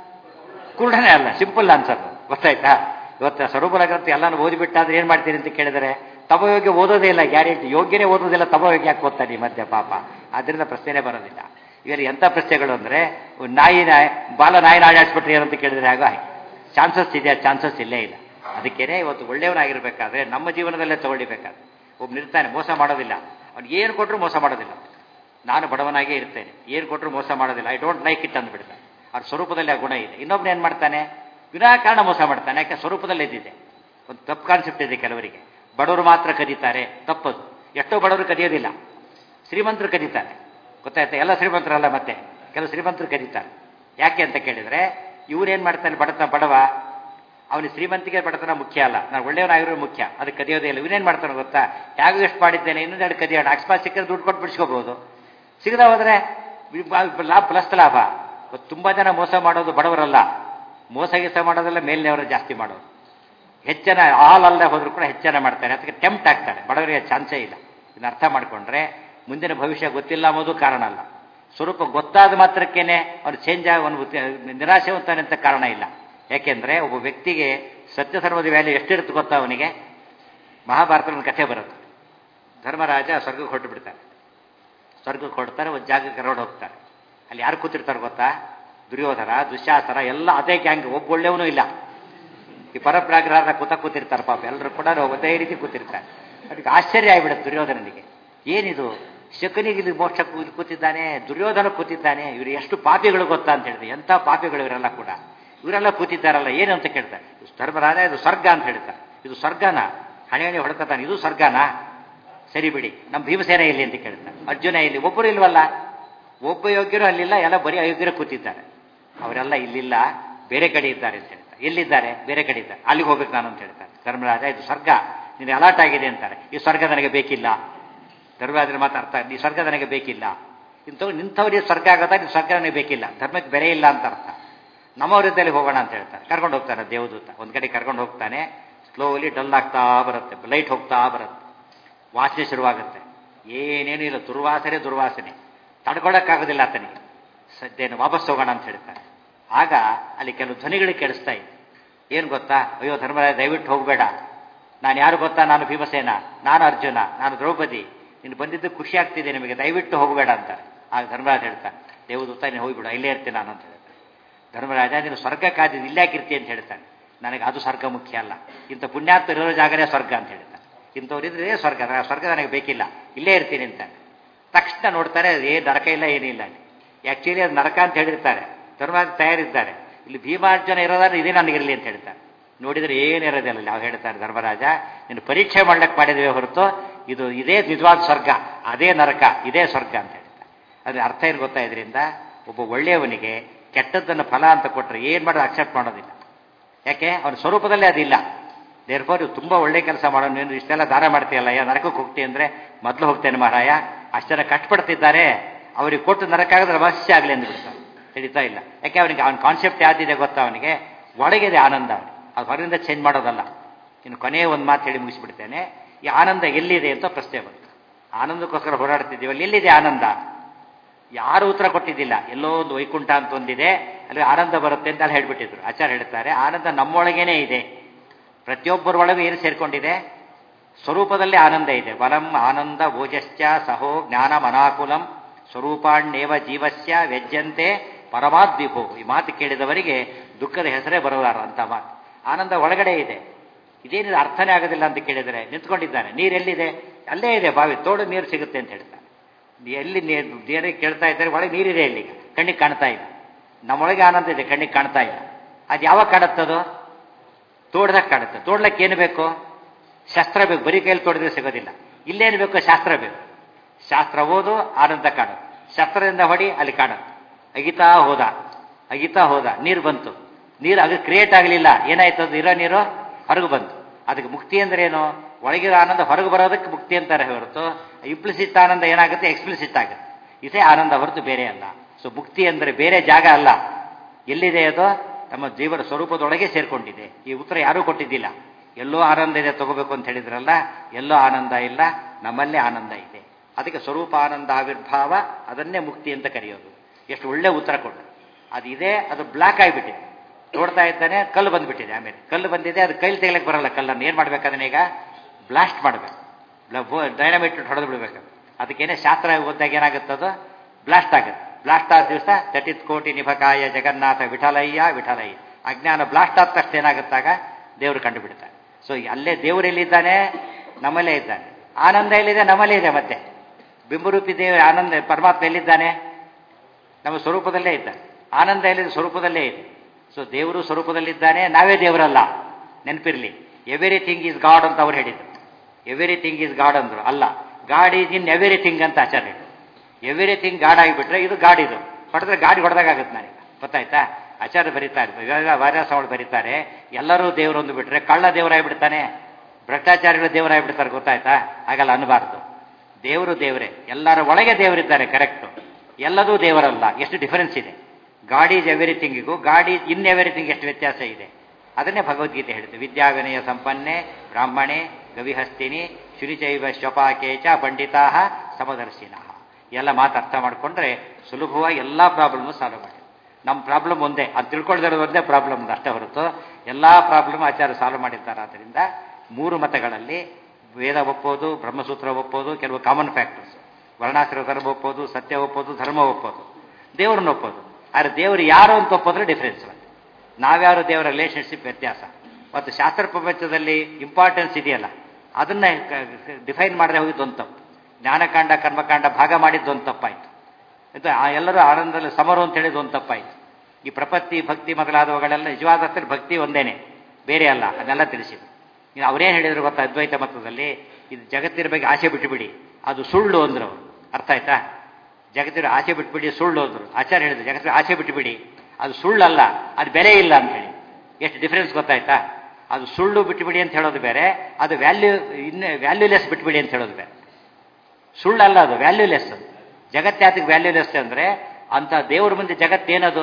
A: ಕುರುಡನೇ ಅಲ್ಲ ಸಿಂಪಲ್ ಆನ್ಸರ್ ಗೊತ್ತಾಯ್ತಾ ಇವತ್ತು ಸ್ವರೂಪರ ಗ್ರಂಥ ಎಲ್ಲಾನು ಓದಿಬಿಟ್ಟಾದ್ರೆ ಏನು ಮಾಡ್ತೀರಿ ಅಂತ ಕೇಳಿದರೆ ತಪಯೋಗ್ಯ ಓದೋದೇ ಇಲ್ಲ ಗ್ಯಾರಂಟಿ ಯೋಗ್ಯನೇ ಓದೋದಿಲ್ಲ ತಪಯೋಗ್ಯ ಯಾಕೆ ಓದ್ತಾನೆ ಈ ಮಧ್ಯೆ ಪಾಪ ಅದರಿಂದ ಪ್ರಶ್ನೆನೇ ಬರೋದಿಲ್ಲ ಇವರು ಎಂಥ ಪ್ರಶ್ನೆಗಳು ಅಂದರೆ ನಾಯಿ ನಾಯಿ ಬಾಲ ನಾಯಿ ನಾಡಾಡಿಸ್ಬಿಟ್ರಿ ಏನಂತ ಕೇಳಿದ್ರೆ ಆಗ ಹಾಗೆ ಚಾನ್ಸಸ್ ಇದೆಯಾ ಚಾನ್ಸಸ್ ಇಲ್ಲೇ ಇಲ್ಲ ಅದಕ್ಕೇನೆ ಇವತ್ತು ಒಳ್ಳೆಯವನಾಗಿರ್ಬೇಕಾದ್ರೆ ನಮ್ಮ ಜೀವನದಲ್ಲೇ ತಗೊಳ್ಳಿಬೇಕಾದ್ರೆ ಒಬ್ಬ ನಿರ್ತಾನೆ ಮೋಸ ಮಾಡೋದಿಲ್ಲ ಅವ್ನು ಏನು ಕೊಟ್ಟರು ಮೋಸ ಮಾಡೋದಿಲ್ಲ ನಾನು ಬಡವನಾಗೇ ಇರ್ತೇನೆ ಏನು ಕೊಟ್ಟರು ಮೋಸ ಮಾಡೋದಿಲ್ಲ ಐ ಡೋಂಟ್ ಲೈಕ್ ಇಟ್ ಅಂದ್ಬಿಡ್ತಾನೆ ಅವ್ರ ಸ್ವರೂಪದಲ್ಲಿ ಆ ಗುಣ ಇದೆ ಇನ್ನೊಬ್ಬನ ಏನು ಮಾಡ್ತಾನೆ ವಿನಾಕಾರಣ ಮೋಸ ಮಾಡ್ತಾನೆ ಯಾಕೆ ಸ್ವರೂಪದಲ್ಲಿ ಇದ್ದಿದೆ ಒಂದು ತಪ್ಪು ಕಾನ್ಸೆಪ್ಟ್ ಇದೆ ಕೆಲವರಿಗೆ ಬಡವರು ಮಾತ್ರ ಕದೀತಾರೆ ತಪ್ಪದು ಎಷ್ಟೋ ಬಡವರು ಕದಿಯೋದಿಲ್ಲ ಶ್ರೀಮಂತರು ಕದೀತಾರೆ ಗೊತ್ತಾಯ್ತಾ ಎಲ್ಲ ಶ್ರೀಮಂತರಲ್ಲ ಮತ್ತೆ ಕೆಲವು ಶ್ರೀಮಂತರು ಕದೀತಾರೆ ಯಾಕೆ ಅಂತ ಕೇಳಿದರೆ ಇವನೇನು ಮಾಡ್ತಾನೆ ಬಡತ ಬಡವ ಅವನಿಗೆ ಶ್ರೀಮಂತಿಗೆ ಬಡತನ ಮುಖ್ಯ ಅಲ್ಲ ನಾನು ಒಳ್ಳೆಯವನಾಗಿರೋ ಮುಖ್ಯ ಅದಕ್ಕೆ ಕದಿಯೋದೇ ಇಲ್ಲ ಇವನೇನು ಮಾಡ್ತಾನೆ ಗೊತ್ತಾ ಹೇಗೂ ಎಷ್ಟು ಮಾಡಿದ್ದೇನೆ ಇನ್ನೊಂದೆರಡು ಕದಿಯೋಣ ಅಕಸ್ಮಾತ್ ಸಿಕ್ಕರೆ ದುಡ್ಡು ಕೊಟ್ಟು ಬಿಡಿಸ್ಕೋಬಹುದು ಸಿಗದ ಹೋದ್ರೆ ಲಾಭ ಪ್ಲಸ್ ಲಾಭ ತುಂಬ ಜನ ಮೋಸ ಮಾಡೋದು ಬಡವರಲ್ಲ ಮೋಸ ಗೀಸ ಮಾಡೋದೆಲ್ಲ ಮೇಲಿನವರು ಜಾಸ್ತಿ ಮಾಡೋದು ಹೆಚ್ಚನ ಆಲ್ ಅಲ್ಲದೆ ಹೋದ್ರು ಕೂಡ ಹೆಚ್ಚನ ಮಾಡ್ತಾರೆ ಅದಕ್ಕೆ ಟೆಂಪ್ಟ್ ಆಗ್ತಾರೆ ಬಡವರಿಗೆ ಚಾನ್ಸೇ ಇಲ್ಲ ಇದನ್ನ ಅರ್ಥ ಮಾಡ್ಕೊಂಡ್ರೆ ಮುಂದಿನ ಭವಿಷ್ಯ ಗೊತ್ತಿಲ್ಲ ಅನ್ನೋದು ಕಾರಣ ಅಲ್ಲ ಸ್ವರೂಪ ಗೊತ್ತಾದ ಮಾತ್ರಕ್ಕೇನೆ ಅವನು ಚೇಂಜ್ ಆಗಿ ಅವನು ನಿರಾಶೆ ಹೊಂತಾನೆ ಅಂತ ಕಾರಣ ಇಲ್ಲ ಯಾಕೆಂದ್ರೆ ಒಬ್ಬ ವ್ಯಕ್ತಿಗೆ ಸತ್ಯಧರ್ಮದ ವ್ಯಾಲ್ಯೂ ಎಷ್ಟಿರುತ್ತೆ ಗೊತ್ತಾ ಅವನಿಗೆ ಮಹಾಭಾರತದ ಒಂದು ಕಥೆ ಬರುತ್ತೆ ಧರ್ಮರಾಜ ಸ್ವರ್ಗಕ್ಕೆ ಹೊರಟು ಬಿಡ್ತಾರೆ ಸ್ವರ್ಗಕ್ಕೆ ಹೊರಡ್ತಾರೆ ಒಂದು ಜಾಗಕ್ಕೆ ಕರ್ಕೊಂಡು ಹೋಗ್ತಾರೆ ಅಲ್ಲಿ ಯಾರು ಕೂತಿರ್ತಾರೆ ಗೊತ್ತಾ ದುರ್ಯೋಧನ ದುಶ್ಯಾಸನ ಎಲ್ಲ ಅದೇ ಗ್ಯಾಂಗ್ ಒಬ್ಬ ಒಳ್ಳೆಯವನು ಇಲ್ಲ ಈ ಪರಪ್ರಾಗ್ರಹ ಕೂತ ಕೂತಿರ್ತಾರೆ ಪಾಪ ಎಲ್ಲರೂ ಕೂಡ ಒಂದೇ ರೀತಿ ಕೂತಿರ್ತಾರೆ ಅದಕ್ಕೆ ಆಶ್ಚರ್ಯ ಆಗಿಬಿಡುತ್ತೆ ದುರ್ಯೋಧನನಿಗೆ ಏನಿದು ಶಕನಿಗೆ ಇಲ್ಲಿ ಮೋಕ್ಷ ಕೂತಿದ್ದಾನೆ ದುರ್ಯೋಧನ ಕೂತಿದ್ದಾನೆ ಇವರು ಎಷ್ಟು ಪಾಪಿಗಳು ಗೊತ್ತಾ ಅಂತ ಹೇಳಿದೆ ಎಂಥ ಪಾಪಿಗಳು ಇವರೆಲ್ಲ ಕೂಡ ಇವರೆಲ್ಲ ಕೂತಿದ್ದಾರಲ್ಲ ಏನು ಅಂತ ಕೇಳ್ತಾರೆ ಧರ್ಮರಾಜ ಇದು ಸ್ವರ್ಗ ಅಂತ ಹೇಳ್ತಾರೆ ಇದು ಸ್ವರ್ಗನ ಹಣೆ ಹಣೆ ಹೊಡ್ಕೊತಾನೆ ಇದು ಸ್ವರ್ಗನಾ ಸರಿ ಬಿಡಿ ನಮ್ಮ ಭೀಮಸೇನ ಇಲ್ಲಿ ಅಂತ ಕೇಳ್ತಾರೆ ಅರ್ಜುನ ಇಲ್ಲಿ ಒಬ್ಬರು ಇಲ್ವಲ್ಲ ಒಬ್ಬ ಯೋಗ್ಯರು ಅಲ್ಲಿಲ್ಲ ಎಲ್ಲ ಬರೀ ಅಯೋಗ್ಯರು ಕೂತಿದ್ದಾರೆ ಅವರೆಲ್ಲ ಇಲ್ಲಿಲ್ಲ ಬೇರೆ ಕಡೆ ಇದ್ದಾರೆ ಅಂತ ಹೇಳ್ತಾರೆ ಎಲ್ಲಿದ್ದಾರೆ ಬೇರೆ ಕಡೆ ಇದ್ದಾರೆ ಅಲ್ಲಿಗೆ ಹೋಗ್ಬೇಕು ನಾನು ಅಂತ ಹೇಳ್ತಾರೆ ಧರ್ಮರಾಜ ಇದು ಸ್ವರ್ಗ ನೀನು ಅಲಾಟ್ ಆಗಿದೆ ಅಂತಾರೆ ಈ ಸ್ವರ್ಗ ನನಗೆ ಬೇಕಿಲ್ಲ ಧರ್ಮರಾಜನ ಮಾತು ಅರ್ಥ ಈ ಸ್ವರ್ಗ ನನಗೆ ಬೇಕಿಲ್ಲ ಇಂಥವ್ರು ನಿಂಥವ್ರಿಗೆ ಸ್ವರ್ಗ ಆಗತ್ತಾ ಇದು ಸ್ವರ್ಗ ನನಗೆ ಬೇಕಿಲ್ಲ ಧರ್ಮಕ್ಕೆ ಬೆಲೆ ಇಲ್ಲ ಅಂತ ಅರ್ಥ ನಮ್ಮವರಿದ್ದಲ್ಲಿ ಹೋಗೋಣ ಅಂತ ಹೇಳ್ತಾರೆ ಕರ್ಕೊಂಡು ಹೋಗ್ತಾನೆ ದೇವದೂತ ಒಂದು ಕಡೆ ಕರ್ಕೊಂಡು ಹೋಗ್ತಾನೆ ಸ್ಲೋಲಿ ಡಲ್ ಆಗ್ತಾ ಬರುತ್ತೆ ಲೈಟ್ ಹೋಗ್ತಾ ಬರುತ್ತೆ ವಾಸನೆ ಶುರುವಾಗುತ್ತೆ ಏನೇನು ಇಲ್ಲ ದುರ್ವಾಸನೆ ದುರ್ವಾಸನೆ ತಡ್ಕೊಳಕ್ಕಾಗೋದಿಲ್ಲ ಆತನಿಗೆ ಸದ್ಯನ ವಾಪಸ್ ಹೋಗೋಣ ಅಂತ ಹೇಳ್ತಾರೆ ಆಗ ಅಲ್ಲಿ ಕೆಲವು ಧ್ವನಿಗಳು ಕೇಳಿಸ್ತಾ ಇದೆ ಏನು ಗೊತ್ತಾ ಅಯ್ಯೋ ಧರ್ಮರಾಯ ದಯವಿಟ್ಟು ಹೋಗಬೇಡ ನಾನು ಯಾರು ಗೊತ್ತಾ ನಾನು ಭೀಮಸೇನ ನಾನು ಅರ್ಜುನ ನಾನು ದ್ರೌಪದಿ ನೀನು ಬಂದಿದ್ದು ಖುಷಿ ಆಗ್ತಿದೆ ನಿಮಗೆ ದಯವಿಟ್ಟು ಹೋಗಬೇಡ ಅಂತ ಆಗ ಧರ್ಮರಾಜ ಹೇಳ್ತಾನೆ ದೇವದೂತ ನೀನು ಹೋಗ್ಬಿಡ ಇಲ್ಲೇ ಇರ್ತೀನಿ ನಾನು ಅಂತ ಹೇಳ್ತಾನೆ ಧರ್ಮರಾಜ ನೀನು ಸ್ವರ್ಗ ಕಾದಿದ್ದು ಇಲ್ಲೇ ಹಾಕಿರ್ತಿ ಅಂತ ಹೇಳ್ತಾನೆ ನನಗೆ ಅದು ಸ್ವರ್ಗ ಮುಖ್ಯ ಅಲ್ಲ ಇಂಥ ಪುಣ್ಯಾತ್ಮ ಇರೋ ಜಾಗನೇ ಸ್ವರ್ಗ ಅಂತ ಹೇಳ್ತಾನೆ ಇಂಥವ್ರಿದ್ರೆ ಸ್ವರ್ಗ ಸ್ವರ್ಗ ನನಗೆ ಬೇಕಿಲ್ಲ ಇಲ್ಲೇ ಇರ್ತೀನಿ ಅಂತ ತಕ್ಷಣ ನೋಡ್ತಾರೆ ಏ ನರಕ ಇಲ್ಲ ಏನಿಲ್ಲ ಅಲ್ಲಿ ಆ್ಯಕ್ಚುಲಿ ಅದು ನರಕ ಅಂತ ಹೇಳಿರ್ತಾರೆ ಧರ್ಮರಾಜ ತಯಾರಿದ್ದಾರೆ ಇಲ್ಲಿ ಭೀಮಾರ್ಜುನ ಇರೋದಾದ್ರೆ ಇದೇ ನನಗಿರಲಿ ಅಂತ ಹೇಳ್ತಾರೆ ನೋಡಿದರೆ ಏನಿರೋದಿಲ್ಲ ನಾವು ಹೇಳ್ತಾರೆ ಧರ್ಮರಾಜ ನೀನು ಪರೀಕ್ಷೆ ಮಾಡ್ಲಿಕ್ಕೆ ಮಾಡಿದ್ವಿ ಹೊರತು ಇದು ಇದೇ ನಿಜವಾದ ಸ್ವರ್ಗ ಅದೇ ನರಕ ಇದೇ ಸ್ವರ್ಗ ಅಂತ ಹೇಳ್ತಾರೆ ಅದ್ರ ಅರ್ಥ ಏನು ಗೊತ್ತಾ ಇದರಿಂದ ಒಬ್ಬ ಒಳ್ಳೆಯವನಿಗೆ ಕೆಟ್ಟದ್ದನ್ನು ಫಲ ಅಂತ ಕೊಟ್ಟರೆ ಏನು ಮಾಡೋದು ಅಕ್ಸೆಪ್ಟ್ ಮಾಡೋದಿಲ್ಲ ಯಾಕೆ ಅವನ ಸ್ವರೂಪದಲ್ಲೇ ಅದಿಲ್ಲ ದೇರ್ಫೋರ್ ತುಂಬ ಒಳ್ಳೆ ಕೆಲಸ ಮಾಡೋನು ನೀನು ಇಷ್ಟೆಲ್ಲ ದಾನ ಮಾಡ್ತೀಯಲ್ಲ ಯಾ ನರಕಕ್ಕೆ ಹೋಗ್ತಿ ಅಂದರೆ ಮೊದಲು ಹೋಗ್ತೇನೆ ಮಹಾರಾಯ ಅಷ್ಟು ಜನ ಕಷ್ಟಪಡ್ತಿದ್ದಾರೆ ಅವ್ರಿಗೆ ಕೊಟ್ಟು ನರಕ ಆಗಿದ್ರೆ ಅವಶ್ಯ ಆಗಲಿ ಅಂದ್ಬಿಡ್ತಾನೆ ತಿಳಿತಾ ಇಲ್ಲ ಯಾಕೆ ಅವನಿಗೆ ಅವನ ಕಾನ್ಸೆಪ್ಟ್ ಯಾವ್ದಿದೆ ಗೊತ್ತಾ ಅವನಿಗೆ ಒಳಗಿದೆ ಆನಂದ ಅವನಿಗೆ ಅದು ಹೊರಗಿಂದ ಚೇಂಜ್ ಮಾಡೋದಲ್ಲ ಇನ್ನು ಕೊನೆಯ ಒಂದು ಮಾತು ಹೇಳಿ ಮುಗಿಸ್ಬಿಡ್ತೇನೆ ಈ ಆನಂದ ಎಲ್ಲಿದೆ ಅಂತ ಪ್ರಶ್ನೆ ಬಂತು ಆನಂದಕ್ಕೋಸ್ಕರ ಹೋರಾಡ್ತಿದ್ದೀವಲ್ಲ ಎಲ್ಲಿದೆ ಆನಂದ ಯಾರು ಉತ್ತರ ಕೊಟ್ಟಿದ್ದಿಲ್ಲ ಎಲ್ಲೋ ಒಂದು ವೈಕುಂಠ ಅಂತ ಒಂದಿದೆ ಅಲ್ಲಿ ಆನಂದ ಬರುತ್ತೆ ಅಂತ ಅಲ್ಲಿ ಹೇಳ್ಬಿಟ್ಟಿದ್ರು ಆಚಾರ್ಯ ಹೇಳ್ತಾರೆ ಆನಂದ ನಮ್ಮೊಳಗೇನೆ ಇದೆ ಪ್ರತಿಯೊಬ್ಬರ ಒಳಗೂ ಏನು ಸೇರ್ಕೊಂಡಿದೆ ಸ್ವರೂಪದಲ್ಲಿ ಆನಂದ ಇದೆ ಬಲಂ ಆನಂದ ಓಜಶ್ಚ ಸಹೋ ಜ್ಞಾನ ಮನಾಕುಲಂ ಸ್ವರೂಪಾಣ್ಯೇವ ಜೀವಸ್ಯ ವ್ಯಜ್ಯಂತೆ ಪರಮಾದ್ವಿಭೋ ಈ ಮಾತು ಕೇಳಿದವರಿಗೆ ದುಃಖದ ಹೆಸರೇ ಬರೋದಾರ ಅಂತ ಮಾತು ಆನಂದ ಒಳಗಡೆ ಇದೆ ಇದೇನಿದೆ ಅರ್ಥನೇ ಆಗೋದಿಲ್ಲ ಅಂತ ಕೇಳಿದರೆ ನಿಂತ್ಕೊಂಡಿದ್ದಾನೆ ನೀರು ಎಲ್ಲಿದೆ ಅಲ್ಲೇ ಇದೆ ಬಾವಿ ತೋಡು ನೀರು ಸಿಗುತ್ತೆ ಅಂತ ಹೇಳ್ತಾನೆ ಎಲ್ಲಿ ನೀರು ನೀರಿಗೆ ಕೇಳ್ತಾ ಇದ್ದಾರೆ ಒಳಗೆ ನೀರಿದೆ ಇಲ್ಲಿ ಕಣ್ಣಿಗೆ ಕಾಣ್ತಾ ಇಲ್ಲ ನಮ್ಮೊಳಗೆ ಆನಂದ ಇದೆ ಕಣ್ಣಿಗೆ ಕಾಣ್ತಾ ಇಲ್ಲ ಅದು ಯಾವಾಗ ಕಾಣುತ್ತದು ತೋಡ್ದಾಗ ಕಾಣುತ್ತೆ ತೋಡ್ಲಕ್ಕೆ ಏನು ಬೇಕು ಶಸ್ತ್ರ ಬೇಕು ಬರೀ ಕೈಯಲ್ಲಿ ತೋಡಿದ್ರೆ ಸಿಗೋದಿಲ್ಲ ಇಲ್ಲೇನು ಬೇಕು ಶಾಸ್ತ್ರ ಬೇಕು ಶಾಸ್ತ್ರ ಓದು ಆನಂದ ಕಾಣುತ್ತೆ ಶಸ್ತ್ರದಿಂದ ಹೊಡಿ ಅಲ್ಲಿ ಕಾಣುತ್ತೆ ಅಗಿತಾ ಹೋದ ಅಗಿತಾ ಹೋದ ನೀರು ಬಂತು ನೀರು ಅದು ಕ್ರಿಯೇಟ್ ಆಗಲಿಲ್ಲ ಏನಾಯ್ತು ಅದು ಇರೋ ನೀರು ಹೊರಗೆ ಬಂತು ಅದಕ್ಕೆ ಮುಕ್ತಿ ಅಂದ್ರೆ ಏನು ಒಳಗಿರೋ ಆನಂದ ಹೊರಗೆ ಬರೋದಕ್ಕೆ ಮುಕ್ತಿ ಅಂತಾರೆ ಹೊರತು ಇಂಪ್ಲಿಸಿಟ್ ಆನಂದ ಏನಾಗುತ್ತೆ ಎಕ್ಸ್ಪ್ಲಿಸಿಟ್ ಆಗುತ್ತೆ ಇದೇ ಆನಂದ ಹೊರತು ಬೇರೆ ಅಲ್ಲ ಸೊ ಮುಕ್ತಿ ಅಂದರೆ ಬೇರೆ ಜಾಗ ಅಲ್ಲ ಎಲ್ಲಿದೆ ಅದು ನಮ್ಮ ಜೀವನ ಸ್ವರೂಪದೊಳಗೆ ಸೇರ್ಕೊಂಡಿದೆ ಈ ಉತ್ತರ ಯಾರೂ ಕೊಟ್ಟಿದ್ದಿಲ್ಲ ಎಲ್ಲೋ ಆನಂದ ಇದೆ ತಗೋಬೇಕು ಅಂತ ಹೇಳಿದ್ರಲ್ಲ ಎಲ್ಲೋ ಆನಂದ ಇಲ್ಲ ನಮ್ಮಲ್ಲೇ ಆನಂದ ಇದೆ ಅದಕ್ಕೆ ಸ್ವರೂಪ ಆನಂದ ಆವಿರ್ಭಾವ ಅದನ್ನೇ ಮುಕ್ತಿ ಅಂತ ಕರೆಯೋದು ಎಷ್ಟು ಒಳ್ಳೆ ಉತ್ತರ ಕೊಟ್ಟರು ಅದಿದೆ ಅದು ಬ್ಲಾಕ್ ಆಗಿಬಿಟ್ಟಿದೆ ನೋಡ್ತಾ ಇದ್ದಾನೆ ಕಲ್ಲು ಬಂದ್ಬಿಟ್ಟಿದೆ ಆಮೇಲೆ ಕಲ್ಲು ಬಂದಿದೆ ಅದು ಕೈಲಿ ತೆಗಿಲಕ್ಕೆ ಬರಲ್ಲ ಕಲ್ಲನ್ನು ಏನು ಮಾಡ್ಬೇಕದನ್ನ ಈಗ ಬ್ಲಾಸ್ಟ್ ಮಾಡಬೇಕು ಡೈನಮೈಟ್ ಹೊಡೆದು ಬಿಡ್ಬೇಕು ಅದಕ್ಕೇನೆ ಶಾಸ್ತ್ರ ಓದಿದಾಗ ಏನಾಗುತ್ತದು ಬ್ಲಾಸ್ಟ್ ಆಗುತ್ತೆ ಬ್ಲಾಸ್ಟ್ ಆದ ದಿವಸ ತಟಿತ್ ಕೋಟಿ ನಿಭಕಾಯ ಜಗನ್ನಾಥ ವಿಠಲಯ್ಯ ವಿಠಲಯ್ಯ ಅಜ್ಞಾನ ಬ್ಲಾಸ್ಟ್ ಆದ ತಕ್ಷಣ ಏನಾಗುತ್ತಾಗ ದೇವರು ಕಂಡು ಬಿಡ್ತಾನೆ ಸೊ ಅಲ್ಲೇ ದೇವರು ಎಲ್ಲಿದ್ದಾನೆ ನಮ್ಮಲ್ಲೇ ಇದ್ದಾನೆ ಆನಂದ ಎಲ್ಲಿದೆ ನಮ್ಮಲ್ಲೇ ಇದೆ ಮತ್ತೆ ಬಿಂಬರೂಪಿ ದೇವ ಆನಂದ ಪರಮಾತ್ಮ ಎಲ್ಲಿದ್ದಾನೆ ನಮ್ಮ ಸ್ವರೂಪದಲ್ಲೇ ಇದ್ದಾನೆ ಆನಂದ ಎಲ್ಲಿದೆ ಸ್ವರೂಪದಲ್ಲೇ ಇದೆ ಸೊ ದೇವರು ಸ್ವರೂಪದಲ್ಲಿದ್ದಾನೆ ನಾವೇ ದೇವರಲ್ಲ ನೆನಪಿರ್ಲಿ ಎವ್ರಿಥಿಂಗ್ ಈಸ್ ಗಾಡ್ ಅಂತ ಅವ್ರು ಹೇಳಿದ್ರು ಎವ್ರಿಥಿಂಗ್ ಈಸ್ ಗಾಡ್ ಅಂದ್ರು ಅಲ್ಲ ಗಾಡ್ ಈಸ್ ಇನ್ ಎವ್ರಿಥಿಂಗ್ ಅಂತ ಆಚಾರ್ಯ ಎವ್ರಿಥಿಂಗ್ ಗಾಡ್ ಆಗಿಬಿಟ್ರೆ ಇದು ಗಾಡ್ ಇದು ಹೊಡೆದ್ರೆ ಗಾಡಿ ಹೊಡೆದಾಗುತ್ತೆ ನನಗೆ ಗೊತ್ತಾಯ್ತಾ ಆಚಾರ್ಯ ಬರೀತಾರೆ ವಾರ್ಯಾಸವಳು ಬರೀತಾರೆ ಎಲ್ಲರೂ ದೇವರೊಂದು ಬಿಟ್ರೆ ಕಳ್ಳ ದೇವರಾಗ್ಬಿಡ್ತಾನೆ ಭ್ರಷ್ಟಾಚಾರಿಗಳು ದೇವರಾಗ್ಬಿಡ್ತಾರೆ ಗೊತ್ತಾಯ್ತಾ ಹಾಗಲ್ಲ ಅನ್ಬಾರ್ದು ದೇವರು ದೇವರೇ ಎಲ್ಲರ ಒಳಗೆ ದೇವರಿದ್ದಾರೆ ಕರೆಕ್ಟು ಎಲ್ಲದೂ ದೇವರಲ್ಲ ಎಷ್ಟು ಡಿಫರೆನ್ಸ್ ಇದೆ ಗಾಡ್ ಈಸ್ ಎವ್ರಿಥಿಂಗಿಗೂ ಗಾಡ್ ಈಸ್ ಇನ್ ಎವ್ರಿಥಿಂಗ್ ಎಷ್ಟು ವ್ಯತ್ಯಾಸ ಇದೆ ಅದನ್ನೇ ಭಗವದ್ಗೀತೆ ಹೇಳುತ್ತೆ ವಿದ್ಯಾವಿನಯ ಸಂಪನ್ನೆ ಬ್ರಾಹ್ಮಣೆ ಗವಿಹಸ್ತಿನಿ ಶುನಿಚೈವ ಶ್ವಪಾಕೇಚ ಪಂಡಿತಾ ಸಮದರ್ಶಿನ ಎಲ್ಲ ಮಾತು ಅರ್ಥ ಮಾಡಿಕೊಂಡ್ರೆ ಸುಲಭವಾಗಿ ಎಲ್ಲ ಪ್ರಾಬ್ಲಮ್ ಸಾಲ್ವ್ ಮಾಡಿ ನಮ್ಮ ಪ್ರಾಬ್ಲಮ್ ಒಂದೇ ಅದು ತಿಳ್ಕೊಳ್ದಿರೋದು ಒಂದೇ ಪ್ರಾಬ್ಲಮ್ ಅಷ್ಟೇ ಹೊರತು ಎಲ್ಲ ಪ್ರಾಬ್ಲಮ್ ಆಚಾರ್ಯ ಸಾಲ್ವ್ ಮಾಡಿದ್ದಾರೆ ಆದ್ದರಿಂದ ಮೂರು ಮತಗಳಲ್ಲಿ ವೇದ ಒಪ್ಪೋದು ಬ್ರಹ್ಮಸೂತ್ರ ಒಪ್ಪೋದು ಕೆಲವು ಕಾಮನ್ ಫ್ಯಾಕ್ಟರ್ಸ್ ವರ್ಣಾಶ್ರಮ ಧರ್ಮ ಒಪ್ಪೋದು ಸತ್ಯ ಒಪ್ಪೋದು ಧರ್ಮ ಒಪ್ಪೋದು ದೇವ್ರನ್ನ ಒಪ್ಪೋದು ಆದರೆ ದೇವರು ಯಾರು ಅಂತ ಒಪ್ಪೋದ್ರೆ ಡಿಫ್ರೆನ್ಸ್ ಮತ್ತೆ ನಾವ್ಯಾರು ದೇವರ ರಿಲೇಷನ್ಶಿಪ್ ವ್ಯತ್ಯಾಸ ಮತ್ತು ಶಾಸ್ತ್ರ ಪ್ರಪಂಚದಲ್ಲಿ ಇಂಪಾರ್ಟೆನ್ಸ್ ಇದೆಯಲ್ಲ ಅದನ್ನ ಡಿಫೈನ್ ಮಾಡದೆ ಹೋಗಿದ್ದು ಒಂದು ತಪ್ಪು ಜ್ಞಾನಕಾಂಡ ಕರ್ಮಕಾಂಡ ಭಾಗ ಮಾಡಿದ್ದು ಒಂದು ತಪ್ಪಾಯಿತು ಇದು ಆ ಎಲ್ಲರೂ ಆನಂದದಲ್ಲಿ ಸಮರು ಅಂತ ಹೇಳಿದ್ದು ಒಂದು ತಪ್ಪಾಯಿತು ಈ ಪ್ರಪತ್ತಿ ಭಕ್ತಿ ಮೊದಲಾದವುಗಳೆಲ್ಲ ನಿಜವಾದ ಅರ್ಥದಲ್ಲಿ ಭಕ್ತಿ ಒಂದೇನೆ ಬೇರೆ ಅಲ್ಲ ಅದನ್ನೆಲ್ಲ ತಿಳಿಸಿದ್ರು ಇನ್ನು ಅವರೇನು ಹೇಳಿದ್ರು ಗೊತ್ತಾ ಅದ್ವೈತ ಮತದಲ್ಲಿ ಇದು ಜಗತ್ತಿನ ಬಗ್ಗೆ ಆಸೆ ಬಿಟ್ಟುಬಿಡಿ ಅದು ಸುಳ್ಳು ಅಂದ್ರು ಅವರು ಅರ್ಥ ಆಯ್ತಾ ಜಗತ್ತಿನ ಆಸೆ ಬಿಟ್ಬಿಡಿ ಸುಳ್ಳು ಅಂದ್ರು ಆಚಾರ್ಯ ಹೇಳಿದ್ರು ಜಗತ್ತಿನ ಆಸೆ ಬಿಟ್ಟುಬಿಡಿ ಅದು ಸುಳ್ಳಲ್ಲ ಅದು ಬೆಲೆ ಇಲ್ಲ ಅಂತ ಹೇಳಿ ಎಷ್ಟು ಡಿಫ್ರೆನ್ಸ್ ಗೊತ್ತಾಯ್ತಾ ಅದು ಸುಳ್ಳು ಬಿಟ್ಟುಬಿಡಿ ಅಂತ ಹೇಳೋದು ಬೇರೆ ಅದು ವ್ಯಾಲ್ಯೂ ಇನ್ನು ವ್ಯಾಲ್ಯೂಲೆಸ್ ಬಿಟ್ಬಿಡಿ ಅಂತ ಹೇಳೋದು ಬೇರೆ ಸುಳ್ಳಲ್ಲ ಅದು ವ್ಯಾಲ್ಯೂಲೆಸ್ ಜಗತ್ಯಾತಕ್ಕೆ ವ್ಯಾಲ್ಯೂಲೆಸ್ ಅಂದರೆ ಅಂತ ದೇವ್ರ ಮುಂದೆ ಜಗತ್ತೇನದು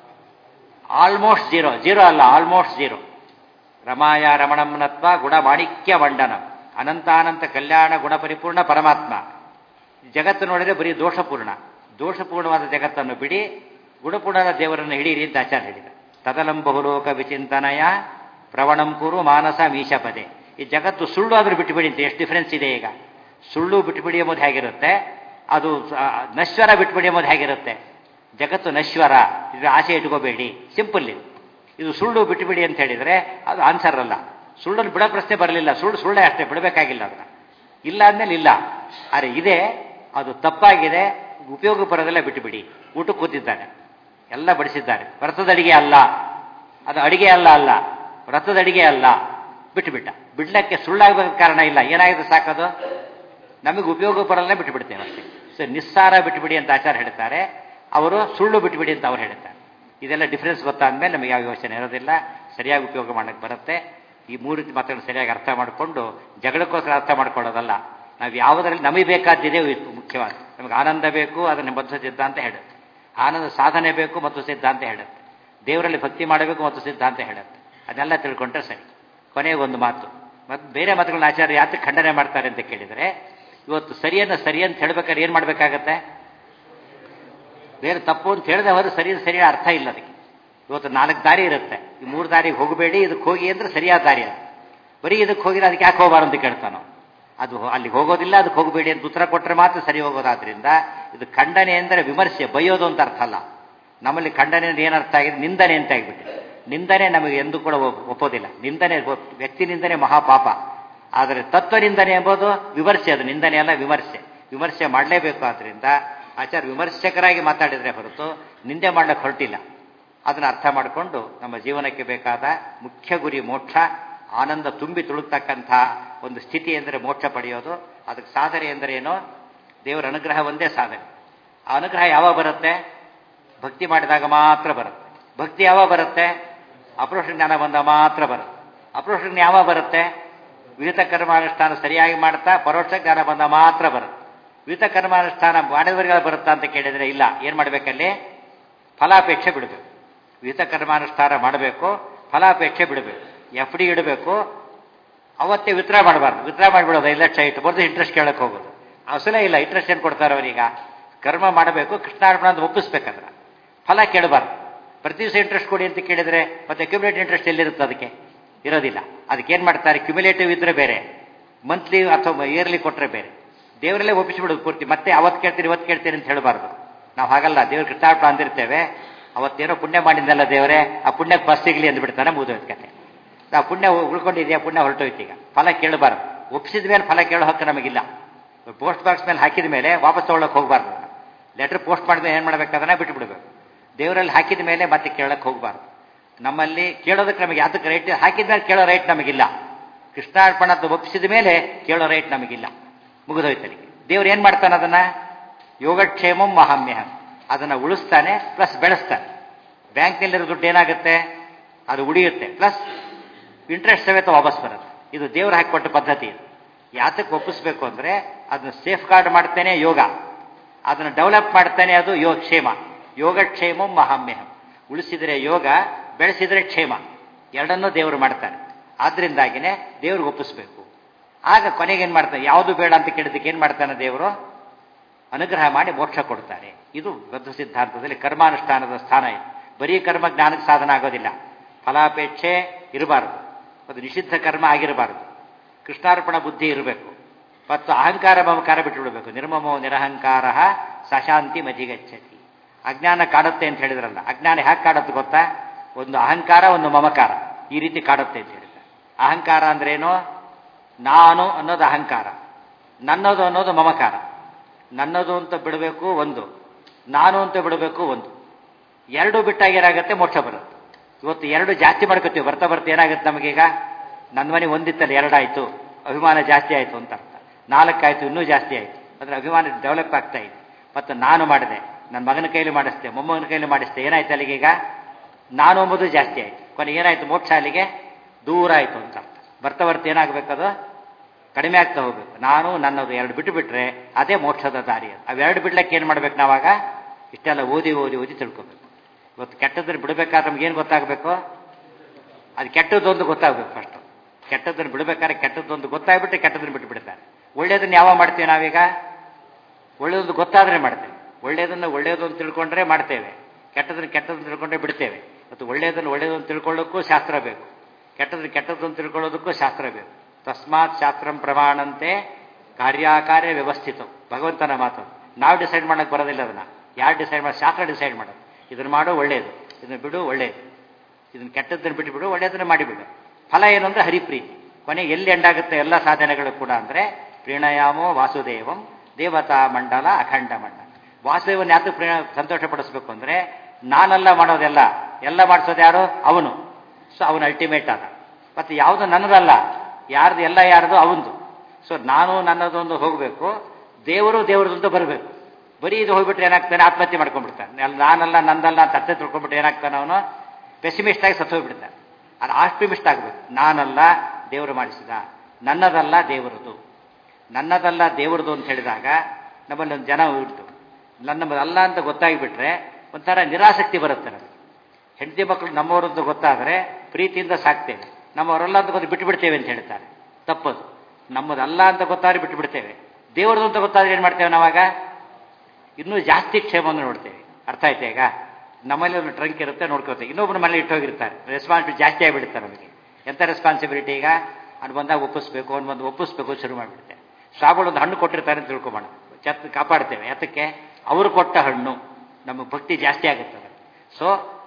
A: ಆಲ್ಮೋಸ್ಟ್ ಜೀರೋ ಜೀರೋ ಅಲ್ಲ ಆಲ್ಮೋಸ್ಟ್ ಜೀರೋ ರಮಾಯ ರಮಣಂನತ್ವ ಗುಣ ಮಾಣಿಕ್ಯ ಮಂಡನಂ ಅನಂತಾನಂತ ಕಲ್ಯಾಣ ಗುಣ ಪರಿಪೂರ್ಣ ಪರಮಾತ್ಮ ಜಗತ್ತು ನೋಡಿದ್ರೆ ಬರೀ ದೋಷಪೂರ್ಣ ದೋಷಪೂರ್ಣವಾದ ಜಗತ್ತನ್ನು ಬಿಡಿ ಗುಣಪೂರ್ಣದ ದೇವರನ್ನು ಹಿಡೀರಿ ಅಂತ ಆಚಾರ್ಯ ಹೇಳಿದ ತದಲಂ ಬಹುಲೋಕ ವಿಚಿಂತನಯ ಪ್ರವಣಂ ಕುರು ಮಾನಸ ಮೀಶಪದೆ ಈ ಜಗತ್ತು ಸುಳ್ಳು ಆದ್ರೂ ಬಿಟ್ಟುಬಿಡಿ ಅಂತ ಎಷ್ಟು ಡಿಫ್ರೆನ್ಸ್ ಇದೆ ಈಗ ಸುಳ್ಳು ಬಿಟ್ಟುಬಿಡಿ ಎಂಬುದು ಹೇಗಿರುತ್ತೆ ಅದು ನಶ್ವರ ಬಿಟ್ಬಿಡಿ ಎಂಬುದು ಹೇಗಿರುತ್ತೆ ಜಗತ್ತು ನಶ್ವರ ಇದು ಆಸೆ ಇಟ್ಕೋಬೇಡಿ ಸಿಂಪಲ್ ಇದು ಇದು ಸುಳ್ಳು ಬಿಟ್ಟುಬಿಡಿ ಅಂತ ಹೇಳಿದರೆ ಅದು ಆನ್ಸರ್ ಅಲ್ಲ ಸುಳ್ಳನ್ನು ಬಿಡೋ ಪ್ರಶ್ನೆ ಬರಲಿಲ್ಲ ಸುಳ್ಳು ಸುಳ್ಳೇ ಅಷ್ಟೇ ಬಿಡಬೇಕಾಗಿಲ್ಲ ಅದನ್ನ ಇಲ್ಲ ಅಂದಮೇಲೆ ಇಲ್ಲ ಆದರೆ ಇದೆ ಅದು ತಪ್ಪಾಗಿದೆ ಉಪಯೋಗ ಬರೋದೆಲ್ಲ ಬಿಟ್ಟುಬಿಡಿ ಊಟಕ್ಕೆ ಕೂತಿದ್ದಾನೆ ಎಲ್ಲ ಬಡಿಸಿದ್ದಾರೆ ವ್ರತದ ಅಡಿಗೆ ಅಲ್ಲ ಅದು ಅಡಿಗೆ ಅಲ್ಲ ಅಲ್ಲ ವ್ರತದ ಅಡಿಗೆ ಅಲ್ಲ ಬಿಟ್ಟುಬಿಟ್ಟ ಬಿಡ್ಲಕ್ಕೆ ಸುಳ್ಳಾಗಬೇಕು ಕಾರಣ ಇಲ್ಲ ಏನಾಗಿದೆ ಸಾಕದು ನಮಗೆ ಉಪಯೋಗ ಬರಲ್ಲ ಬಿಟ್ಟುಬಿಡ್ತೇವೆ ಅಷ್ಟೇ ಸೊ ನಿಸ್ಸಾರ ಬಿಟ್ಟುಬಿಡಿ ಅಂತ ಆಚಾರ ಹೇಳ್ತಾರೆ ಅವರು ಸುಳ್ಳು ಬಿಟ್ಟುಬಿಡಿ ಅಂತ ಅವ್ರು ಹೇಳ್ತಾರೆ ಇದೆಲ್ಲ ಡಿಫ್ರೆನ್ಸ್ ಗೊತ್ತಾದ್ಮೇಲೆ ನಮಗೆ ಯಾವ ಯೋಚನೆ ಇರೋದಿಲ್ಲ ಸರಿಯಾಗಿ ಉಪಯೋಗ ಮಾಡಕ್ಕೆ ಬರುತ್ತೆ ಈ ಮೂರು ರೀತಿ ಮಾತುಗಳನ್ನು ಸರಿಯಾಗಿ ಅರ್ಥ ಮಾಡಿಕೊಂಡು ಜಗಳಕ್ಕೋಸ್ಕರ ಅರ್ಥ ಮಾಡ್ಕೊಳ್ಳೋದಲ್ಲ ನಾವು ಯಾವುದರಲ್ಲಿ ನಮಗೆ ಬೇಕಾದ್ದಿದೆ ಮುಖ್ಯವಾದ ನಮಗೆ ಆನಂದ ಬೇಕು ಅದನ್ನು ಮಧ್ವ ಸಿದ್ಧಾಂತ ಹೇಳುತ್ತೆ ಆನಂದ ಸಾಧನೆ ಬೇಕು ಮತ್ತು ಸಿದ್ಧಾಂತ ಹೇಳುತ್ತೆ ದೇವರಲ್ಲಿ ಭಕ್ತಿ ಮಾಡಬೇಕು ಮತ್ತು ಸಿದ್ಧಾಂತ ಹೇಳುತ್ತೆ ಅದನ್ನೆಲ್ಲ ತಿಳ್ಕೊಂಡ್ರೆ ಸರಿ ಕೊನೆಗೆ ಒಂದು ಮಾತು ಮತ್ತು ಬೇರೆ ಮಾತುಗಳನ್ನ ಆಚಾರ್ಯ ಯಾಕೆ ಖಂಡನೆ ಮಾಡ್ತಾರೆ ಅಂತ ಕೇಳಿದರೆ ಇವತ್ತು ಸರಿಯನ್ನು ಸರಿ ಅಂತ ಹೇಳ್ಬೇಕಾದ್ರೆ ಏನು ಮಾಡಬೇಕಾಗತ್ತೆ ಬೇರೆ ತಪ್ಪು ಅಂತ ಹೇಳಿದೆ ಹೋದ್ರೆ ಸರಿ ಸರಿಯಾದ ಅರ್ಥ ಇಲ್ಲ ಅದಕ್ಕೆ ಇವತ್ತು ನಾಲ್ಕು ದಾರಿ ಇರುತ್ತೆ ಈ ಮೂರು ದಾರಿಗೆ ಹೋಗಬೇಡಿ ಇದಕ್ಕೆ ಹೋಗಿ ಅಂದ್ರೆ ಸರಿಯಾದ ದಾರಿ ಅದು ಬರೀ ಇದಕ್ಕೆ ಹೋಗಿದ್ರೆ ಅದಕ್ಕೆ ಯಾಕೆ ಹೋಗಬಾರ್ದು ಅಂತ ಕೇಳ್ತಾನೋ ಅದು ಅಲ್ಲಿಗೆ ಹೋಗೋದಿಲ್ಲ ಅದಕ್ಕೆ ಹೋಗಬೇಡಿ ಅಂತ ಉತ್ತರ ಕೊಟ್ಟರೆ ಮಾತ್ರ ಸರಿ ಹೋಗೋದಾದ್ರಿಂದ ಇದು ಖಂಡನೆ ಅಂದರೆ ವಿಮರ್ಶೆ ಬೈಯೋದು ಅಂತ ಅರ್ಥ ಅಲ್ಲ ನಮ್ಮಲ್ಲಿ ಖಂಡನೆ ಅಂದ್ರೆ ಏನರ್ಥ ಆಗಿದೆ ನಿಂದನೆ ಅಂತ ಆಗಿಬಿಟ್ಟಿದೆ ನಿಂದನೆ ನಮಗೆ ಎಂದೂ ಕೂಡ ಒಪ್- ಒಪ್ಪೋದಿಲ್ಲ ನಿಂದನೆ ಒಪ್- ವ್ಯಕ್ತಿ ನಿಂದನೆ ಮಹಾಪಾಪ ಆದರೆ ತತ್ವ ನಿಂದನೆ ಎಂಬುದು ವಿಮರ್ಶೆ ಅದು ನಿಂದನೆ ಅಲ್ಲ ವಿಮರ್ಶೆ ವಿಮರ್ಶೆ ಮಾಡಲೇಬೇಕು ಆದ್ರಿಂದ ಆಚಾರ್ಯ ವಿಮರ್ಶಕರಾಗಿ ಮಾತಾಡಿದ್ರೆ ಹೊರತು ನಿಂದೆ ಮಾಡ್ಲಿಕ್ಕೆ ಹೊರಟಿಲ್ಲ ಅದನ್ನು ಅರ್ಥ ಮಾಡಿಕೊಂಡು ನಮ್ಮ ಜೀವನಕ್ಕೆ ಬೇಕಾದ ಮುಖ್ಯ ಗುರಿ ಮೋಕ್ಷ ಆನಂದ ತುಂಬಿ ತುಳುಕ್ತಕ್ಕಂಥ ಒಂದು ಸ್ಥಿತಿ ಎಂದರೆ ಮೋಕ್ಷ ಪಡೆಯೋದು ಅದಕ್ಕೆ ಸಾಧನೆ ಎಂದರೆ ಏನು ದೇವರ ಅನುಗ್ರಹ ಒಂದೇ ಸಾಧನೆ ಆ ಅನುಗ್ರಹ ಯಾವಾಗ ಬರುತ್ತೆ ಭಕ್ತಿ ಮಾಡಿದಾಗ ಮಾತ್ರ ಬರುತ್ತೆ ಭಕ್ತಿ ಯಾವಾಗ ಬರುತ್ತೆ ಅಪರೋಕ್ಷ ಜ್ಞಾನ ಬಂದ ಮಾತ್ರ ಬರುತ್ತೆ ಅಪರೋಕ್ಷ ಜ್ಞಾನ ಯಾವಾಗ ಬರುತ್ತೆ ವಿಹಿತ ಕರ್ಮಾನುಷ್ಠಾನ ಸರಿಯಾಗಿ ಮಾಡ್ತಾ ಪರೋಕ್ಷ ಜ್ಞಾನ ಬಂದ ಮಾತ್ರ ಬರುತ್ತೆ ವಿಹಿತ ಕರ್ಮಾನುಷ್ಠಾನ ಮಾಡಿದವರಿಗೆ ಬರುತ್ತಾ ಅಂತ ಕೇಳಿದರೆ ಇಲ್ಲ ಏನು ಮಾಡಬೇಕಲ್ಲಿ ಫಲಾಪೇಕ್ಷೆ ಬಿಡಬೇಕು ವಿಹಿತ ಕರ್ಮಾನುಷ್ಠಾನ ಮಾಡಬೇಕು ಫಲಾಪೇಕ್ಷೆ ಬಿಡಬೇಕು ಎಫ್ ಡಿ ಇಡಬೇಕು ಅವತ್ತೇ ವಿತ್ಡ್ರಾ ಮಾಡಬಾರ್ದು ವಿತ್ಡ್ರಾ ಮಾಡಿಬಿಡೋದು ಐದು ಲಕ್ಷ ಇಟ್ಟು ಬರ್ದು ಇಂಟ್ರೆಸ್ಟ್ ಕೇಳಕ್ಕೆ ಹೋಗೋದು ಅವಸರೇ ಇಲ್ಲ ಇಂಟ್ರೆಸ್ಟ್ ಏನು ಕೊಡ್ತಾರೆ ಅವರೀಗ ಕರ್ಮ ಮಾಡಬೇಕು ಕೃಷ್ಣಾರ್ಪಣ ಅಂತ ಒಪ್ಪಿಸ್ಬೇಕಂದ್ರೆ ಫಲ ಕೇಳಬಾರ್ದು ಪ್ರತಿ ದಿವಸ ಇಂಟ್ರೆಸ್ಟ್ ಕೊಡಿ ಅಂತ ಕೇಳಿದರೆ ಮತ್ತೆ ಕ್ಯುಮುಲೇಟಿವ್ ಇಂಟ್ರೆಸ್ಟ್ ಎಲ್ಲಿರುತ್ತೆ ಅದಕ್ಕೆ ಇರೋದಿಲ್ಲ ಅದಕ್ಕೆ ಏನು ಮಾಡ್ತಾರೆ ಕ್ಯುಮುಲೇಟಿವ್ ಇದ್ರೆ ಬೇರೆ ಮಂತ್ಲಿ ಅಥವಾ ಇಯರ್ಲಿ ಕೊಟ್ಟರೆ ಬೇರೆ ದೇವರಲ್ಲೇ ಒಪ್ಪಿಸಿಬಿಡೋದು ಪೂರ್ತಿ ಮತ್ತೆ ಅವತ್ತು ಕೇಳ್ತೀನಿ ಇವತ್ತು ಕೇಳ್ತೀನಿ ಅಂತ ಹೇಳಬಾರ್ದು ನಾವು ಹಾಗಲ್ಲ ದೇವ್ರ ಕೃಷ್ಣಾರ್ಪಣ ಅಂದಿರ್ತೇವೆ ಅವತ್ತೇನೋ ಪುಣ್ಯ ಮಾಡಿದ್ದಲ್ಲ ದೇವರೇ ಆ ಪುಣ್ಯಕ್ಕೆ ಬಸ್ ಸಿಗಲಿ ಅಂದ್ಬಿಡ್ತಾನೆ ಮುಗಿದೋಯ್ತು ಕತೆ ಆ ಪುಣ್ಯ ಉಳ್ಕೊಂಡಿದೆಯಾ ಪುಣ್ಯ ಹೊರಟೋಯ್ತು ಈಗ ಫಲ ಕೇಳಬಾರ್ದು ಒಪ್ಪಿಸಿದ ಮೇಲೆ ಫಲ ಕೇಳೋ ಹಕ್ಕು ನಮಗಿಲ್ಲ ಪೋಸ್ಟ್ ಬಾಕ್ಸ್ ಮೇಲೆ ಹಾಕಿದ ಮೇಲೆ ವಾಪಸ್ ತೊಗೊಳಕ್ಕೆ ಹೋಗಬಾರ್ದು ಲೆಟರ್ ಪೋಸ್ಟ್ ಮಾಡಿದ್ರೆ ಏನು ಮಾಡ್ಬೇಕಾದ್ರೆ ಬಿಟ್ಟು ಬಿಡಬೇಕು ದೇವರಲ್ಲಿ ಹಾಕಿದ ಮೇಲೆ ಮತ್ತೆ ಕೇಳಕ್ಕೆ ಹೋಗಬಾರ್ದು ನಮ್ಮಲ್ಲಿ ಕೇಳೋದಕ್ಕೆ ನಮಗೆ ಅದಕ್ಕೆ ರೈಟ್ ಹಾಕಿದ ಮೇಲೆ ಕೇಳೋ ರೈಟ್ ನಮಗಿಲ್ಲ ಕೃಷ್ಣಾರ್ಪಣ ಅಂತ ಒಪ್ಪಿಸಿದ ಮೇಲೆ ಕೇಳೋ ರೈಟ್ ನಮಗಿಲ್ಲ ಮುಗಿದೋಯ್ತಲಿಗೆ ದೇವ್ರು ಏನು ಮಾಡ್ತಾನೆ ಅದನ್ನ ಯೋಗಕ್ಷೇಮಂ ಮಹಾಮ್ಯಹಂ ಅದನ್ನ ಉಳಿಸ್ತಾನೆ ಪ್ಲಸ್ ಬೆಳೆಸ್ತಾನೆ ಬ್ಯಾಂಕ್ನಲ್ಲಿರೋ ದುಡ್ಡು ಏನಾಗುತ್ತೆ ಅದು ಉಳಿಯುತ್ತೆ ಪ್ಲಸ್ ಇಂಟ್ರೆಸ್ಟ್ ಸಮೇತ ವಾಪಸ್ ಬರುತ್ತೆ ಇದು ದೇವ್ರು ಹಾಕಿಕೊಟ್ಟ ಪದ್ಧತಿ ಇದು ಯಾತಕ್ಕೆ ಒಪ್ಪಿಸ್ಬೇಕು ಅಂದರೆ ಅದನ್ನ ಸೇಫ್ ಗಾರ್ಡ್ ಮಾಡ್ತೇನೆ ಯೋಗ ಅದನ್ನು ಡೆವಲಪ್ ಮಾಡ್ತಾನೆ ಅದು ಯೋಗ ಕ್ಷೇಮ ಯೋಗಕ್ಷೇಮಂ ಮಹಾಮ್ಯಹಂ ಉಳಿಸಿದರೆ ಯೋಗ ಬೆಳೆಸಿದರೆ ಕ್ಷೇಮ ಎರಡನ್ನೂ ದೇವರು ಮಾಡ್ತಾನೆ ಆದ್ರಿಂದಾಗಿನೇ ದೇವ್ರಿಗೆ ಒಪ್ಪಿಸ್ಬೇಕು ಆಗ ಕೊನೆಗೇನು ಮಾಡ್ತಾನೆ ಯಾವುದು ಬೇಡ ಅಂತ ಕೇಳಿದಕ್ಕೆ ಏನು ಮಾಡ್ತಾನೆ ದೇವರು ಅನುಗ್ರಹ ಮಾಡಿ ಮೋಕ್ಷ ಕೊಡ್ತಾರೆ ಇದು ಬದ್ಧ ಸಿದ್ಧಾಂತದಲ್ಲಿ ಕರ್ಮಾನುಷ್ಠಾನದ ಸ್ಥಾನ ಇದೆ ಬರೀ ಕರ್ಮ ಜ್ಞಾನಕ್ಕೆ ಸಾಧನ ಆಗೋದಿಲ್ಲ ಫಲಾಪೇಕ್ಷೆ ಇರಬಾರದು ಅದು ನಿಷಿದ್ಧ ಕರ್ಮ ಆಗಿರಬಾರದು ಕೃಷ್ಣಾರ್ಪಣ ಬುದ್ಧಿ ಇರಬೇಕು ಮತ್ತು ಅಹಂಕಾರ ಮಮಕಾರ ಬಿಟ್ಟುಬಿಡಬೇಕು ನಿರ್ಮಮೋ ನಿರಹಂಕಾರ ಸಶಾಂತಿ ಮಧಿಗಚ್ಚತಿ ಅಜ್ಞಾನ ಕಾಡುತ್ತೆ ಅಂತ ಹೇಳಿದ್ರಲ್ಲ ಅಜ್ಞಾನ ಹ್ಯಾಕೆ ಕಾಡುತ್ತೆ ಗೊತ್ತಾ ಒಂದು ಅಹಂಕಾರ ಒಂದು ಮಮಕಾರ ಈ ರೀತಿ ಕಾಡುತ್ತೆ ಅಂತ ಹೇಳಿದ್ರೆ ಅಹಂಕಾರ ಅಂದ್ರೇನು ನಾನು ಅನ್ನೋದು ಅಹಂಕಾರ ನನ್ನದು ಅನ್ನೋದು ಮಮಕಾರ ನನ್ನದು ಅಂತ ಬಿಡಬೇಕು ಒಂದು ನಾನು ಅಂತ ಬಿಡಬೇಕು ಒಂದು ಎರಡು ಬಿಟ್ಟಾಗ ಏನಾಗುತ್ತೆ ಮೋಕ್ಷ ಬರುತ್ತೆ ಇವತ್ತು ಎರಡು ಜಾಸ್ತಿ ಮಾಡ್ಕೋತೀವಿ ಬರ್ತಾ ಬರ್ತಾ ಏನಾಗುತ್ತೆ ನಮಗೀಗ ನನ್ನ ಮನೆ ಒಂದಿತ್ತಲ್ಲ ಎರಡಾಯ್ತು ಅಭಿಮಾನ ಜಾಸ್ತಿ ಆಯಿತು ಅಂತ ಅರ್ಥ ನಾಲ್ಕಾಯ್ತು ಇನ್ನೂ ಜಾಸ್ತಿ ಆಯಿತು ಅಂದರೆ ಅಭಿಮಾನ ಡೆವಲಪ್ ಆಗ್ತಾ ಇದೆ ಮತ್ತು ನಾನು ಮಾಡಿದೆ ನನ್ನ ಮಗನ ಕೈಲಿ ಮಾಡಿಸ್ದೆ ಮೊಮ್ಮಗನ ಕೈಲಿ ಮಾಡಿಸ್ದೆ ಏನಾಯ್ತು ಅಲ್ಲಿಗೆ ಈಗ ನಾನು ಎಂಬುದು ಜಾಸ್ತಿ ಆಯಿತು ಕೊನೆ ಏನಾಯ್ತು ಮೋಕ್ಷ ಅಲ್ಲಿಗೆ ದೂರ ಆಯಿತು ಅಂತ ಅರ್ಥ ಬರ್ತಾ ಬರ್ತಾ ಏನಾಗಬೇಕದು ಕಡಿಮೆ ಆಗ್ತಾ ಹೋಗ್ಬೇಕು ನಾನು ನನ್ನದು ಎರಡು ಬಿಟ್ಟು ಬಿಟ್ರೆ ಅದೇ ಮೋಕ್ಷದ ದಾರಿ ಅದು ಅವೆರಡು ಬಿಡ್ಲಿಕ್ಕೆ ಏನು ಮಾಡ್ಬೇಕು ನಾವಾಗ ಇಷ್ಟೆಲ್ಲ ಓದಿ ಓದಿ ಓದಿ ತಿಳ್ಕೊಬೇಕು ಇವತ್ತು ಕೆಟ್ಟದ್ದನ್ನು ಬಿಡಬೇಕಾದ್ರೆ ನಮ್ಗೇನು ಗೊತ್ತಾಗಬೇಕು ಅದು ಕೆಟ್ಟದ್ದೊಂದು ಗೊತ್ತಾಗಬೇಕು ಫಸ್ಟ್ ಕೆಟ್ಟದ್ದನ್ನು ಬಿಡಬೇಕಾದ್ರೆ ಕೆಟ್ಟದ್ದೊಂದು ಗೊತ್ತಾಗ್ಬಿಟ್ಟು ಕೆಟ್ಟದನ್ನು ಬಿಟ್ಟು ಬಿಡ್ತಾರೆ ಒಳ್ಳೇದನ್ನ ಯಾವಾಗ ಮಾಡ್ತೀವಿ ನಾವೀಗ ಒಳ್ಳೇದೊಂದು ಗೊತ್ತಾದ್ರೆ ಮಾಡ್ತೇವೆ ಒಳ್ಳೇದನ್ನು ಒಳ್ಳೇದು ಅಂತ ತಿಳ್ಕೊಂಡ್ರೆ ಮಾಡ್ತೇವೆ ಕೆಟ್ಟದನ್ನು ಕೆಟ್ಟದನ್ನು ತಿಳ್ಕೊಂಡ್ರೆ ಬಿಡ್ತೇವೆ ಮತ್ತು ಒಳ್ಳೇದನ್ನು ಒಳ್ಳೇದು ಅಂತ ತಿಳ್ಕೊಳ್ಳೋಕ್ಕೂ ಶಾಸ್ತ್ರ ಬೇಕು ಕೆಟ್ಟದನ್ನು ಕೆಟ್ಟದ್ದು ಅಂತ ತಿಳ್ಕೊಳ್ಳೋದಕ್ಕೂ ಶಾಸ್ತ್ರ ಬೇಕು ತಸ್ಮಾತ್ ಶಾಸ್ತ್ರಂ ಪ್ರಮಾಣಂತೆ ಕಾರ್ಯಾಕಾರ್ಯ ವ್ಯವಸ್ಥಿತ ಭಗವಂತನ ಮಾತು ನಾವು ಡಿಸೈಡ್ ಮಾಡಕ್ಕೆ ಬರೋದಿಲ್ಲ ಅದನ್ನ ಯಾರು ಡಿಸೈಡ್ ಮಾಡಿ ಶಾಸ್ತ್ರ ಡಿಸೈಡ್ ಮಾಡೋದು ಇದನ್ನು ಮಾಡು ಒಳ್ಳೇದು ಇದನ್ನು ಬಿಡು ಒಳ್ಳೇದು ಇದನ್ನು ಕೆಟ್ಟದ್ದನ್ನು ಬಿಟ್ಟು ಬಿಡು ಒಳ್ಳೇದನ್ನು ಮಾಡಿಬಿಡು ಫಲ ಏನು ಅಂದರೆ ಹರಿಪ್ರೀತಿ ಕೊನೆಗೆ ಎಲ್ಲಿ ಎಂಡಾಗುತ್ತೆ ಎಲ್ಲ ಸಾಧನೆಗಳು ಕೂಡ ಅಂದರೆ ಪ್ರೀಣಯಾಮೋ ವಾಸುದೇವಂ ದೇವತಾ ಮಂಡಲ ಅಖಂಡ ಮಂಡಲ ವಾಸುದೇವನ್ ಯಾತು ಪ್ರೀಣ ಸಂತೋಷ ಪಡಿಸ್ಬೇಕು ಅಂದರೆ ನಾನೆಲ್ಲ ಮಾಡೋದೆಲ್ಲ ಎಲ್ಲ ಮಾಡಿಸೋದು ಯಾರು ಅವನು ಸೊ ಅವನು ಅಲ್ಟಿಮೇಟ್ ಆದ ಮತ್ತು ಯಾವುದು ನನ್ನದಲ್ಲ ಯಾರ್ದು ಎಲ್ಲ ಯಾರ್ದು ಅವಂದು ಸೊ ನಾನು ನನ್ನದೊಂದು ಹೋಗಬೇಕು ದೇವರು ದೇವರದೊಂದು ಬರಬೇಕು ಬರೀ ಇದು ಹೋಗ್ಬಿಟ್ರೆ ಏನಾಗ್ತಾನೆ ಆತ್ಮಹತ್ಯೆ ಮಾಡ್ಕೊಂಡ್ಬಿಡ್ತಾನೆ ಎಲ್ಲ ನಾನಲ್ಲ ನಂದಲ್ಲ ಅಂತ ಅರ್ಥ ತಿಳ್ಕೊಂಡ್ಬಿಟ್ಟು ಏನಾಗ್ತಾನೆ ಅವನು ಪೆಸಿಮಿಸ್ಟ್ ಆಗಿ ಸತ್ತು ಹೋಗ್ಬಿಡ್ತಾನೆ ಅದು ಆಸ್ಟ್ರಿಮಿಸ್ಟ್ ಆಗಬೇಕು ನಾನಲ್ಲ ದೇವರು ಮಾಡಿಸಿದ ನನ್ನದಲ್ಲ ದೇವರದು ನನ್ನದಲ್ಲ ದೇವರದು ಅಂತ ಹೇಳಿದಾಗ ನಮ್ಮಲ್ಲಿ ಒಂದು ಜನ ಉಂಟು ನನ್ನ ಅಲ್ಲ ಅಂತ ಗೊತ್ತಾಗಿಬಿಟ್ರೆ ಒಂಥರ ನಿರಾಸಕ್ತಿ ಬರುತ್ತೆ ನಮಗೆ ಹೆಂಡತಿ ಮಕ್ಕಳು ನಮ್ಮವರದ್ದು ಗೊತ್ತಾದರೆ ಪ್ರೀತಿಯಿಂದ ಸಾಕ್ತೇವೆ ನಮ್ಮವರಲ್ಲ ಅಂತ ಗೊತ್ತು ಬಿಟ್ಟು ಬಿಡ್ತೇವೆ ಅಂತ ಹೇಳ್ತಾರೆ ತಪ್ಪದು ನಮ್ಮದಲ್ಲ ಅಂತ ಗೊತ್ತಾದ್ರೆ ಬಿಟ್ಟು ಬಿಡ್ತೇವೆ ದೇವರದು ಅಂತ ಗೊತ್ತಾದ್ರೆ ಏನು ಮಾಡ್ತೇವೆ ನಾವಾಗ ಇನ್ನೂ ಜಾಸ್ತಿ ಕ್ಷೇಮವನ್ನು ನೋಡ್ತೇವೆ ಅರ್ಥ ಆಯ್ತಾ ಈಗ ನಮ್ಮಲ್ಲಿ ಒಂದು ಟ್ರಂಕ್ ಇರುತ್ತೆ ನೋಡ್ಕೋತೇವೆ ಇನ್ನೊಬ್ಬರು ಮನೇಲಿ ಇಟ್ಟೋಗಿರ್ತಾರೆ ರೆಸ್ಪಾನ್ಸಿಬಿಲಿಟಿ ಜಾಸ್ತಿ ಆಗಿಬಿಡುತ್ತೆ ನಮಗೆ ಎಂಥ ರೆಸ್ಪಾನ್ಸಿಬಿಲಿಟಿ ಈಗ ಅವ್ನು ಬಂದಾಗ ಒಪ್ಪಿಸ್ಬೇಕು ಅವ್ನು ಬಂದು ಒಪ್ಪಿಸ್ಬೇಕು ಶುರು ಮಾಡಿಬಿಡುತ್ತೆ ಸ್ವಾಮಿಗಳು ಒಂದು ಹಣ್ಣು ಕೊಟ್ಟಿರ್ತಾರೆ ಅಂತ ತಿಳ್ಕೊಬೋಣ ಚತ್ ಕಾಪಾಡ್ತೇವೆ ಯಾತಕ್ಕೆ ಅವರು ಕೊಟ್ಟ ಹಣ್ಣು ನಮ್ಮ ಭಕ್ತಿ ಜಾಸ್ತಿ ಆಗುತ್ತದೆ ಸೊ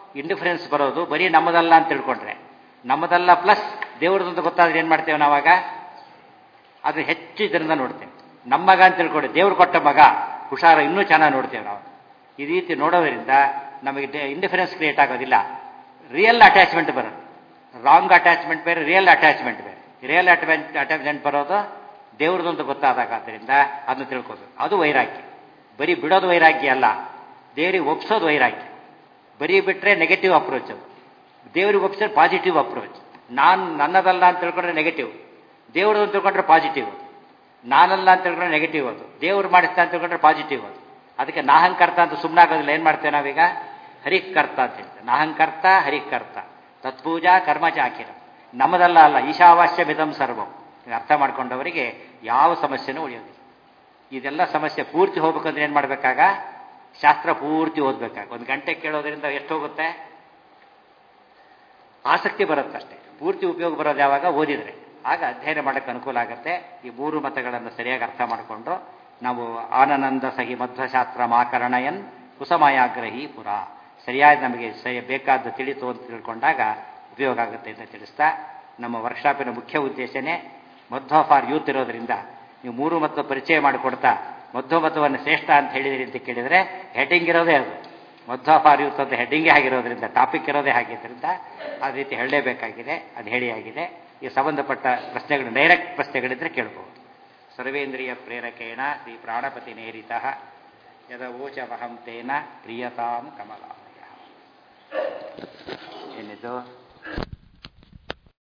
A: ಇಂಡಿಫರೆನ್ಸ್ ಬರೋದು ಬರೀ ನಮ್ಮದಲ್ಲ ಅಂತ ತಿಳ್ಕೊಂಡ್ರೆ ನಮ್ಮದಲ್ಲ ಪ್ಲಸ್ ದೇವ್ರದ್ದು ಅಂತ ಗೊತ್ತಾದ್ರೆ ಏನು ಮಾಡ್ತೇವೆ ನಾವಾಗ ಅದು ಹೆಚ್ಚು ಇದರಿಂದ ನೋಡ್ತೇವೆ ನಮ್ಮ ಮಗ ಅಂತ ತಿಳ್ಕೊಂಡು ದೇವ್ರು ಕೊಟ್ಟ ಮಗ ಹುಷಾರ ಇನ್ನೂ ಚೆನ್ನಾಗಿ ನೋಡ್ತೇವೆ ನಾವು ಈ ರೀತಿ ನೋಡೋದ್ರಿಂದ ನಮಗೆ ಇಂಡಿಫರೆನ್ಸ್ ಕ್ರಿಯೇಟ್ ಆಗೋದಿಲ್ಲ ರಿಯಲ್ ಅಟ್ಯಾಚ್ಮೆಂಟ್ ಬರೋದು ರಾಂಗ್ ಅಟ್ಯಾಚ್ಮೆಂಟ್ ಬೇರೆ ರಿಯಲ್ ಅಟ್ಯಾಚ್ಮೆಂಟ್ ಬೇರೆ ರಿಯಲ್ ಅಟ್ಯಾಚ್ಮೆಂಟ್ ಅಟ್ಯಾಚ್ಮೆಂಟ್ ಬರೋದು ದೇವ್ರದ್ದು ಅಂತ ಗೊತ್ತಾದಾಗ ಆದ್ದರಿಂದ ಅದನ್ನು ತಿಳ್ಕೋಬೇಕು ಅದು ವೈರಾಗ್ಯ ಬರೀ ಬಿಡೋದು ವೈರಾಗ್ಯ ಅಲ್ಲ ದೇವರಿಗೆ ಒಪ್ಸೋದು ವೈರಾಗ್ಯ ಬರೀ ಬಿಟ್ಟರೆ ನೆಗೆಟಿವ್ ಅಪ್ರೋಚ್ ಅದು ದೇವರಿಗೆ ಒಪ್ಸಿದ್ರೆ ಪಾಸಿಟಿವ್ ಅಪ್ರೋಚ್ ನಾನು ನನ್ನದಲ್ಲ ಅಂತ ತಿಳ್ಕೊಂಡ್ರೆ ನೆಗೆಟಿವ್ ದೇವ್ರದ್ದು ಅಂತ ತಿಳ್ಕೊಂಡ್ರೆ ಪಾಸಿಟಿವ್ ನಾನಲ್ಲ ಅಂತ ತಿಳ್ಕೊಂಡ್ರೆ ನೆಗೆಟಿವ್ ಅದು ದೇವ್ರು ಮಾಡಿಸ್ತಾ ಅಂತ ತಿಳ್ಕೊಂಡ್ರೆ ಪಾಸಿಟಿವ್ ಅದು ಅದಕ್ಕೆ ನಾಹಂಕರ್ತ ಅಂತ ಸುಮ್ಮನಾಗೋದಿಲ್ಲ ಏನು ಮಾಡ್ತೇವೆ ನಾವೀಗ ಹರಿಕರ್ತ ಅಂತ ಹೇಳ್ತೇವೆ ನಾಹಂಕರ್ತ ಹರಿಕರ್ತ ತತ್ಪೂಜಾ ಕರ್ಮಚಾಕಿರ ನಮ್ಮದಲ್ಲ ಅಲ್ಲ ಈಶಾವಾಸ್ಯ ಮಿದಂ ಸರ್ವಂ ಇದು ಅರ್ಥ ಮಾಡ್ಕೊಂಡವರಿಗೆ ಯಾವ ಸಮಸ್ಯೆನೂ ಉಳಿಯೋದಿಲ್ಲ ಇದೆಲ್ಲ ಸಮಸ್ಯೆ ಪೂರ್ತಿ ಹೋಗ್ಬೇಕಂದ್ರೆ ಏನು ಮಾಡಬೇಕಾಗ ಶಾಸ್ತ್ರ ಪೂರ್ತಿ ಓದ್ಬೇಕಾಗ ಒಂದು ಗಂಟೆ ಕೇಳೋದ್ರಿಂದ ಎಷ್ಟು ಹೋಗುತ್ತೆ ಆಸಕ್ತಿ ಬರುತ್ತಷ್ಟೇ ಪೂರ್ತಿ ಉಪಯೋಗ ಬರೋದು ಯಾವಾಗ ಓದಿದ್ರೆ ಆಗ ಅಧ್ಯಯನ ಮಾಡೋಕ್ಕೆ ಅನುಕೂಲ ಆಗುತ್ತೆ ಈ ಮೂರು ಮತಗಳನ್ನು ಸರಿಯಾಗಿ ಅರ್ಥ ಮಾಡಿಕೊಂಡು ನಾವು ಆನಂದ ಸಹಿ ಮಧ್ವಶಾಸ್ತ್ರ ಮಾಕರಣಯನ್ ಕುಸಮಯಾಗ್ರಹಿ ಪುರ ಸರಿಯಾಗಿ ನಮಗೆ ಸರಿ ಬೇಕಾದ ತಿಳಿತು ಅಂತ ತಿಳ್ಕೊಂಡಾಗ ಉಪಯೋಗ ಆಗುತ್ತೆ ಅಂತ ತಿಳಿಸ್ತಾ ನಮ್ಮ ವರ್ಕ್ಶಾಪಿನ ಮುಖ್ಯ ಉದ್ದೇಶನೇ ಮಧ್ವ ಫಾರ್ ಯೂತ್ ಇರೋದ್ರಿಂದ ನೀವು ಮೂರು ಮತ ಪರಿಚಯ ಮಾಡಿಕೊಡ್ತಾ ಮಧ್ವ ಮತವನ್ನು ಶ್ರೇಷ್ಠ ಅಂತ ಹೇಳಿದಿರಿ ಅಂತ ಕೇಳಿದರೆ ಹೆಡ್ಡಿಂಗ್ ಇರೋದೇ ಅದು ಮಧ್ವ ಫಾರ್ ಯೂತ್ ಅಂತ ಹೆಡ್ಡಿಂಗೇ ಆಗಿರೋದ್ರಿಂದ ಟಾಪಿಕ್ ಇರೋದೇ ಆಗಿದ್ದರಿಂದ ಆ ರೀತಿ ಹೇಳಲೇಬೇಕಾಗಿದೆ ಅದು ಹೇಳಿ ಆಗಿದೆ ಈ ಸಂಬಂಧಪಟ್ಟ ಪ್ರಶ್ನೆಗಳು ಡೈರೆಕ್ಟ್ ಪ್ರಶ್ನೆಗಳಿದ್ರೆ ಕೇಳ್ಬೋದು ಸರ್ವೇಂದ್ರಿಯ ಪ್ರೇರಕೇಣ ಶ್ರೀ ಪ್ರಾಣಪತಿ ನೇರಿತ ಯದವೋಚಮಹಂ ತೇನ ಪ್ರಿಯತಾಂ ಕಮಲಾಲಯ ಏನಿದು